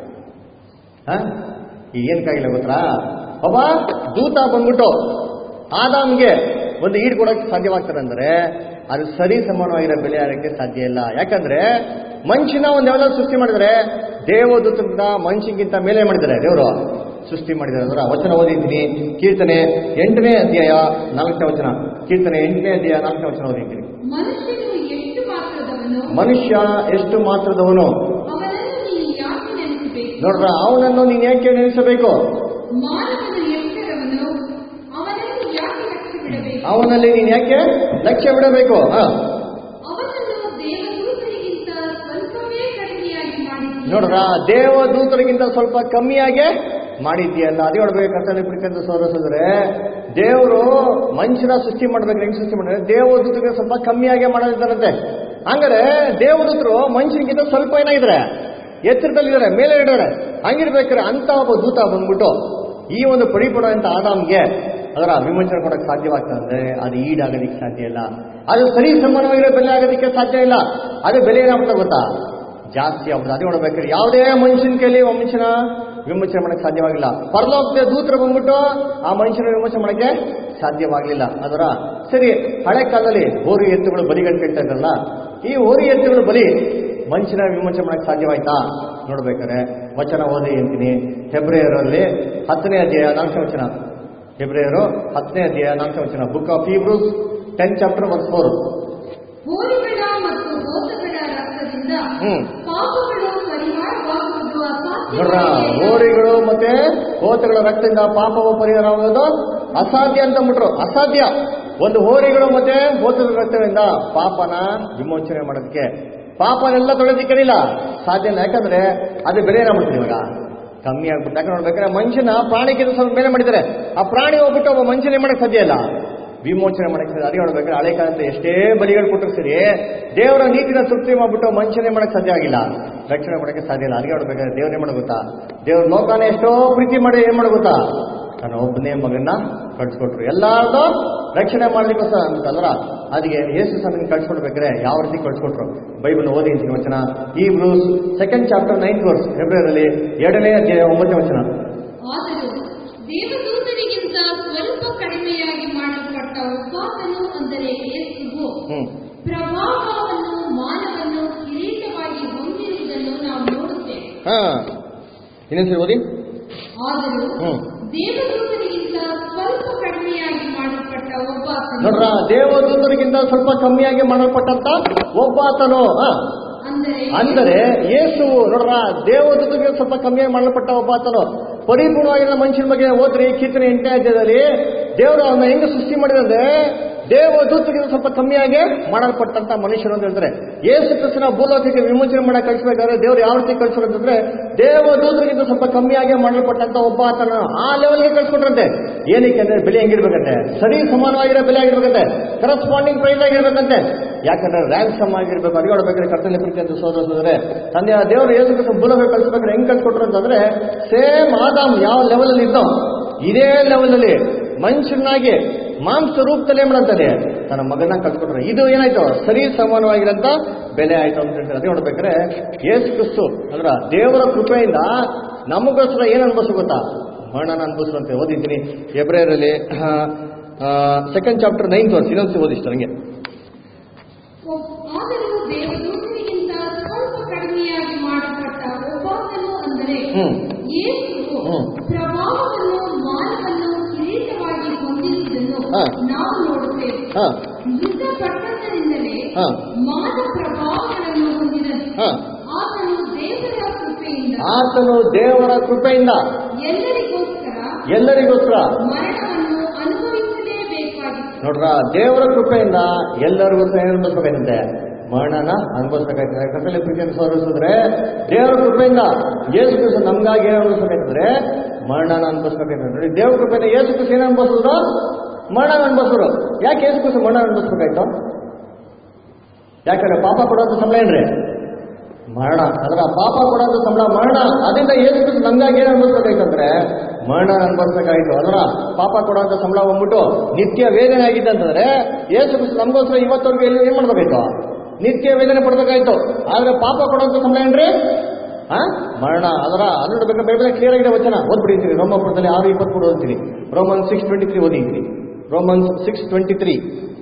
Speaker 3: ಹ? ಈಗ ಏನಕ್ಕಾಗಿಲ್ಲ ಗೊತ್ತಾ ಒಬ್ಬ ದೂತ ಬಂದ್ಬಿಟ್ಟು ಆದಾಮ್ಗೆ ಒಂದು ಈಡ್ ಕೊಡೋಕೆ ಸಾಧ್ಯವಾಗ್ತಾರೆ ಅಂದ್ರೆ ಅದು ಸರಿ ಸಮಾನವಾಗಿರೋ ಬೆಲೆ ಆಗಕ್ಕೆ ಸಾಧ್ಯ ಇಲ್ಲ ಯಾಕಂದ್ರೆ ಮನುಷ್ಯನ ಒಂದು ಯಾವ್ದೋ ಸೃಷ್ಟಿ ಮಾಡಿದ್ರೆ ದೇವದೂತರಿಂದ ಮನುಷ್ಯಗಿಂತ ಮೇಲೆ ಮಾಡಿದ್ದಾರೆ ದೇವರು ಸೃಷ್ಟಿ ಮಾಡಿದ್ದಾರೆ ಅದರ ವಚನ ಓದಿದ್ದೀನಿ ಕೀರ್ತನೆ ಎಂಟನೇ ಅಧ್ಯಾಯ ನಾಲ್ಕನೇ ವಚನ ಕೀರ್ತನೆ ಎಂಟನೇ ಅಧ್ಯಾಯ ನಾಲ್ಕನೇ ವಚನ ಓದಿದ್ದೀನಿ
Speaker 4: ಮನುಷ್ಯನು ಎಷ್ಟು ಮಾತ್ರದವನು
Speaker 3: ಮನುಷ್ಯ ಎಷ್ಟು ಮಾತ್ರದವನು
Speaker 4: ಅವನನ್ನು ನೀನು ಯಾಕೆ ನೆನೆಸಬೇಕು
Speaker 3: ನೋಡ್ರ ಅವನನ್ನು ನೀನ್ ಯಾಕೆ ನೆನೆಸಬೇಕು
Speaker 4: ಮಾನವನು ಎಷ್ಟರವನು ಅವನನ್ನು ಯಾಕೆ ಲಕ್ಷ್ಯ ಬಿಡಬೇಕು
Speaker 3: ಅವನಲ್ಲಿ ನೀನ್ ಯಾಕೆ ಲಕ್ಷ್ಯ ಬಿಡಬೇಕು ಹ.
Speaker 4: ಅವನನ್ನು ದೇವದೂತರಿಗಿಂತ ಸ್ವಲ್ಪವೇ ಕಡಿಮೆಯಾಗಿ ಮಾಡಿದ್ದೀಯ
Speaker 3: ನೋಡ್ರ ದೇವದೂತರಿಗಿಂತ ಸ್ವಲ್ಪ ಕಮ್ಮಿಯಾಗೆ ಮಾಡಿದ್ಯಲ್ಲ ಅದೇ ಹೊಡ್ಬೇಕು ಕರ್ತನೆ ಬಿಡ್ಕಂತ ಸೋರಿಸಿದ್ರೆ ದೇವರು ಮನುಷ್ಯನ ಸೃಷ್ಟಿ ಮಾಡ್ಬೇಕು ಹೆಂಗ್ ಸೃಷ್ಟಿ ಮಾಡಿದ್ರೆ ದೇವದೂತರಿಗೆ ಸ್ವಲ್ಪ ಕಮ್ಮಿಯಾಗೆ ಮಾಡೋದಿದ್ದಾರಂತೆ ಹಂಗಾರೆ ದೇವದೂತರು ಮನುಷ್ಯನಿಗಿಂತ ಸ್ವಲ್ಪ ಏನಾಗಿದ್ದಾರೆ ಎತ್ತರದಲ್ಲಿದ್ದಾರೆ ಮೇಲೆ ಇದ್ದಾರೆ ಹಂಗಿರ್ಬೇಕಾದ್ರೆ ಅಂತ ಒಬ್ಬ ದೂತ ಬಂದ್ಬಿಟ್ಟು ಈ ಒಂದು ಪರಿಪೂರ್ಣ ಅಂತ ಆದಾಮ್ಗೆ ಅದರ ವಿಮೋಚನೆ ಕೊಡಕ್ಕೆ ಸಾಧ್ಯವಾಗ್ತದೆ ಅದು ಈಡಾಗೋದಕ್ಕೆ ಸಾಧ್ಯ ಇಲ್ಲ ಅದು ಸರಿ ಸಮಾನವಾಗಿರೋ ಬೆಲೆ ಆಗೋದಕ್ಕೆ ಸಾಧ್ಯ ಇಲ್ಲ ಅದು ಬೆಲೆ ಏನಾಗ್ತದೆ ಗೊತ್ತಾ ಜಾಸ್ತಿ ಆಗ್ಬಿಡುತ್ತೆ ಅದೇ ನೋಡ್ಬೇಕಾದ್ರೆ ಯಾವುದೇ ಮನುಷ್ಯನ ಕೈಲಿ ಒಬ್ಬ ಮನುಷ್ಯನ ವಿಮೋಚನೆ ಮಾಡಕ್ಕೆ ಸಾಧ್ಯವಾಗಿಲ್ಲ ಪರಲೋಕದ ದೂತರು ಬಂದ್ಬಿಟ್ಟು ಆ ಮನುಷ್ಯನ ವಿಮೋಚನೆ ಮಾಡಕ್ಕೆ ಸಾಧ್ಯವಾಗಲಿಲ್ಲ ಅದರ ಸರಿ ಹಳೆ ಕಾಲದಲ್ಲಿ ಹೋರಿ ಎತ್ತುಗಳು ಬಲಿಗಳು ಕೇಳ್ತಾ ಇದ್ರಲ್ಲ ಈ ಹೋರಿ ಎತ್ತುಗಳು ಬಲಿ ಮನುಷ್ಯನ ವಿಮೋಚನೆ ಮಾಡಕ್ಕೆ ಸಾಧ್ಯವಾಯ್ತಾ ನೋಡ್ಬೇಕಾದ್ರೆ ವಚನ ಓದಿ ಅಂತೀನಿ ಫೆಬ್ರವರಿಯಲ್ಲಿ ಹತ್ತನೇ ಅಧ್ಯಾಯ ನಾಲ್ಕನೇ ವಚನ ಫೆಬ್ರವರಿ ಹತ್ತನೇ ಅಧ್ಯಾಯ ನಾಲ್ಕನೇ ವಚನ book of Hebrews ten chapter verse four
Speaker 4: ಹೋರಿಗಳ ಮತ್ತು ಹೋತಗಳ ರಕ್ತದಿಂದ
Speaker 3: ಹ್ಮ್
Speaker 4: ಪಾಪಗಳು ಪರಿಹಾರವಾಗುವುದು
Speaker 3: ನೋಡ್ರ
Speaker 4: ಅಸಾಧ್ಯ
Speaker 3: ಹೋರಿಗಳು ಮತ್ತೆ ಹೋತಗಳ ರಕ್ತದಿಂದ ಪಾಪವ ಪರಿಹಾರವಾಗೋದು ಅಸಾಧ್ಯ ಅಂತ ಅಂದ್ಬಿಟ್ರು ಅಸಾಧ್ಯ ಒಂದು ಹೋರಿಗಳು ಮತ್ತೆ ಹೋತದ ರಕ್ತದಿಂದ ಪಾಪನ ವಿಮೋಚನೆ ಮಾಡೋದಕ್ಕೆ ಪಾಪನೆಲ್ಲ ತೊಳೆದಿಕ್ಕಲಿಲ್ಲ ಸಾಧ್ಯ ಇಲ್ಲ ಯಾಕಂದ್ರೆ ಅದು ಬೆಲೆ ಏನಾಗ್ಬಿಡ್ತದೆ ಇವಾಗ ಕಮ್ಮಿ ಆಗ್ಬಿಟ್ಟು ಯಾಕಂದ್ರೆ ನೋಡ್ಬೇಕಾದ್ರೆ ಮನುಷ್ಯನ ಪ್ರಾಣಿಗಿಂತ ಸ್ವಲ್ಪ ಮೇಲೆ ಮಾಡಿದ್ದಾರೆ ಆ ಪ್ರಾಣಿ ಹೋಗ್ಬಿಟ್ಟು ಒಬ್ಬ ಮನುಷ್ಯನೇ ಮಾಡಕ್ ಸಾಧ್ಯ ಇಲ್ಲ ವಿಮೋಚನೆ ಮಾಡಕ್ಕೆ ಸಾಧ್ಯ. ಅದೇ ನೋಡ್ಬೇಕಾದ್ರೆ ಹಳೆ ಕಾಲದ ಎಷ್ಟೇ ಬಲಿಗಳು ಕೊಟ್ಟರು ಸರಿ ದೇವರ ನೀತಿನ ತೃಪ್ತಿ ಮಾಡ್ಬಿಟ್ಟು ಮನುಷ್ಯನೇ ಮಾಡಕ್ ಸಾಧ್ಯ ಆಗಿಲ್ಲ ರಕ್ಷಣೆ ಮಾಡಕ್ಕೆ ಸಾಧ್ಯ ಇಲ್ಲ ಅದೇ ನೋಡ್ಬೇಕಾದ್ರೆ ದೇವ್ರೇ ಮಾಡೋ ಗೊತ್ತಾ ದೇವ್ರ ಲೋಕನ ಎಷ್ಟೋ ಪ್ರೀತಿ ಮಾಡಿ ಏನ್ ಮಾಡೋ ಗೊತ್ತಾ ನಾನು ಒಬ್ಬನೇ ಮಗನ್ನ ಕಳ್ಸಿಕೊಟ್ರು ಎಲ್ಲಾರ್ದು ರಕ್ಷಣೆ ಮಾಡ್ಲಿಕ್ಕೋಸ್ಕರ ಅಂತಂದ್ರ ಅದಕ್ಕೆ ಯೇಸು ಸಮಯ ಕಳ್ಸಿಕೊಡ್ಬೇಕಾದ್ರೆ ಯಾವ ರೀತಿ ಕಳ್ಸಿಕೊಟ್ರು ಬೈಬಲ್ ಓದಿ ಅಂತೀನಿ ವಚನ Hebrews second chapter ninth verse ಫೆಬ್ರವರಿಯಲ್ಲಿ ಎರಡನೇ ಅಧ್ಯಾಯ ಒಂಬತ್ತನೇ ವಚನ
Speaker 4: ಆದರೂ ದೇವದೂತರಿಗಿಂತ ಸ್ವಲ್ಪ ಕಡಿಮೆಯಾಗಿ ಮಾಡಲ್ಪಟ್ಟ ಒಬ್ಬಾತನು ಅಂದರೆ ಯೇಸುವು
Speaker 3: ಹ್ಮ್
Speaker 4: ಪ್ರಭಾವವನ್ನು ಮಾನವನ್ನು ಕಿರೀಟವಾಗಿ ಹೊಂದಿರುವುದನ್ನು ನಾವು ನೋಡುತ್ತೇವೆ
Speaker 3: ಹಾ ಇನ್ನೊಂದ್ಸರಿ ಓದಿ
Speaker 4: ಆದರೂ
Speaker 3: ಹ್ಮ್
Speaker 4: ದೇವದೂತರಿಗಿಂತ ಸ್ವಲ್ಪ ಕಡಿಮೆಯಾಗಿ ಮಾಡಲ್ಪಟ್ಟ ಒಬ್ಬಾತನು
Speaker 3: ನೋಡ್ರ ದೇವದೂತರಿಗಿಂತ ಸ್ವಲ್ಪ ಕಮ್ಮಿಯಾಗಿ ಮಾಡಲ್ಪಟ್ಟಂತ ಒಬ್ಬಾತನು ಹಾ
Speaker 4: ಅಂದರೆ
Speaker 3: ಅಂದರೆ ಯೇಸು ನೋಡ್ರ ದೇವದೂತರಿಗೆ ಸ್ವಲ್ಪ ಕಮ್ಮಿಯಾಗಿ ಮಾಡಲ್ಪಟ್ಟ ಒಬ್ಬಾತನು ಪರಿಪೂರ್ಣವಾಗಿರೋ ಮನುಷ್ಯನ ಬಗ್ಗೆ ಓದ್ರಿ ಕೀರ್ತನೆ ಎಂಟನೇ ಅಧ್ಯಾಯದಲ್ಲಿ ದೇವರು ಅವನ್ನ ಹೆಂಗೆ ಸೃಷ್ಟಿ ಮಾಡಿದಂದ್ರೆ ದೇವದೂತರಿಗೆ ಸ್ವಲ್ಪ ಕಮ್ಮಿಯಾಗಿ ಮಾಡಲ್ಪಟ್ಟಂತ ಮನುಷ್ಯರು ಅಂತ ಹೇಳ್ತಾರೆ ಯೇಸು ಕ್ರಿಸ್ತನ ಭೂಲೋಕಕ್ಕೆ ವಿಮೋಚನೆ ಮಾಡಕ್ ಕಳಿಸ್ಬೇಕಾದ್ರೆ ದೇವ್ರು ಯಾವ ರೀತಿ ಕಳಿಸ್ರು ಅಂತಂದ್ರೆ ದೇವದೂತರಿಗಿಂತ ಸ್ವಲ್ಪ ಕಮ್ಮಿಯಾಗಿ ಮಾಡಲ್ಪಟ್ಟಂತ ಒಬ್ಬ ಆತನ ಆ ಲೆವೆಲ್ಗೆ ಕಳ್ಸಿಕೊಟ್ರಂತೆ ಏನಕ್ಕೆ ಅಂದ್ರೆ ಬೆಲೆ ಹೆಂಗಿರ್ಬೇಕಂತೆ ಸರಿ ಸಮಾನವಾಗಿರೋ ಬೆಲೆ ಆಗಿರ್ಬೇಕಂತೆ ಕರಸ್ಪಾಂಡಿಂಗ್ ಪ್ರೈಸ್ ಆಗಿರ್ಬೇಕಂತೆ ಯಾಕಂದ್ರೆ ರ್ಯಾಂಕ್ ಸಮ್ ಆಗಿರ್ಬೇಕು ಅಡಿಗೆ ಹೊಡಬೇಕಾದ್ರೆ ಕರ್ತನೆ ಪ್ರೀತಿ ಅಂತ ಸೋದರ ಸೋದರೆ ತಂದೆ ಆ ದೇವರು ಯೇಸು ಕ್ರಿಸ್ತ ಭೂಲೋಕ ಕಳಿಸ್ಬೇಕಾದ್ರೆ ಹೆಂಗ್ ಕಳ್ಸಿಕೊಟ್ರು ಅಂತಂದ್ರೆ ಸೇಮ್ ಆದಾಮ್ ಯಾವ ಲೆವೆಲ್ ಅಲ್ಲಿ ಇದ್ದೋ ಇದೇ ಲೆವೆಲ್ ಅಲ್ಲಿ ಮನುಷ್ಯನಾಗಿ ಮಾಂಸ ರೂಪದಲ್ಲಿ ಏನ್ ಮಾಡಂತಾನೆ ತನ್ನ ಮಗನ ಕಳ್ಸಿಕೊಟ್ರು ಇದು ಏನಾಯ್ತು ಸರಿ ಸಮಾನವಾಗಿರಂತ ಬೆಲೆ ಆಯ್ತು ಅಂತ ಹೇಳ್ತಾರೆ ಅದೇ ನೋಡ್ಬೇಕಾದ್ರೆ ಯೇಸು ಕ್ರಿಸ್ತು ಅಂದ್ರ ದೇವರ ಕೃಪೆಯಿಂದ ನಮಗೋಸ್ಕರ ಏನ್ ಅನ್ಭವಿಸು ಗೊತ್ತಾ ಮರಣನ ಅನ್ಭವಿಸುವಂತೆ ಓದಿದ್ದೀನಿ ಫೆಬ್ರವರಿಯಲ್ಲಿ ಸೆಕೆಂಡ್ ಚಾಪ್ಟರ್ ನೈನ್ತ್ ವರ್ಸ್ ಇನ್ನೊಂದ್ಸಿ ಓದಿಷ್ಟು ನನಗೆ
Speaker 4: ಆದರೂ ದೇವದೂತರಿಗಿಂತ ಸ್ವಲ್ಪ ಕಡಿಮೆಯಾಗಿ ಮಾಡಲ್ಪಟ್ಟ ಒಬ್ಬಾತನು ಅಂದರೆ
Speaker 3: ಹ್ಮ್.
Speaker 4: ಯೇಸುವು
Speaker 3: ಹ್ಮ್.
Speaker 4: ಪ್ರಭಾವವನ್ನು ಮಾನವನ್ನು ಕಿರೀಟವಾಗಿ ಹೊಂದಿರುವುದನ್ನು
Speaker 3: ಹಾ.
Speaker 4: ನಾವು ನೋಡುತ್ತೇವೆ
Speaker 3: ಹಾ
Speaker 4: ಮೃತಪಟ್ಟದ್ದರಿಂದಲೇ
Speaker 3: ಹಾ.
Speaker 4: ಮಾನ ಪ್ರಭಾವಗಳನ್ನು ಹೊಂದಿದನು
Speaker 3: ಹಾ.
Speaker 4: ಆತನು ದೇವರ ಕೃಪೆಯಿಂದ
Speaker 3: ಆತನು ದೇವರ ಕೃಪೆಯಿಂದ
Speaker 4: ಎಲ್ಲರಿಗೋಸ್ಕರ
Speaker 3: ಎಲ್ಲರಿಗೋಸ್ಕರ
Speaker 4: ಮರಣವನ್ನು ಅನುಭವಿಸಲೇಬೇಕಾಗಿತ್ತು
Speaker 3: ನೋಡ್ರ ದೇವರ ಕೃಪೆಯಿಂದ ಎಲ್ಲರಿಗೋಸ್ಕರ ಏನು ಅನ್ಭವಿಸ್ಬೇಕಾಯ್ತಂತೆ ಮರಣನ ಅನುಭವಿಸ್ಬೇಕಾಯ್ತದೆ ಕತ್ತಲೆ ಪ್ರೀತಿಯನ್ನು ಸೋರಿಸಿದ್ರೆ ದೇವರ ಕೃಪೆಯಿಂದ ಯೇಸು ಕ್ರಿಸ್ತ ನಮ್ಗಾಗಿ ಏನು ಅನುಭವಿಸ್ಬೇಕಾಯ್ತಂದ್ರೆ ಮರಣನ ಅನುಭವಿಸ್ಬೇಕಾಯ್ತದೆ ನೋಡಿ ದೇವರ ಕೃಪೆಯಿಂದ ಯೇಸು ಕ್ರಿಸ್ತ ಏನು ಅನುಭವಿಸಿದ್ರು ಮರಣ ಅನುಭವಿಸಿದ್ರು ಯಾಕೆ ಯೇಸು ಕ್ರಿಸ್ತ ಮರಣ ಅನುಭವಿಸ್ಬೇಕಾಯ್ತು ಯಾಕಂದ್ರೆ ಪಾಪ ಕೊಡೋದು ಸಂಬಳ ಏನ್ರಿ ಮರಣ ಅದರ ಪಾಪ ಕೊಡೋದು ಸಂಬಳ ಮರಣ ಅದರಿಂದ ಏಸು ಕ್ರಿಸ್ತ ನಮ್ಗಾಗಿ ಏನು ಅನ್ಭವಿಸ್ಬೇಕಾಯ್ತಂದ್ರೆ ಮರಣ ಅನ್ಭವಿಸ್ಬೇಕಾಯ್ತು ಅದರ ಪಾಪ ಕೊಡೋಂಥ ಸಂಬಳ ಬಂದ್ಬಿಟ್ಟು ನಿತ್ಯ ವೇದನೆ ಆಗಿದೆ ಅಂತಂದ್ರೆ ಏಸು ಕ್ರಿಸ್ತ ನಮಗೋಸ್ಕರ ಇವತ್ತವರೆಗೂ ಎಲ್ಲಿ ಏನ್ ಮಾಡ್ಬೇಕಾಯ್ತು ನಿತ್ಯ ವೇದನೆ ಪಡ್ಬೇಕಾಯ್ತು ಆದ್ರೆ ಪಾಪ ಕೊಡೋಂಥ ಸಂಬಳ ಏನ್ರಿ ಆ ಮರಣ ಅದರ ಅದು ನೋಡ್ಬೇಕು ಬೈಬಲ್ ಕ್ಲಿಯರ್ ಆಗಿದೆ ವಚನ ಓದ್ಬಿಟ್ಟಿದ್ದೀನಿ ರೋಮಪುರದಲ್ಲಿ ಆರು ಇಪ್ಪತ್ಮೂರು ಓದ್ತೀನಿ ರೋಮನ್ ಸಿಕ್ಸ್ ಟ್ವೆಂಟಿ ತ್ರೀ ಓದಿದ್ದೀನಿ ರೋಮನ್ ಸಿಕ್ಸ್ ಟ್ವೆಂಟಿ ತ್ರೀ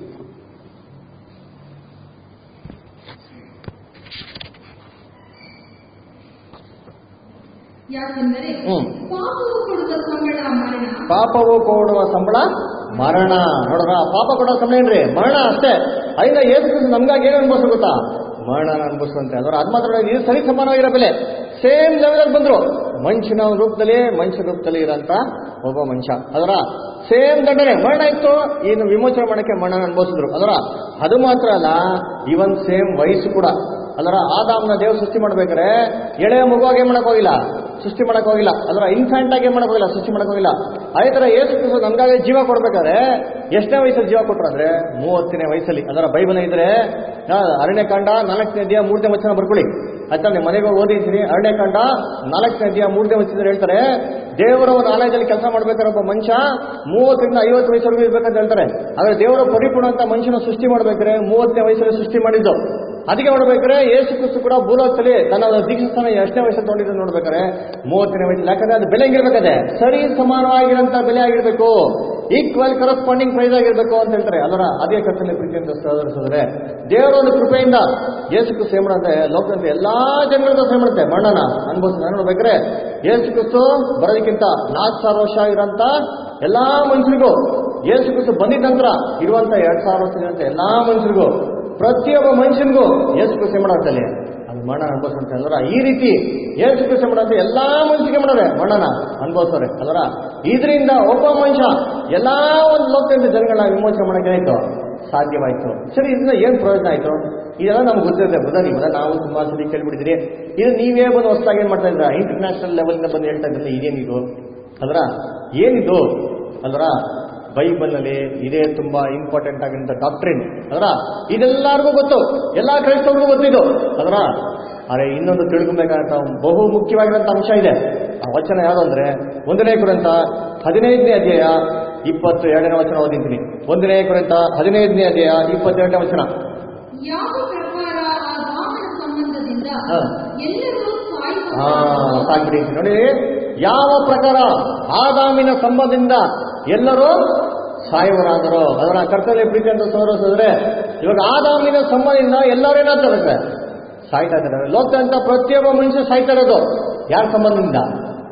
Speaker 4: ಯಾಕೆಂದರೆ
Speaker 3: ಹ್ಮ್.
Speaker 4: ಪಾಪವು ಕೊಡುವ ಸಂಬಳ ಮರಣ
Speaker 3: ಪಾಪವು ಕೊಡುವ ಸಂಬಳ ಮರಣ ನೋಡ್ರ ಪಾಪ ಕೊಡೋ ಸಂಬಳ ಏನ್ರಿ ಮರಣ ಅಷ್ಟೇ ಅದರಿಂದ ಏಸು ಕ್ರಿಸ್ತ ನಮ್ಗಾಗಿ ಏನು ಅನ್ಭವಿಸ ಗೊತ್ತಾ ಮರಣ ಅನ್ಭವಿಸುವಂತೆ ಅದರ ಅದು ಮಾತ್ರ ನೋಡಿ, ಇದು ಸರಿ ಸಮಾನವಾಗಿರೋ ಬೆಲೆ ಸೇಮ್ ಲೆವೆಲ್ ಬಂದ್ರು ಮನುಷ್ಯನ ರೂಪದಲ್ಲಿ ಮನುಷ್ಯ ರೂಪದಲ್ಲಿ ಇರೋಂತ ಒಬ್ಬ ಮನುಷ್ಯ ಅದರ ಸೇಮ್ ದಂಡನೆ ಮರಣ ಇತ್ತು ಇನ್ನು ವಿಮೋಚನೆ ಮಾಡಕ್ಕೆ ಮರಣ ಅನುಭವಿಸಿದ್ರು ಅದರ ಅದು ಮಾತ್ರ ಅಲ್ಲ ಇವನ್ ಸೇಮ್ ವಯಸ್ಸು ಕೂಡ ಅದರ ಆದಾಮ್ನ ದೇವ್ರು ಸೃಷ್ಟಿ ಮಾಡ್ಬೇಕಾದ್ರೆ ಎಳೆಯ ಮಗುವಾಗಿ ಏನ್ ಮಾಡಕ್ ಹೋಗಿಲ್ಲ ಸೃಷ್ಟಿ ಮಾಡಕ್ ಹೋಗಿಲ್ಲ ಅದರ ಇನ್ಫ್ಯಾಂಟ್ ಆಗಿ ಏನ್ ಮಾಡಕ್ ಹೋಗಿಲ್ಲ ಸೃಷ್ಟಿ ಮಾಡಕ್ ಹೋಗಿಲ್ಲ ಅದೇ ತರ ಏಸು ಕ್ರಿಸ್ತ ನಮ್ಗಾಗಿ ಜೀವ ಕೊಡ್ಬೇಕಾದ್ರೆ ಎಷ್ಟನೇ ವಯಸ್ಸಲ್ಲಿ ಜೀವ ಕೊಟ್ರು ಅಂದ್ರೆ ಮೂವತ್ತನೇ ವಯಸ್ಸಲ್ಲಿ ಅದರ ಬೈಬಲ್ ಇದ್ರೆ ಆ, ಅರಣ್ಯಕಾಂಡ ನಾಲ್ಕನೇ ಅಧ್ಯಾಯ ಮೂರನೇ ವಚನ ಬರ್ಕೊಳ್ಳಿ ಆಯ್ತಾ ನಿಮ್ಮ ಮನೆಗೆ ಹೋಗಿ ಓದಿದ್ದೀನಿ ಅರಣ್ಯಕಾಂಡ ನಾಲ್ಕನೇ ಅಧ್ಯಾಯ ಮೂರನೇ ವಚನ ಹೇಳ್ತಾರೆ ದೇವರ ಒಂದು ಆಲಯದಲ್ಲಿ ಕೆಲಸ ಮಾಡ್ಬೇಕಾದ್ರೆ ಒಬ್ಬ ಮನುಷ್ಯ ಮೂವತ್ತರಿಂದ ಐವತ್ತು ವಯಸ್ಸವರೆಗೂ ಇರ್ಬೇಕಂತ ಹೇಳ್ತಾರೆ ಆದ್ರೆ ದೇವರ ಪರಿಪೂರ್ಣ ಅಂತ ಮನುಷ್ಯನ ಸೃಷ್ಟಿ ಮಾಡ್ಬೇಕಾದ್ರೆ ಮೂವತ್ತನೇ ವಯಸ್ಸಲ್ಲಿ ಸೃಷ್ಟಿ ಮಾಡಿದ್ದು ಅದಕ್ಕೆ ನೋಡ್ಬೇಕಾದ್ರೆ ಏಸು ಕ್ರಿಸ್ತು ಕೂಡ ಭೂಲೋಕದಲ್ಲಿ ತನ್ನ ದೀಕ್ಷಾಸ್ಥಾನ ಎಷ್ಟನೇ ವಯಸ್ಸು ತಗೊಂಡಿದ್ದು ನೋಡ್ಬೇಕಾದ್ರೆ ಮೂವತ್ತನೇ ವಯಸ್ಸಲ್ಲಿ ಯಾಕಂದ್ರೆ ಅದು ಬೆಲೆ ಹೆಂಗಿರ್ಬೇಕದೆ ಸರಿ ಸಮಾನವಾಗಿರಂತ ಬೆಲೆ ಆಗಿರ್ಬೇಕು ಈಕ್ವಲ್ ಕರಸ್ಪಾಂಡಿಂಗ್ ಪ್ರೈಸ್ ಆಗಿರ್ಬೇಕು ಅಂತ ಹೇಳ್ತಾರೆ ಅದರ ಅದೇ ಕರ್ತನೆ ಪ್ರೀತಿ ಅಂತ ಸಹೋದರಿಸಿದ್ರೆ ದೇವರ ಒಂದು ಕೃಪೆಯಿಂದ ಯೇಸು ಕ್ರಿಸ್ತು ಏನ್ ಮಾಡುತ್ತೆ ಲೋಕದ ಎಲ್ಲಾ ಜನಗಳಿಗೂ ಸೇವ್ ಮಾಡುತ್ತೆ ಮಣ್ಣನ ಅನುಭವಿಸಿ ನೋಡ್ಬೇಕಾದ್ರೆ ಯೇಸು ಕ್ರಿಸ್ತು ಬರೋದಕ್ಕಿಂತ ನಾಲ್ಕು ಸಾವಿರ ವರ್ಷ ಇರೋಂತ ಎಲ್ಲಾ ಮನುಷ್ಯರಿಗೂ ಯೇಸು ಕ್ರಿಸ್ತು ಬಂದಿದ್ದ ನಂತರ ಇರುವಂತ ಎರಡ್ ಸಾವಿರ ವರ್ಷ ಇರುವಂತ ಎಲ್ಲಾ ಮನುಷ್ಯರಿಗೂ ಪ್ರತಿಯೊಬ್ಬ ಮನುಷ್ಯನಿಗೂ ಯೇಸು ಕ್ರಿಸ್ತು ಏನ್ ಮಾಡುತ್ತಲ್ಲಿ ಮರಣ ಅನುಭವಿಸ್ತಾರೆ ಅಲ್ವರ ಈ ರೀತಿ ಏಸು ಕೃಷ್ಣ ಮಾಡೋದು ಎಲ್ಲಾ ಮನುಷ್ಯರಿಗೆ ಮಾಡೋರೆ ಮರಣನ ಅನುಭವಿಸ್ತಾರೆ ಅಲ್ವರ ಇದರಿಂದ ಒಬ್ಬ ಮನುಷ್ಯ ಎಲ್ಲಾ ಒಂದು ಲೋಕದಿಂದ ಜನಗಳನ್ನ ವಿಮೋಚನೆ ಮಾಡಕ್ಕೆ ಆಯ್ತು ಸಾಧ್ಯವಾಯ್ತು ಸರಿ ಇದರಿಂದ ಏನ್ ಪ್ರಯೋಜನ ಆಯ್ತು ಇದೆಲ್ಲ ನಮ್ಗೆ ಗೊತ್ತಿರುತ್ತೆ ಬುಧ ನೀವು ನಾವು ತುಂಬಾ ಸರಿ ಕೇಳ್ಬಿಟ್ಟಿದ್ರಿ ಇದು ನೀವೇ ಬಂದು ಹೊಸದಾಗಿ ಏನ್ ಮಾಡ್ತಾ ಇದ್ರ ಇಂಟರ್ನ್ಯಾಷನಲ್ ಲೆವೆಲ್ ಬಂದು ಹೇಳ್ತಾ ಇದ್ರಲ್ಲ ಇದೇನಿದು ಅಲ್ರ ಏನಿದು ಅಲ್ರ ಬೈಬಲ್ ನಲ್ಲಿ ಇದೇ ತುಂಬಾ ಇಂಪಾರ್ಟೆಂಟ್ ಆಗಿರೋ ಡಾಕ್ಟ್ರಿನ್ ಅದರ ಇದೆಲ್ಲರಿಗೂ ಗೊತ್ತು ಎಲ್ಲಾ ಕ್ರೈಸ್ತವ್ರಿಗೂ ಗೊತ್ತಿದ್ದು ಅದರ ಅರೆ ಇನ್ನೊಂದು ತಿಳ್ಕೊಬೇಕಾದಂತ ಬಹು ಮುಖ್ಯವಾಗಿರೋಂಥ ಅಂಶ ಇದೆ ಆ ವಚನ ಯಾವುದು ಅಂದ್ರೆ ಒಂದನೇ ಕುರಿತ ಹದಿನೈದನೇ ಅಧ್ಯಾಯ ಇಪ್ಪತ್ತು ಎರಡನೇ ವಚನ ಓದಿದ್ದೀನಿ ಒಂದನೇ ಕುರಿತ ಹದಿನೈದನೇ ಅಧ್ಯಾಯ ಇಪ್ಪತ್ತೆರಡನೇ ವಚನ
Speaker 4: ಯಾವ ಪ್ರಕಾರ ಆ ವಾಮನ ಸಂಬಂಧದಿಂದ
Speaker 3: ಹಾ.
Speaker 4: ಎಲ್ಲರೂ
Speaker 3: ಹಾ
Speaker 4: ಸಾಯುವ
Speaker 3: ಸಾಕ್ಬಿಡಿ ನೋಡಿ ಯಾವ ಪ್ರಕಾರ ಆದಾಮಿನ ಸಂಬಂಧದಿಂದ ಎಲ್ಲರೂ ಸಾಯುವರಾದರು ಅದರ ಕರ್ತವ್ಯ ಪ್ರೀತಿ ಅಂತ ಸೋರಿಸಿದ್ರೆ ಇವಾಗ ಆದಾಮಿನ ಸಂಬಂಧದಿಂದ ಎಲ್ಲರೂ ಏನಾಗ್ತಾರೆ ಸರ್ ಸಾಯ್ತಾ ಇದ್ದಾರೆ ಲೋಕದಂತ ಪ್ರತಿಯೊಬ್ಬ ಮನುಷ್ಯ ಸಾಯ್ತಾ ಇರೋದು ಯಾರ ಸಂಬಂಧದಿಂದ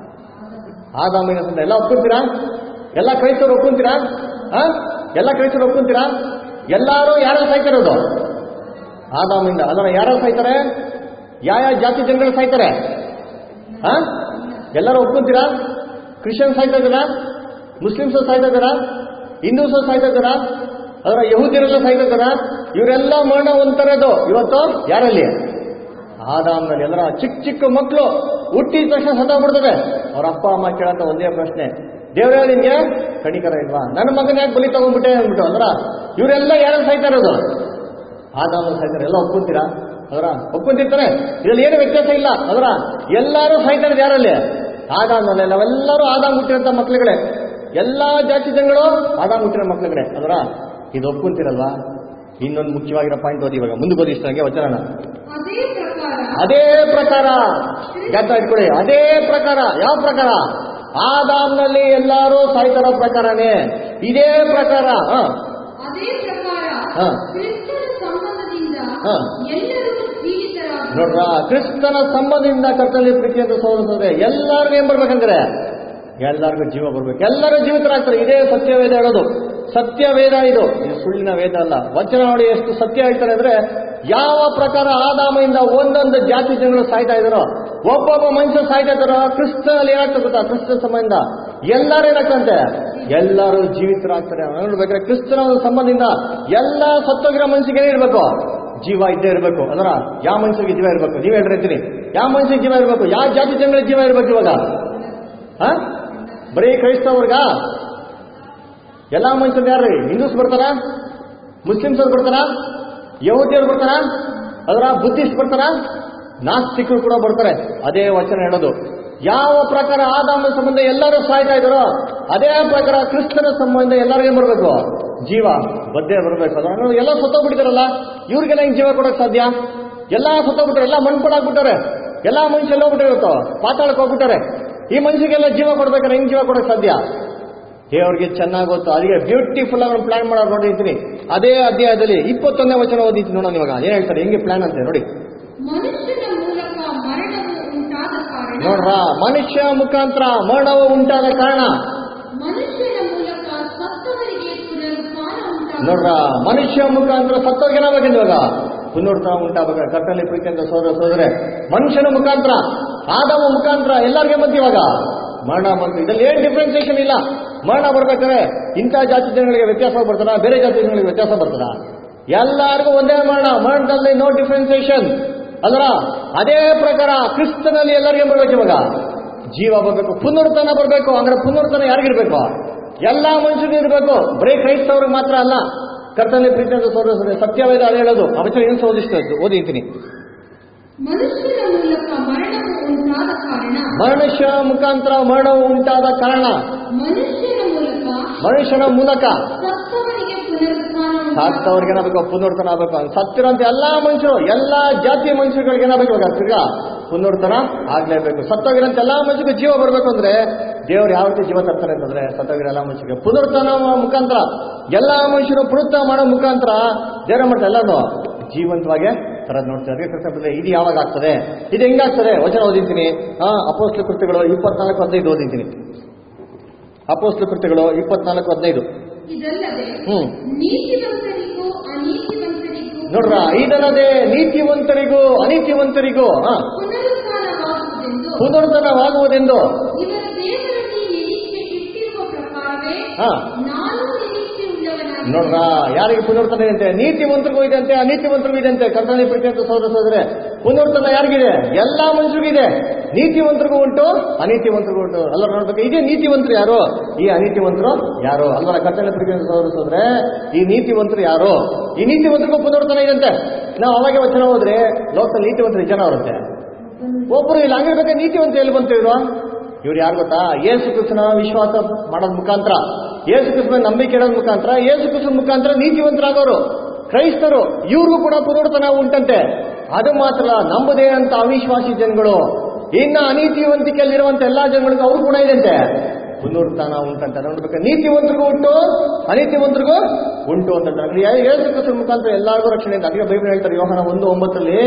Speaker 3: ಆದಾಮಿನ ಸಂಬಂಧ ಎಲ್ಲ ಒಪ್ಕೊಂತೀರಾ ಎಲ್ಲ ಕ್ರೈಸ್ತರು ಒಪ್ಕೊಂತೀರಾ ಆ? ಎಲ್ಲ ಕ್ರೈಸ್ತರು ಒಪ್ಕೊಂತೀರಾ ಎಲ್ಲರೂ ಯಾರು ಸಾಯ್ತಾ ಇರೋದು ಆದಾಮಿಂದ ಅದರ ಯಾರು ಸಾಯ್ತಾರೆ ಯಾವ ಯಾವ ಜಾತಿ ಜನಗಳು ಸಾಯ್ತಾರೆ ಆ? ಎಲ್ಲರೂ ಒಪ್ಕೊಂತೀರಾ ಕ್ರಿಶ್ಚಿಯನ್ ಸಾಯ್ತಾ ಇದ್ದೀರಾ ಮುಸ್ಲಿಮ್ಸ್ ಸಾಯ್ತಾ ಇದ್ದೀರಾ ಹಿಂದೂಸ್ ಸಾಯ್ತಾ ಇದ್ದೀರಾ ಅದರ ಯಹೂದಿರೆಲ್ಲ ಸಾಯ್ತಾ ಇದ್ದೀರಾ ಇವರೆಲ್ಲ ಮರಣ ಹೊಂದ್ತಾರದು ಇವತ್ತು ಯಾರಲ್ಲಿ ಆದಾಮ್ನಲ್ಲಿ ಎಲ್ಲರ ಚಿಕ್ಕ ಚಿಕ್ಕ ಮಕ್ಕಳು ಹುಟ್ಟಿದ ತಕ್ಷಣ ಸತ್ತಾಗ್ಬಿಡ್ತದೆ ಅವ್ರ ಅಪ್ಪ ಅಮ್ಮ ಕೇಳಂತ ಒಂದೇ ಪ್ರಶ್ನೆ ದೇವರೇ ನಿನ್ಗೆ ಕಣಿಕರ ಇಲ್ವಾ ನನ್ನ ಮಗನ ಯಾಕೆ ಬಲಿ ತಗೊಂಡ್ಬಿಟ್ಟೆ ಅಂದ್ಬಿಟ್ಟು ಅಂದ್ರ ಇವರೆಲ್ಲ ಯಾರು ಸಾಯ್ತಾ ಇರೋದು ಆದಾಮ ಸಾಯ್ತಾರೆ ಎಲ್ಲ ಒಪ್ಕೊಂತೀರಾ ಅದರ ಒಪ್ಕೊಂತಿರ್ತಾರೆ ಇದ್ರಲ್ಲಿ ಏನು ವ್ಯತ್ಯಾಸ ಇಲ್ಲ ಅದರ ಎಲ್ಲರೂ ಸಾಯ್ತಾರೆ ಯಾರಲ್ಲಿ ಆದಾಮಲ್ಲಿ ನಾವೆಲ್ಲರೂ ಆದಾಮ ಹುಟ್ಟಿರಂತ ಮಕ್ಳುಗಳೇ ಎಲ್ಲಾ ಜಾತಿ ಜನಗಳು ಆದಾಮ ಹುಟ್ಟಿರೋ ಮಕ್ಳುಗಳೇ ಅದರ ಇದು ಒಪ್ಕೊಂತೀರಲ್ವಾ ಇನ್ನೊಂದು ಮುಖ್ಯವಾಗಿರೋ ಪಾಯಿಂಟ್ ಓದಿ ಇವಾಗ ಮುಂದೆ ಓದಿ ಇಷ್ಟ ವಚನ
Speaker 4: ಅದೇ ಪ್ರಕಾರ
Speaker 3: ಅದೇ ಪ್ರಕಾರ ಗದ್ದ ಇಟ್ಕೊಳ್ಳಿ ಅದೇ ಪ್ರಕಾರ ಯಾವ ಪ್ರಕಾರ ಆದಾಮ್ನಲ್ಲಿ ಎಲ್ಲರೂ ಸಾಯ್ತಾರೋ ಪ್ರಕಾರನೇ ಇದೇ ಪ್ರಕಾರ ಹ
Speaker 4: ಅದೇ ಪ್ರಕಾರ
Speaker 3: ಹಾ.
Speaker 4: ಕ್ರಿಸ್ತನ ಸಂಬಂಧದಿಂದ
Speaker 3: ಹಾ.
Speaker 4: ಎಲ್ಲರೂ ಜೀವಿತರಾಗಿ
Speaker 3: ನೋಡ್ರ ಕ್ರಿಸ್ತನ ಸಂಬಂಧದಿಂದ ಕರ್ತವ್ಯ ಪ್ರೀತಿ ಅಂತ ಸೋಲಿಸಿದ್ರೆ ಎಲ್ಲರಿಗೂ ಏನ್ ಬರ್ಬೇಕಂದ್ರೆ ಎಲ್ಲರಿಗೂ ಜೀವ ಬರ್ಬೇಕು ಎಲ್ಲರೂ ಜೀವಿತರಾಗ್ತಾರೆ ಇದೇ ಸತ್ಯವೇದ ಹೇಳೋದು ಸತ್ಯವೇದ ಇದು ಇದು ಸುಳ್ಳಿನ ವೇದ ಅಲ್ಲ ವಚನ ನೋಡಿ ಎಷ್ಟು ಸತ್ಯ ಹೇಳ್ತಾರೆ ಅಂದ್ರೆ ಯಾವ ಪ್ರಕಾರ ಆದಾಮಿಂದ ಒಂದೊಂದು ಜಾತಿ ಜನಗಳು ಸಾಯ್ತಾ ಇದಾರೋ ಒಬ್ಬೊಬ್ಬ ಮನುಷ್ಯ ಸಾಯ್ತಾ ಇದಾರೋ ಕ್ರಿಸ್ತನಲ್ಲಿ ಏನಾಗ್ತದೆ ಗೊತ್ತಾ ಕ್ರಿಸ್ತ ಸಂಬಂಧ ಎಲ್ಲರೂ ಏನಾಗ್ತಂತೆ ಎಲ್ಲರೂ ಜೀವಿತರಾಗ್ತಾರೆ ನೋಡ್ಬೇಕಾದ್ರೆ ಕ್ರಿಸ್ತನ ಒಂದು ಸಂಬಂಧದಿಂದ ಎಲ್ಲ ಸತ್ತೋಗಿರೋ ಮನುಷ್ಯಗೆ ಏನಿರ್ಬೇಕು ಜೀವ ಇದ್ದೇ ಇರಬೇಕು ಅದರ ಯಾವ ಮನುಷ್ಯರಿಗೆ ಜೀವ ಇರಬೇಕು ನೀವ್ ಹೇಳ್ರಿ ಯಾವ ಮನುಷ್ಯರಿಗೆ ಜೀವ ಇರಬೇಕು ಯಾವ ಜಾತಿ ಜನಗಳಿಗೆ ಜೀವ ಇರಬೇಕು ಇವಾಗ ಆ? ಬರೀ ಕ್ರೈಸ್ತವ್ರಿಗ ಎಲ್ಲಾ ಮನುಷ್ಯರು ಯಾರು ಹಿಂದೂಸ್ ಬರ್ತಾರ ಮುಸ್ಲಿಮ್ಸ್ ಅವ್ರು ಬರ್ತಾರ ಯಹೂದಿಯರು ಬರ್ತಾರ ಅದರ ಬುದ್ಧಿಸ್ಟ್ ಬರ್ತಾರ ನಾಸ್ತಿಕರು ಕೂಡ ಬರ್ತಾರೆ ಅದೇ ವಚನ ಹೇಳೋದು ಯಾವ ಪ್ರಕಾರ ಆದಾಮನ ಸಂಬಂಧ ಎಲ್ಲರೂ ಸಾಯ್ತಾ ಇದ್ದಾರೋ ಅದೇ ಪ್ರಕಾರ ಕ್ರಿಸ್ತನ ಸಂಬಂಧ ಎಲ್ಲರಿಗೂ ಬರಬೇಕು ಜೀವ ಬದ್ದೆ ಬರಬೇಕು ಅದರ ಎಲ್ಲ ಸತ್ತೋಗ್ಬಿಟ್ಟಿದಾರಲ್ಲ ಇವ್ರಿಗೆಲ್ಲ ಹಿಂಗ್ ಜೀವ ಕೊಡಕ್ ಸಾಧ್ಯ ಎಲ್ಲಾ ಸತ್ತೋಗ್ಬಿಟ್ರೆ ಎಲ್ಲ ಮಣ್ಪಡಾಗ್ಬಿಟ್ಟಾರೆ ಎಲ್ಲಾ ಮನುಷ್ಯ ಎಲ್ಲ ಹೋಗ್ಬಿಟ್ಟೆ ಇವತ್ತು ಪಾತಾಳಕ್ಕೆ ಹೋಗ್ಬಿಟ್ಟಾರೆ ಈ ಮನುಷ್ಯಗೆಲ್ಲ ಜೀವ ಕೊಡ್ಬೇಕಾದ್ರೆ ಹೆಂಗ್ ಜೀವ ಕೊಡಕ್ ಸಾಧ್ಯ ದೇವ್ರಿಗೆ ಚೆನ್ನಾಗಿ ಗೊತ್ತು ಅದಕ್ಕೆ ಬ್ಯೂಟಿಫುಲ್ ಆಗಿ ಪ್ಲಾನ್ ಮಾಡೋದು ನೋಡಿದ್ದೀನಿ ಅದೇ ಅಧ್ಯಾಯದಲ್ಲಿ ಇಪ್ಪತ್ತೊಂದನೇ ವಚನ ಓದಿದ್ದೀನಿ ನೋಡೋಣ ಇವಾಗ ಏನ್ ಹೇಳ್ತಾರೆ ಹೆಂಗೆ ಪ್ಲಾನ್ ಅಂತ ನೋಡಿ
Speaker 4: ಮನುಷ್ಯನ ಮೂಲಕ ಮರಣವು ಉಂಟಾದ ಕಾರಣ
Speaker 3: ನೋಡ್ರ ಮನುಷ್ಯ ಮುಖಾಂತರ ಮರಣವು ಉಂಟಾದ ಕಾರಣ
Speaker 4: ಮನುಷ್ಯನ ಮೂಲಕ ಸತ್ತವರಿಗೆ ಪುನರುತ್ಥಾನ ಉಂಟಾದ
Speaker 3: ನೋಡ್ರ ಮನುಷ್ಯ ಮುಖಾಂತರ ಸತ್ತೋರ್ಗೆ ಏನಾಗಬೇಕಂದ್ರೆ ಇವಾಗ ಪುನರುತ್ಥಾನ ಉಂಟಾಗಬೇಕು ಕರ್ತನಲ್ಲಿ ಪ್ರೀತಿ ಅಂತ ಸೋದರ ಸೋದರೆ ಮನುಷ್ಯನ ಮುಖಾಂತರ ಆದವ ಮುಖಾಂತರ ಎಲ್ಲರಿಗೆ ಬಂತು ಇವಾಗ ಮರಣ ಬಂತು ಇದ್ರಲ್ಲಿ ಏನ್ ಡಿಫ್ರೆನ್ಸಿಯೇಷನ್ ಇಲ್ಲ ಮರಣ ಬರ್ಬೇಕಾದ್ರೆ ಇಂಥ ಜಾತಿ ಜನಗಳಿಗೆ ವ್ಯತ್ಯಾಸ ಬರ್ತದ ಬೇರೆ ಜಾತಿ ಜನಗಳಿಗೆ ವ್ಯತ್ಯಾಸ ಬರ್ತದ ಎಲ್ಲರಿಗೂ ಒಂದೇ ಮರಣ ಮರಣದಲ್ಲಿ ನೋ ಡಿಫ್ರೆನ್ಸಿಯೇಷನ್ ಅಲ್ರ ಅದೇ ಪ್ರಕಾರ ಕ್ರಿಸ್ತನಲ್ಲಿ ಎಲ್ಲರಿಗೆ ಬರ್ಬೇಕು ಇವಾಗ ಜೀವ ಬರಬೇಕು ಪುನರುತ್ಥಾನ ಬರಬೇಕು ಅಂದ್ರೆ ಪುನರುತ್ಥಾನ ಯಾರಿಗಿರ್ಬೇಕು ಎಲ್ಲಾ ಮನುಷ್ಯರಿಗೂ ಇರಬೇಕು ಬರೀ ಕ್ರೈಸ್ತವ್ರಿಗೆ ಮಾತ್ರ ಅಲ್ಲ ಕರ್ತನಲ್ಲಿ ಪ್ರೀತಿ ಅಂತ ಸೋದರ ಸತ್ಯವೇದ ಅದು ಹೇಳೋದು ಆ ವಚನ ಏನು ಓದಿಸ್ತು ಓದಿದ್ದೀನಿ
Speaker 4: ಮನುಷ್ಯನ ಮೂಲಕ ಮರಣವು ಉಂಟಾದ ಕಾರಣ
Speaker 3: ಮನುಷ್ಯ ಮುಖಾಂತರ ಮರಣವು ಉಂಟಾದ ಕಾರಣ
Speaker 4: ಮನುಷ್ಯನ ಮೂಲಕ
Speaker 3: ಮನುಷ್ಯನ ಮೂಲಕ
Speaker 4: ಸತ್ತವರಿಗೆ ಪುನರುತ್ಥಾನ ಉಂಟಾದ
Speaker 3: ಸಾತ್ತವ್ರಿಗೆ ಏನಾಗಬೇಕು ಪುನರ್ತನ ಆಗಬೇಕು ಸತ್ತಿರೋಂತ ಎಲ್ಲಾ ಮನುಷ್ಯರು ಎಲ್ಲಾ ಜಾತಿ ಮನುಷ್ಯರುಗಳಿಗೆ ಏನಾಗಬೇಕು ಇವಾಗ ತಿರ್ಗಾ ಪುನರ್ತನ ಆಗ್ಲೇಬೇಕು ಸತ್ತೋಗಿರೋಂತ ಎಲ್ಲಾ ಮನುಷ್ಯರಿಗೆ ಜೀವ ಬರಬೇಕು ಅಂದ್ರೆ ದೇವ್ರು ಯಾವ ರೀತಿ ಜೀವ ತರ್ತಾರೆ ಅಂತಂದ್ರೆ ಸತ್ತೋಗಿರೋ ಎಲ್ಲಾ ಮನುಷ್ಯರಿಗೆ ಪುನರ್ತನ ಮುಖಾಂತರ ಎಲ್ಲಾ ಮನುಷ್ಯರು ಪುನರುತ್ಥಾನ ಮಾಡೋ ಮುಖಾಂತರ ದೇವರ ಮಾಡ್ತಾರೆ ಎಲ್ಲಾನು ಜೀವಂತವಾಗಿ ತರದ್ ನೋಡ್ತಾರೆ ಅದಕ್ಕೆ ಕೃಷ್ಣ ಇದು ಯಾವಾಗ ಆಗ್ತದೆ ಇದು ಹೆಂಗಾಗ್ತದೆ ವಚನ ಓದಿದ್ದೀನಿ ಹಾ ಅಪೋಸ್ಲ ಕೃತ್ಯಗಳು ಇಪ್ಪತ್ನಾಲ್ಕು ಹದಿನೈದು ಓದಿದ್ದೀನಿ ಅಪೋಸ್ಲ ಕೃತ್ಯಗಳು ಇಪ್ಪತ್ನಾಲ್ಕು ಹದಿನೈದು
Speaker 4: ಇದಲ್ಲದೆ
Speaker 3: ಹ್ಮ್
Speaker 4: ನೀತಿವಂತರಿಗೂ ಅನೀತಿವಂತರಿಗೂ
Speaker 3: ನೋಡ್ರ ಐದನದೇ ನೀತಿವಂತರಿಗೂ ಅನೀತಿವಂತರಿಗೂ ಆ,
Speaker 4: ಪುನರುತ್ಥಾನವಾಗುವುದೆಂದು
Speaker 3: ಪುನರುತ್ಥಾನವಾಗುವುದೆಂದು
Speaker 4: ಇವರ ದೇವರಲ್ಲಿ ನಿರೀಕ್ಷೆ ಇಟ್ಟಿರುವ ಪ್ರಕಾರವೇ
Speaker 3: ಹಾ.
Speaker 4: ನಾನು ನಿರೀಕ್ಷೆ ಉಳ್ಳವನಾಗಿ
Speaker 3: ನೋಡ್ರ ಯಾರಿಗೆ ಪುನರ್ತನ ಇದೆ ಅಂತೆ ನೀತಿವಂತರಿಗೂ ಇದೆ ಅಂತೆ ಅನೀತಿವಂತರಿಗೂ ಇದೆ ಅಂತೆ ಕರ್ತನೆ ಪ್ರೀತಿ ಅಂತ ಸೋದರ ಸೋದರೆ ಪುನರ್ತನ ಯಾರಿಗಿದೆ ಎಲ್ಲಾ ಮನುಷ್ಯರಿಗೂ ಇದೆ ನೀತಿವಂತರಿಗೂ ಉಂಟು ಅನೀತಿವಂತರಿಗೂ ಉಂಟು ಅಲ್ಲ ನೋಡ್ಬೇಕು ಇದೇ ನೀತಿವಂತರು ಯಾರು ಈ ಅನೀತಿವಂತರು ಯಾರು ಅಲ್ವರ ಕರ್ತನೆ ಪ್ರೀತಿ ಅಂತ ಸೋದರ ಸೋದರೆ ಈ ನೀತಿವಂತರು ಯಾರು ಈ ನೀತಿವಂತರಿಗೂ ಪುನರ್ತನ ಇದೆ ಅಂತೆ ನಾವು ಅವಾಗೆ ವಚನ ಹೋದ್ರೆ ಲೋಕದಲ್ಲಿ ನೀತಿವಂತರು ಜನ ಅವರಂತೆ ಒಬ್ರು ಇಲ್ಲ ಹಂಗಿರ್ಬೇಕಾದ್ರೆ ನೀತಿವಂತ ಎಲ್ಲಿ ಬಂತು ಇವರು ಇವ್ರು ಯಾರು ಗೊತ್ತಾ ಯೇಸು ಕ್ರಿಸ್ತನ ವಿಶ್ವಾಸ ಮಾಡೋದ್ ಮುಖಾಂತರ ಯೇಸು ಕ್ರಿಸ್ತನ ನಂಬಿಕೆ ಇಡೋದ್ ಮುಖಾಂತರ ಯೇಸು ಕ್ರಿಸ್ತನ ಮುಖಾಂತರ ನೀತಿವಂತರಾಗೋರು ಕ್ರೈಸ್ತರು ಇವ್ರಿಗೂ ಕೂಡ ಪುನರ್ತನ ಉಂಟಂತೆ ಅದು ಮಾತ್ರ ಅಲ್ಲ, ನಂಬದೇ ಅಂತ ಅವಿಶ್ವಾಸಿ ಜನಗಳು ಇನ್ನ ಅನೀತಿವಂತಿಕೆಯಲ್ಲಿರುವಂತ ಎಲ್ಲಾ ಜನಗಳಿಗೂ ಅವ್ರು ಕೂಡ ಇದಂತೆ ಪುನರುತ್ಥಾನ ಉಂಟಂತೆ ನೋಡ್ಬೇಕು ನೀತಿವಂತರಿಗೂ ಉಂಟು ಅನೀತಿವಂತರಿಗೂ ಉಂಟು ಅಂತ ಯೇಸು ಕ್ರಿಸ್ತನ ಮುಖಾಂತರ ಎಲ್ಲರಿಗೂ ರಕ್ಷಣೆ ಅಂತ ಅದಕ್ಕೆ ಬೈಬಲ್ ಹೇಳ್ತಾರೆ ಯೋಹನ ಒಂದು ಒಂಬತ್ತರಲ್ಲಿ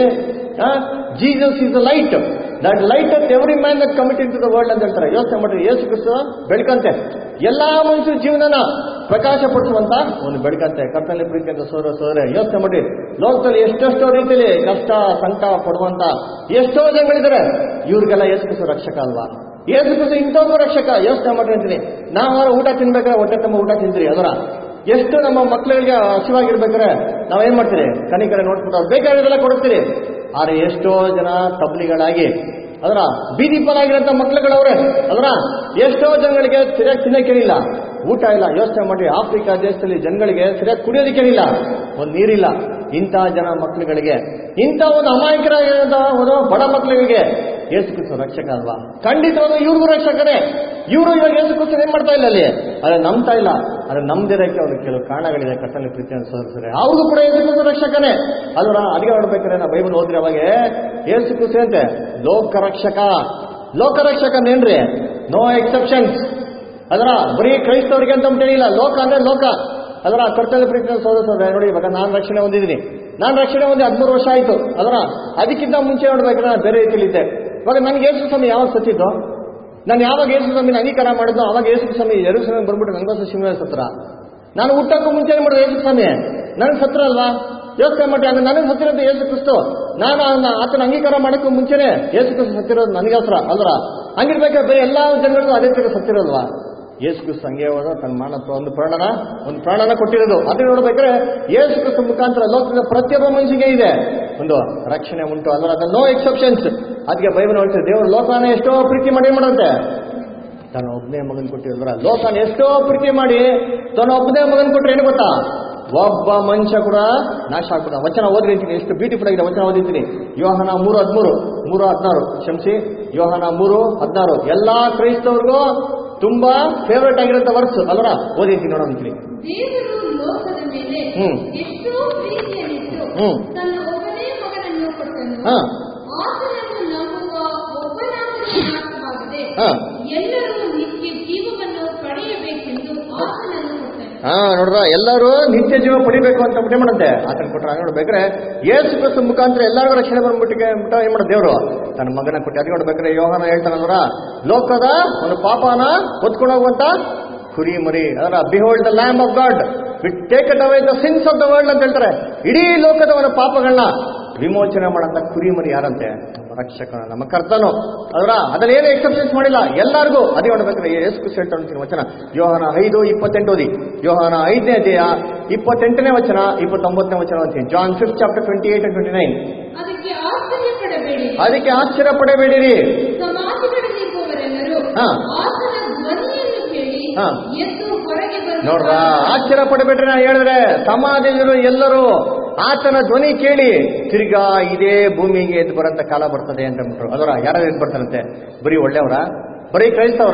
Speaker 3: Jesus is the light that light at every man that cometh into the world ಅಂತ ಹೇಳ್ತಾರೆ ಯೋಚನೆ ಮಾಡ್ರಿ ಯೇಸು ಕ್ರಿಸ್ತ ಬೆಳಕಂತೆ ಎಲ್ಲಾ ಮನುಷ್ಯರ ಜೀವನನ ಪ್ರಕಾಶಪಡಿಸುವಂತ ಒಂದು ಬೆಳಕಂತೆ ಕರ್ತನಲ್ಲಿ ಪ್ರೀತಿ ಅಂತ ಸೋದರ ಸೋದರ ಯೋಚನೆ ಮಾಡ್ರಿ ಲೋಕದಲ್ಲಿ ಎಷ್ಟೆಷ್ಟೋ ರೀತಿಯಲ್ಲಿ ಕಷ್ಟ ಸಂಕಟ ಪಡುವಂತ ಎಷ್ಟೋ ಜನಗಳಿದ್ದಾರೆ ಇವ್ರಿಗೆಲ್ಲ ಯೇಸು ಕ್ರಿಸ್ತ ರಕ್ಷಕ ಅಲ್ವಾ ಯೇಸು ಕ್ರಿಸ್ತ ಇಂಥವ್ರಿಗೂ ರಕ್ಷಕ ಯೋಚನೆ ಮಾಡ್ರಿ ಅಂತೀನಿ ನಾವು ಊಟ ತಿನ್ಬೇಕಾದ್ರೆ ಹೊಟ್ಟೆ ತುಂಬ ಊಟ ತಿಂತೀರಿ ಅದರ ಎಷ್ಟು ನಮ್ಮ ಮಕ್ಕಳಿಗೆ ಹಸಿವಾಗಿರ್ಬೇಕಾದ್ರೆ ನಾವೇನ್ ಮಾಡ್ತೀರಿ ಕನಿ ಕಡೆ ನೋಡ್ಬಿಟ್ಟು ಅವ್ರು ಬೇಕಾಗಿರೋದೆಲ್ಲ ಕೊಡ್ತೀರಿ ಆದ್ರೆ ಎಷ್ಟೋ ಜನ ತಬ್ಲಿಗಳಾಗಿ ಅದರ ಬೀದಿ ಪಾಲಾಗಿರೋಂಥ ಮಕ್ಳುಗಳವ್ರೆ ಅದರ ಎಷ್ಟೋ ಜನಗಳಿಗೆ ಸರಿಯಾಗಿ ತಿನ್ನಕ್ಕೇನಿಲ್ಲ ಊಟ ಇಲ್ಲ ಯೋಚನೆ ಮಾಡಿ ಆಫ್ರಿಕಾ ದೇಶದಲ್ಲಿ ಜನಗಳಿಗೆ ಸರಿಯಾಗಿ ಕುಡಿಯೋದಕ್ಕೇನಿಲ್ಲ ಒಂದು ನೀರಿಲ್ಲ ಇಂಥ ಜನ ಮಕ್ಕಳುಗಳಿಗೆ ಇಂಥ ಒಂದು ಅಮಾಯಕರಾಗಿರೋಂಥ ಒಂದು ಬಡ ಮಕ್ಕಳಿಗೆ ಯೇಸು ಕ್ರಿಸ್ತ ರಕ್ಷಕ ಅಲ್ವಾ ಖಂಡಿತವಾದ ಇವ್ರಿಗೂ ರಕ್ಷಕರೇ ಇವರು ಇವಾಗ ಯೇಸು ಕ್ರಿಸ್ತ ಏನ್ ಮಾಡ್ತಾ ಇಲ್ಲ ಅಲ್ಲಿ ಅದೇ ನಂಬ್ತಾ ಇಲ್ಲ ಅದೇ ನಮ್ದಿರಕ್ಕೆ ಅವ್ರಿಗೆ ಕೆಲವು ಕಾರಣಗಳಿದೆ ಕರ್ತನಲ್ಲಿ ಪ್ರೀತಿಯನ್ನು ಸೋರಿಸಿದ್ರೆ ಅವ್ರಿಗೂ ಕೂಡ ಯೇಸು ಕ್ರಿಸ್ತ ರಕ್ಷಕನೇ ಅಲ್ವಾ ಅದಕ್ಕೆ ನೋಡ್ಬೇಕಾದ್ರೆ ನಾವು ಬೈಬಲ್ ಓದಿದ್ರೆ ಅವಾಗ ಯೇಸು ಕ್ರಿಸ್ತ ಅಂತೆ ಲೋಕರಕ್ಷಕ ಲೋಕರಕ್ಷಕನೇನ್ರಿ ನೋ ಎಕ್ಸೆಪ್ಷನ್ಸ್ ಅದರ ಬರೀ ಕ್ರೈಸ್ತವರಿಗೆ ಅಂತ ಹೇಳಿಲ್ಲ ಲೋಕ ಅಂದ್ರೆ ಲೋಕ ಅದರ ಕರ್ತವ್ಯ ಪ್ರೀತಿ ಸೋದರ ನೋಡಿ ಇವಾಗ ನಾನು ರಕ್ಷಣೆ ಹೊಂದಿದ್ದೀನಿ ನಾನು ರಕ್ಷಣೆ ಹೊಂದಿ ಹದಿಮೂರು ವರ್ಷ ಆಯಿತು ಅದರ ಅದಕ್ಕಿಂತ ಮುಂಚೆ ನೋಡ್ಬೇಕಾದ್ರೆ ನಾನು ಬೇರೆ ರೀತಿಯಲ್ಲಿ ಇದ್ದೆ ಇವಾಗ ನನಗೆ ಯೇಸು ಸ್ವಾಮಿ ಯಾವಾಗ ಸತ್ತಿದ್ದು ನಾನು ಯಾವಾಗ ಯೇಸು ಸ್ವಾಮಿನ ಅಂಗೀಕಾರ ಮಾಡಿದ್ನೋ ಅವಾಗ ಯೇಸು ಸ್ವಾಮಿ ಎರಡು ಸ್ವಾಮಿ ಬಂದ್ಬಿಟ್ಟು ನನಗೋಸ್ಕರ ಶಿವನ ಸತ್ರ ನಾನು ಹುಟ್ಟಕ್ಕೂ ಮುಂಚೆನೇ ಮಾಡಿದೆ ಯೇಸು ಸ್ವಾಮಿ ನನಗೆ ಸತ್ರ ಅಲ್ವಾ ಯೋಚನೆ ಮಾಡಿ ಅಂದ್ರೆ ನನಗೆ ಸತ್ತಿರೋದು ಯೇಸು ಕ್ರಿಸ್ತು ನಾನು ಅದನ್ನ ಆತನ ಅಂಗೀಕಾರ ಮಾಡೋಕ್ಕೂ ಮುಂಚೆನೆ ಯೇಸು ಕ್ರಿಸ್ತು ಸತ್ತಿರೋದು ನನಗೋಸ್ಕರ ಅಲ್ರ ಹಂಗಿರ್ಬೇಕಾದ್ರೆ ಬೇರೆ ಎಲ್ಲಾ ಜನಗಳಿಗೂ ಅದೇ ತರ ಸತ್ತಿರೋಲ್ವಾ ಯೇಸು ಕ್ರಿಸ್ತು ಹಂಗೆ ಹೋದ ತನ್ನ ಮಾನ ಒಂದು ಪ್ರಾಣನ ಒಂದು ಪ್ರಾಣನ ಕೊಟ್ಟಿರೋದು ಅದನ್ನ ನೋಡ್ಬೇಕಾದ್ರೆ ಯೇಸು ಕ್ರಿಸ್ತು ಮುಖಾಂತರ ಲೋಕದ ಪ್ರತಿಯೊಬ್ಬ ಮನುಷ್ಯಗೆ ಇದೆ ಒಂದು ರಕ್ಷಣೆ ಉಂಟು ಅಲ್ವಾ ಅದ ನೋ ಎಕ್ಸೆಪ್ಷನ್ಸ್ ಅದಕ್ಕೆ ಬೈಬಲ್ ಹೇಳ್ತಾರೆ ದೇವರು ಲೋಕನ ಎಷ್ಟೋ ಪ್ರೀತಿ ಮಾಡಿ ಮಾಡಂತೆ ತನ್ನ ಒಬ್ಬನೇ ಮಗನ್ ಕೊಟ್ಟಿರೋದ್ರ ಲೋಕನ ಎಷ್ಟೋ ಪ್ರೀತಿ ಮಾಡಿ ತನ್ನ ಒಬ್ಬನೇ ಮಗನ್ ಕೊಟ್ರೆ ಏನು ಗೊತ್ತಾ ಒಬ್ಬ ಮನುಷ್ಯ ಕೂಡ ನಾಶ ಆಗ್ಬಿಡ ವಚನ ಓದ್ರಿ ಅಂತೀನಿ ಎಷ್ಟು ಬ್ಯೂಟಿಫುಲ್ ಆಗಿದೆ ವಚನ ಓದಿದ್ದೀನಿ ಯೋಹನ ಮೂರು ಹದಿಮೂರು ಮೂರು ಹದಿನಾರು ಕ್ಷಮಿಸಿ ಯೋಹನ ಮೂರು ಹದಿನಾರು ಎಲ್ಲಾ ಕ್ರೈಸ್ತವ್ರಿಗೂ ತುಂಬಾ ಫೇವರೇಟ್ ಆಗಿರೋಂಥ ವರ್ಸ್ ಅಲ್ವರ ಓದಿದ್ದೀನಿ ನೋಡೋಣ ಅಂತೀನಿ
Speaker 4: ದೇವರು ಲೋಕದ ಮೇಲೆ
Speaker 3: ಹ್ಮ್.
Speaker 4: ಎಷ್ಟೋ ಪ್ರೀತಿಯನ್ನಿಟ್ಟು
Speaker 3: ಹ್ಮ್.
Speaker 4: ತನ್ನ ಒಬ್ಬನೇ ಮಗನನ್ನು ಕೊಟ್ಟನು
Speaker 3: ಹಾ.
Speaker 4: ಆತನನ್ನು ನಂಬುವ ಒಬ್ಬನಾದರೂ ನಾಶವಾಗದೆ
Speaker 3: ಹಾ.
Speaker 4: ಎಲ್ಲರೂ ನಿತ್ಯ ಜೀವವನ್ನು ಪಡೆಯಬೇಕೆಂದು ಆತನನ್ನು ಕೊಟ್ಟನು
Speaker 3: ಹಾ ನೋಡ್ರ ಎಲ್ಲರೂ ನಿತ್ಯ ಜೀವ ಪಡಿಬೇಕು ಅಂತ ಬಿಟ್ಟೆ ಮಾಡಂತೆ ಆತನ ಕೊಟ್ರ ನೋಡ್ಬೇಕಾದ್ರೆ ಯೇಸು ಕ್ರಿಸ್ತ ಮುಖಾಂತರ ಎಲ್ಲರಿಗೂ ರಕ್ಷಣೆ ಬಂದ್ಬಿಟ್ಟಿಗೆ ಬಿಟ್ಟ ಏನ್ ಮಾಡೋದು ದೇವರು ತನ್ನ ಮಗನ ಕೊಟ್ಟು ಅದಕ್ಕೆ ನೋಡ್ಬೇಕಾದ್ರೆ ಯೋಹನ ಹೇಳ್ತಾನಲ್ವರ ಲೋಕದ ಒಂದು ಪಾಪನ ಹೊತ್ಕೊಂಡು ಹೋಗುವಂತ ಕುರಿ ಮರಿ ಅದರ behold the lamb of God which taketh away the sins of the world ಅಂತ ಹೇಳ್ತಾರೆ ಇಡೀ ಲೋಕದ ಒಂದು ಪಾಪಗಳನ್ನ ವಿಮೋಚನೆ ಮಾಡಂತ ಕುರಿ ಮರಿ ಯಾರಂತೆ ನಮ್ಮ ರಕ್ಷಕ ನಮ್ಮ ಕರ್ತನು ಅದರ ಅದ್ರಲ್ಲಿ ಏನು ಎಕ್ಸೆಪ್ಷನ್ಸ್ ಮಾಡಿಲ್ಲ ಎಲ್ಲರಿಗೂ ಅದೇ ನೋಡ್ಬೇಕಾದ್ರೆ ಯೇಸು ಕ್ರಿಸ್ತ ಹೇಳ್ತಾನೆ ಅಂತೀನಿ ವಚನ ಯೋಹನ ಐದು ಇಪ್ಪತ್ತೆಂಟು ಓದಿ ಯೋಹನ ಐದನೇ ಅಧ್ಯಾಯ ಇಪ್ಪತ್ತೆಂಟನೇ ವಚನ ಇಪ್ಪತ್ತೊಂಬತ್ತನೇ ವಚನ ಅಂತೀನಿ John fifth chapter twenty eight and twenty nine
Speaker 4: ಅದಕ್ಕೆ ಆಶ್ಚರ್ಯಪಡಬೇಡಿ
Speaker 3: ಅದಕ್ಕೆ ಆಶ್ಚರ್ಯ ಪಡಬೇಡಿರಿ
Speaker 4: ಸಮಾಧಿಗಳಲ್ಲಿರುವವರೆಲ್ಲರೂ
Speaker 3: ಹಾ.
Speaker 4: ಆತನ ಧ್ವನಿಯನ್ನು ಕೇಳಿ
Speaker 3: ಹಾ.
Speaker 4: ಎದ್ದು ಹೊರಗೆ ಬಂದು
Speaker 3: ನೋಡ್ರ ಆಶ್ಚರ್ಯ ಪಡಬೇಡ್ರಿ ನಾ ಹೇಳಿದ್ರೆ ಸಮಾಧಿಗಳು ಎಲ್ಲರೂ ಆತನ ಧ್ವನಿ ಕೇಳಿ ತಿರ್ಗಾ ಇದೇ ಭೂಮಿಗೆ ಎದ್ದು ಬರಂತ ಕಾಲ ಬರ್ತದೆ ಅಂತ ಬಿಟ್ರು ಅದರ ಯಾರು ಎದ್ದು ಬರ್ತಾರಂತೆ ಬರೀ ಒಳ್ಳೆಯವರ ಬರೀ ಕ್ರೈಸ್ತವರ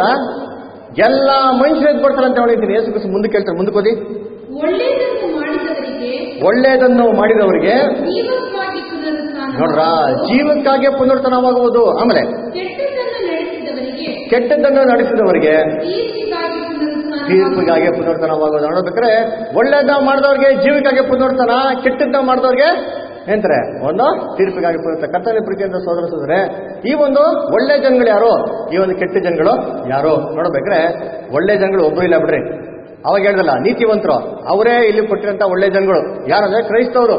Speaker 3: ಎಲ್ಲ ಮನುಷ್ಯರು ಎದ್ದು ಬರ್ತಾರಂತೆ ಹೇಳಿದ್ದೀನಿ ಯೇಸು ಕ್ರಿಸ್ತ ಮುಂದಕ್ಕೆ ಹೇಳ್ತಾರೆ ಮುಂದಕ್ಕೆ ಓದಿ
Speaker 4: ಒಳ್ಳೆಯದನ್ನು ಮಾಡಿದವರಿಗೆ
Speaker 3: ಒಳ್ಳೆಯದನ್ನು ಮಾಡಿದವರಿಗೆ
Speaker 4: ಜೀವಕ್ಕಾಗಿ ಪುನರುತ್ಥಾನ
Speaker 3: ನೋಡ್ರ ಜೀವಕ್ಕಾಗಿ ಪುನರ್ತನವಾಗುವುದು ಆಮೇಲೆ
Speaker 4: ಕೆಟ್ಟದ್ದನ್ನು ನಡೆಸಿದವರಿಗೆ
Speaker 3: ಕೆಟ್ಟದ್ದನ್ನು ನಡೆಸಿದವರಿಗೆ
Speaker 4: ತೀರ್ಪಿಗಾಗಿ ಪುನರುತ್ಥಾನ
Speaker 3: ತೀರ್ಪಿಗಾಗಿ ಪುನರ್ತನವಾಗೋದು ನೋಡ್ಬೇಕಾದ್ರೆ ಒಳ್ಳೇದ ಮಾಡಿದವ್ರಿಗೆ ಜೀವಕ್ಕಾಗಿ ಪುನರ್ತನ ಕೆಟ್ಟದ್ದ ಮಾಡಿದವ್ರಿಗೆ ಎಂತಾರೆ ಒಂದು ತೀರ್ಪಿಗಾಗಿ ಪುನರ್ತನ ಕರ್ತವ್ಯ ಪ್ರೀತಿಯಿಂದ ಸೋದರ ಸೋದರೆ ಈ ಒಂದು ಒಳ್ಳೆ ಜನಗಳು ಯಾರು ಈ ಒಂದು ಕೆಟ್ಟ ಜನಗಳು ಯಾರು ನೋಡ್ಬೇಕ್ರೆ ಒಳ್ಳೆ ಜನಗಳು ಒಬ್ರು ಇಲ್ಲ ಬಿಡ್ರಿ ಅವಾಗ ಹೇಳ್ದಲ್ಲ ನೀತಿವಂತರು ಅವರೇ ಇಲ್ಲಿ ಕೊಟ್ಟಿರಂತ ಒಳ್ಳೆ ಜನಗಳು ಯಾರಂದ್ರೆ ಕ್ರೈಸ್ತವರು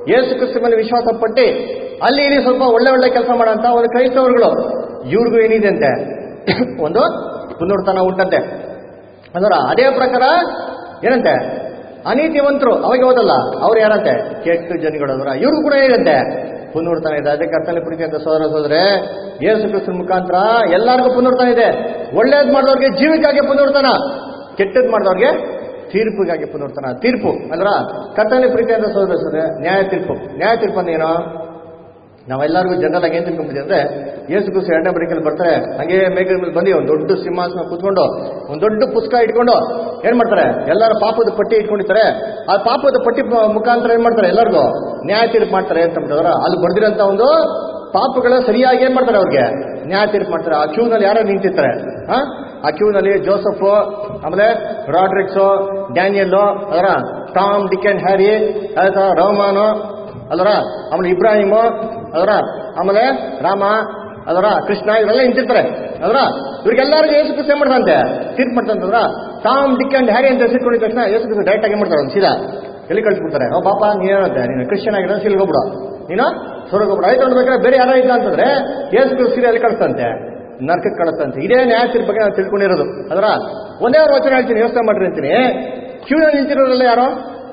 Speaker 3: ಯೇಸು ಕ್ರಿಸ್ತ ಮೇಲೆ ವಿಶ್ವಾಸ ಪಟ್ಟು ಅಲ್ಲಿ ಇಲ್ಲಿ ಸ್ವಲ್ಪ ಒಳ್ಳೆ ಒಳ್ಳೆ ಕೆಲಸ ಮಾಡಂತ ಒಂದು ಕ್ರೈಸ್ತವರುಗಳು ಇವ್ರಿಗೂ ಏನಿದೆ ಅಂತೆ ಒಂದು ಪುನರುತ್ಥಾನ ಉಂಟಂತೆ ಅದರ ಅದೇ ಪ್ರಕಾರ ಏನಂತೆ ಅನೀತಿವಂತರು ಅವಾಗ ಹೋದಲ್ಲ ಅವ್ರು ಯಾರಂತೆ ಕೆಟ್ಟ ಜನಗಳು ಅದರ ಇವ್ರಿಗೂ ಕೂಡ ಏನಂತೆ ಪುನರುತ್ಥಾನ ಇದೆ ಅದಕ್ಕೆ ಅರ್ಥದಲ್ಲಿ ಪ್ರೀತಿ ಅಂತ ಸೋದರ ಸೋದ್ರೆ ಯೇಸು ಕ್ರಿಸ್ತನ ಮುಖಾಂತರ ಎಲ್ಲರಿಗೂ ಪುನರುತ್ಥಾನ ಇದೆ ಒಳ್ಳೇದ್ ಮಾಡಿದವ್ರಿಗೆ ಜೀವಕ್ಕಾಗಿ ಪುನರುತ್ಥಾನ ಕೆಟ್ಟದ್ ಮಾಡಿದವ್ರಿಗೆ ತೀರ್ಪಿಗಾಗಿ ಪುನರುತ್ಥಾನ ತೀರ್ಪು ಅಂದ್ರ ಕರ್ತನೆ ಪ್ರೀತಿ ಅಂತ ಸೋದರ ಸೋದ್ರೆ ನ್ಯಾಯ ತೀರ್ಪು ನ್ಯಾಯ ತೀರ್ಪು ಅಂದೇನೋ ನಾವೆಲ್ಲರಿಗೂ ಜನರಲ್ ಆಗಿ ಏನ್ ತಿಳ್ಕೊಂಬಿದ್ದೀವಿ ಅಂದ್ರೆ ಯೇಸು ಕ್ರಿಸ್ತು ಎರಡನೇ ಬರಿಕಲ್ಲಿ ಬರ್ತಾರೆ ಹಂಗೆ ಮೇಘದ ಮೇಲೆ ಬಂದು ಒಂದು ದೊಡ್ಡ ಸಿಂಹಾಸನ ಕೂತ್ಕೊಂಡು ಒಂದು ದೊಡ್ಡ ಪುಸ್ತಕ ಇಟ್ಕೊಂಡು ಏನ್ ಮಾಡ್ತಾರೆ ಎಲ್ಲರ ಪಾಪದ ಪಟ್ಟಿ ಇಟ್ಕೊಂಡಿರ್ತಾರೆ ಆ ಪಾಪದ ಪಟ್ಟಿ ಪ- ಮುಖಾಂತರ ಏನ್ ಮಾಡ್ತಾರೆ ಎಲ್ಲರಿಗೂ ನ್ಯಾಯ ತೀರ್ಪು ಮಾಡ್ತಾರೆ ಅಂತ ಬಿಟ್ಟದ್ರ ಅಲ್ಲಿ ಬರ್ದಿರೋಂತ ಒಂದು ಪಾಪಗಳ ಸರಿಯಾಗಿ ಏನ್ ಮಾಡ್ತಾರೆ ಅವ್ರಿಗೆ ನ್ಯಾಯ ತೀರ್ಪು ಮಾಡ್ತಾರೆ ಆ ಕ್ಯೂನಲ್ಲಿ ಯಾರು ನಿಂತಿರ್ತಾರೆ ಆ? ಆ ಕ್ಯೂನಲ್ಲಿ ಜೋಸಫ್ ಆಮೇಲೆ ರಾಡ್ರಿಕ್ಸು ಡ್ಯಾನಿಯಲ್ ಅದರ ಟಾಮ್ ಡಿಕ್ ಅಂಡ್ ಹ್ಯಾರಿ ಆಯ್ತಾ ರೋಮಾನು ಅದರ ಆಮೇಲೆ ಇಬ್ರಾಹಿಮು ಅದರ ಆಮೇಲೆ ರಾಮ ಅದರ ಕೃಷ್ಣ ಇವರೆಲ್ಲ ನಿಂತಿರ್ತಾರೆ ಅದರ ಇವ್ರಿಗೆಲ್ಲರಿಗೂ ಯೇಸು ಕ್ರಿಸ್ತ ಏನ್ ಮಾಡ್ತಾರಂತೆ ತೀರ್ಪು ಮಾಡ್ತಂತಂದ್ರ ಟಾಮ್ ಡಿಕ್ ಅಂಡ್ ಹ್ಯಾರಿ ಅಂತ ಹೆಸರಿಕೊಂಡಿದ ತಕ್ಷಣ ಯೇಸು ಕ್ರಿಸ್ತ ಡೈರೆಕ್ಟ್ ಆಗಿ ಏನ್ ಮಾಡ್ತಾರೆ ಒಂದು ಸೀದಾ ಎಲ್ಲಿ ಕಳಿಸ್ಬಿಡ್ತಾರೆ ಓ ಪಾಪ ನೀನೇನಂತೆ ನೀನು ಕ್ರಿಶ್ಚಿಯನ್ ಆಗಿರೋ ಸಿಲ್ಗೋಗ್ಬಿಡು ನೀನು ಸ್ವರ್ಗೋಗ್ಬಿಡು ಆಯ್ತು ನೋಡ್ಬೇಕಾದ್ರೆ ಬೇರೆ ಯಾರೋ ಇಲ್ಲ ಅಂತಂದ್ರೆ ಯೇಸು ಕ್ರಿಸ್ತ ಸೀದಾ ಎಲ್ಲಿ ಕಳಿಸ್ತಂತೆ ನರ್ಕಕ್ಕೆ ಕಳಿಸ್ತಂತೆ ಇದೇ ನ್ಯಾಯ ತೀರ್ಪು ಬಗ್ಗೆ ನಾವು ತಿಳ್ಕೊಂಡಿರೋದು ಅದರ ಒಂದೇ ಒಂದು ವಚನ ಹೇಳ್ತೀನಿ ಯೋಚನೆ ಮಾಡ್ರಿ ಅಂತೀನಿ ಕ್ಯೂನಲ್ಲಿ ನಿಂತಿರೋರಲ್ಲ ಯಾರೋ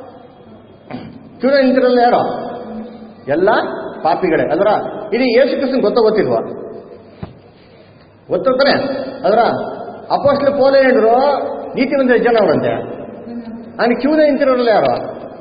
Speaker 3: ಕ್ಯೂನಲ್ಲಿ ನಿಂತಿರೋಲ್ಲ ಯಾರೋ ಎಲ್ಲ ಪಾಪಿಗಳೇ ಅದರ ಇದು ಯೇಸು ಕ್ರಿಸ್ತನ್ ಗೊತ್ತೋ ಗೊತ್ತಿಲ್ವಾ ಗೊತ್ತಾನೆ ಅದರ ಅಪೋಸ್ಟ್ಲ ಪೋಲೆ ಹೇಳಿದ್ರು ನೀತಿವಂತ ಜನ ಅವರಂತೆ ಅವ್ನು ಕ್ಯೂನ ನಿಂತಿರೋರಲ್ಲ ಯಾರು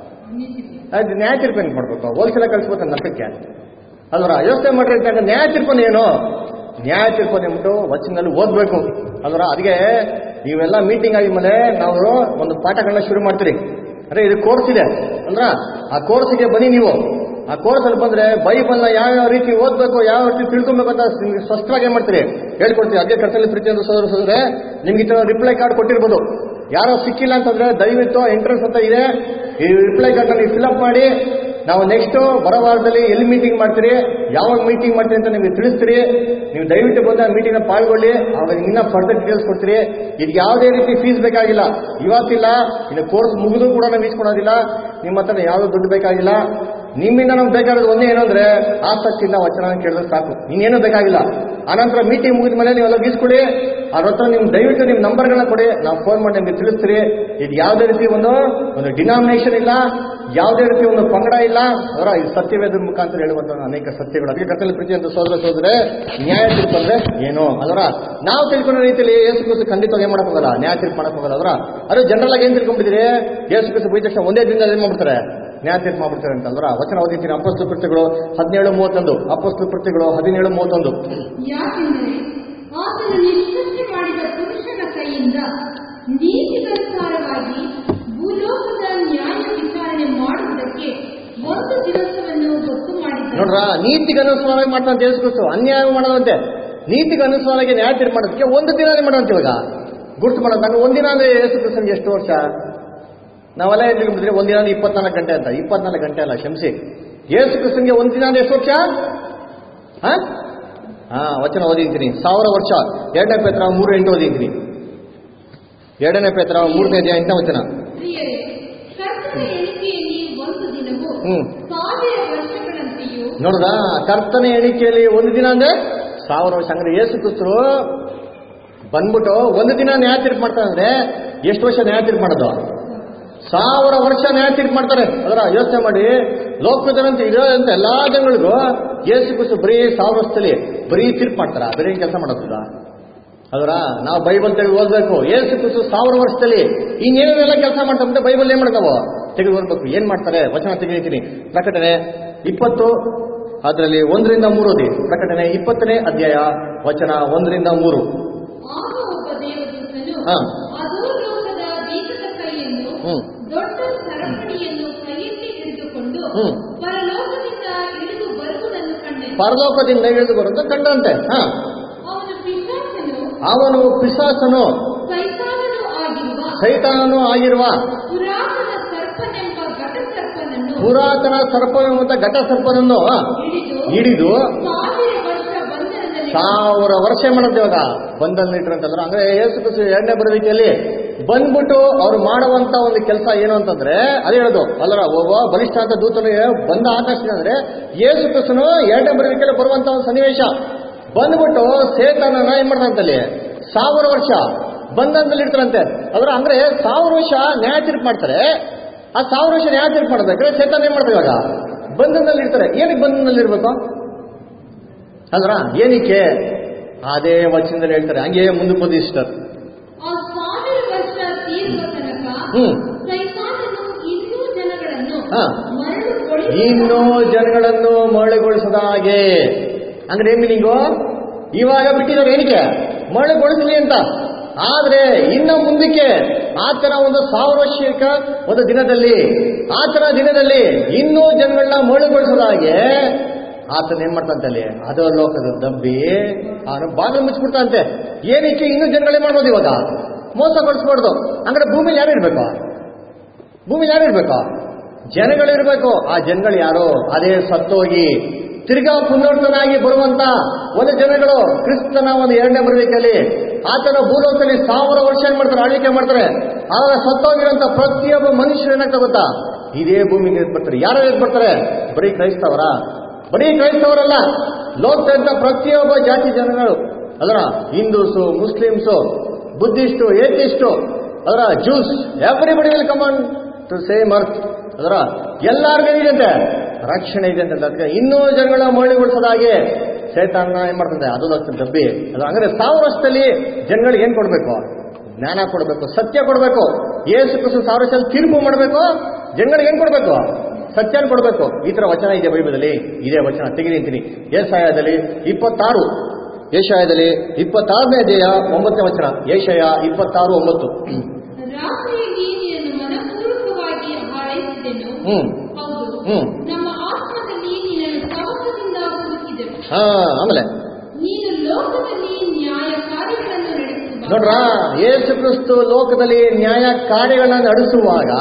Speaker 3: ಅದು ನ್ಯಾಯ ತೀರ್ಪು ಹೆಂಗ್ ಮಾಡ್ಬೇಕು ಹೋಲ್ಸೇಲ ಕಳಿಸ್ಬೇಕು ನಷ್ಟಕ್ಕೆ ಅಲ್ವರ ಯೋಚನೆ ಮಾಡ್ರಿ ಅಂತ ನ್ಯಾಯ ತೀರ್ಪನ್ನು ಏನು ನ್ಯಾಯ ತೀರ್ಪು ಅಂದ್ಬಿಟ್ಟು ವಚನದಲ್ಲಿ ಓದ್ಬೇಕು ಅಲ್ವರ ಅದಕ್ಕೆ ನೀವೆಲ್ಲ ಮೀಟಿಂಗ್ ಆಗಿದ್ಮೇಲೆ ನಾವು ಒಂದು ಪಾಠಗಳನ್ನ ಶುರು ಮಾಡ್ತೀರಿ ಅಂದ್ರೆ ಇದು ಕೋರ್ಸ್ ಇದೆ ಅಂದ್ರ ಆ ಕೋರ್ಸ್ಗೆ ಬನ್ನಿ ನೀವು ಆ ಕೋರ್ಸ್ ಅಲ್ಲಿ ಬಂದ್ರೆ ಬೈಬಲ್ನ ಯಾವ ರೀತಿ ಓದ್ಬೇಕು ಯಾವ ರೀತಿ ತಿಳ್ಕೊಬೇಕು ಅಂತ ನಿಮ್ಗೆ ಸ್ಪಷ್ಟವಾಗಿ ಏನ್ ಮಾಡ್ತೀರಿ ಹೇಳ್ಕೊಡ್ತೀವಿ ಅದೇ ಕರ್ತಲ್ಲಿ ಪ್ರೀತಿ ಅಂತ ಸೋದರ ಸೋದ್ರೆ ನಿಮ್ಗೆ ಈ ತರ ರಿಪ್ಲೈ ಕಾರ್ಡ್ ಕೊಟ್ಟಿರ್ಬೋದು ಯಾರೋ ಸಿಕ್ಕಿಲ್ಲ ಅಂತಂದ್ರೆ ದಯವಿಟ್ಟು ಎಂಟ್ರೆನ್ಸ್ ಅಂತ ಇದೆ ಈ ರಿಪ್ಲೈ ಕಾರ್ಡ್ ನೀವು ಫಿಲ್ಅಪ್ ಮಾಡಿ ನಾವು ನೆಕ್ಸ್ಟ್ ಬರೋ ವಾರದಲ್ಲಿ ಎಲ್ಲಿ ಮೀಟಿಂಗ್ ಮಾಡ್ತೀರಿ ಯಾವಾಗ ಮೀಟಿಂಗ್ ಮಾಡ್ತೀರಿ ಅಂತ ನಿಮಗೆ ತಿಳಿಸ್ತೀರಿ ನೀವು ದಯವಿಟ್ಟು ಬಂದು ಆ ಮೀಟಿಂಗ್ ಪಾಲ್ಗೊಳ್ಳಿ ಅವಾಗ ಇನ್ನ ಫರ್ದರ್ ಡೀಟೇಲ್ಸ್ ಕೊಡ್ತೀರಿ ಇದು ಯಾವುದೇ ರೀತಿ ಫೀಸ್ ಬೇಕಾಗಿಲ್ಲ ಇವತ್ತಿಲ್ಲ ಇನ್ನು ಕೋರ್ಸ್ ಮುಗಿದು ಕೂಡ ನಾವು ಇಸ್ಕೊಳೋದಿಲ್ಲ ನಿಮ್ಮ ಹತ್ರ ಯಾವುದೋ ದುಡ್ಡು ಬೇಕಾಗಿಲ್ಲ ನಿಮ್ಮಿಂದ ನಮ್ಗೆ ಬೇಕಾಗಿರೋದು ಒಂದೇ ಏನು ಅಂದ್ರೆ ಆಸಕ್ತಿಯಿಂದ ವಚನ ಕೇಳಿದ್ರೆ ಸಾಕು ಇನ್ನೇನು ಬೇಕಾಗಿಲ್ಲ ಆನಂತರ ಮೀಟಿಂಗ್ ಮುಗಿದ ಮೇಲೆ ನೀವೆಲ್ಲ ಗೀಸ್ಕೊಡಿ ಅವ್ರ ಹತ್ರ ನಿಮ್ ದಯವಿಟ್ಟು ನಿಮ್ ನಂಬರ್ಗಳನ್ನ ಕೊಡಿ ನಾವು ಫೋನ್ ಮಾಡಿ ನಿಮ್ಗೆ ತಿಳಿಸ್ತೀರಿ ಇದು ಯಾವುದೇ ರೀತಿ ಒಂದು ಒಂದು ಡಿನಾಮಿನೇಷನ್ ಇಲ್ಲ ಯಾವುದೇ ರೀತಿ ಒಂದು ಪಂಗಡ ಇಲ್ಲ ಅವರ ಈ ಸತ್ಯವೇದ ಮುಖಾಂತರ ಹೇಳುವಂತ ಅನೇಕ ಸತ್ಯಗಳು ಅದಕ್ಕೆ ಕತ್ತಲ ಪ್ರೀತಿ ಅಂತ ಸೋದರ ಸೋದರೆ ನ್ಯಾಯ ತೀರ್ಪು ಅಂದ್ರೆ ಏನು ಅದರ ನಾವು ತಿಳ್ಕೊಂಡ ರೀತಿಯಲ್ಲಿ ಯೇಸು ಕ್ರಿಸ್ತು ಖಂಡಿತವಾಗಿ ಏನ್ ಮಾಡಕ್ ಹೋಗಲ್ಲ ನ್ಯಾಯ ತೀರ್ಪು ಮಾಡಕ್ ಹೋಗಲ್ಲ ಅದರ ಅದು ಜನರಲ್ ಆಗಿ ಏನ್ ತಿಳ್ಕೊಂಡಿದ್ದೀರಿ ಯೇಸು ಕ್ರಿಸ್ತು ಬೈದ ತಕ್ಷಣ ಒಂದೇ ದಿನದಲ್ಲಿ ಏನ್ ಮಾಡ್ಬಿಡ್ತಾರೆ ನ್ಯಾಯ ತೀರ್ಪು ಮಾಡ್ಬಿಡ್ತಾರೆ ಅಂತ ಅಲ್ವರ ವಚನ ಓದಿದ್ದೀನಿ ಅಪಸ್ತು ಕೃತ್ಯಗಳು ಹದಿನೇಳು ಮೂವತ್ತೊಂದು ಅಪಸ್ತು ಕೃತ್ಯಗಳು ಹದಿನೇಳು ಮೂವತ್ತೊಂದು
Speaker 4: ಯಾಕೆಂದರೆ ಆತನು ನಿಷ್ಕೃತ್ಯ ಮಾಡಿದ ಪುರುಷನ ಕೈಯಿಂದ ನೀತಿಗನುಸಾರವಾಗಿ ಭೂಲೋಕದ ನ್ಯಾಯ ವಿಚಾರಣೆ ಮಾಡುವುದಕ್ಕೆ ಒಂದು ದಿವಸವನ್ನು ಗೊತ್ತು ಮಾಡಿದ
Speaker 3: ನೋಡ್ರ ನೀತಿಗೆ ಅನುಸಾರವಾಗಿ ಮಾಡ್ತಾನೆ ಯೇಸು ಕ್ರಿಸ್ತು ಅನ್ಯಾಯ ಮಾಡೋದಂತೆ ನೀತಿಗೆ ಅನುಸಾರವಾಗಿ ನ್ಯಾಯ ತೀರ್ಪು ಮಾಡೋದಕ್ಕೆ ಒಂದು ದಿನನೇ ಮಾಡೋಂತ ಇವಾಗ ಗುರ್ತು ಮಾಡೋದು ನಾನು ಒಂದಿನ ಅಂದ್ರೆ ಯೇಸು ಕ್ರಿಸ್ತನ್ಗೆ ಎಷ್ಟು ವರ್ಷ ನಾವೆಲ್ಲ ಏನ್ ತಿಳ್ಕೊಂಡ್ಬಿಟ್ರೆ ಒಂದಿನ ಅಂದ್ರೆ ಇಪ್ಪತ್ನಾಲ್ಕು ಗಂಟೆ ಅಂತ ಇಪ್ಪತ್ನಾಲ್ಕು ಗಂಟೆ ಅಲ್ಲ ಕ್ಷಮಿಸಿ ಯೇಸು ಕ್ರಿಸ್ತನ್ಗೆ ಒಂದಿನ ಅಂದ್ರೆ ಎಷ್ಟು ವರ್ಷ ಹಾ ಹಾ ವಚನ ಓದಿದ್ದೀನಿ ಸಾವಿರ ವರ್ಷ ಎರಡನೇ ಪೇತ್ರ ಮೂರು ಎಂಟು ಓದಿದ್ದೀನಿ ಎರಡನೇ ಪೇತ್ರ ಮೂರನೇ ಅಧ್ಯಾಯ ಎಂಟನೇ ವಚನ
Speaker 4: ಪ್ರಿಯರೇ ಕರ್ತನ ಎಣಿಕೆಯಲ್ಲಿ ಒಂದು ದಿನವು
Speaker 3: ಹ್ಮ್.
Speaker 4: ಸಾವಿರ ವರ್ಷಗಳಂತೆಯೂ
Speaker 3: ನೋಡ್ದ ಕರ್ತನ ಎಣಿಕೆಯಲ್ಲಿ ಒಂದು ದಿನ ಅಂದ್ರೆ ಸಾವಿರ ವರ್ಷ ಅಂದ್ರೆ ಯೇಸು ಕ್ರಿಸ್ತರು ಬಂದ್ಬಿಟ್ಟು ಒಂದು ದಿನ ನ್ಯಾಯ ತೀರ್ಪು ಮಾಡ್ತಾರೆ ಅಂದ್ರೆ ಎಷ್ಟು ವರ್ಷ ನ್ಯಾಯ ತೀರ್ಪು ಮಾಡೋದು ಸಾವಿರ ವರ್ಷ ನ್ಯಾಯ ತೀರ್ಪು ಮಾಡ್ತಾರೆ ಅದರ ಯೋಚನೆ ಮಾಡಿ ಲೋಕದಂತ ಇರೋದಂತ ಎಲ್ಲಾ ಜನಗಳಿಗೂ ಯೇಸು ಕ್ರಿಸ್ತು ಬರೀ ಸಾವಿರ ವರ್ಷದಲ್ಲಿ ಬರೀ ತೀರ್ಪು ಮಾಡ್ತಾರ ಬರೀ ಕೆಲಸ ಮಾಡೋದಿಲ್ಲ ಅದರ ನಾವು ಬೈಬಲ್ ತೆಗೆದು ಓದ್ಬೇಕು ಏಸು ಕ್ರಿಸ್ತು ಸಾವಿರ ವರ್ಷದಲ್ಲಿ ಇನ್ನೇನೆಲ್ಲ ಕೆಲಸ ಮಾಡ್ತಾರೆ ಬೈಬಲ್ ಏನ್ ಮಾಡ್ತಾವೋ ತೆಗೆದು ಓದ್ಬೇಕು ಏನ್ ಮಾಡ್ತಾರೆ ವಚನ ತೆಗೆದಿದ್ದೀನಿ ಪ್ರಕಟಣೆ ಇಪ್ಪತ್ತು ಅದರಲ್ಲಿ ಒಂದರಿಂದ ಮೂರು ಓದಿ ಪ್ರಕಟಣೆ ಇಪ್ಪತ್ತನೇ ಅಧ್ಯಾಯ ವಚನ ಒಂದರಿಂದ ಮೂರು
Speaker 4: ಆಗ ಒಬ್ಬ ದೇವದೂತನು
Speaker 3: ಹಾ.
Speaker 4: ಅಧೋಲೋಕದ ಬೀಗದ ಕೈಯನ್ನು
Speaker 3: ಹ್ಮ್.
Speaker 4: ದೊಡ್ಡ ಸರಪಣಿಯನ್ನು ಕೈಯಲ್ಲಿ ಹಿಡಿದುಕೊಂಡು
Speaker 3: ಹ್ಮ್.
Speaker 4: ಪರಲೋಕದಿಂದ ಇಳಿದು ಬರುವುದನ್ನು ಕಂಡೆನು
Speaker 3: ಪರಲೋಕದಿಂದ ಇಳಿದು ಬರುವಂತ ಕಂಡಂತೆ ಹಾ
Speaker 4: ಅವನು ಪಿಶಾಚನು
Speaker 3: ಅವನು ಪಿಶಾಸನು
Speaker 4: ಸೈತಾನನು ಆಗಿರುವ
Speaker 3: ಸೈತಾನನು ಆಗಿರುವ
Speaker 4: ಪುರಾತನ ಸರ್ಪನೆಂಬ ಘಟಸರ್ಪನನ್ನು
Speaker 3: ಪುರಾತನ ಸರ್ಪವೆಂಬಂತ ಘಟ ಸರ್ಪನನ್ನು ಆ,
Speaker 4: ಹಿಡಿದು
Speaker 3: ಹಿಡಿದು
Speaker 4: ಸಾವಿರ ವರ್ಷ ಬಂಧನದಲ್ಲಿ
Speaker 3: ಸಾವಿರ ವರ್ಷ ಮಾಡುತ್ತೆ ಇವಾಗ ಬಂದಲ್ಲಿ ಇಟ್ರಂತಂದ್ರೆ ಅಂದ್ರೆ ಯೇಸು ಕ್ರಿಸ್ತು ಎರಡನೇ ಬರುವಿಕೆಯಲ್ಲಿ ಬಂದ್ಬಿಟ್ಟು ಅವ್ರು ಮಾಡುವಂತ ಒಂದು ಕೆಲಸ ಏನು ಅಂತಂದ್ರೆ ಅದೇ ಹೇಳೋದು ಅಲ್ಲರ ಒಬ್ಬ ಬಲಿಷ್ಠ ಅಂತ ದೂತನಿಗೆ ಬಂದ ಆಕಾಶ ಅಂದ್ರೆ ಯೇಸು ಕ್ರಿಸ್ತನು ಎರಡನೇ ಬರುವಿಕೆಯಲ್ಲಿ ಬರುವಂತ ಒಂದು ಸನ್ನಿವೇಶ ಬಂದ್ಬಿಟ್ಟು ಸೇತನನ ಏನ್ ಮಾಡ್ತಾರಂತಲ್ಲಿ ಸಾವಿರ ವರ್ಷ ಬಂಧನದಲ್ಲಿ ಇರ್ತಾರಂತೆ ಅದರ ಅಂದ್ರೆ ಸಾವಿರ ವರ್ಷ ನ್ಯಾಯ ತೀರ್ಪು ಮಾಡ್ತಾರೆ ಆ ಸಾವಿರ ವರ್ಷ ನ್ಯಾಯ ತೀರ್ಪು ಮಾಡ್ಬೇಕಾದ್ರೆ ಸೇತನ ಏನ್ ಮಾಡ್ತಾರೆ ಇವಾಗ ಬಂಧನದಲ್ಲಿ ಇರ್ತಾರೆ ಏನಕ್ಕೆ ಬಂಧನದಲ್ಲಿ ಇರ್ಬೇಕು ಅಲ್ರ ಏನಕ್ಕೆ ಅದೇ ವಚನದಲ್ಲಿ ಹೇಳ್ತಾರೆ ಹಂಗೆ ಮುಂದಕ್ಕೆ ಬಂದು ಇಷ್ಟ
Speaker 4: ಆ ಸಾವಿರ ವರ್ಷ ತೀರುವ ತನಕ
Speaker 3: ಹ್ಮ್.
Speaker 4: ಸೈತಾನನು ಇನ್ನೂ ಜನಗಳನ್ನು
Speaker 3: ಹಾ.
Speaker 4: ಮರಳುಗೊಳಿಸಿ
Speaker 3: ಇನ್ನೂ ಜನಗಳನ್ನು ಮರಳುಗೊಳಿಸದ ಹಾಗೆ ಅಂದ್ರೆ ಏನ್ ಮೀನಿಂಗು ಇವಾಗ ಬಿಟ್ಟಿದ್ದಾರೆ ಏನಕ್ಕೆ ಮರಳುಗೊಳಿಸಲಿ ಅಂತ ಆದ್ರೆ ಇನ್ನು ಮುಂದಕ್ಕೆ ಆತನ ಒಂದು ಸಾವಿರ ವರ್ಷಕ್ಕ ಒಂದು ದಿನದಲ್ಲಿ ಆತನ ದಿನದಲ್ಲಿ ಇನ್ನೂ ಜನಗಳನ್ನ ಮರಳುಗೊಳಿಸದ ಹಾಗೆ ಆತನ ಏನ್ ಮಾಡ್ತಂತಲ್ಲಿ ಅದು ಲೋಕದ ದಬ್ಬಿ ಅವನು ಬಾಗಿಲು ಮುಚ್ಚಿಬಿಡ್ತಾಂತೆ ಏನಕ್ಕೆ ಇನ್ನೂ ಜನಗಳೇ ಮಾಡ್ಬೋದು ಇವಾಗ ಮೋಸ ಪಡಿಸ್ಬಾರ್ದು ಅಂದ್ರೆ ಭೂಮಿಲಿ ಯಾರು ಇರ್ಬೇಕು ಭೂಮಿ ಯಾರು ಇರ್ಬೇಕು ಜನಗಳಿರ್ಬೇಕು ಆ ಜನಗಳು ಯಾರು ಅದೇ ಸತ್ತೋಗಿ ತಿರ್ಗಾ ಪುನರ್ತನಾಗಿ ಬರುವಂತ ಒಂದು ಜನಗಳು ಕ್ರಿಸ್ತನ ಒಂದು ಎರಡನೇ ಬರುವಿಕೆಯಲ್ಲಿ ಆತನ ಭೂಲೋಕದಲ್ಲಿ ಸಾವಿರ ವರ್ಷ ಏನ್ ಮಾಡ್ತಾರೆ ಆಳ್ವಿಕೆ ಮಾಡ್ತಾರೆ ಆವಾಗ ಸತ್ತೋಗಿರೋಂಥ ಪ್ರತಿಯೊಬ್ಬ ಮನುಷ್ಯರು ಏನಾಗ್ತಾ ಗೊತ್ತಾ ಇದೇ ಭೂಮಿಗೆ ಬರ್ತಾರೆ ಯಾರು ಬರ್ತಾರೆ ಬರೀ ಕ್ರೈಸ್ತವರ ಬರೀ ಕ್ರೈಸ್ತವರಲ್ಲ ಲೋಕದಂತ ಪ್ರತಿಯೊಬ್ಬ ಜಾತಿ ಜನಗಳು ಅದರ ಹಿಂದೂಸು ಮುಸ್ಲಿಮ್ಸು ಬುದ್ಧಿಸ್ಟು ಏತಿಸ್ಟು ಅದರ Jews everybody will come on to same earth ಅದರ ಎಲ್ಲಾರ್ಗೂ ಇದೆಯಂತೆ ರಕ್ಷಣೆ ಇದೆ ಅಂತ ಅದಕ್ಕೆ ಇನ್ನೂ ಜನಗಳ ಮರಳಿಗೊಳಿಸೋದಾಗೆ ಸೇತಾನ ಏನ್ ಮಾಡ್ತದೆ ಅದು ಲಕ್ಷ ಡಬ್ಬಿ ಅದು ಅಂದ್ರೆ ಸಾವಿರ ವರ್ಷದಲ್ಲಿ ಜನಗಳಿಗೆ ಏನ್ ಕೊಡ್ಬೇಕು ಜ್ಞಾನ ಕೊಡಬೇಕು ಸತ್ಯ ಕೊಡಬೇಕು ಏಸು ಕ್ರಿಸ್ತು ಸಾವಿರ ವರ್ಷದಲ್ಲಿ ತೀರ್ಪು ಮಾಡಬೇಕು ಜನಗಳಿಗೆ ಏನ್ ಕೊಡಬೇಕು ಸತ್ಯನ ಕೊಡಬೇಕು ಈ ತರ ವಚನ ಇದೆ ಬೈಬಲಲ್ಲಿ ಇದೇ ವಚನ ತೆಗೆದಿಂತೀನಿ ಏಸಾಯದಲ್ಲಿ ಇಪ್ಪತ್ತಾರು ಏಷಾಯದಲ್ಲಿ ಇಪ್ಪತ್ತಾರನೇ ಅಧ್ಯಾಯ ಒಂಬತ್ತನೇ ವಚನ ಏಷಯ ಇಪ್ಪತ್ತಾರು ಒಂಬತ್ತು
Speaker 4: ರಾತ್ರಿಯಲ್ಲಿ ನಿನ್ನನ್ನು ಮನಪೂರ್ವಕವಾಗಿ ಹಾರೈಸಿದೆನು
Speaker 3: ಹ್ಮ್
Speaker 4: ಹೌದು
Speaker 3: ಹ್ಮ್.
Speaker 4: ನಮ್ಮ ಆತ್ಮದಲ್ಲಿ ನಿನ್ನನ್ನು ಕವಚದಿಂದ ಹುಡುಕಿದೆವು
Speaker 3: ಹಾ ಆಮೇಲೆ
Speaker 4: ನೀನು ಲೋಕದಲ್ಲಿ ನ್ಯಾಯ ಕಾರ್ಯಗಳನ್ನು ನಡೆಸುವ
Speaker 3: ನೋಡ್ರ ಯೇಸು ಕ್ರಿಸ್ತು ಲೋಕದಲ್ಲಿ ನ್ಯಾಯ ಕಾರ್ಯಗಳನ್ನ ನಡೆಸುವಾಗ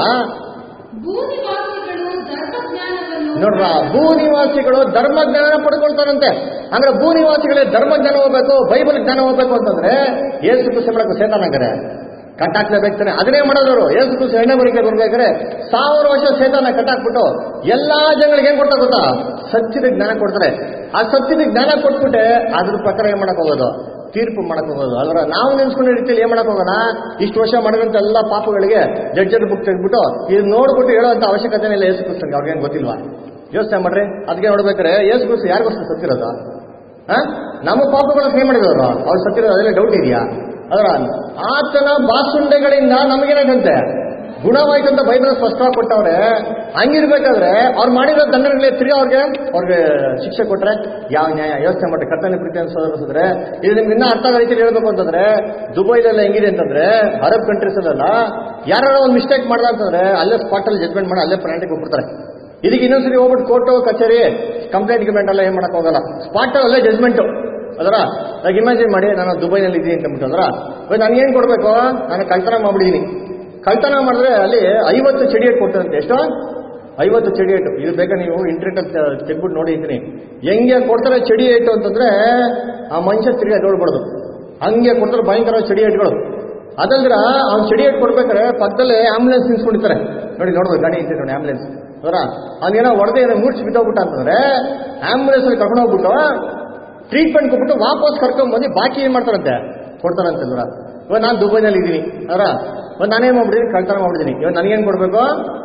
Speaker 4: ಭೂನಿವಾಸಿಗಳು ಧರ್ಮಜ್ಞಾನವನ್ನು
Speaker 3: ನೋಡ್ರ ಭೂ ನಿವಾಸಿಗಳು ಧರ್ಮ ಜ್ಞಾನ ಪಡ್ಕೊಳ್ತಾರಂತೆ ಅಂದ್ರೆ ಭೂ ನಿವಾಸಿಗಳೇ ಧರ್ಮ ಜ್ಞಾನ ಹೋಗ್ಬೇಕು ಬೈಬಲ್ ಜ್ಞಾನ ಹೋಗ್ಬೇಕು ಅಂತಂದ್ರೆ ಏಸು ಕೃಷಿ ಮಾಡಕ್ಕೆ ಸೇತಾನಂಗಾರೆ ಕಟ್ಟಾಕ್ಲೇಬೇಕಾನೆ ಅದನ್ನೇ ಮಾಡೋದವರು ಏಸು ಕೃಷಿ ಎಣ್ಣೆ ಬರಿಕೆ ಬರ್ಬೇಕಾದ್ರೆ ಸಾವಿರ ವರ್ಷ ಸೇತಾನ ಕಟ್ಟಾಕ್ಬಿಟ್ಟು ಎಲ್ಲಾ ಜನಗಳಿಗೆ ಏನ್ ಕೊಡ್ತಾರೆ ಗೊತ್ತಾ ಸತ್ಯದ ಜ್ಞಾನ ಕೊಡ್ತಾರೆ ಆ ಸತ್ಯದ ಜ್ಞಾನ ಕೊಟ್ಬಿಟ್ಟೆ ಅದ್ರ ಪ್ರಕಾರ ಏನ್ ಮಾಡಕ್ ಹೋಗೋದು ತೀರ್ಪು ಮಾಡಕ್ ಹೋಗೋದು ಅಲ್ರ ನಾವು ನೆನ್ಸ್ಕೊಂಡ ರೀತಿಯಲ್ಲಿ ಏನ್ ಮಾಡಕ್ ಹೋಗೋಣ ಇಷ್ಟು ವರ್ಷ ಮಾಡಿದಂತ ಎಲ್ಲ ಪಾಪಗಳಿಗೆ ಜಡ್ಜರ್ ಬುಕ್ ತೆಗೆದ್ಬಿಟ್ಟು ಇದು ನೋಡ್ಬಿಟ್ಟು ಹೇಳೋಂತ ಅವಶ್ಯಕತೆ ಇಲ್ಲ ಏಸು ಕ್ರಿಸ್ತನ್ಗೆ ಅವ್ರಿಗೇನು ಗೊತ್ತಿಲ್ವಾ ಯೋಚನೆ ಮಾಡ್ರಿ ಅದಕ್ಕೆ ನೋಡ್ಬೇಕಾರೆ ಏಸು ಕ್ರಿಸ್ತು ಯಾರಿಗೋಸ್ಕರ ಸತ್ತಿರೋದು ಆ? ನಮ್ಮ ಪಾಪಗಳು ಏನ್ ಮಾಡಿದವರು ಅವ್ರು ಸತ್ತಿರೋದು ಅದರಲ್ಲಿ ಡೌಟ್ ಇದೆಯಾ ಅದರ ಆತನ ಬಾಸುಂಡೆಗಳಿಂದ ನಮಗೇನಾಗಂತೆ ಗುಣವಾಯ್ತು ಅಂತ ಬೈಬಲ್ ಸ್ಪಷ್ಟವಾಗಿ ಕೊಟ್ಟವ್ರೆ ಹಂಗಿರ್ಬೇಕಾದ್ರೆ ಅವ್ರು ಮಾಡಿರೋ ದಂಡನೆಗಳೇ ತಿರ್ಗಿ ಅವ್ರಿಗೆ ಅವ್ರಿಗೆ ಶಿಕ್ಷೆ ಕೊಟ್ರೆ ಯಾವ ನ್ಯಾಯ ಯೋಚನೆ ಮಾಡಿ ಕರ್ತನೆ ಪ್ರೀತಿ ಅನ್ಸೋದ್ರೆ ಇದು ನಿಮ್ಗೆ ಇನ್ನೂ ಅರ್ಥ ಆಗೋ ರೀತಿಯಲ್ಲಿ ಹೇಳ್ಬೇಕು ಅಂತಂದ್ರೆ ದುಬೈಲೆಲ್ಲ ಹೆಂಗಿದೆ ಅಂತಂದ್ರೆ ಅರಬ್ ಕಂಟ್ರೀಸ್ ಅಲ್ಲೆಲ್ಲ ಯಾರು ಒಂದು ಮಿಸ್ಟೇಕ್ ಮಾಡ್ದ ಅಂತಂದ್ರೆ ಅಲ್ಲೇ ಸ್ಪಾಟ್ ಅಲ್ಲಿ ಜಜ್ಮೆಂಟ್ ಮಾಡಿ ಅಲ್ಲೇ ಪ್ಲಾಂಟಿಗೆ ಹೋಗ್ಬಿಡ್ತಾರೆ ಇದಕ್ಕೆ ಇನ್ನೊಂದ್ಸರಿ ಹೋಗ್ಬಿಟ್ಟು ಕೋರ್ಟು ಕಚೇರಿ ಕಂಪ್ಲೇಂಟ್ ಗಿಮೆಂಟ್ ಎಲ್ಲ ಏನ್ ಮಾಡಕ್ ಹೋಗಲ್ಲ ಸ್ಪಾಟ್ ಅಲ್ಲೇ ಜಜ್ಮೆಂಟ್ ಅದರ ಈಗ ಇಮ್ಯಾಜಿನ್ ಮಾಡಿ ನಾನು ದುಬೈನಲ್ಲಿ ಇದ್ದೀನಿ ಅಂತ ಅಂದ್ಬಿಟ್ಟು ಅದರ ಇವಾಗ ನನಗೇನು ಕೊಡಬೇಕು ನಾನು ಕಳ್ತನ ಮಾಡ್ಬಿಟ್ಟಿದ್ದೀನಿ ಕಳ್ತನ ಮಾಡಿದ್ರೆ ಅಲ್ಲಿ ಐವತ್ತು ಚಡಿ ಏಟ್ ಕೊಡ್ತಾರಂತೆ ಎಷ್ಟು ಐವತ್ತು ಚಡಿ ಏಟು ಇದು ಬೇಕಾ ನೀವು ಇಂಟರ್ನೆಟ್ ತೆಗ್ಬಿಟ್ಟು ನೋಡಿ ಇದ್ದೀನಿ ಹೆಂಗೆ ಕೊಡ್ತಾರೆ ಚಡಿ ಏಟು ಅಂತಂದ್ರೆ ಆ ಮನುಷ್ಯ ತಿರುಗಿ ಎದ್ದೋಳ್ಬಾರ್ದು ಹಂಗೆ ಕೊಡ್ತಾರೆ ಭಯಂಕರ ಚಡಿ ಏಟ್ಗಳು ಅದಲ್ದ್ರ ಅವ್ನು ಚಡಿ ಏಟ್ ಕೊಡ್ಬೇಕಾದ್ರೆ ಪಕ್ಕದಲ್ಲೇ ಆಂಬುಲೆನ್ಸ್ ನಿಲ್ಸ್ಕೊಂಡಿರ್ತಾರೆ ನೋಡಿ ನೋಡ್ಬೇಕು ಗಾಡಿ ಇತ್ತು ನೋಡಿ ಆಂಬುಲೆನ್ಸ್ ಅದರ ಅವ್ನೇನೋ ಹೊಡೆದೇ ಏನೋ ಮೂರ್ಛೆ ಬಿದ್ದೋಗ್ಬಿಟ್ಟ ಅಂತಂದ್ರೆ ಆಂಬುಲೆನ್ಸ್ ಅಲ್ಲಿ ಕರ್ಕೊಂಡು ಹೋಗ್ಬಿಟ್ಟು ಟ್ರೀಟ್ಮೆಂಟ್ ಕೊಟ್ಬಿಟ್ಟು ವಾಪಸ್ ಕರ್ಕೊಂಡ್ ಬಂದು ಬಾಕಿ ಏನ್ ಮಾಡ್ತಾರಂತೆ ಕೊಡ್ತಾರಂತೆ ಇವ್ರ ಇವಾಗ ನಾನು ದುಬೈನಲ್ಲಿ ಇದ್ದೀನಿ ಅವರ ಇವಾಗ ನಾನೇನ್ ಮಾಡ್ಬಿಟ್ಟಿದ್ದೀನಿ ಕಳ್ತನ ಮಾಡ್ಬಿಟ್ಟಿದ್ದೀನಿ ಇವಾಗ ನನಗೇನ್ ಕೊಡ್ಬೇಕು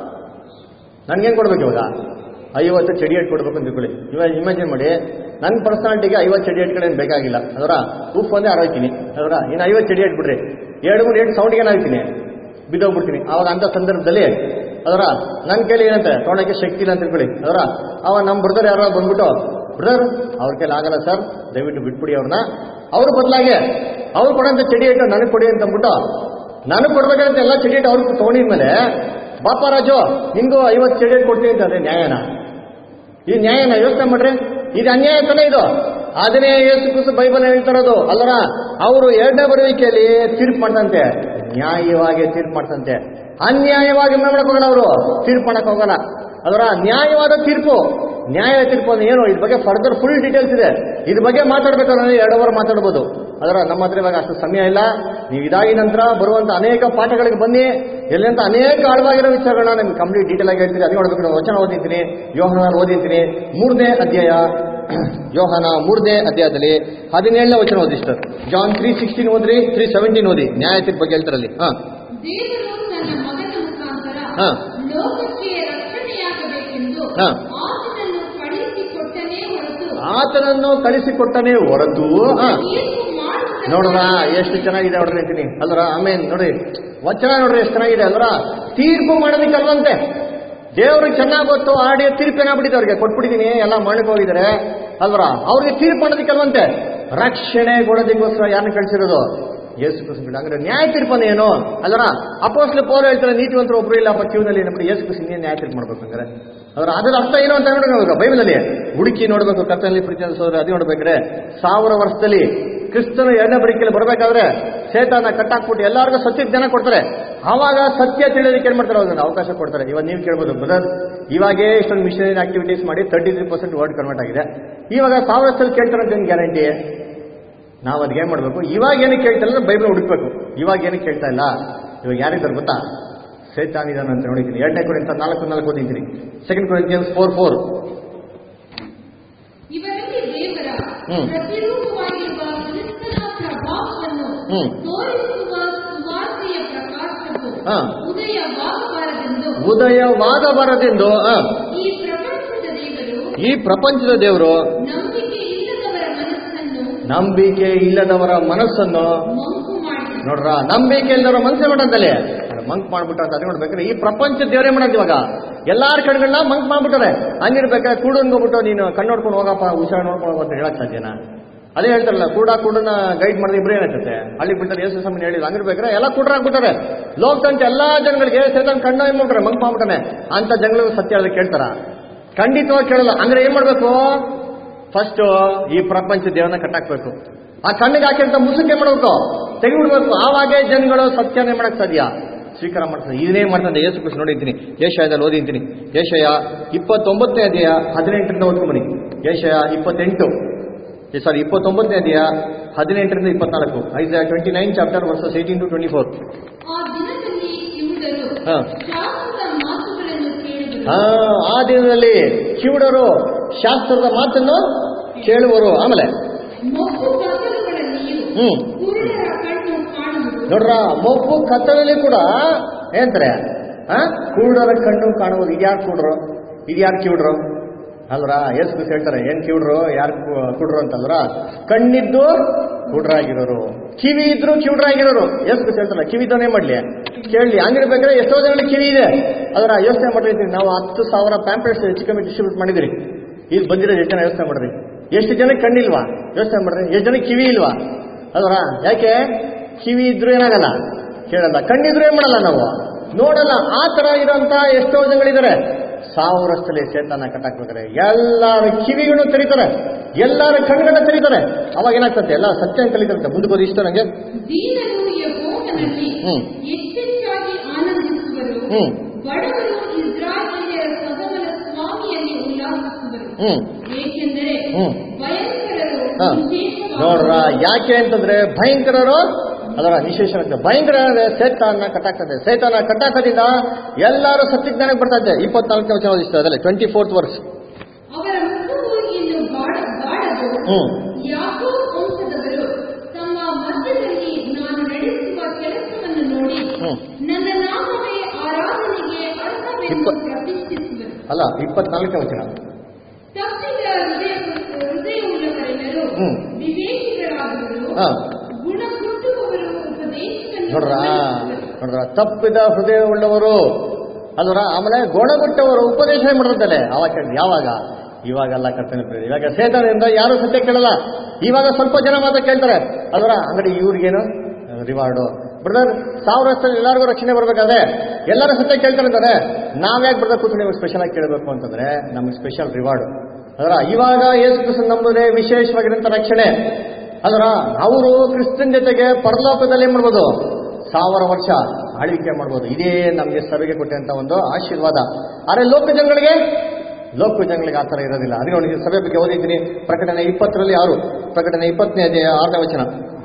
Speaker 3: ನನ್ಗೇನ್ ಕೊಡ್ಬೇಕು ಇವಾಗ ಐವತ್ತು ಚಡಿ ಏಟ್ ಕೊಡ್ಬೇಕು ಅಂತ ತಿಳ್ಕೊಳ್ಳಿ ಇವಾಗ ಇಮ್ಯಾಜಿನ್ ಮಾಡಿ ನನ್ನ ಪರ್ಸನಾಲಿಟಿಗೆ ಐವತ್ತು ಚಡಿ ಏಟ್ಗಳೇನು ಬೇಕಾಗಿಲ್ಲ ಅದರ ಉಪ್ಪು ಒಂದೇ ಆರೋಗ್ತೀನಿ ಅದರ ಇನ್ನು ಐವತ್ತು ಚಡಿ ಏಟ್ ಬಿಡ್ರಿ ಎರಡು ಮೂರು ಏಟ್ ಸೌಂಡ್ಗೆ ಏನಾಗ್ತೀನಿ ಬಿದ್ದೋಗ್ಬಿಡ್ತೀನಿ ಅವಾಗ ಅಂತ ಸಂದರ್ಭದಲ್ಲಿ ಅದರ ನನ್ನ ಕೈಲಿ ಏನಂತೆ ತೊಗೊಳಕ್ಕೆ ಶಕ್ತಿ ಇಲ್ಲ ಅಂತ ತಿಳ್ಕೊಳ್ಳಿ ಅದರ ಅವ ನಮ್ಮ ಬ್ರದರ್ ಯಾರೋ ಬಂದ್ಬಿಟ್ಟು ಬ್ರದರ್ ಅವ್ರ ಕೈಲಿ ಆಗಲ್ಲ ಸರ್ ದಯವಿಟ್ಟು ಬಿಟ್ಬಿಡಿ ಅವ್ರನ್ನ ಅವ್ರ ಬದಲಾಗೆ ಅವ್ರು ಕೊಡೋಂಥ ಚಡಿ ಏಟು ನನಗೆ ಕೊಡಿ ಅಂತ ಅಂದ್ಬಿಟ್ಟು ನನಗೆ ಕೊಡ್ಬೇಕಂತ ಎಲ್ಲ ಚಡಿ ಏಟು ಅವ್ರಿಗೆ ತೊಗೊಂಡಿದ್ಮೇಲೆ ಬಾಪ ರಾಜು ನಿಂಗೂ ಐವತ್ತು ಚಡಿ ಏಟು ಕೊಡ್ತೀನಿ ಅಂತಂದ್ರೆ ನ್ಯಾಯನ ಇದು ನ್ಯಾಯನ ಯೋಚನೆ ಮಾಡ್ರಿ ಇದು ಅನ್ಯಾಯ ತಾನೇ ಇದು ಅದನ್ನೇ ಯೇಸು ಕ್ರಿಸ್ತು ಬೈಬಲ್ ಹೇಳ್ತಾರದು ಅಲ್ಲರ ಅವರು ಎರಡನೇ ಬರುವಿಕೆಯಲ್ಲಿ ತೀರ್ಪು ಮಾಡ್ತಂತೆ ನ್ಯಾಯವಾಗಿ ತೀರ್ಪು ಮಾಡ್ತಂತೆ ಅನ್ಯಾಯವಾಗಿ ಮಾಡಕ್ ಹೋಗಲ್ಲ ಅವರು ತೀರ್ಪು ಮಾಡಕ್ ಹೋಗಲ್ಲ ಅದರ ನ್ಯಾಯವಾದ ತೀರ್ಪು ನ್ಯಾಯ ತೀರ್ಪು ಅಂದ್ರೆ ಏನು ಇದ್ರ ಬಗ್ಗೆ ಫರ್ದರ್ ಫುಲ್ ಡೀಟೇಲ್ಸ್ ಇದೆ ಇದ್ರ ಬಗ್ಗೆ ಮಾತಾಡ್ಬೇಕಾದ್ರೆ ಎರಡು ಅವರ್ ಮಾತಾಡ್ಬೋದು ಅದರ ನಮ್ಮ ಹತ್ರ ಇವಾಗ ಅಷ್ಟು ಸಮಯ ಇಲ್ಲ ನೀವು ಇದಾಗಿ ನಂತರ ಬರುವಂತ ಅನೇಕ ಪಾಠಗಳಿಗೆ ಬನ್ನಿ ಎಲ್ಲಿಂದ ಅನೇಕ ಆಳವಾಗಿರೋ ವಿಚಾರಗಳನ್ನ ನಿಮ್ಗೆ ಕಂಪ್ಲೀಟ್ ಡೀಟೇಲ್ ಆಗಿ ಹೇಳ್ತೀನಿ ಅದೇ ನೋಡ್ಬೇಕು ನಾನು ವಚನ ಓದಿದ್ದೀನಿ ಯೋಹನ ಓದಿದ್ದೀನಿ ಮೂರನೇ ಅಧ್ಯಾಯ ಯೋಹನ ಮೂರನೇ ಅಧ್ಯಾಯದಲ್ಲಿ ಹದಿನೇಳನೇ ವಚನ ಓದಿಸ್ತಾರೆ ಜಾನ್ ತ್ರೀ ಸಿಕ್ಸ್ಟೀನ್ ಓದ್ರಿ ತ್ರೀ ಸೆವೆಂಟೀನ್ ಓದಿ ನ್ಯಾಯತೀರ್ಪ ಬಗ್ಗೆ ಹೇಳ್ತಾರಲ್ಲಿ ಹಾ
Speaker 4: ದೇವರು ತನ್ನ ಮಗನ ಮುಖಾಂತರ
Speaker 3: ಹಾ.
Speaker 4: ಲೋಕಕ್ಕೆ ರಕ್ಷಣೆಯಾಗಬೇಕೆಂದು
Speaker 3: ಹಾ.
Speaker 4: ಆತನನ್ನು ಕಳುಹಿಸಿಕೊಟ್ಟನೇ ಹೊರತು
Speaker 3: ಆತನನ್ನು ಕಳಿಸಿಕೊಟ್ಟನೇ ಹೊರತು ಹಾ
Speaker 4: ತೀರ್ಪು ಮಾಡುವುದಕ್ಕೆ
Speaker 3: ನೋಡ್ರ ಎಷ್ಟು ಚೆನ್ನಾಗಿದೆ ನೋಡ್ರಿ ಅಂತೀನಿ ಅಲ್ರ ಆಮೇನ್ ನೋಡಿ ವಚನ ನೋಡ್ರಿ ಎಷ್ಟು ಚೆನ್ನಾಗಿದೆ ಅಲ್ರ ತೀರ್ಪು ಮಾಡೋದಕ್ಕಲ್ವಂತೆ ದೇವ್ರಿಗೆ ಚೆನ್ನಾಗಿ ಗೊತ್ತು ಆಡಿ ತೀರ್ಪು ಏನಾಗ್ಬಿಟ್ಟಿದೆ ಅವ್ರಿಗೆ ಕೊಟ್ಬಿಟ್ಟಿದೀನಿ ಎಲ್ಲ ಮಣ್ಣಕ್ಕೆ ಹೋಗಿದ್ದಾರೆ ಅಲ್ವರ ಅವ್ರಿಗೆ ತೀರ್ಪು ಮಾಡೋದಕ್ಕಲ್ವಂತೆ ರಕ್ಷಣೆ ಕೊಡೋದಕ್ಕೋಸ್ಕರ ಯಾರನ್ನ ಕಳ್ಸಿರೋದು ಯೇಸು ಕ್ರಿಸ್ತ ಅಂದ್ರೆ ನ್ಯಾಯ ತೀರ್ಪನ ಏನು ಅಲ್ವರ ಅಪೋಸ್ಲ ಪೌಲ್ ಹೇಳ್ತಾರೆ ನೀತಿವಂತರು ಒಬ್ರು ಇಲ್ಲ ಕ್ಯೂನಲ್ಲಿ ನಮ್ಗೆ ಯೇಸು ಕ್ರಿಸ್ತ ಇನ್ನೇನ್ ನ್ಯಾಯ ತೀರ್ಪು ಮಾಡ್ಬೇಕು ಹಂಗಾರೆ ಅದರ ಅದರ ಅರ್ಥ ಏನು ಅಂತ ನೋಡ್ಬೇಕು ಬೈಬಲಲ್ಲಿ ಹುಡುಕಿ ನೋಡ್ಬೇಕು ಕರ್ತನಲ್ಲಿ ಪ್ರೀತಿ ಸೋದರ ಅದೇ ನೋಡ್ಬೇಕ್ರೆ ಸಾವಿರ ವರ್ಷದಲ್ಲಿ ಕ್ರಿಸ್ತನ ಎರಡನೇ ಬರಿಕೆಯಲ್ಲಿ ಬರಬೇಕಾದ್ರೆ ಸೇತಾನ ಕಟ್ಟಾಕ್ಬಿಟ್ಟು ಎಲ್ಲರಿಗೂ ಸತ್ಯ ಜ್ಞಾನ ಕೊಡ್ತಾರೆ ಆವಾಗ ಸತ್ಯ ತಿಳಿಯೋದಕ್ಕೆ ಏನ್ ಮಾಡ್ತಾರೆ ಅವ್ರಿಗೆ ಅವಕಾಶ ಕೊಡ್ತಾರೆ ಇವಾಗ ನೀವು ಕೇಳ್ಬೋದು ಬ್ರದರ್ ಇವಾಗೇ ಇಷ್ಟೊಂದು ಮಿಷನರಿ ಆಕ್ಟಿವಿಟೀಸ್ ಮಾಡಿ thirty three percent world convert ಆಗಿದೆ ಇವಾಗ ಸಾವಿರ ವರ್ಷದಲ್ಲಿ ಕೇಳ್ತಾರೆ ಅಂತ ಏನು ಗ್ಯಾರಂಟಿ ನಾವು ಅದಕ್ಕೆ ಏನ್ ಮಾಡಬೇಕು ಇವಾಗ ಏನಕ್ಕೆ ಕೇಳ್ತಾ ಇಲ್ಲ ಬೈಬಲ್ ಹುಡುಕ್ಬೇಕು ಇವಾಗ ಏನಕ್ಕೆ ಕೇಳ್ತಾ ಇಲ್ಲ ಇವಾಗ ಯಾರಿದ್ದಾರೆ ಗೊತ್ತಾ ಸೇತಾನ್ ಇದಾನ ಅಂತ ನೋಡಿದ್ದೀನಿ ಎರಡನೇ ಕೊರಿಂತ ನಾಲ್ಕು ನಾಲ್ಕು ಓದಿದ್ದೀನಿ ಸೆಕೆಂಡ್ ಕೊರಿಂತಿಯನ್ಸ್ ಫೋರ್ ಫೋರ್
Speaker 4: ಇವರಲ್ಲಿ ದೇವರ
Speaker 3: ಹ್ಮ್.
Speaker 4: ಪ್ರತಿರೂಪವಾಗಿರುವ ಕ್ರಿಸ್ತನ ಪ್ರಭಾವವನ್ನು
Speaker 3: ಹ್ಮ್.
Speaker 4: ತೋರಿಸುವ ಸುವಾರ್ತೆಯ ಪ್ರಕಾಶವು
Speaker 3: ಹಾ.
Speaker 4: ಉದಯವಾಗಬಾರದೆಂದು
Speaker 3: ಉದಯವಾಗಬಾರದೆಂದು ಆ,
Speaker 4: ಈ ಪ್ರಪಂಚದ ದೇವರು
Speaker 3: ಈ ಪ್ರಪಂಚದ ದೇವರು
Speaker 4: ನಂಬಿಕೆ ಇಲ್ಲದವರ ಮನಸ್ಸನ್ನು
Speaker 3: ನಂಬಿಕೆ ಇಲ್ಲದವರ ಮನಸ್ಸನ್ನು
Speaker 4: ಮಂಕು ಮಾಡಿ
Speaker 3: ನೋಡ್ರ ನಂಬಿಕೆ ಇಲ್ಲದವರ ಮನಸ್ಸೇ ಮಾಡಂತಲ್ಲಿ ಮಂಕ್ ಮಾಡ್ಬಿಟ್ಟ ಅಂತ ಅದೇ ನೋಡ್ಬೇಕ್ರೆ ಈ ಪ್ರಪಂಚ ದೇವರೇ ಮಾಡೋದು ಇವಾಗ ಎಲ್ಲಾರ ಕಣ್ಗಳನ್ನ ಮಂಕ್ ಮಾಡ್ಬಿಟ್ಟಾರೆ ಹಂಗಿರ್ಬೇಕಾದ್ರೆ ಕೂಡನ್ ಹೋಗ್ಬಿಟ್ಟು ನೀನು ಕಣ್ಣು ನೋಡ್ಕೊಂಡು ಹೋಗಪ್ಪ ಹುಷಾರ್ ನೋಡ್ಕೊಂಡು ಹೋಗೋ ಅಂತ ಹೇಳಕ್ ಸಾಧ್ಯನಾ ಅದೇ ಹೇಳ್ತಾರಲ್ಲ ಕೂಡ ಕೂಡನ ಗೈಡ್ ಮಾಡಿದ್ರೆ ಇಬ್ರೇ ಏನಾಗ್ತದೆ ಅಲ್ಲಿ ಬಿಡ್ತಾರೆ ಯೇಸು ಸ್ವಾಮಿ ಹೇಳಿದ್ರು ಹಂಗಿರ್ಬೇಕಾದ್ರೆ ಎಲ್ಲ ಕೂಡ್ರ ಆಗ್ಬಿಟ್ಟಾರೆ ಲೋಕದಂತ ಎಲ್ಲಾ ಜನಗಳಿಗೆ ಸೇತನ್ ಕಣ್ಣು ಏನ್ ಮಾಡ್ತಾರೆ ಮಂಕ್ ಮಾಡ್ಬಿಟ್ಟಾನೆ ಅಂತ ಜನಗಳು ಸತ್ಯ ಹೇಳೋದಕ್ಕೆ ಕೇಳ್ತಾರ ಖಂಡಿತವಾಗಿ ಕೇಳಲ್ಲ ಅಂದ್ರೆ ಏನ್ ಮಾಡ್ಬೇಕು ಫಸ್ಟ್ ಈ ಪ್ರಪಂಚ ದೇವನ ಕಟ್ಟಾಕ್ಬೇಕು ಆ ಕಣ್ಣಿಗೆ ಹಾಕಿಂತ ಮುಸುಕೆ ಮಾಡಬೇಕು ತೆಗೆದ್ಬಿಡ್ಬೇಕು ಆವಾಗೇ ಜನಗಳು ಸತ್ಯನೇ ಮಾಡಕ್ ಸಾಧ್ಯ ಸ್ವೀಕಾರ ಮಾಡ್ತಾರೆ ಇದನ್ನೇ ಮಾಡ್ತಾರೆ ಯೇಸು ಕೃಷ್ಣ ನೋಡಿದ್ದೀನಿ ಏಷಯದಲ್ಲಿ ಓದಿದ್ದೀನಿ ಏಷಯ ಇಪ್ಪತ್ತೊಂಬತ್ತನೇ ಅಧ್ಯಾಯ ಹದಿನೆಂಟರಿಂದ ಓದ್ಕೊಂಬನಿ ಏಷಯ ಇಪ್ಪತ್ತೆಂಟು ಸಾರಿ ಇಪ್ಪತ್ತೊಂಬತ್ತನೇ ಅಧ್ಯಾಯ ಹದಿನೆಂಟರಿಂದ ಇಪ್ಪತ್ನಾಲ್ಕು ಐದು twenty nine chapter verses eighteen to twenty four
Speaker 4: ಆ ದಿನದಲ್ಲಿ ಕಿವುಡರು
Speaker 3: ಹಾ.
Speaker 4: ಶಾಸ್ತ್ರದ ಮಾತುಗಳನ್ನು ಕೇಳಿದರು
Speaker 3: ಆ ಆ ದಿನದಲ್ಲಿ ಕಿವುಡರು ಶಾಸ್ತ್ರದ ಮಾತನ್ನು ಕೇಳುವರು ಆಮೇಲೆ
Speaker 4: ಮೊಕ್ಕು ಕತ್ತಲುಗಳಲ್ಲಿಯೂ
Speaker 3: ಹ್ಮ್
Speaker 4: ಕುರುಡರ ಕಣ್ಣು ಕಾಣುವುದು
Speaker 3: ನೋಡ್ರ ಮೊಬ್ಬು ಕತ್ತಲಲ್ಲಿ ಕೂಡ ಏನಂತಾರೆ ಆ ಕೂಡರ ಕಣ್ಣು ಕಾಣುವುದು ಇದ್ಯಾರು ಕೂಡ್ರು ಇದ್ಯಾರು ಕಿವುಡ್ರು ಅಲ್ರ ಯೇಸು ಕ್ರಿಸ್ತ ಹೇಳ್ತಾರೆ ಏನ್ ಕಿವುಡ್ರು ಯಾರು ಕುಡ್ರು ಅಂತಲ್ರ ಕಣ್ಣಿದ್ದು ಕುಡ್ರಾಗಿರೋರು ಕಿವಿ ಇದ್ರು ಕಿವುಡ್ರಾಗಿರೋರು ಯೇಸು ಕ್ರಿಸ್ತ ಹೇಳ್ತಾರೆ ಕಿವಿದವನೇ ಮಾಡ್ಲಿ ಕೇಳಲಿ ಹಂಗಿರ್ಬೇಕಾದ್ರೆ ಎಷ್ಟೋ ಜನ ಕಿವಿ ಇದೆ ಅದರ ಯೋಚನೆ ಮಾಡಿರ್ತೀವಿ ನಾವು ಹತ್ತು ಸಾವಿರ ಪ್ಯಾಂಪ್ಲೆಟ್ಸ್ ಹೆಚ್ಚು ಕಮ್ಮಿ ಡಿಸ್ಟ್ರಿಬ್ಯೂಟ್ ಮಾಡಿದಿರಿ ಇಲ್ಲಿ ಬಂದಿರೋ ಎಷ್ಟು ಜನ ಯೋಚನೆ ಮಾಡ್ರಿ ಎಷ್ಟು ಜನಕ್ಕೆ ಕಣ್ಣಿಲ್ವಾ ಯೋಚನೆ ಮಾಡ್ರಿ ಎಷ್ಟು ಜನಕ್ಕೆ ಕಿವಿ ಇಲ್ವಾ ಅಲ್ವರ ಯಾಕೆ ಕಿವಿ ಇದ್ರೂ ಏನಾಗಲ್ಲ ಕೇಳಲ್ಲ ಕಣ್ಣಿದ್ರು ಏನ್ ಮಾಡಲ್ಲ ನಾವು ನೋಡಲ್ಲ ಆ ತರ ಇರೋಂತ ಎಷ್ಟೋ ಜನಗಳಿದ್ದಾರೆ ಸಾವಿರಷ್ಟಲ್ಲಿ ಸೇತನ ಕಟ್ಟಾಕ್ಬೇಕಾರೆ ಎಲ್ಲಾರ ಕಿವಿಗಳನ್ನು ತೆರೀತಾರೆ ಎಲ್ಲಾರ ಕಣ್ಗಳನ್ನ ತೆರೀತಾರೆ ಅವಾಗ ಏನಾಗ್ತದೆ ಎಲ್ಲ ಸತ್ಯ ಕಲಿತಾರೆ ಮುಂದಕ್ಕೆ ಹೋಗಿ ಇಷ್ಟ ನಂಗೆ
Speaker 4: ದೀನರು ಯೆಹೋವನಲ್ಲಿ
Speaker 3: ಹ್ಮ್.
Speaker 4: ಹೆಚ್ಚೆಚ್ಚಾಗಿ ಆನಂದಿಸುವರು
Speaker 3: ಹ್ಮ್.
Speaker 4: ಬಡವರು ಇಸ್ರಾಯೇಲ್ಯರ ಸದಮನ ಸ್ವಾಮಿಯಲ್ಲಿ ಉಲ್ಲಾಸಿಸುವರು
Speaker 3: ಹ್ಮ್
Speaker 4: ಏಕೆಂದರೆ
Speaker 3: ಹ್ಮ್.
Speaker 4: ಭಯಂಕರರು
Speaker 3: ಹಾ.
Speaker 4: ವಿಶೇಷವಾಗಿ
Speaker 3: ನೋಡ್ರ ಯಾಕೆ ಅಂತಂದ್ರೆ ಭಯಂಕರರು ಅದರ ವಿಶೇಷ ಅಂತ ಭಯಂಕರ ಅಂದ್ರೆ ಸೇತಾನ ಕಟ್ಟಾಕ್ತದೆ ಸೇತಾನ ಕಟ್ಟಾಕದಿಂದ ಎಲ್ಲರೂ ಸತ್ಯಜ್ಞಾನಕ್ಕೆ ಬರ್ತಾ ಇದೆ ಇಪ್ಪತ್ನಾಲ್ಕನೇ ವಚನ ಓದಿಸ್ತಾರೆ ಅದರಲ್ಲಿ ಟ್ವೆಂಟಿ ಫೋರ್ತ್ ವರ್ಸ್
Speaker 4: ಅವರ ಮುಖವು ಇನ್ನು ಬಾಡ ಬಾಡದು
Speaker 3: ಹ್ಮ್
Speaker 4: ಯಾಕೋಬ್ ವಂಶದವರು ತಮ್ಮ ಮಧ್ಯದಲ್ಲಿ ನಾನು ನಡೆಸುವ ಕೆಲಸವನ್ನು ನೋಡಿ
Speaker 3: ಹ್ಮ್.
Speaker 4: ನನ್ನ ನಾಮವೇ ಆರಾಧನೆಗೆ ಅರ್ಹವೆಂದು
Speaker 3: ಇಪ್ಪ-
Speaker 4: ಪ್ರತಿಷ್ಠಿಸುವರು
Speaker 3: ಅಲ್ಲ ಇಪ್ಪತ್ನಾಲ್ಕನೇ ವಚನ
Speaker 4: ತಪ್ಪಿದ ಹೃದಯ ಹೃದಯವುಳ್ಳವರೆಲ್ಲರೂ
Speaker 3: ಹ್ಮ್.
Speaker 4: ವಿವೇಕಿಗಳಾಗುವರು
Speaker 3: ಹಾ.
Speaker 4: ಗುಣ ಹುಟ್ಟುವವರು ಉಪದೇಶವನ್ನು
Speaker 3: ನೋಡ್ರ
Speaker 4: ಗಮನಿಸುವರು.
Speaker 3: ನೋಡ್ರ ತಪ್ಪಿದ ಹೃದಯ ಉಳ್ಳವರು ಅಲ್ವರ ಆಮೇಲೆ ಗುಣಗುಟ್ಟವರು ಉಪದೇಶ ಮಾಡಿರ್ತಾರೆ ಅವಾಗ ಕೇಳಿದ್ ಯಾವಾಗ ಇವಾಗೆಲ್ಲ ಕರ್ತನೆ ಪ್ರೇರಿ. ಇವಾಗ ಸೇತನದಿಂದ ಯಾರು ಸತ್ಯ ಕೇಳಲ್ಲ ಇವಾಗ ಸ್ವಲ್ಪ ಜನ ಮಾತ್ರ ಕೇಳ್ತಾರೆ ಅಲ್ವರ ಅಂಗಡಿ ಇವ್ರಿಗೇನು ರಿವಾರ್ಡು ಬ್ರದರ್ ಸಾವಿರ ವರ್ಷದಲ್ಲಿ ಎಲ್ಲರಿಗೂ ರಕ್ಷಣೆ ಬರ್ಬೇಕಾದ್ರೆ ಎಲ್ಲರೂ ಸತ್ಯ ಕೇಳ್ತಾರೆ ಅಂತಾರೆ ನಾವ್ಯಾಕೆ ಬ್ರದರ್ ಕೂತ್ಕೊಂಡು ಇವಾಗ ಸ್ಪೆಷಲ್ ಆಗಿ ಕೇಳಬೇಕು ಅಂತಂದ್ರೆ ನಮ್ಗೆ ಸ್ಪೆಷಲ್ ರಿವಾರ್ಡ್ ಅದರ ಇವಾಗ ಯೇಸು ಕ್ರಿಸ್ತನ್ ನಂಬುದೇ ವಿಶೇಷವಾಗಿರೋಂಥ ರಕ್ಷಣೆ ಅದರ ಅವರು ಕ್ರಿಸ್ತನ್ ಜೊತೆಗೆ ಪರಲೋಕದಲ್ಲಿ ಏನ್ ಮಾಡ್ಬೋದು ಸಾವಿರ ವರ್ಷ ಆಳ್ವಿಕೆ ಮಾಡ್ಬೋದು ಇದೇ ನಮಗೆ ಸಭೆಗೆ ಕೊಟ್ಟಂತ ಒಂದು ಆಶೀರ್ವಾದ ಆದರೆ ಲೋಕ ಜನಗಳಿಗೆ ಲೋಕ ಜನಗಳಿಗೆ ಆ ಥರ ಇರೋದಿಲ್ಲ ಅದಕ್ಕೆ ಅವನಿಗೆ ಸಭೆ ಬಗ್ಗೆ ಓದಿದ್ದೀನಿ ಪ್ರಕಟಣೆ ಇಪ್ಪತ್ತರಲ್ಲಿ ಆರು ಪ್ರಕಟಣೆ ಇಪ್ಪತ್ತನೇ ಅಧ್ಯಾಯ ಆರನೇ ವಚನ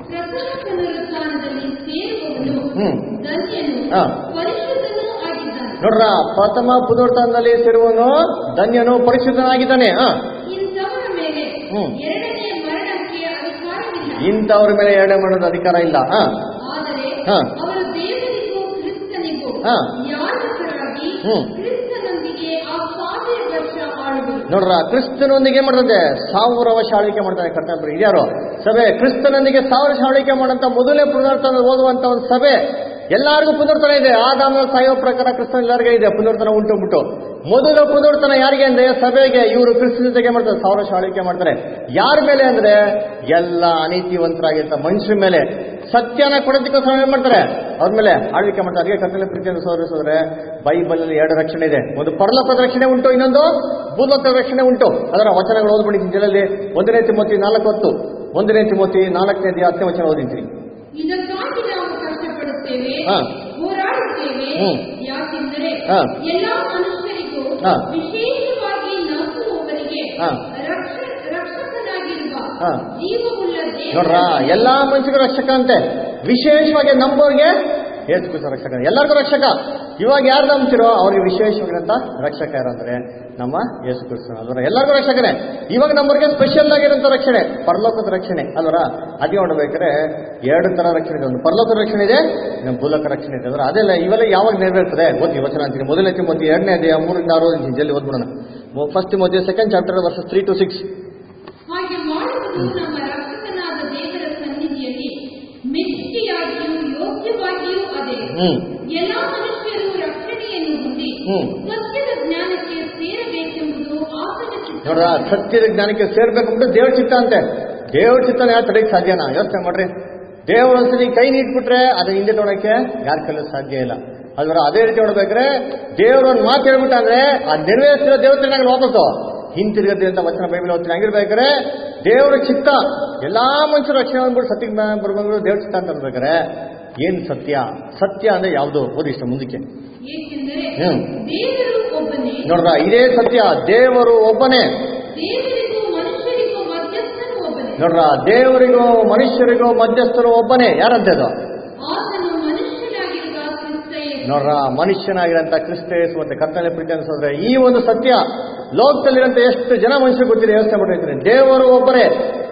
Speaker 4: ಪ್ರಥಮ ಪುನರುತ್ಥಾನದಲ್ಲಿ ಸೇರುವವನು
Speaker 3: ಹ್ಮ್.
Speaker 4: ಧನ್ಯನು
Speaker 3: ಹಾ.
Speaker 4: ಪರಿಶುದ್ಧನೂ ಆಗಿದ್ದಾನೆ
Speaker 3: ನೋಡ್ರ ಪ್ರಥಮ ಪುನರುತ್ಥಾನದಲ್ಲಿ ಸೇರುವನು ಧನ್ಯನು ಪರಿಶುದ್ಧನಾಗಿದ್ದಾನೆ ಹಾ
Speaker 4: ಇಂಥವರ ಮೇಲೆ
Speaker 3: ಹ್ಮ್.
Speaker 4: ಎರಡನೇ ಮರಣಕ್ಕೆ ಅಧಿಕಾರವಿಲ್ಲ
Speaker 3: ಇಂಥವ್ರ ಮೇಲೆ ಎರಡನೇ ಮಾಡೋದು ಅಧಿಕಾರ ಇಲ್ಲ ಹಾ
Speaker 4: ಆದರೆ
Speaker 3: ಹಾ.
Speaker 4: ಅವರು ದೇವರಿಗೂ ಕ್ರಿಸ್ತನಿಗೂ
Speaker 3: ಹಾ.
Speaker 4: ಯಾಜಕರಾಗಿ
Speaker 3: ಹ್ಮ್.
Speaker 4: ಕ್ರಿಸ್ತನೊಂದಿಗೆ ಆ ಸಾವಿರ ವರ್ಷ ಆಳುವರು
Speaker 3: ನೋಡ್ರ ಕ್ರಿಸ್ತನೊಂದಿಗೆ ಮಾಡ್ತದೆ ಸಾವಿರ ವರ್ಷ ಆಳ್ವಿಕೆ ಮಾಡ್ತಾನೆ ಕರ್ತವ್ಯ ಇದ್ಯಾರು ಸಭೆ ಕ್ರಿಸ್ತನೊಂದಿಗೆ ಸಾವಿರ ವರ್ಷ ಆಳ್ವಿಕೆ ಮಾಡಂತ ಮೊದಲನೇ ಪುನರ್ತನ ಓದುವಂತ ಒಂದು ಸಭೆ ಎಲ್ಲರಿಗೂ ಪುನರ್ತನ ಇದೆ ಆದಾಮ ಸಾಯೋ ಪ್ರಕಾರ ಕ್ರಿಸ್ತನ ಎಲ್ಲರಿಗೂ ಇದೆ ಪುನರ್ತನ ಉಂಟು ಬಿಟ್ಟು ಮೊದಲು ಪುನರ್ತನ ಯಾರಿಗೆ ಅಂದ್ರೆ ಸಭೆಗೆ ಇವರು ಕ್ರಿಸ್ತನ ಜೊತೆಗೆ ಮಾಡ್ತಾರೆ ಸಾವಿರ ವರ್ಷ ಆಳ್ವಿಕೆ ಮಾಡ್ತಾರೆ ಯಾರ ಮೇಲೆ ಅಂದ್ರೆ ಎಲ್ಲ ಅನೀತಿವಂತರಾಗಿರ್ತ ಮನುಷ್ಯರ ಮೇಲೆ ಸತ್ಯನ ಕೊಡೋದಕ್ಕೋಸ್ಕರ ಏನ್ ಮಾಡ್ತಾರೆ ಅವ್ರ ಮೇಲೆ ಆಳ್ವಿಕೆ ಮಾಡ್ತಾರೆ ಅದಕ್ಕೆ ಕತ್ತಲೆ ಪ್ರೀತಿಯನ್ನು ಸೋದರಿಸಿದ್ರೆ ಬೈಬಲ್ ಅಲ್ಲಿ ಎರಡು ರಕ್ಷಣೆ ಇದೆ ಒಂದು ಪರಲೋಕದ ರಕ್ಷಣೆ ಉಂಟು ಇನ್ನೊಂದು ಭೂಲೋಕದ ರಕ್ಷಣೆ ಉಂಟು ಅದರ ವಚನಗಳು ಓದ್ಬಿಟ್ಟಿದ್ದೀನಿ ಜನರಲ್ಲಿ ಒಂದನೇ ತಿಮೋತಿ ನಾಲ್ಕು ಹೊತ್ತು ಒಂದನೇ ತಿಮೋತಿ ನಾಲ್ಕನೇ ದಿ- ಹತ್ತನೇ ವಚನ ಓದಿದ್ದೀನಿ
Speaker 4: ಇದಕ್ಕಾಗಿ ನಾವು ಕಷ್ಟಪಡುತ್ತೇವೆ
Speaker 3: ಹಾ.
Speaker 4: ಹೋರಾಡುತ್ತೇವೆ
Speaker 3: ಹ್ಮ್.
Speaker 4: ಯಾಕೆಂದರೆ
Speaker 3: ಹಾ.
Speaker 4: ಎಲ್ಲಾ ಮನುಷ್ಯರಿಗೂ
Speaker 3: ಹಾ.
Speaker 4: ವಿಶೇಷವಾಗಿ ನಂಬುವವರಿಗೆ
Speaker 3: ಹಾ.
Speaker 4: ರಕ್ಷ- ರಕ್ಷಕನಾಗಿರುವ
Speaker 3: ಹಾ.
Speaker 4: ಜೀವವುಳ್ಳ
Speaker 3: ನೋಡ್ರ
Speaker 4: ದೇವರ
Speaker 3: ಎಲ್ಲಾ ಮನುಷ್ಯರಿಗೂ ರಕ್ಷಕ ಅಂತೆ ವಿಶೇಷವಾಗಿ ನಂಬೋರ್ಗೆ ಯೇಸು ಕ್ರಿಸ್ತ ರಕ್ಷಕ ಎಲ್ಲರಿಗೂ ರಕ್ಷಕ ಇವಾಗ ಯಾರು ನಂಬ್ತಿರೋ ಅವ್ರಿಗೆ ವಿಶೇಷವಾಗಿರಂತ ರಕ್ಷಕ ಯಾರಂದ್ರೆ ನಮ್ಮ ಯೇಸು ಕ್ರಿಸ್ತನ ಅಲ್ವರ ಎಲ್ಲರಿಗೂ ರಕ್ಷಕನೇ ಇವಾಗ ನಮ್ಮವ್ರಿಗೆ ಸ್ಪೆಷಲ್ ಆಗಿರೋಂಥ ರಕ್ಷಣೆ ಪರಲೋಕದ ರಕ್ಷಣೆ ಅಲ್ವರ ಅದೇ ನೋಡ್ಬೇಕಾದ್ರೆ ಎರಡು ತರ ರಕ್ಷಣೆ ಇದೆ ಒಂದು ಪರಲೋಕದ ರಕ್ಷಣೆ ಇದೆ ಇನ್ನೊಂದು ಭೂಲೋಕ ರಕ್ಷಣೆ ಇದೆ ಅಂದ್ರೆ ಅದೆಲ್ಲ ಇವೆಲ್ಲ ಯಾವಾಗ ನೆರವೇರ್ತದೆ ಓದಿ ವಚನ ಅಂತೀನಿ ಮೊದಲನೇ ತಿಮೋತಿ ಎರಡನೇ ಅಧ್ಯಾಯ ಮೂರಿಂದ ಆರು ಓದಿದ್ದೀನಿ, ಜಲ್ದಿ ಓದ್ಬಿಡೋಣ first Timothy second chapter verse three to six
Speaker 4: ಹಾಗೆ ಮಾಡುವುದು ನಮ್ಮ ರಕ್ಷಕನಾದ ದೇವರ ಸನ್ನಿಧಿಯಲ್ಲಿ ಮೆಚ್ಚಿಕೆಯಾಗಿಯೂ ಯೋಗ್ಯವಾಗಿಯೂ ಅದೇ
Speaker 3: ಹ್ಮ್
Speaker 4: ಎಲ್ಲಾ ಮನುಷ್ಯರು ರಕ್ಷಣೆಯನ್ನು ಹೊಂದಿ
Speaker 3: ಹ್ಮ್.
Speaker 4: ಸತ್ಯದ ಜ್ಞಾನಕ್ಕೆ ಸೇರಬೇಕೆಂಬುದು ಆತನ ಚಿತ್ತ
Speaker 3: ನೋಡ್ರ ಸತ್ಯದ ಜ್ಞಾನಕ್ಕೆ ಸೇರ್ಬೇಕಂದ್ರೆ ದೇವ್ರ ಚಿತ್ತ ಅಂತೆ ದೇವ್ರ ಚಿತ್ತನ ಯಾರು ತಡೆಯಕ್ಕೆ ಸಾಧ್ಯನಾ ಯೋಚನೆ ಮಾಡ್ರಿ ದೇವ್ರ ಒಂದ್ಸಲಿ ಕೈ ನೀಟ್ಬಿಟ್ರೆ ಅದನ್ನ ಹಿಂದೆ ನೋಡಕ್ಕೆ ಯಾರ ಕೈಲೂ ಸಾಧ್ಯ ಇಲ್ಲ ಅಲ್ವರ ಅದೇ ರೀತಿ ನೋಡ್ಬೇಕ್ರೆ ದೇವ್ರ ಒಂದು ಮಾತು ಹೇಳ್ಬಿಟ್ಟ ಅಂದ್ರೆ ಆ ನೆರವೇರಿಸಿರೋ ದೇವತೆನಾಗ ವಾಪಸ್ಸು ಹಿಂತಿರುಗದೆ ಅಂತ ವಚನ ಬೈಬಲ್ ಓದ್ತೀನಿ ಹಂಗಿರ್ಬೇಕಾದ್ರೆ ದೇವರ ಚಿತ್ತ ಎಲ್ಲಾ ಮನುಷ್ಯರು ರಕ್ಷಣೆ ಬಂದ್ಬಿಟ್ಟು ಸತ್ಯ ಬರ್ಬೇಕು ದೇವ್ರ ಚಿತ್ತ ಅಂತ ಅನ್ಬೇಕಾರೆ ಏನ್ ಸತ್ಯ ಸತ್ಯ ಅಂದ್ರೆ ಯಾವುದು ಓದಿ ಇಷ್ಟ ಮುಂದಕ್ಕೆ
Speaker 4: ಏಕೆಂದರೆ
Speaker 3: ಹ್ಮ್.
Speaker 4: ದೇವರು ಒಬ್ಬನೇ
Speaker 3: ನೋಡ್ರ ಇದೇ ಸತ್ಯ ದೇವರು ಒಬ್ಬನೇ
Speaker 4: ದೇವರಿಗೂ ಮನುಷ್ಯರಿಗೂ ಮಧ್ಯಸ್ಥನು ಒಬ್ಬನೇ
Speaker 3: ನೋಡ್ರ ದೇವರಿಗೂ ಮನುಷ್ಯರಿಗೂ ಮಧ್ಯಸ್ಥರು ಒಬ್ಬನೇ ಯಾರಂತೆ ಅದು
Speaker 4: ಆತನು ಮನುಷ್ಯನಾಗಿರುವ ಕ್ರಿಸ್ತ ಯೇಸು.
Speaker 3: ನೋಡ್ರ ಮನುಷ್ಯನಾಗಿರಂತ ಕ್ರಿಸ್ತ ಯೇಸು ಮತ್ತೆ ಕರ್ತನೆ ಪ್ರೀತಿ ಅನ್ಸೋದ್ರೆ ಈ ಒಂದು ಸತ್ಯ ಲೋಕದಲ್ಲಿರಂತ ಎಷ್ಟು ಜನ ಮನುಷ್ಯರು ಗೊತ್ತಿದೆ ಯೋಚನೆ ಮಾಡಿರ್ತೀನಿ ದೇವರು ಒಬ್ಬರೇ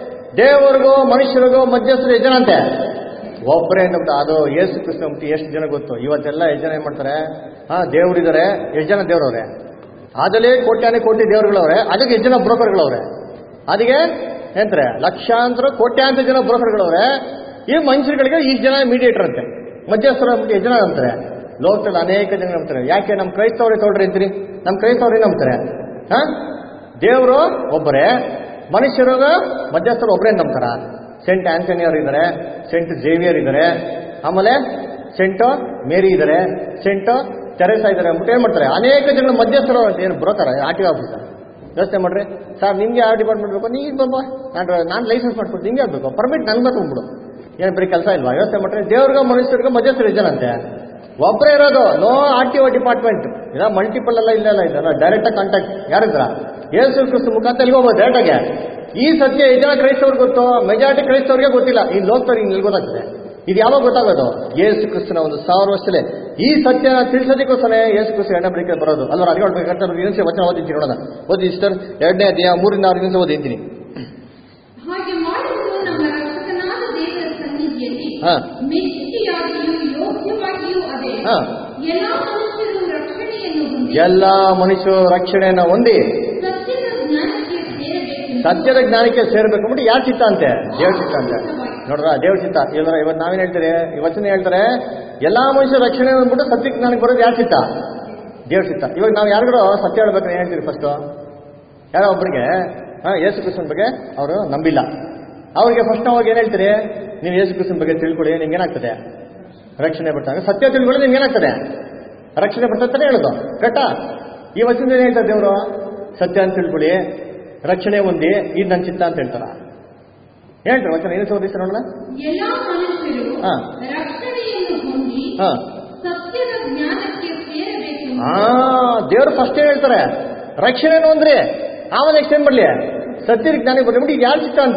Speaker 3: ದೇವರಿಗೂ ಮನುಷ್ಯರಿಗೂ ಮಧ್ಯಸ್ಥರು ಎಷ್ಟು ಜನ ಅಂತೆ ಒಬ್ಬರೇ ಅಂತ ಅದು ಯೇಸು ಕ್ರಿಸ್ತ ಅಂದ್ಬಿಟ್ಟು ಎಷ್ಟು ಜನ ಗೊತ್ತು ಇವತ್ತೆಲ್ಲ ಎಷ್ಟು ಜನ ಏನ್ ಮಾಡ್ತಾರೆ ಹಾ ದೇವರಿದ್ದಾರೆ ಎಷ್ಟು ಜನ ದೇವ್ರವ್ರೆ ಅದರಲ್ಲಿ ಕೋಟ್ಯಾನಿ ಕೋಟಿ ದೇವರುಗಳವ್ರೆ ಅದಕ್ಕೆ ಎಷ್ಟು ಜನ ಬ್ರೋಕರ್ಗಳವ್ರೆ ಅದಕ್ಕೆ ಏನಂತಾರೆ ಲಕ್ಷಾಂತರ ಕೋಟ್ಯಾಂತರ ಜನ ಬ್ರೋಕರ್ಗಳವ್ರೆ ಈ ಮನುಷ್ಯರುಗಳಿಗೆ ಈ ಜನ ಮೀಡಿಯೇಟರ್ ಅಂತೆ ಮಧ್ಯಸ್ಥರು ಅಂದ್ಬಿಟ್ಟು ಎಷ್ಟು ಜನ ನಂಬ್ತಾರೆ ಲೋಕದಲ್ಲಿ ಅನೇಕ ಜನ ನಂಬ್ತಾರೆ ಯಾಕೆ ನಮ್ಮ ಕ್ರೈಸ್ತವ್ರೆ ತೊಗೊಳ್ರಿ ಅಂತೀರಿ ನಮ್ಮ ಕ್ರೈಸ್ತವ್ರೇ ನಂಬ್ತಾರೆ ಹಾ ದೇವರು ಒಬ್ಬರೇ ಮನುಷ್ಯರು ಮಧ್ಯಸ್ಥರು ಒಬ್ಬರೇ ನಂಬ್ತಾರ ಸೆಂಟ್ ಆಂಥನಿ ಅವರು ಇದ್ದಾರೆ ಸೆಂಟ್ ಜೇವಿಯರ್ ಇದ್ದಾರೆ ಆಮೇಲೆ ಸೆಂಟ್ ಮೇರಿ ಇದ್ದಾರೆ ಸೆಂಟ್ ತೆರೆಸಾ ಇದ್ದಾರೆ ಅಂದ್ಬಿಟ್ಟು ಏನ್ ಮಾಡ್ತಾರೆ ಅನೇಕ ಜನ ಮಧ್ಯಸ್ಥರು ಅಂತ ಏನು ಬ್ರೋಕರ್ ಆರ್ ಟಿ ಆಫೀಸರ್ ಯೋಚನೆ ಮಾಡ್ರಿ ಸರ್ ನಿಮ್ಗೆ ಯಾವ ಡಿಪಾರ್ಟ್ಮೆಂಟ್ ಬೇಕು ನೀವು ಬಾಬಾ ನಾನು ನಾನು ಲೈಸೆನ್ಸ್ ಮಾಡ್ಕೊಡ್ತೀನಿ ನಿಂಗೆ ಬೇಕು ಪರ್ಮಿಟ್ ನಂಗೆ ಬೇಕು ಅಂದ್ಬಿಡು ಏನು ಬರೀ ಕೆಲಸ ಇಲ್ವಾ ಯೋಚನೆ ಮಾಡ್ರಿ ದೇವ್ರಿಗೂ ಮನುಷ್ಯರಿಗೂ ಮಧ್ಯಸ್ಥರು ಜನಂತೆ ಒಬ್ಬರೇ ಇರೋದು no R T O department ಇಲ್ಲ ಮಲ್ಟಿಪಲ್ ಎಲ್ಲ ಇಲ್ಲೆಲ್ಲ ಇದಲ್ಲ ಡೈರೆಕ್ಟ್ ಕಾಂಟ್ಯಾಕ್ಟ್ ಯಾರಿದ್ರ ಯೇಸು ಕ್ರಿಸ್ತು ಮುಖಾಂತರ ಎಲ್ಲಿ ಹೋಗ್ಬೋದು ಡೈರೆಕ್ಟಾಗೆ ಈ ಸತ್ಯ ಎಷ್ಟು ಜನ ಕ್ರೈಸ್ತವ್ರಿಗೆ ಗೊತ್ತು ಮೆಜಾರಿಟಿ ಕ್ರೈಸ್ತವ್ರಿಗೆ ಗೊತ್ತಿಲ್ಲ ಈ ಲೋಕದವ್ರಿಗೆ ಇಲ್ಲಿ ಗೊತ್ತಾಗ್ತದೆ ಇದು ಯಾವಾಗ ಗೊತ್ತಾಗೋದು ಯೇಸು ಕ್ರಿಸ್ತನ ಒಂದು ಸಾವಿರ ವರ್ಷದಲ್ಲೇ ಈ ಸತ್ಯನ ತಿಳಿಸೋದಕ್ಕೋಸ್ಕರ ಯೇಸು ಕ್ರಿಸ್ತು ಎರಡನೇ ಬಳಿಕೆ ಬರೋದು ಅಲ್ವಾ ಅಡಿಗೆ ಹೊಡ್ಬೇಕಾದ್ರೆ ಇನ್ನೊಂದ್ಸಲ ವಚನ ಓದಿದ್ದೀನಿ ನೋಡೋಣ ಓದಿ ಸಿಸ್ಟರ್ ಎರಡನೇ ಅಧ್ಯಾಯ ಮೂರಿಂದ ಆರು ನಿಮಿಷ ಓದಿದ್ದೀನಿ
Speaker 4: ಹಾಗೆ ಮಾಡುವುದು ನಮ್ಮ ರಕ್ಷಕನಾದ ದೇವರ ಸನ್ನಿಧಿಯಲ್ಲಿ
Speaker 3: ಹಾ.
Speaker 4: ಮೆಚ್ಚಿಕೆಯಾಗಿಯೂ ಯೋಗ್ಯವಾಗಿಯೂ ಅದೇ
Speaker 3: ಹಾ.
Speaker 4: ಎಲ್ಲಾ ಮನುಷ್ಯರು ರಕ್ಷಣೆಯನ್ನು ಹೊಂದಿ
Speaker 3: ಎಲ್ಲ ಮನುಷ್ಯರು ರಕ್ಷಣೆಯನ್ನ ಹೊಂದಿ
Speaker 4: ಸತ್ಯದ ಜ್ಞಾನಕ್ಕೆ ಸೇರಬೇಕೆಂದು
Speaker 3: ಸತ್ಯದ ಜ್ಞಾನಕ್ಕೆ ಸೇರ್ಬೇಕು ಅಂದ್ಬಿಟ್ಟು ಯಾರ ಚಿತ್ತ ಅಂತೆ ದೇವ್ರ ಚಿತ್ತ ಅಂತೆ ನೋಡ್ರ ದೇವ್ರ ಚಿತ್ತ ಇಲ್ಲರ ಇವತ್ತು ನಾವೇನ್ ಹೇಳ್ತೀರಿ ಇವತ್ತಿನ ಹೇಳ್ತಾರೆ ಎಲ್ಲಾ ಮನುಷ್ಯರ ರಕ್ಷಣೆ ಅಂದ್ಬಿಟ್ಟು ಸತ್ಯ ಜ್ಞಾನಕ್ಕೆ ಬರೋದು ಯಾರ ಚಿತ್ತ ದೇವ್ರ ಚಿತ್ತ ಇವಾಗ ನಾವು ಯಾರಿಗೂ ಸತ್ಯ ಹೇಳ್ಬೇಕಾದ್ರೆ ಏನ್ ಹೇಳ್ತೀರಿ ಫಸ್ಟ್ ಯಾರೋ ಒಬ್ಬರಿಗೆ ಯೇಸು ಕ್ರಿಸ್ತನ ಬಗ್ಗೆ ಅವರು ನಂಬಿಲ್ಲ ಅವ್ರಿಗೆ ಫಸ್ಟ್ ನಾವು ಏನ್ ಹೇಳ್ತೀರಿ ನೀವು ಯೇಸು ಕ್ರಿಸ್ತನ ಬಗ್ಗೆ ತಿಳ್ಕೊಳ್ಳಿ ನಿಮ್ಗೆ ಏನಾಗ್ತದೆ ರಕ್ಷಣೆ ಬರ್ತಾರೆ ಸತ್ಯ ತಿಳ್ಕೊಳ್ಳಿ ನಿಮ್ಗೆ ಏನಾಗ್ತದೆ ರಕ್ಷಣೆ ಬರ್ತದೆ ಹೇಳೋದು ಕರೆಕ್ಟಾ ಈ ವಚನ ಏನ್ ಹೇಳ್ತಾರೆ ದೇವರು ಸತ್ಯ ಅಂತ ತಿಳ್ಕೊಳ್ಳಿ ರಕ್ಷಣೆ ಹೊಂದಿ ಇದು ನನ್ನ ಚಿತ್ತ ಅಂತ ಹೇಳ್ತಾರ ಹೇಳ್ತಾರೆ ವಚನ ಏನು ಸೋದಿಸ್ತಾರೆ ನೋಡೋಣ
Speaker 4: ಎಲ್ಲಾ ಮನುಷ್ಯರು
Speaker 3: ಹಾ.
Speaker 4: ರಕ್ಷಣೆಯನ್ನು ಹೊಂದಿ
Speaker 3: ಹಾ
Speaker 4: ಸತ್ಯದ ಜ್ಞಾನಕ್ಕೆ ಸೇರಬೇಕೆಂದು
Speaker 3: ಆ ದೇವ್ರು ಫಸ್ಟ್ ಹೇಳ್ತಾರೆ ರಕ್ಷಣೆ ಅಂದ್ರಿ ಆಮೇಲೆ ನೆಕ್ಸ್ಟ್ ಏನ್ ಬರ್ಲಿ ಸತ್ಯದ ಜ್ಞಾನಿ ಬರ್ಲಿ ಬಿಟ್ಟು ಯಾರು ಚಿತ್ತ ಅಂತೆ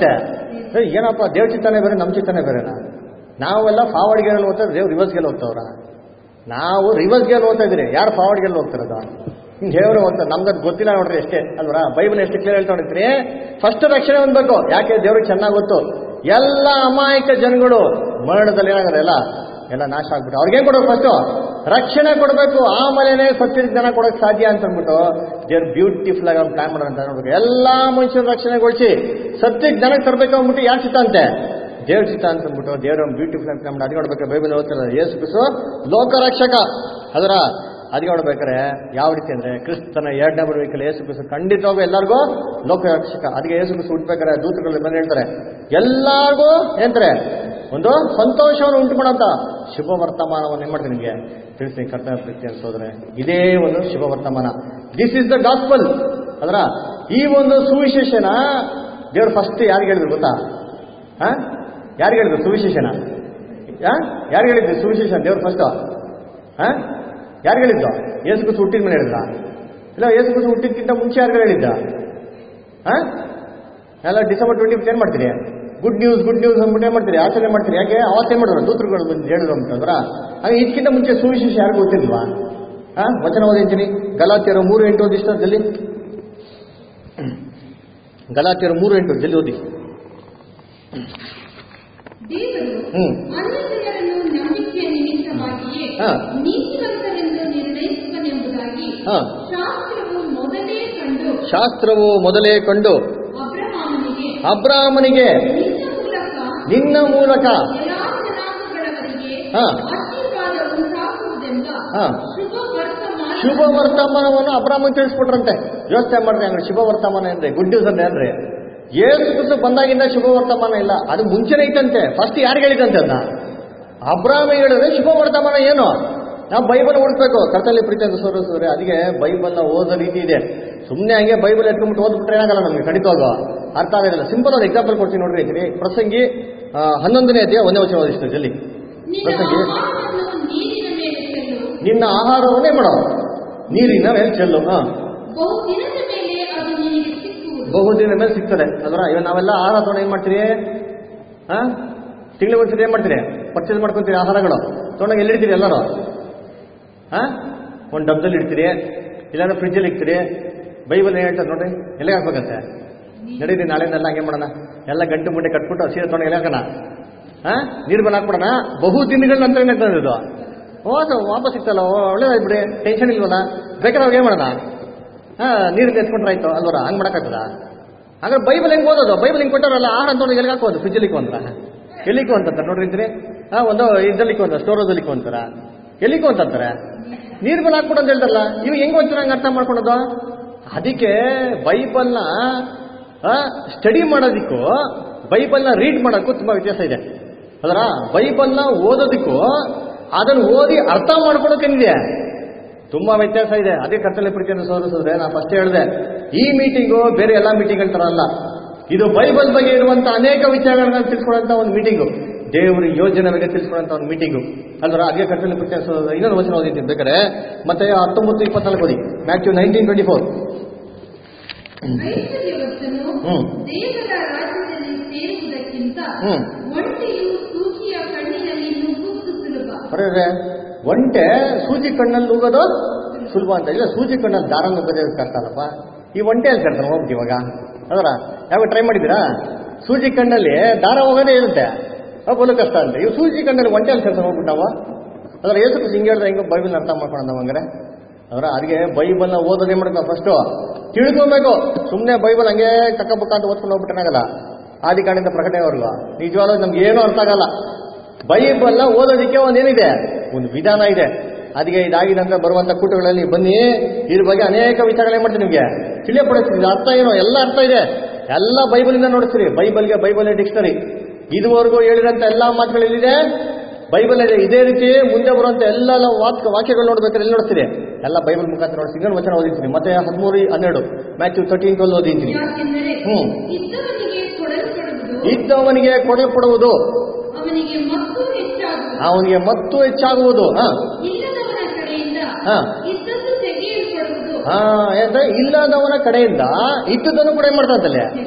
Speaker 3: ಏ, ಏನಪ್ಪ ದೇವ್ರ ಚಿತ್ತಾನೆ ಬೇರೆ ನಮ್ಮ ಚಿತ್ತಾನೆ ಬೇರೆನಾ ನಾವೆಲ್ಲ ಫಾರ್ವರ್ಡ್ ಗೇರಲ್ಲಿ ಓದ್ತಾ ದೇವ್ರು ರಿವರ್ಸ್ ಗೇಲ್ ಹೋಗ್ತಾವ್ರ ನಾವು ರಿವರ್ಸ್ ಗೇಲ್ ಓದ್ತಾ ಇದ್ರಿ ಯಾರು ಫಾರ್ವರ್ಡ್ ಗೇಲ್ ಹೋಗ್ತಿರೋದು ಹಿಂಗೆ ದೇವರು ಓದ್ತಾರೆ ನಮ್ಗದು ಗೊತ್ತಿಲ್ಲ ನೋಡ್ರಿ ಅಷ್ಟೇ ಅಲ್ವರ ಬೈಬಲ್ ಎಷ್ಟು ಕ್ಲಿಯರ್ ಹೇಳ್ತಾ ನೋಡಿದ್ರಿ ಫಸ್ಟ್ ರಕ್ಷಣೆ ಹೊಂದಬೇಕು ಯಾಕೆ ದೇವ್ರಿಗೆ ಚೆನ್ನಾಗಿ ಗೊತ್ತು ಎಲ್ಲ ಅಮಾಯಕ ಜನಗಳು ಮರಣದಲ್ಲಿ ಏನಾಗದೆ ಎಲ್ಲ ಎಲ್ಲ ನಾಶ ಆಗ್ಬಿಟ್ಟು ಅವ್ರಿಗೇನ್ ಕೊಡ್ಬೇಕು ಫಸ್ಟ್ ರಕ್ಷಣೆ ಕೊಡಬೇಕು ಆಮೇಲೆ ಸತ್ಯದ ಜನ ಕೊಡಕ್ ಸಾಧ್ಯ ಅಂತ ಅಂದ್ಬಿಟ್ಟು ದೇವ್ರು ಬ್ಯೂಟಿಫುಲ್ ಆಗಿ ಅವ್ರು ಪ್ಲಾನ್ ಮಾಡೋಂತ ನೋಡ್ಬೇಕು ಎಲ್ಲಾ ಮನುಷ್ಯರ ರಕ್ಷಣೆಗೊಳಿಸಿ ಸತ್ಯಕ್ಕೆ ಜನಕ್ಕೆ ತರಬೇಕು ಅಂದ್ಬಿಟ್ಟು ಯಾರು ಚಿತ್ತ ಅಂತೆ ದೇವ್ರ ಚಿತ್ತ ಅಂತ ಅಂದ್ಬಿಟ್ಟು ದೇವ್ರ ಬ್ಯೂಟಿಫುಲ್ ಆಗಿ ಪ್ಲಾನ್ ಮಾಡಿ ಅದಕ್ಕೆ ನೋಡ್ಬೇಕು ಬೈಬಲ್ ಓದ್ತಾರೆ ಯೇಸು ಕ್ರಿಸ್ತು ಲೋಕ ರಕ್ಷಕ ಅದರ ಅದಕ್ಕೆ ನೋಡ್ಬೇಕಾರೆ ಯಾವ ರೀತಿ ಅಂದ್ರೆ ಕ್ರಿಸ್ತನ ಎರಡನೇ ಬರುವಿಕಲ್ಲಿ ಯೇಸು ಕ್ರಿಸ್ತು ಖಂಡಿತವಾಗೂ ಎಲ್ಲರಿಗೂ ಲೋಕ ರಕ್ಷಕ ಅದಕ್ಕೆ ಯೇಸು ಕ್ರಿಸ್ತು ಹುಡ್ಬೇಕಾರೆ ದೂತಗಳಲ್ಲಿ ಬಂದು ಹೇಳ್ತಾರೆ ಎಲ್ಲಾರ್ಗೂ ಏನಂತಾರೆ ಒಂದು ಸಂತೋಷವನ್ನು ಉಂಟು ಮಾಡಂತ ಶುಭ ವರ್ತಮಾನವನ್ನು ಏನ್ ಮಾಡ್ತೀನಿ ನಿಮಗೆ ತಿಳಿಸ್ತೀನಿ ಕರ್ತವ್ಯ ಪ್ರೀತಿ ಅನ್ಸೋದ್ರೆ ಇದೇ ಒಂದು ಶುಭ ವರ್ತಮಾನ ದಿಸ್ ಇಸ್ ದ ಗಾಸ್ಪಲ್ ಅದರ ಈ ಒಂದು ಸುವಿಶೇಷನ ದೇವ್ರು ಫಸ್ಟ್ ಯಾರಿಗೆ ಹೇಳಿದ್ರು ಗೊತ್ತಾ ಹಾ ಯಾರಿಗೆ ಹೇಳಿದ್ರು ಸುವಿಶೇಷನ ಯಾರು ಹೇಳಿದ್ರು ಸುವಿಶೇಷ ದೇವ್ರು ಫಸ್ಟ್ ಹಾ ಯಾರು ಹೇಳಿದ್ದು ಯೇಸು ಕುಸು ಹುಟ್ಟಿದ ಮೇಲೆ ಹೇಳಿದ್ರ ಇಲ್ಲ ಯೇಸು ಕುಸು ಹುಟ್ಟಿದ್ಕಿಂತ ಮುಂಚೆ ಯಾರು ಹೇಳಿದ್ದ ಹಾ ಎಲ್ಲ ಡಿಸೆಂಬರ್ ಟ್ವೆಂಟಿ ಏನ್ ಮಾಡ್ತೀರಿ ಗುಡ್ ನ್ಯೂಸ್ ಗುಡ್ ನ್ಯೂಸ್ ಅಂದ್ಬಿಟ್ಟು ಏನ್ ಮಾಡ್ತೀರಿ ಆಚರಣೆ ಮಾಡ್ತೀರಿ ಯಾಕೆ ಅವತ್ತೇನ್ ಮಾಡಿದ್ರು ದೂತರುಗಳು ಬಂದು ಹೇಳಿದ್ರು ಅಂತಂದ್ರ ಹಾಗೆ ಇದಕ್ಕಿಂತ ಮುಂಚೆ ಸುವಿಶೇಷ ಯಾರಿಗೂ ಗೊತ್ತಿಲ್ವಾ ಹಾ ವಚನ ಓದಿದ್ದೀನಿ ಗಲಾತಿಯರು ಮೂರು ಎಂಟು ಓದಿ ಜಲ್ಲಿ ಗಲಾತಿಯರು ಮೂರು ಎಂಟು ಜಲ್ಲಿ ಓದಿ
Speaker 4: ದೇವರು
Speaker 3: ಹ್ಮ್
Speaker 4: ಅನ್ಯಜನರನ್ನು ನಂಬಿಕೆಯ ನಿಮಿತ್ತವಾಗಿಯೇ
Speaker 3: ಹಾ.
Speaker 4: ನೀತಿವಂತರೆಂದು ನಿರ್ಣಯಿಸುವನೆಂಬುದಾಗಿ
Speaker 3: ಹಾ.
Speaker 4: ಶಾಸ್ತ್ರವು ಮೊದಲೇ ಕಂಡು
Speaker 3: ಶಾಸ್ತ್ರವು ಮೊದಲೇ ಕಂಡು
Speaker 4: ಅಬ್ರಹಾಮನಿಗೆ
Speaker 3: ಅಬ್ರಾಹ್ಮನಿಗೆ
Speaker 4: ನಿನ್ನ ಮೂಲಕ
Speaker 3: ನಿನ್ನ ಮೂಲಕ
Speaker 4: ಎಲ್ಲಾ ಜನಾಂಗಗಳವರಿಗೆ
Speaker 3: ಹಾ.
Speaker 4: ಆಶೀರ್ವಾದ ಉಂಟಾಗುವುದೆಂಬ
Speaker 3: ಹಾ.
Speaker 4: ಶುಭ ವರ್ತಮಾನ
Speaker 3: ಶುಭ ವರ್ತಮಾನವನ್ನು ಅಬ್ರಾಹ್ಮನ್ ತಿಳಿಸ್ಬಿಟ್ರಂತೆ ಯೋಚನೆ ಮಾಡ್ರಿ ಹಂಗ ಶುಭ ವರ್ತಮಾನ ಅಂದ್ರೆ ಗುಡ್ ನ್ಯೂಸ್ ಅಂದ್ರೆ ಏನ್ರಿ ಏಸು ಕ್ರಿಸ್ತು ಬಂದಾಗಿಂದ ಶುಭ ವರ್ತಮಾನ ಇಲ್ಲ ಅದು ಮುಂಚೆನೇ ಐತಂತೆ ಫಸ್ಟ್ ಯಾರಿಗೆ ಹೇಳಿದಂತೆ ಅದನ್ನ ಅಬ್ರಾಹ್ಮ ಹೇಳಿದ್ರೆ ಶುಭ ವರ್ತಮಾನ ಏನು ನಾವು ಬೈಬಲ್ ಓದಿಸ್ಬೇಕು ಕರ್ತಲ್ಲಿ ಪ್ರೀತಿ ಅಂತ ಸೋರಿಸಿದ್ರೆ ಅದಕ್ಕೆ ಬೈಬಲ್ನ ಓದೋ ರೀತಿ ಇದೆ ಸುಮ್ಮನೆ ಹಂಗೆ ಬೈಬಲ್ ಎತ್ಕೊಂಡ್ಬಿಟ್ಟು ಓದ್ಬಿಟ್ರೆ ಏನಾಗಲ್ಲ ನಮಗೆ ಖಂಡಿತವಾಗ ಅರ್ಥ ಆಗೋದಿಲ್ಲ ಸಿಂಪಲ್ ಒಂದು ಎಕ್ಸಾಂಪಲ್ ಕೊಡ್ತೀನಿ ನೋಡ್ರಿ ಐತ್ರಿ ಪ್ರಸಂಗಿ ಆ, ಹನ್ನೊಂದನೇ ಅಧ್ಯಾಯ ಒಂದೇ ವಚನ ಓದಿಸ್ತು ಜಲ್ಲಿ
Speaker 4: ನಿನ್ನ
Speaker 3: ಪ್ರಸಂಗಿ
Speaker 4: ಆಹಾರವನ್ನು ನೀರಿನ ಮೇಲೆ ಚೆಲ್ಲು
Speaker 3: ನಿನ್ನ ಆಹಾರವನ್ನೇ ಮಾಡೋ ನೀರಿನ ಮೇಲೆ ಚೆಲ್ಲು ಹಾ
Speaker 4: ಬಹು ದಿನದ ಮೇಲೆ ಅದು ನಿನಗೆ ಸಿಕ್ಕುವುದು
Speaker 3: ಬಹುದಿನ ಮೇಲೆ ಸಿಗ್ತದೆ ಅಲ್ವಾ ಇವಾಗ ನಾವೆಲ್ಲ ಆಹಾರ ತಗೊಂಡು ಏನ್ ಮಾಡ್ತೀರಿ ಹಾ ತಿಂಗಳಿಗೆ ಒಂದ್ಸತಿ ಏನ್ ಮಾಡ್ತೀರಿ ಪರ್ಚೇಸ್ ಮಾಡ್ಕೊಂತೀರಿ ಆಹಾರಗಳು ತೊಗೊಂಡಾಗ ಎಲ್ಲಿಡ್ತೀರಿ ಎಲ್ಲರೂ ಹಾ ಒಂದು ಡಬ್ಬದಲ್ಲಿ ಇಡ್ತೀರಿ ಇಲ್ಲಾಂದ್ರೆ ಫ್ರಿಜ್ಜಲ್ಲಿ ಇಡ್ತೀರಿ ಬೈಬಲ್ ಏನ್ ಹೇಳ್ತಾರೆ ನೋಡ್ರಿ ಎಲ್ಲಿಗೆ ಹಾಕ್ಬೇಕಂತೆ ನಡೀರಿ ನಾಳೆನೆಲ್ಲ ಹಂಗೆ ಮಾಡೋಣ ಎಲ್ಲ ಗಂಟು ಮುಂಡೆ ಕಟ್ಬಿಟ್ಟು ಸೀರೆ ತೊಗೊಂಡು ಎಲ್ಲಿ ಹಾಕೋಣ ಹಾ ನೀರು ಬಂದು ಹಾಕ್ಬಿಡೋಣ ಬಹು ದಿನಗಳ ನಂತರ ಏನಾಗ್ತದೆ ಇದು ಓ ಅದು ವಾಪಸ್ ಸಿಗ್ತಲ್ಲ ಓ ಒಳ್ಳೇದಾಯ್ತು ಬಿಡಿ ಟೆನ್ಷನ್ ಇಲ್ವಲ್ಲ ಬೇಕಾದ್ರೆ ಅವಾಗ ಏನ್ ಮಾಡೋಣ ಹಾ ನೀರು ಎತ್ಕೊಂಡ್ರೆ ಆಯ್ತು ಅಲ್ವರ ಹಂಗ್ ಮಾಡಕ್ಕಾಗ್ತದ ಹಾಗಾದ್ರೆ ಬೈಬಲ್ ಹೆಂಗ್ ಓದೋದು ಬೈಬಲ್ ಹೆಂಗ್ ಕೊಟ್ಟಾರಲ್ಲ ಆಹಾರ ಅಂತ ಎಲ್ಲಿ ಹಾಕೋದು ಫ್ರಿಜ್ಜಲ್ಲಿಕ್ಕು ಅಂತಾರ ಎಲ್ಲಿಕ್ಕು ಅಂತಂತಾರೆ ನೋಡ್ರಿ ಇದ್ರಿ ಹಾ ಒಂದು ಇದ್ದಲ್ಲಿಕ್ಕು ಅಂತ ಸ್ಟೋರೋದಲ್ಲಿಕ್ಕು ಅಂತಾರ ಎಲ್ಲಿಕ್ಕು ಅಂತಂತಾರೆ ನೀರು ಬಂದು ಹಾಕ್ಬಿಡು ಅಂತ ಹೇಳ್ತಾರಲ್ಲ ಇವ್ ಹೆಂಗ್ ಓದ್ತೀರ ಹಂಗೆ ಅರ್ಥ ಮಾಡ್ಕೊಳೋದು ಅದಕ್ಕೆ ಬೈಬಲ್ನ ಸ್ಟಡಿ ಮಾಡೋದಕ್ಕೂ ಬೈಬಲ್ನ ರೀಡ್ ಮಾಡೋಕ್ಕೂ ತುಂಬಾ ವ್ಯತ್ಯಾಸ ಇದೆ ಅದರ ಬೈಬಲ್ನ ಓದೋದಕ್ಕೂ ಅದನ್ನು ಓದಿ ಅರ್ಥ ಮಾಡ್ಕೊಳಕ್ಕೇನಿದೆ ತುಂಬಾ ವ್ಯತ್ಯಾಸ ಇದೆ ಅದೇ ಕರ್ತಲೆ ಪ್ರೀತಿಯನ್ನು ಸೋರಿಸಿದ್ರೆ ನಾನು ಫಸ್ಟ್ ಹೇಳಿದೆ ಈ ಮೀಟಿಂಗು ಬೇರೆ ಎಲ್ಲಾ ಮೀಟಿಂಗ್ ತರ ಅಲ್ಲ ಇದು ಬೈಬಲ್ ಬಗ್ಗೆ ಇರುವಂತ ಅನೇಕ ವಿಚಾರಗಳನ್ನ ತಿಳ್ಕೊಳ್ಳುವಂತ ಒಂದು ಮೀಟಿಂಗು ದೇವರ ಯೋಜನೆ ಬಗ್ಗೆ ತಿಳ್ಕೊಳ್ಳುವಂತ ಒಂದು ಮೀಟಿಂಗು ಅಲ್ವರ ಅದೇ ಕರ್ತಲೆ ಪ್ರೀತಿಯನ್ನು ಸೋರಿಸಿದ್ರೆ ಇನ್ನೊಂದು ವಚನ ಓದಿದ್ದೀನಿ ಬೇಕಾದ್ರೆ ಮತ್ತೆ ಹತ್ತೊಂಬತ್ತು ಇಪ್ಪತ್ನಾಲ್ಕು ಓದಿ ಮ್ಯಾಥ್ಯೂ ನೈನ್ಟೀನ್ ಟ್ವೆಂಟಿ ಫೋರ್
Speaker 4: ಐಶ್ವರ್ಯವತ್ತನು
Speaker 3: ಹ್ಮ್.
Speaker 4: ದೇವರ ರಾಜ್ಯದಲ್ಲಿ ಸೇರುವುದಕ್ಕಿಂತ
Speaker 3: ಹ್ಮ್.
Speaker 4: ಒಂಟೆಯು ಸೂಚಿಯ ಕಣ್ಣಿನಲ್ಲಿ ನುಗ್ಗುವುದು ಸುಲಭ
Speaker 3: ಬರೀ ಒಂಟೆ ಸೂಜಿ ಕಣ್ಣಲ್ಲಿ ನುಗ್ಗೋದು ಸುಲಭ ಅಂತ ಇಲ್ಲ ಸೂಜಿ ಕಣ್ಣಲ್ಲಿ ದಾರ ನುಗ್ಗೋದೇ ಕಷ್ಟ ಅಲ್ಲಪ್ಪ ಈ ಒಂಟೆ ಅಲ್ಲಿ ಕರ್ತಾನೆ ಹೋಗ್ತಿ ಇವಾಗ ಅದರ ಯಾವ ಟ್ರೈ ಮಾಡಿದ್ದೀರಾ ಸೂಜಿ ಕಣ್ಣಲ್ಲಿ ದಾರ ಹೋಗೋದೇ ಇರುತ್ತೆ ಬಲು ಕಷ್ಟ ಅಂತ ಇವು ಸೂಜಿ ಕಣ್ಣಲ್ಲಿ ಒಂಟೆ ಅಲ್ಲಿ ಕರ್ತಾನೆ ಹೋಗ್ಬಿಟ್ಟಾವ ಅದರ ಏಸು ಹಿಂಗೆ ಹೇಳಿದ್ರೆ ಹೆಂಗೋ ಬೈಬಲ್ ಅರ್ಥ ಮಾಡ್ಕೊಂಡು ನಮ್ಮಂಗ್ರೆ ಅದರ ಅದಕ್ಕೆ ಬೈಬಲ್ನ ಓದೋದೇ ಮಾಡ್ಬೇಕು ಫಸ್ಟು ತಿಳ್ಕೊಬೇಕು ಸುಮ್ಮನೆ ಬೈಬಲ್ ಹಂಗೆ ಕಕ್ಕ ಬುಕ್ಕ ಅಂತ ಓದ್ಕೊಂಡು ಹೋಗ್ಬಿಟ್ಟನಾಗಲ್ಲ ಆದಿ ಕಾಂಡಿಂದ ಪ್ರಕಟಣೆವರೆಗೂ ನಿಜವಾಗ್ಲೂ ನಮ್ಗೆ ಏನೂ ಅರ್ಥ ಆಗಲ್ಲ ಬೈಬಲ್ನ ಓದೋದಕ್ಕೆ ಒಂದೇನಿದೆ ಒಂದು ವಿಧಾನ ಇದೆ ಅದಕ್ಕೆ ಇದಾಗಿ ನಂತರ ಬರುವಂತ ಕೂಟಗಳಲ್ಲಿ ಬನ್ನಿ ಇದ್ರ ಬಗ್ಗೆ ಅನೇಕ ವಿಚಾರಗಳೇನ್ ಮಾಡ್ತೀನಿ ನಿಮಗೆ ತಿಳಿಯಪಡಿಸ್ತೀವಿ ಅರ್ಥ ಏನೋ ಎಲ್ಲ ಅರ್ಥ ಇದೆ ಎಲ್ಲ ಬೈಬಲಿಂದ ನೋಡ್ತೀರಿ ಬೈಬಲ್ಗೆ ಬೈಬಲ್ ಡಿಕ್ಷನರಿ ಇದುವರೆಗೂ ಹೇಳಿದಂತ ಎಲ್ಲಾ ಮಾತುಗಳು ಎಲ್ಲಿದೆ ಬೈಬಲ್ ಇದೆ ಇದೇ ರೀತಿ ಮುಂದೆ ಬರುವಂತ ಎಲ್ಲ ವಾಕ್ಯ ವಾಕ್ಯಗಳು ನೋಡ್ಬೇಕಾದ್ರೆ ಎಲ್ಲಿ ನೋಡ್ತೀರಿ ಎಲ್ಲ ಬೈಬಲ್ ಮುಖಾಂತರ ನೋಡ್ತೀನಿ ಇನ್ನೊಂದು ವಚನ ಓದಿದ್ದೀನಿ ಮತ್ತೆ ಹದಿಮೂರು ಹನ್ನೆರಡು ಮ್ಯಾಥ್ಯೂ ತರ್ಟೀನ್ ಟ್ವೆಲ್ ಓದಿದ್ದೀನಿ
Speaker 4: ಯಾಕೆಂದರೆ
Speaker 3: ಹ್ಮ್.
Speaker 4: ಇದ್ದವನಿಗೆ ಕೊಡಲ್ಪಡುವುದು
Speaker 3: ಇದ್ದವನಿಗೆ ಕೊಡಲ್ಪಡುವುದು
Speaker 4: ಅವನಿಗೆ ಮತ್ತು ಹೆಚ್ಚಾಗುವುದು
Speaker 3: ಅವನಿಗೆ ಮತ್ತು ಹೆಚ್ಚಾಗುವುದು ಹಾ
Speaker 4: ಇಲ್ಲದವನ ಕಡೆಯಿಂದ
Speaker 3: ಹಾ.
Speaker 4: ಇದ್ದದ್ದು ತೆಗೆಯಲ್ಪಡುವುದು
Speaker 3: ಹಾ ಏನಂದ್ರೆ ಇಲ್ಲದವನ ಕಡೆಯಿಂದ ಇದ್ದದನ್ನು ಕೂಡ ಏನ್ ಮಾಡ್ತಾರಂತಲ್ಲಿ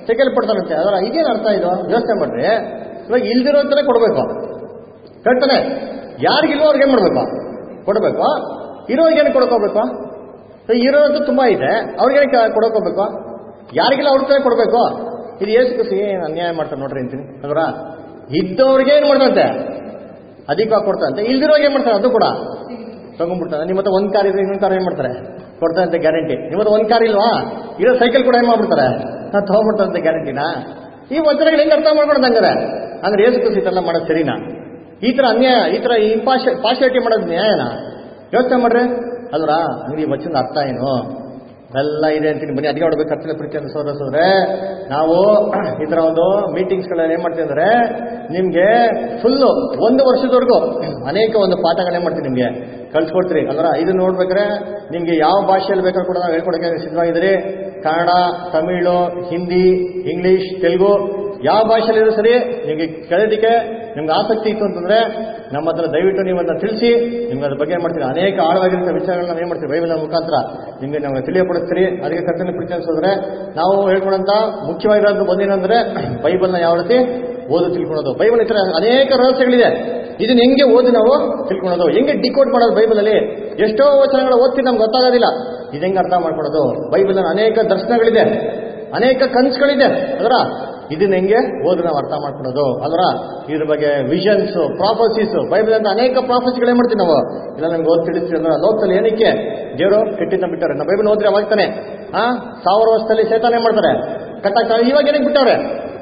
Speaker 3: ತೆಗೆಯಲ್ಪಡ್ತಾನಂತೆ ಅದರ ಇದೇನು ಅರ್ಥ ಇದು ಯೋಚನೆ ಮಾಡ್ರಿ ಇವಾಗ ಇಲ್ದಿರೋದ್ರೆ ಕೊಡಬೇಕು ಕಟ್ತಾನೆ ಯಾರಿಗಿಲ್ವೋ ಅವ್ರಿಗೆ ಏನ್ ಮಾಡ್ಬೇಕು ಕೊಡಬೇಕು ಇರೋರಿಗೆ ಏನು ಕೊಡ್ಕೋಬೇಕು ಸೊ ಇರೋದು ತುಂಬಾ ಇದೆ ಅವ್ರಿಗೆ ಕೊಡಕೋಬೇಕು ಯಾರಿಗಿಲ್ಲ ಅವ್ರ ತಾನೇ ಕೊಡಬೇಕು ಇದು ಏಸು ಕಸಿ ಏನು ಅನ್ಯಾಯ ಮಾಡ್ತಾರೆ ನೋಡ್ರಿ ಅಂತೀನಿ ಅದರ ಇದ್ದವ್ರಿಗೆ ಏನು ಮಾಡ್ತಂತೆ ಅಧಿಕವಾಗಿ ಕೊಡ್ತಾರಂತೆ ಇಲ್ದಿರೋರಿಗೆ ಏನ್ ಮಾಡ್ತಾರೆ ಅದು ಕೂಡ ತಗೊಂಡ್ಬಿಡ್ತಾರೆ ನಿಮ್ಮ ಹತ್ರ ಒಂದ್ ಕಾರ್ ಇದ್ರೆ ಇನ್ನೊಂದು ಕಾರ್ ಏನ್ ಮಾಡ್ತಾರೆ ಕೊಡ್ತಾರಂತೆ ಗ್ಯಾರಂಟಿ ನಿಮ್ಮ ಹತ್ರ ಒಂದ್ ಕಾರ್ ಇಲ್ವಾ ಇರೋ ಸೈಕಲ್ ಕೂಡ ಏನ್ ಮಾಡ್ಬಿಡ್ತಾರೆ ಹಾ, ತಗೊಂಡ್ಬಿಡ್ತಾರಂತೆ ಗ್ಯಾರಂಟಿನಾ ಈ ವಚನಗಳು ಹೆಂಗ್ ಅರ್ಥ ಮಾಡ್ಕೊಡೋದು ಹಂಗಾರೆ ಅಂದ್ರೆ ಏಸು ಕಸಿ ಇದೆಲ್ಲ ಮಾಡೋದು ಸರಿನಾ ಈ ತರ ಅನ್ಯಾಯ ಈ ತರ ಇಂಪಾಶ ಪಾಶಾಲಿಟಿ ಮಾಡೋದು ನ್ಯಾಯನಾ ಯೋಚನೆ ಮಾಡ್ರಿ ಅಲ್ವಾ ಹಂಗೆ ಈ ವಚನದ ಅರ್ಥ ಏನು ಎಲ್ಲ ಇದೆ ಅಂತೀನಿ ಬನ್ನಿ ಅಡಿಗೆ ಹೊಡ್ಬೇಕು ಕತ್ತಲೆ ಪ್ರೀತಿ ಅಂತ ಸೋದರ ಸೋದ್ರೆ ನಾವು ಈ ತರ ಒಂದು ಮೀಟಿಂಗ್ಸ್ಗಳಲ್ಲಿ ಏನ್ ಮಾಡ್ತೀವಿ ಅಂದ್ರೆ ನಿಮ್ಗೆ ಫುಲ್ಲು ಒಂದು ವರ್ಷದವರೆಗೂ ಅನೇಕ ಒಂದು ಪಾಠಗಳು ಏನ್ ಮಾಡ್ತೀವಿ ನಿಮ್ಗೆ ಕಳ್ಸಿಕೊಡ್ತೀರಿ ಅಲ್ರ ಇದು ನೋಡ್ಬೇಕಾದ್ರೆ ನಿಮ್ಗೆ ಯಾವ ಭಾಷೆಯಲ್ಲಿ ಬೇಕಾದ್ರೂ ಕೂಡ ನಾವು ಹೇಳ್ಕೊಡಕ್ಕೆ ಸಿದ್ಧವಾಗಿದ್ದೀರಿ ಕನ್ನಡ ತಮಿಳು ಹಿಂದಿ ಇಂಗ್ಲಿಷ್ ತೆಲುಗು ಯಾವ ಭಾಷೆಯಲ್ಲಿರೋ ಸರಿ ನಿಮ್ಗೆ ಕೇಳೋದಕ್ಕೆ ನಿಮ್ಗೆ ಆಸಕ್ತಿ ಇತ್ತು ಅಂತಂದ್ರೆ ನಮ್ಮ ಹತ್ರ ದಯವಿಟ್ಟು ನೀವು ಅದನ್ನ ತಿಳಿಸಿ ನಿಮ್ಗೆ ಅದ್ರ ಬಗ್ಗೆ ಏನ್ ಮಾಡ್ತೀರಿ ಅನೇಕ ಆಳವಾಗಿರೋ ವಿಚಾರಗಳನ್ನ ಏನ್ ಮಾಡ್ತೀರಿ ಬೈಬಲ್ ಮುಖಾಂತರ ನಿಮ್ಗೆ ನಮ್ಗೆ ತಿಳಿಯಪಡಿಸ್ತೀರಿ ಅದಕ್ಕೆ ಕರ್ತನೆ ಪ್ರೀತಿ ಅನ್ಸೋದ್ರೆ ನಾವು ಹೇಳ್ಕೊಂಡಂತ ಮುಖ್ಯವಾಗಿರೋದು ಬಂದೇನಂದ್ರೆ ಬೈಬಲ್ನ ಯಾವ ರೀತಿ ಓದು ತಿಳ್ಕೊಳೋದು ಬೈಬಲ್ ಇತರ ಅನೇಕ ರಹಸ್ಯಗಳಿದೆ ಇದನ್ನ ಹೆಂಗೆ ಓದಿ ನಾವು ತಿಳ್ಕೊಳೋದು ಹೆಂಗೆ ಡಿಕೋಡ್ ಮಾಡೋದು ಬೈಬಲಲ್ಲಿ ಎಷ್ಟೋ ವಚನಗಳು ಓದ್ತಿ ನಮ್ಗೆ ಗೊತ್ತಾಗೋದಿಲ್ಲ ಇದು ಹೆಂಗೆ ಅರ್ಥ ಮಾಡ್ಕೊಳ್ಳೋದು ಬೈಬಲ್ ಅನೇಕ ದರ್ಶನಗಳಿದೆ ಅನೇಕ ಕನ್ಸುಗಳಿದೆ ಅದರ ಇದನ್ನ ಹೆಂಗೆ ಓದಿ ನಾವು ಅರ್ಥ ಮಾಡ್ಕೊಳ್ಳೋದು ಅದರ ಇದ್ರ ಬಗ್ಗೆ ವಿಷನ್ಸ್ ಪ್ರಾಫಸಿಸ್ ಬೈಬಲ್ ಅಂತ ಅನೇಕ ಪ್ರಾಫಸಿಗಳು ಏನ್ ಮಾಡ್ತೀವಿ ನಾವು ಇಲ್ಲ ನಮ್ಗೆ ಓದಿ ತಿಳಿಸ್ತೀವಿ ಅಂದ್ರೆ ಲೋಕದಲ್ಲಿ ಏನಕ್ಕೆ ದೇವರು ಕೆಟ್ಟಿದ್ದ ಬಿಟ್ಟಾರೆ ನಾವು ಬೈಬಲ್ ಓದ್ರೆ ಅವಾಗ ತಾನೆ ಆ ಸಾವಿರ ವರ್ಷದಲ್ಲಿ ಸೇತಾನೆ ಮಾಡ್ತಾರೆ ಕಟ್ಟಾಕ್ತಾರೆ ಇವಾಗ ಏನಕ್ಕೆ ಬಿಟ್ಟವ್ರೆ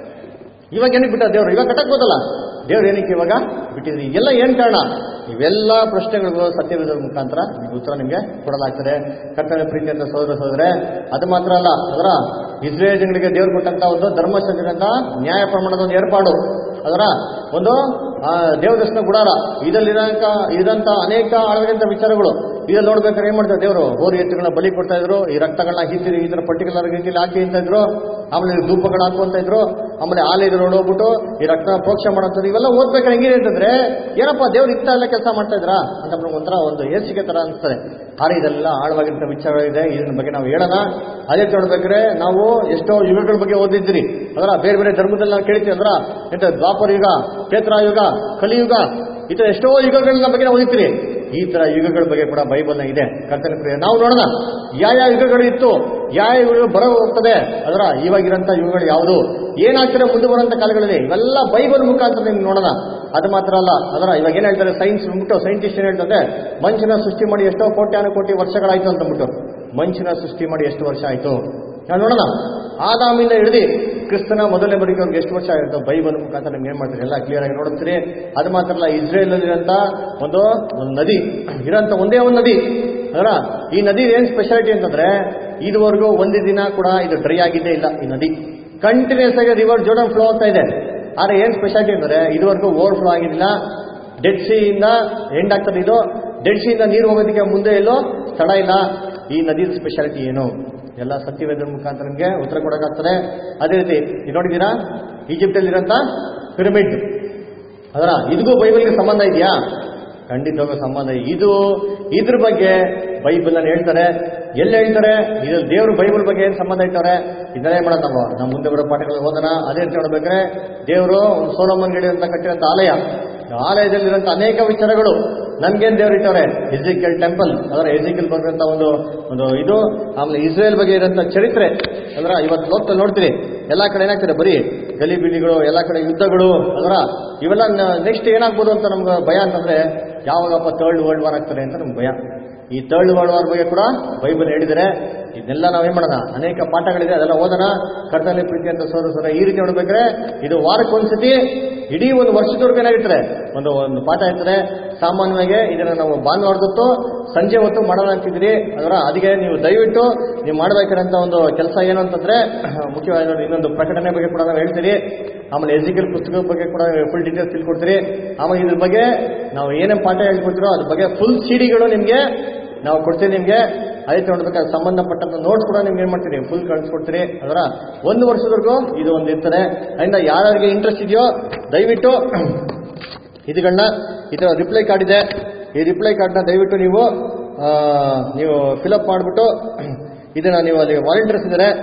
Speaker 3: ಇವಾಗ ಏನಕ್ಕೆ ಬಿಟ್ಟ ದೇವ್ರು ಇವಾಗ ಕಟ್ಟಕ್ಬೋದಲ್ಲ ದೇವ್ರು ಏನಕ್ಕೆ ಇವಾಗ ಬಿಟ್ಟಿದ್ರಿ ಎಲ್ಲ ಏನ್ ಕಾರಣ ಇವೆಲ್ಲ ಪ್ರಶ್ನೆಗಳಿಗೂ ಸತ್ಯವಿದ ಮುಖಾಂತರ ನಿಮ್ಗೆ ಉತ್ತರ ನಿಮಗೆ ಕೊಡಲಾಗ್ತದೆ ಕರ್ತವ್ಯ ಪ್ರೀತಿಯಿಂದ ಸೋದರ ಸೋದರೆ ಅದು ಮಾತ್ರ ಅಲ್ಲ ಅದರ ಇಸ್ರೇಲ್ ಜನಗಳಿಗೆ ದೇವ್ರು ಕೊಟ್ಟಂತ ಒಂದು ಧರ್ಮಶಾಸ್ತ್ರದಿಂದ ನ್ಯಾಯ ಪ್ರಮಾಣದ ಒಂದು ಏರ್ಪಾಡು ಅದರ ಒಂದು ಆ, ದೇವದರ್ಶನ ಗುಡಾರ ಇದರಲ್ಲಿರಂತ ಇದಂತ ಅನೇಕ ಆಳವಾಗಿಂತ ವಿಚಾರಗಳು ಇದಲ್ಲಿ ನೋಡ್ಬೇಕಾದ್ರೆ ಏನ್ ಮಾಡ್ತಾರೆ ದೇವರು ಹೋರಿ ಎತ್ತುಗಳನ್ನ ಬಲಿ ಕೊಡ್ತಾ ಇದ್ರು ಈ ರಕ್ತಗಳನ್ನ ಹಿಸಿರಿ ಈ ತರ ಪರ್ಟಿಕ್ಯುಲರ್ ರೀತಿಯಲ್ಲಿ ಹಾಕಿ ಅಂತ ಇದ್ರು ಆಮೇಲೆ ಧೂಪಗಳು ಹಾಕುವಂತ ಇದ್ರು ಆಮೇಲೆ ಆಲಯದ ನೋಡೋಗ್ಬಿಟ್ಟು ಈ ರಕ್ತ ಪ್ರೋಕ್ಷ ಮಾಡೋಂಥದ್ದು ಇವೆಲ್ಲ ಓದ್ಬೇಕಾದ್ರೆ ಹೆಂಗಿದೆ ಅಂತಂದ್ರೆ ಏನಪ್ಪ ದೇವ್ರು ಇತ್ತ ಎಲ್ಲ ಕೆಲಸ ಮಾಡ್ತಾ ಇದ್ರಾ ಅಂತ ನಮ್ಗೆ ಒಂಥರ ಒಂದು ಏಸಿಗೆ ತರ ಅನಿಸ್ತದೆ ಆದ್ರೆ ಇದೆಲ್ಲ ಆಳವಾಗಿಂತ ವಿಚಾರಗಳಿದೆ ಇದ್ರ ಬಗ್ಗೆ ನಾವು ಹೇಳೋಣ ಅದೇ ನೋಡ್ಬೇಕಾದ್ರೆ ನಾವು ಎಷ್ಟೋ ಯುಗಗಳ ಬಗ್ಗೆ ಓದಿದ್ರಿ ಅದರ ಬೇರೆ ಬೇರೆ ಧರ್ಮದಲ್ಲಿ ನಾವು ಕೇಳ್ತೀವಿ ಅಂದ್ರ ಎಂತ ದ್ವಾಪರ ಯುಗ ಕ್ಷೇತ್ರಯುಗ ಕಲಿಯುಗ ಈ ತರ ಎಷ್ಟೋ ಯುಗಗಳನ್ನ ಬಗ್ಗೆ ನಾವು ಓದಿರ್ತೀರಿ ಈ ತರ ಯುಗಗಳ ಬಗ್ಗೆ ಕೂಡ ಬೈಬಲ್ನ ಇದೆ ಕರ್ತನ ಪ್ರಿಯ ನಾವು ನೋಡೋಣ ಯಾವ ಯಾವ ಯುಗಗಳು ಇತ್ತು ಯಾವ ಯುಗಗಳು ಬರೋ ಹೋಗ್ತದೆ ಅದರ ಇವಾಗಿರಂತ ಯುಗಗಳು ಯಾವುದು ಏನಾಗ್ತದೆ ಮುಂದೆ ಬರುವಂತ ಕಾಲಗಳಲ್ಲಿ ಇವೆಲ್ಲ ಬೈಬಲ್ ಮುಖಾಂತರ ನಿಮ್ಗೆ ನೋಡೋಣ ಅದು ಮಾತ್ರ ಅಲ್ಲ ಅದರ ಇವಾಗ ಏನ್ ಹೇಳ್ತಾರೆ ಸೈನ್ಸ್ ಬಿಟ್ಟು ಸೈಂಟಿಸ್ಟ್ ಏನ್ ಹೇಳ್ತಾರೆ ಮನುಷ್ಯನ ಸೃಷ್ಟಿ ಮಾಡಿ ಎಷ್ಟೋ ಕೋಟ್ಯಾನು ಕೋಟಿ ವರ್ಷಗಳಾಯ್ತು ಅಂತ ಅಂದ್ಬಿಟ್ಟು ಮನುಷ್ಯನ ಸೃಷ್ಟಿ ಮಾಡಿ ಎಷ್ಟು ವರ್ಷ ಆಯ್ತು ನಾವು ನೋಡೋಣ ಆದಾಮಿಂದ ಹಿಡಿದು ಕ್ರಿಸ್ತನ ಮೊದಲನೇ ಬರಿಗೆ ಅವ್ರಿಗೆ ಎಷ್ಟು ವರ್ಷ ಆಗಿರುತ್ತೋ ಬೈಬಲ್ ಮುಖಾಂತರ ನಿಮ್ಗೆ ಏನ್ ಮಾಡ್ತೀರಿ ಎಲ್ಲ ಕ್ಲಿಯರ್ ಆಗಿ ನೋಡ್ತೀರಿ ಅದು ಮಾತ್ರ ಅಲ್ಲ ಇಸ್ರೇಲ್ ಇರೋಂಥ ಒಂದು ಒಂದು ನದಿ ಇರೋಂಥ ಒಂದೇ ಒಂದು ನದಿ ಅದರ ಈ ನದಿ ಏನ್ ಸ್ಪೆಷಾಲಿಟಿ ಅಂತಂದ್ರೆ ಇದುವರೆಗೂ ಒಂದೇ ದಿನ ಕೂಡ ಇದು ಡ್ರೈ ಆಗಿದ್ದೇ ಇಲ್ಲ ಈ ನದಿ ಕಂಟಿನ್ಯೂಸ್ ಆಗಿ ರಿವರ್ ಜೋಡನ್ ಫ್ಲೋ ಆಗ್ತಾ ಇದೆ ಆದ್ರೆ ಏನ್ ಸ್ಪೆಷಾಲಿಟಿ ಅಂದ್ರೆ ಇದುವರೆಗೂ ಓವರ್ ಫ್ಲೋ ಆಗಿಲ್ಲ ಡೆಡ್ ಸಿ ಇಂದ ಎಂಡ್ ಆಗ್ತದೆ ಇದು ಡೆಡ್ ಸಿ ಇಂದ ನೀರು ಹೋಗೋದಕ್ಕೆ ಮುಂದೆ ಎಲ್ಲೋ ಸ್ಥಳ ಇಲ್ಲ ಈ ನದಿಯ ಸ್ಪೆಷಾಲಿಟಿ ಏನು ಎಲ್ಲ ಸತ್ಯವೇದ ಮುಖಾಂತರ ನಿಮಗೆ ಉತ್ತರ ಕೊಡೋಕ್ಕಾಗ್ತದೆ ಅದೇ ರೀತಿ ಇದು ನೋಡಿದ್ದೀರಾ ಈಜಿಪ್ಟ್ ಅಲ್ಲಿರೋಂಥ ಪಿರಮಿಡ್ ಅದರ ಇದಕ್ಕೂ ಬೈಬಲ್ಗೆ ಸಂಬಂಧ ಇದೆಯಾ ಖಂಡಿತವಾಗೂ ಸಂಬಂಧ ಇದೆ. ಇದು ಇದ್ರ ಬಗ್ಗೆ ಬೈಬಲ್ ಅಲ್ಲಿ ಹೇಳ್ತಾರೆ ಎಲ್ಲಿ ಹೇಳ್ತಾರೆ ಇದು ದೇವ್ರ ಬೈಬಲ್ ಬಗ್ಗೆ ಏನ್ ಸಂಬಂಧ ಇಟ್ಟವ್ರೆ ಇದನ್ನೇ ಮಾಡೋದು ನಾವು ನಮ್ಮ ಮುಂದೆ ಬರೋ ಪಾಠಗಳು ಓದೋಣ ಅದೇ ರೀತಿ ನೋಡ್ಬೇಕಾದ್ರೆ ದೇವರು ಒಂದು ಸೋಲೋಮನ್ ಗಡಿ ಅಂತ ಕಟ್ಟಿರೋಂಥ ಆಲಯ ಆ ಆಲಯದಲ್ಲಿರುವಂತ ಅನೇಕ ವಿಚಾರಗಳು ನನ್ಗೇನ್ ದೇವ್ರು ಇಟ್ಟವ್ರೆ ಎಜಿಕಲ್ ಟೆಂಪಲ್ ಅದರ ಎಜಿಕಲ್ ಬರೆದಂತ ಒಂದು ಒಂದು ಇದು ಆಮೇಲೆ ಇಸ್ರೇಲ್ ಬಗ್ಗೆ ಇರೋಂಥ ಚರಿತ್ರೆ ಅದರ ಇವತ್ತು ಲೋಕದಲ್ಲಿ ನೋಡ್ತೀರಿ ಎಲ್ಲಾ ಕಡೆ ಏನಾಗ್ತದೆ ಬರೀ ಗಲಿಬಿಲಿಗಳು ಎಲ್ಲಾ ಕಡೆ ಯುದ್ಧಗಳು ಅದರ ಇವೆಲ್ಲ ನೆಕ್ಸ್ಟ್ ಏನಾಗ್ಬೋದು ಅಂತ ನಮ್ಗೆ ಭಯ ಅಂತಂದ್ರೆ ಯಾವಾಗಪ್ಪ ಥರ್ಡ್ ವರ್ಲ್ಡ್ ವಾರ್ ಆಗ್ತದೆ ಅಂತ ನಮ್ಗೆ ಭಯ ಈ ಥರ್ಡ್ ವರ್ಲ್ಡ್ ವಾರ್ ಬಗ್ಗೆ ಕೂಡ ಬೈಬಲ್ ಹೇಳಿದರೆ ಇದನ್ನೆಲ್ಲ ನಾವೇನ್ ಮಾಡೋಣ ಅನೇಕ ಪಾಠಗಳಿದೆ ಅದೆಲ್ಲ ಓದೋಣ ಕರ್ತನಲ್ಲಿ ಪ್ರೀತಿ ಅಂತ ಸೋದ ಸೋದ ಈ ರೀತಿ ನೋಡ್ಬೇಕಾದ್ರೆ ಇದು ವಾರಕ್ಕೊಂದ್ಸತಿ ಇಡೀ ಒಂದು ವರ್ಷದವರೆಗೂ ಏನಾಗಿರ್ತಾರೆ ಒಂದು ಒಂದು ಪಾಠ ಇರ್ತದೆ ಸಾಮಾನ್ಯವಾಗಿ ಇದನ್ನ ನಾವು ಭಾನುವಾರದೊತ್ತು ಸಂಜೆ ಹೊತ್ತು ಮಾಡೋಣ ಅಂತಿದ್ರಿ ಅದರ ಅದಕ್ಕೆ ನೀವು ದಯವಿಟ್ಟು ನೀವು ಮಾಡಬೇಕಿರೋಂಥ ಒಂದು ಕೆಲಸ ಏನು ಅಂತಂದ್ರೆ ಮುಖ್ಯವಾಗಿ ನೋಡಿ ಇನ್ನೊಂದು ಪ್ರಕಟಣೆ ಬಗ್ಗೆ ಕೂಡ ನಾವು ಹೇಳ್ತೀರಿ ಆಮೇಲೆ ಎಜಿಕಲ್ ಪುಸ್ತಕದ ಬಗ್ಗೆ ಕೂಡ ಫುಲ್ ಡೀಟೇಲ್ಸ್ ತಿಳ್ಕೊಡ್ತೀರಿ ಆಮೇಲೆ ಇದ್ರ ಬಗ್ಗೆ ನಾವು ಏನೇನು ಪಾಠ ಹೇಳ್ಕೊಡ್ತೀರೋ ಅದ್ರ ಬಗ್ಗೆ ಫುಲ್ ಸಿಡಿಗಳು ನಿಮಗೆ ನಾವು ಕೊಡ್ತೀವಿ ನಿಮಗೆ ಅದಕ್ಕೆ ನೋಡ್ಬೇಕಾದ್ರೆ ಸಂಬಂಧಪಟ್ಟಂತ ನೋಟ್ಸ್ ಕೂಡ ನಿಮ್ಗೆ ಏನ್ ಮಾಡ್ತೀರಿ ಫುಲ್ ಕಳಿಸ್ಕೊಡ್ತೀರಿ ಅದರ ಒಂದು ವರ್ಷದವರೆಗೂ ಇದು ಒಂದು ಇರ್ತದೆ ಅದರಿಂದ ಯಾರ್ಯಾರಿಗೆ ಇಂಟ್ರೆಸ್ಟ್ ಇದೆಯೋ ದಯವಿಟ್ಟು ಇದುಗಳನ್ನ ಈ ಥರ ರಿಪ್ಲೈ ಕಾರ್ಡ್ ಇದೆ ಈ ರಿಪ್ಲೈ ಕಾರ್ಡ್ನ ದಯವಿಟ್ಟು ನೀವು ಆ, ನೀವು ಫಿಲಪ್ ಮಾಡಿಬಿಟ್ಟು ಇದನ್ನ ನೀವು ಅಲ್ಲಿ ವಾಲಂಟಿಯರ್ಸ್ ಇದ್ದಾರೆ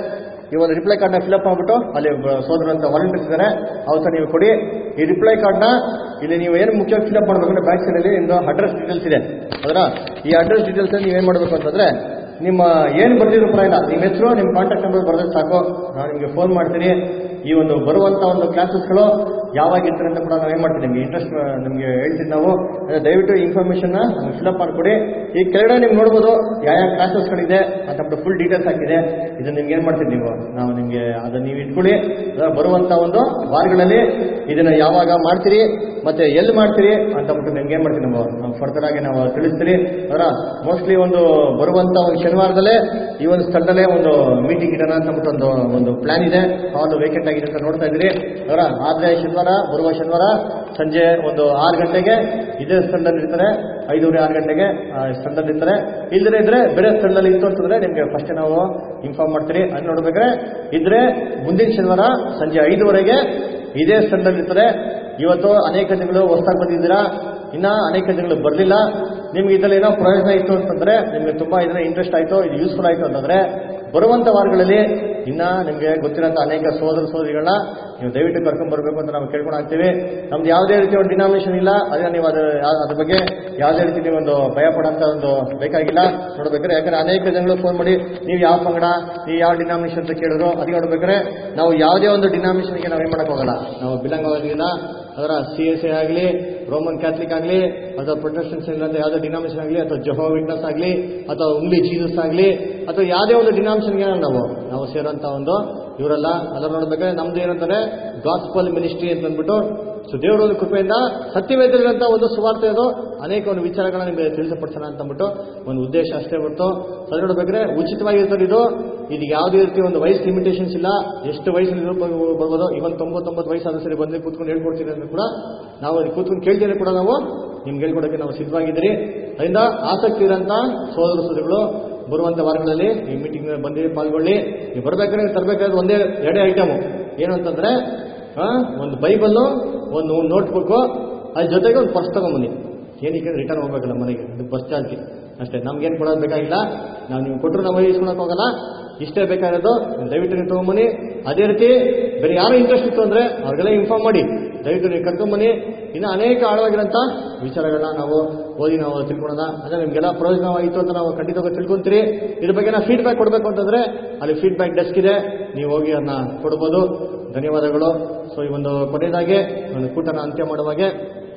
Speaker 3: ಈ ಒಂದು ರಿಪ್ಲೈ ಕಾರ್ಡ್ನ ಫಿಲಪ್ ಮಾಡ್ಬಿಟ್ಟು ಅಲ್ಲಿ ಬ- ಸೋದರ ಅಂತ ವಾಲಂಟಿಯರ್ಸ್ ಇದ್ದಾರೆ ಅವ್ರ ನೀವು ಕೊಡಿ ಈ ರಿಪ್ಲೈ ಕಾರ್ಡ್ನ ಇಲ್ಲಿ ನೀವು ಏನು ಮುಖ್ಯವಾಗಿ ಫಿಲಪ್ ಮಾಡಬೇಕು ಅಂದ್ರೆ ಬ್ಯಾಕ್ ಸೈಡಲ್ಲಿ ಒಂದು ಅಡ್ರೆಸ್ ಡೀಟೇಲ್ಸ್ ಇದೆ ಅದರ ಈ ಅಡ್ರೆಸ್ ಡೀಟೇಲ್ಸ್ ನೀವು ಏನು ಮಾಡಬೇಕು ಅಂತಂದ್ರೆ ನಿಮ್ಮ ಏನು ಬರ್ದಿದ್ರು ಪರವಾಗಿಲ್ಲ ನಿಮ್ಮ ಹೆಸರು ನಿಮ್ಮ ಕಾಂಟ್ಯಾಕ್ಟ್ ನಂಬರ್ ಬರೆದ್ರೆ ಸಾಕು ನಾನು ನಿಮಗೆ ಫೋನ್ ಮಾಡ್ತೀನಿ ಈ ಒಂದು ಬರುವಂತ ಒಂದು ಕ್ಲಾಸಸ್ಗಳು ಯಾವಾಗ ಇರ್ತಾರೆ ಅಂತ ಕೂಡ ನಾವು ಏನು ಮಾಡ್ತೀವಿ ನಿಮಗೆ ಇಂಟ್ರೆಸ್ಟ್ ನಿಮಗೆ ಹೇಳ್ತೀವಿ ನಾವು ಅದೇ ದಯವಿಟ್ಟು ಇನ್ಫಾರ್ಮೇಷನ್ ಫಿಲಪ್ ಮಾಡಿಕೊಡಿ ಈ ಕೆಳಗಡೆ ನೀವು ನೋಡ್ಬೋದು ಯಾವ ಯಾವ ಕ್ಲಾಸಸ್ಗಳಿದೆ ಅಂತ ಫುಲ್ ಡೀಟೇಲ್ಸ್ ಹಾಕಿದೆ ಇದನ್ನ ನಿಮ್ಗೆ ಏನು ಮಾಡ್ತೀವಿ ನೀವು ನಾವು ನಿಮಗೆ ಅದನ್ನ ನೀವು ಇಟ್ಕೊಳ್ಳಿ ಅದರ ಬರುವಂತ ಒಂದು ವಾರಗಳಲ್ಲಿ ಇದನ್ನ ಯಾವಾಗ ಮಾಡ್ತೀರಿ ಮತ್ತೆ ಎಲ್ಲಿ ಮಾಡ್ತೀರಿ ಅಂತ ಬಿಟ್ಟು ನಿಮ್ಗೆ ಏನ್ ಮಾಡ್ತೀವಿ ನಾವು ಫರ್ದರ್ ಆಗಿ ನಾವು ತಿಳಿಸ್ತೀರಿ ಅದರ ಮೋಸ್ಟ್ಲಿ ಒಂದು ಬರುವಂತ ಒಂದು ಶನಿವಾರದಲ್ಲೇ ಈ ಒಂದು ಸ್ಥಳದಲ್ಲೇ ಒಂದು ಮೀಟಿಂಗ್ ಇಡೋಣ ಅಂತ ಬಿಟ್ಟು ಒಂದು ಒಂದು ಪ್ಲಾನ್ ಇದೆ ಹಾಲ್ ವೇಕೆಂಟ್ ಆಗಿದೆ ಅಂತ ನೋಡ್ತಾ ಇದ್ದೀರಿ ಅದರ ಆದ್ರೆ ಶನಿವಾರ ಬರುವ ಶನಿವಾರ ಸಂಜೆ ಒಂದು ಆರು ಗಂಟೆಗೆ ಇದೇ ಸ್ಥಳದಲ್ಲಿ ಇರ್ತಾರೆ ಐದೂವರೆ ಆರು ಗಂಟೆಗೆ ಆ ಸ್ಥಳದಲ್ಲಿ ಇರ್ತಾರೆ ಇಲ್ಲದೇ ಇದ್ರೆ ಬೇರೆ ಸ್ಥಳದಲ್ಲಿ ಇತ್ತು ಅಂತಂದ್ರೆ ನಿಮ್ಗೆ ಫಸ್ಟ್ ನಾವು ಇನ್ಫಾರ್ಮ್ ಮಾಡ್ತೀರಿ ಅದು ನೋಡ್ಬೇಕಾದ್ರೆ ಇದ್ರೆ ಮುಂದಿನ ಶನಿವಾರ ಸಂಜೆ ಐದುವರೆಗೆ ಇದೇ ಸ್ಥಳದಲ್ಲಿ ಇರ್ತಾರೆ ಇವತ್ತು ಅನೇಕ ಜನಗಳು ಹೊಸದಾಗಿ ಬಂದಿದ್ದೀರಾ ಇನ್ನ ಅನೇಕ ಜನಗಳು ಬರಲಿಲ್ಲ ನಿಮ್ಗೆ ಇದರಲ್ಲಿ ಏನೋ ಪ್ರಯೋಜನ ಇತ್ತು ಅಂತಂದ್ರೆ ನಿಮ್ಗೆ ತುಂಬಾ ಇದನ್ನ ಇಂಟ್ರೆಸ್ಟ್ ಆಯ್ತು ಇದು ಯೂಸ್ಫುಲ್ ಆಯ್ತು ಅಂತಂದ್ರೆ ಬರುವಂತ ವಾರಗಳಲ್ಲಿ ಇನ್ನ ನಿಮ್ಗೆ ಗೊತ್ತಿರೋಂಥ ಅನೇಕ ಸೋದರ ಸೋದರಿಗಳನ್ನ ನೀವು ದಯವಿಟ್ಟು ಕರ್ಕೊಂಡ್ ಬರ್ಬೇಕು ಅಂತ ನಾವು ಕೇಳ್ಕೊಂಡು ಆಗ್ತೀವಿ ನಮ್ದು ಯಾವುದೇ ರೀತಿ ಒಂದು ಡಿನಾಮಿನೇಷನ್ ಇಲ್ಲ ಅದೇ ನೀವು ಅದು ಯಾ- ಅದ್ರ ಬಗ್ಗೆ ಯಾವುದೇ ರೀತಿ ನೀವು ಒಂದು ಭಯ ಪಡೋಂಥ ಒಂದು ಬೇಕಾಗಿಲ್ಲ ನೋಡ್ಬೇಕಾದ್ರೆ ಯಾಕಂದ್ರೆ ಅನೇಕ ಜನಗಳು ಫೋನ್ ಮಾಡಿ ನೀವು ಯಾವ ಪಂಗಡ ನೀವು ಯಾವ ಡಿನಾಮಿನೇಷನ್ ಅಂತ ಕೇಳಿದ್ರು ಅದಕ್ಕೆ ನೋಡ್ಬೇಕಾದ್ರೆ ನಾವು ಯಾವುದೇ ಒಂದು ಡಿನಾಮಿನೇಷನ್ಗೆ ನಾವು ಏನ್ ಮಾಡಕ್ ಹೋಗಲ್ಲ ನಾವು ಬಿಲಂಗ್ ಆಗೋದ್ರಿಂದ ಅದರ ಸಿ ಎಸ್ ಎ ಆಗಲಿ ರೋಮನ್ ಕ್ಯಾಥಲಿಕ್ ಆಗಲಿ ಅಥವಾ ಪ್ರೊಟೆಕ್ಷನ್ಸ್ ಇಲ್ಲಂದ್ರೆ ಯಾವುದೇ ಡಿನಾಮಿನೇಷನ್ ಆಗಲಿ ಅಥವಾ ಜೊಹೋ ವಿಟ್ನೆಸ್ ಆಗಲಿ ಅಥವಾ ಉಂಗ್ಲಿ ಜೀಸಸ್ ಆಗಲಿ ಅಥವಾ ಯಾವುದೇ ಒಂದು ಡಿನಾಮಿನೇಷನ್ಗೆ ನಾವು ನಾವು ಸೇರೋಂಥ ಒಂದು ಇವರೆಲ್ಲ ಅದರ ನೋಡ್ಬೇಕಾದ್ರೆ ನಮ್ದು ಏನಂತಾರೆ ಗಾಸ್ಪಲ್ ಮಿನಿಸ್ಟ್ರಿ ಅಂತ ಅಂದ್ಬಿಟ್ಟು ಸೊ ದೇವರ ಒಂದು ಕೃಪೆಯಿಂದ ಸತ್ಯವೇದಲ್ಲಿರುವಂಥ ಒಂದು ಸುವಾರ್ತೆ ಅದು ಅನೇಕ ಒಂದು ವಿಚಾರಗಳನ್ನ ನಿಮಗೆ ತಿಳಿಸಪಡಿಸೋಣ ಅಂತ ಅಂದ್ಬಿಟ್ಟು ಒಂದು ಉದ್ದೇಶ ಅಷ್ಟೇ ಹೊರತು ಅದು ನೋಡ್ಬೇಕಾದ್ರೆ ಉಚಿತವಾಗಿರ್ತದೆ ಇದು ಇದು ಯಾವುದೇ ರೀತಿ ಒಂದು ವಯಸ್ಸು ಲಿಮಿಟೇಷನ್ಸ್ ಇಲ್ಲ ಎಷ್ಟು ವಯಸ್ಸಲ್ಲಿ ಬರ್ಬೋದು ಇವನ್ ತೊಂಬತ್ತೊಂಬತ್ತು ವಯಸ್ಸಾದ ಸರಿ ಬಂದು ಕೂತ್ಕೊಂಡು ಹೇಳ್ಕೊಡ್ತೀನಿ ಅಂತ ಕೂಡ ನಾವು ಇಲ್ಲಿ ಕೂತ್ಕೊಂಡು ಕೇಳ್ತೀನಿ ಕೂಡ ನಾವು ನಿಮ್ಗೆ ಹೇಳ್ಕೊಡೋಕೆ ನಾವು ಸಿದ್ಧವಾಗಿದ್ದೀರಿ ಅದರಿಂದ ಆಸಕ್ತಿ ಇರೋಂಥ ಸೋದರ ಸೋದರಿಗಳು ಬರುವಂತ ವಾರಗಳಲ್ಲಿ ಈ ಮೀಟಿಂಗ್ ಬಂದು ಪಾಲ್ಗೊಳ್ಳಿ ನೀವು ಬರ್ಬೇಕಾದ್ರೆ ತರಬೇಕಾದ್ರೆ ಒಂದೇ ಎರಡೇ ಐಟಮು ಏನು ಅಂತಂದ್ರೆ ಆ, ಒಂದು ಬೈಬಲ್ಲು ಒಂದು ನೋಟ್ಬುಕ್ಕು ಅದ್ರ ಜೊತೆಗೆ ಒಂದು ಪರ್ಸ್ ತಗೊಂಬನ್ನಿ ಏನಕ್ಕೆ ರಿಟರ್ನ್ ಹೋಗ್ಬೇಕಲ್ಲ ಮನೆಗೆ ಅದು ಬಸ್ ಚಾರ್ಜ್ ಅಷ್ಟೇ ನಮ್ಗೇನು ಕೊಡೋದು ಬೇಕಾಗಿಲ್ಲ ನಾವು ನೀವು ಕೊಟ್ಟರು ನಾವು ಇಸ್ಕೊಳಕ್ ಹೋಗಲ್ಲ ಇಷ್ಟೇ ಬೇಕಾಗಿರೋದು ನೀವು ದಯವಿಟ್ಟು ನೀವು ತಗೊಂಬನ್ನಿ ಅದೇ ರೀತಿ ಬೇರೆ ಯಾರು ಇಂಟ್ರೆಸ್ಟ್ ಇತ್ತು ಅಂದ್ರೆ ಅವ್ರಿಗೆಲ್ಲ ಇನ್ಫಾರ್ಮ್ ಮಾಡಿ ದಯವಿಟ್ಟು ನೀವು ಕರ್ಕೊಂಬನ್ನಿ ಇನ್ನು ಅನೇಕ ಆಳವಾಗಿರೋಂಥ ವಿಚಾರಗಳನ್ನ ನಾವು ಓದಿ ನಾವು ತಿಳ್ಕೊಳ್ಳೋಣ ಅಂದ್ರೆ ನಿಮ್ಗೆಲ್ಲ ಪ್ರಯೋಜನವಾಯಿತು ಅಂತ ನಾವು ಖಂಡಿತವಾಗಿ ತಿಳ್ಕೊಂತೀರಿ ಇದ್ರ ಬಗ್ಗೆ ನಾವು ಫೀಡ್ಬ್ಯಾಕ್ ಕೊಡಬೇಕು ಅಂತಂದ್ರೆ ಅಲ್ಲಿ ಫೀಡ್ಬ್ಯಾಕ್ ಡೆಸ್ಕ್ ಇದೆ ನೀವು ಹೋಗಿ ಅದನ್ನ ಕೊಡ್ಬೋದು ಧನ್ಯವಾದಗಳು ಸೊ ಈ ಒಂದು ಕೊನೆಯದಾಗಿ ಒಂದು ಕೂಟನ ಅಂತ್ಯ ಮಾಡುವಾಗೆ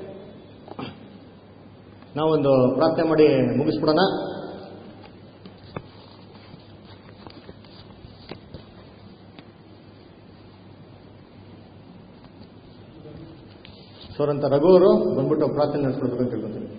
Speaker 3: ನಾವೊಂದು ಪ್ರಾರ್ಥನೆ ಮಾಡಿ ಮುಗಿಸ್ಬಿಡೋಣ ಸೋರಂತ ರಘು ಅವರು ಬಂದ್ಬಿಟ್ಟು ಪ್ರಾರ್ಥನೆ ನಡೆಸ್ಕೊಡ್ಬೇಕು ಅಂತ ಕೇಳ್ಕೊತೀನಿ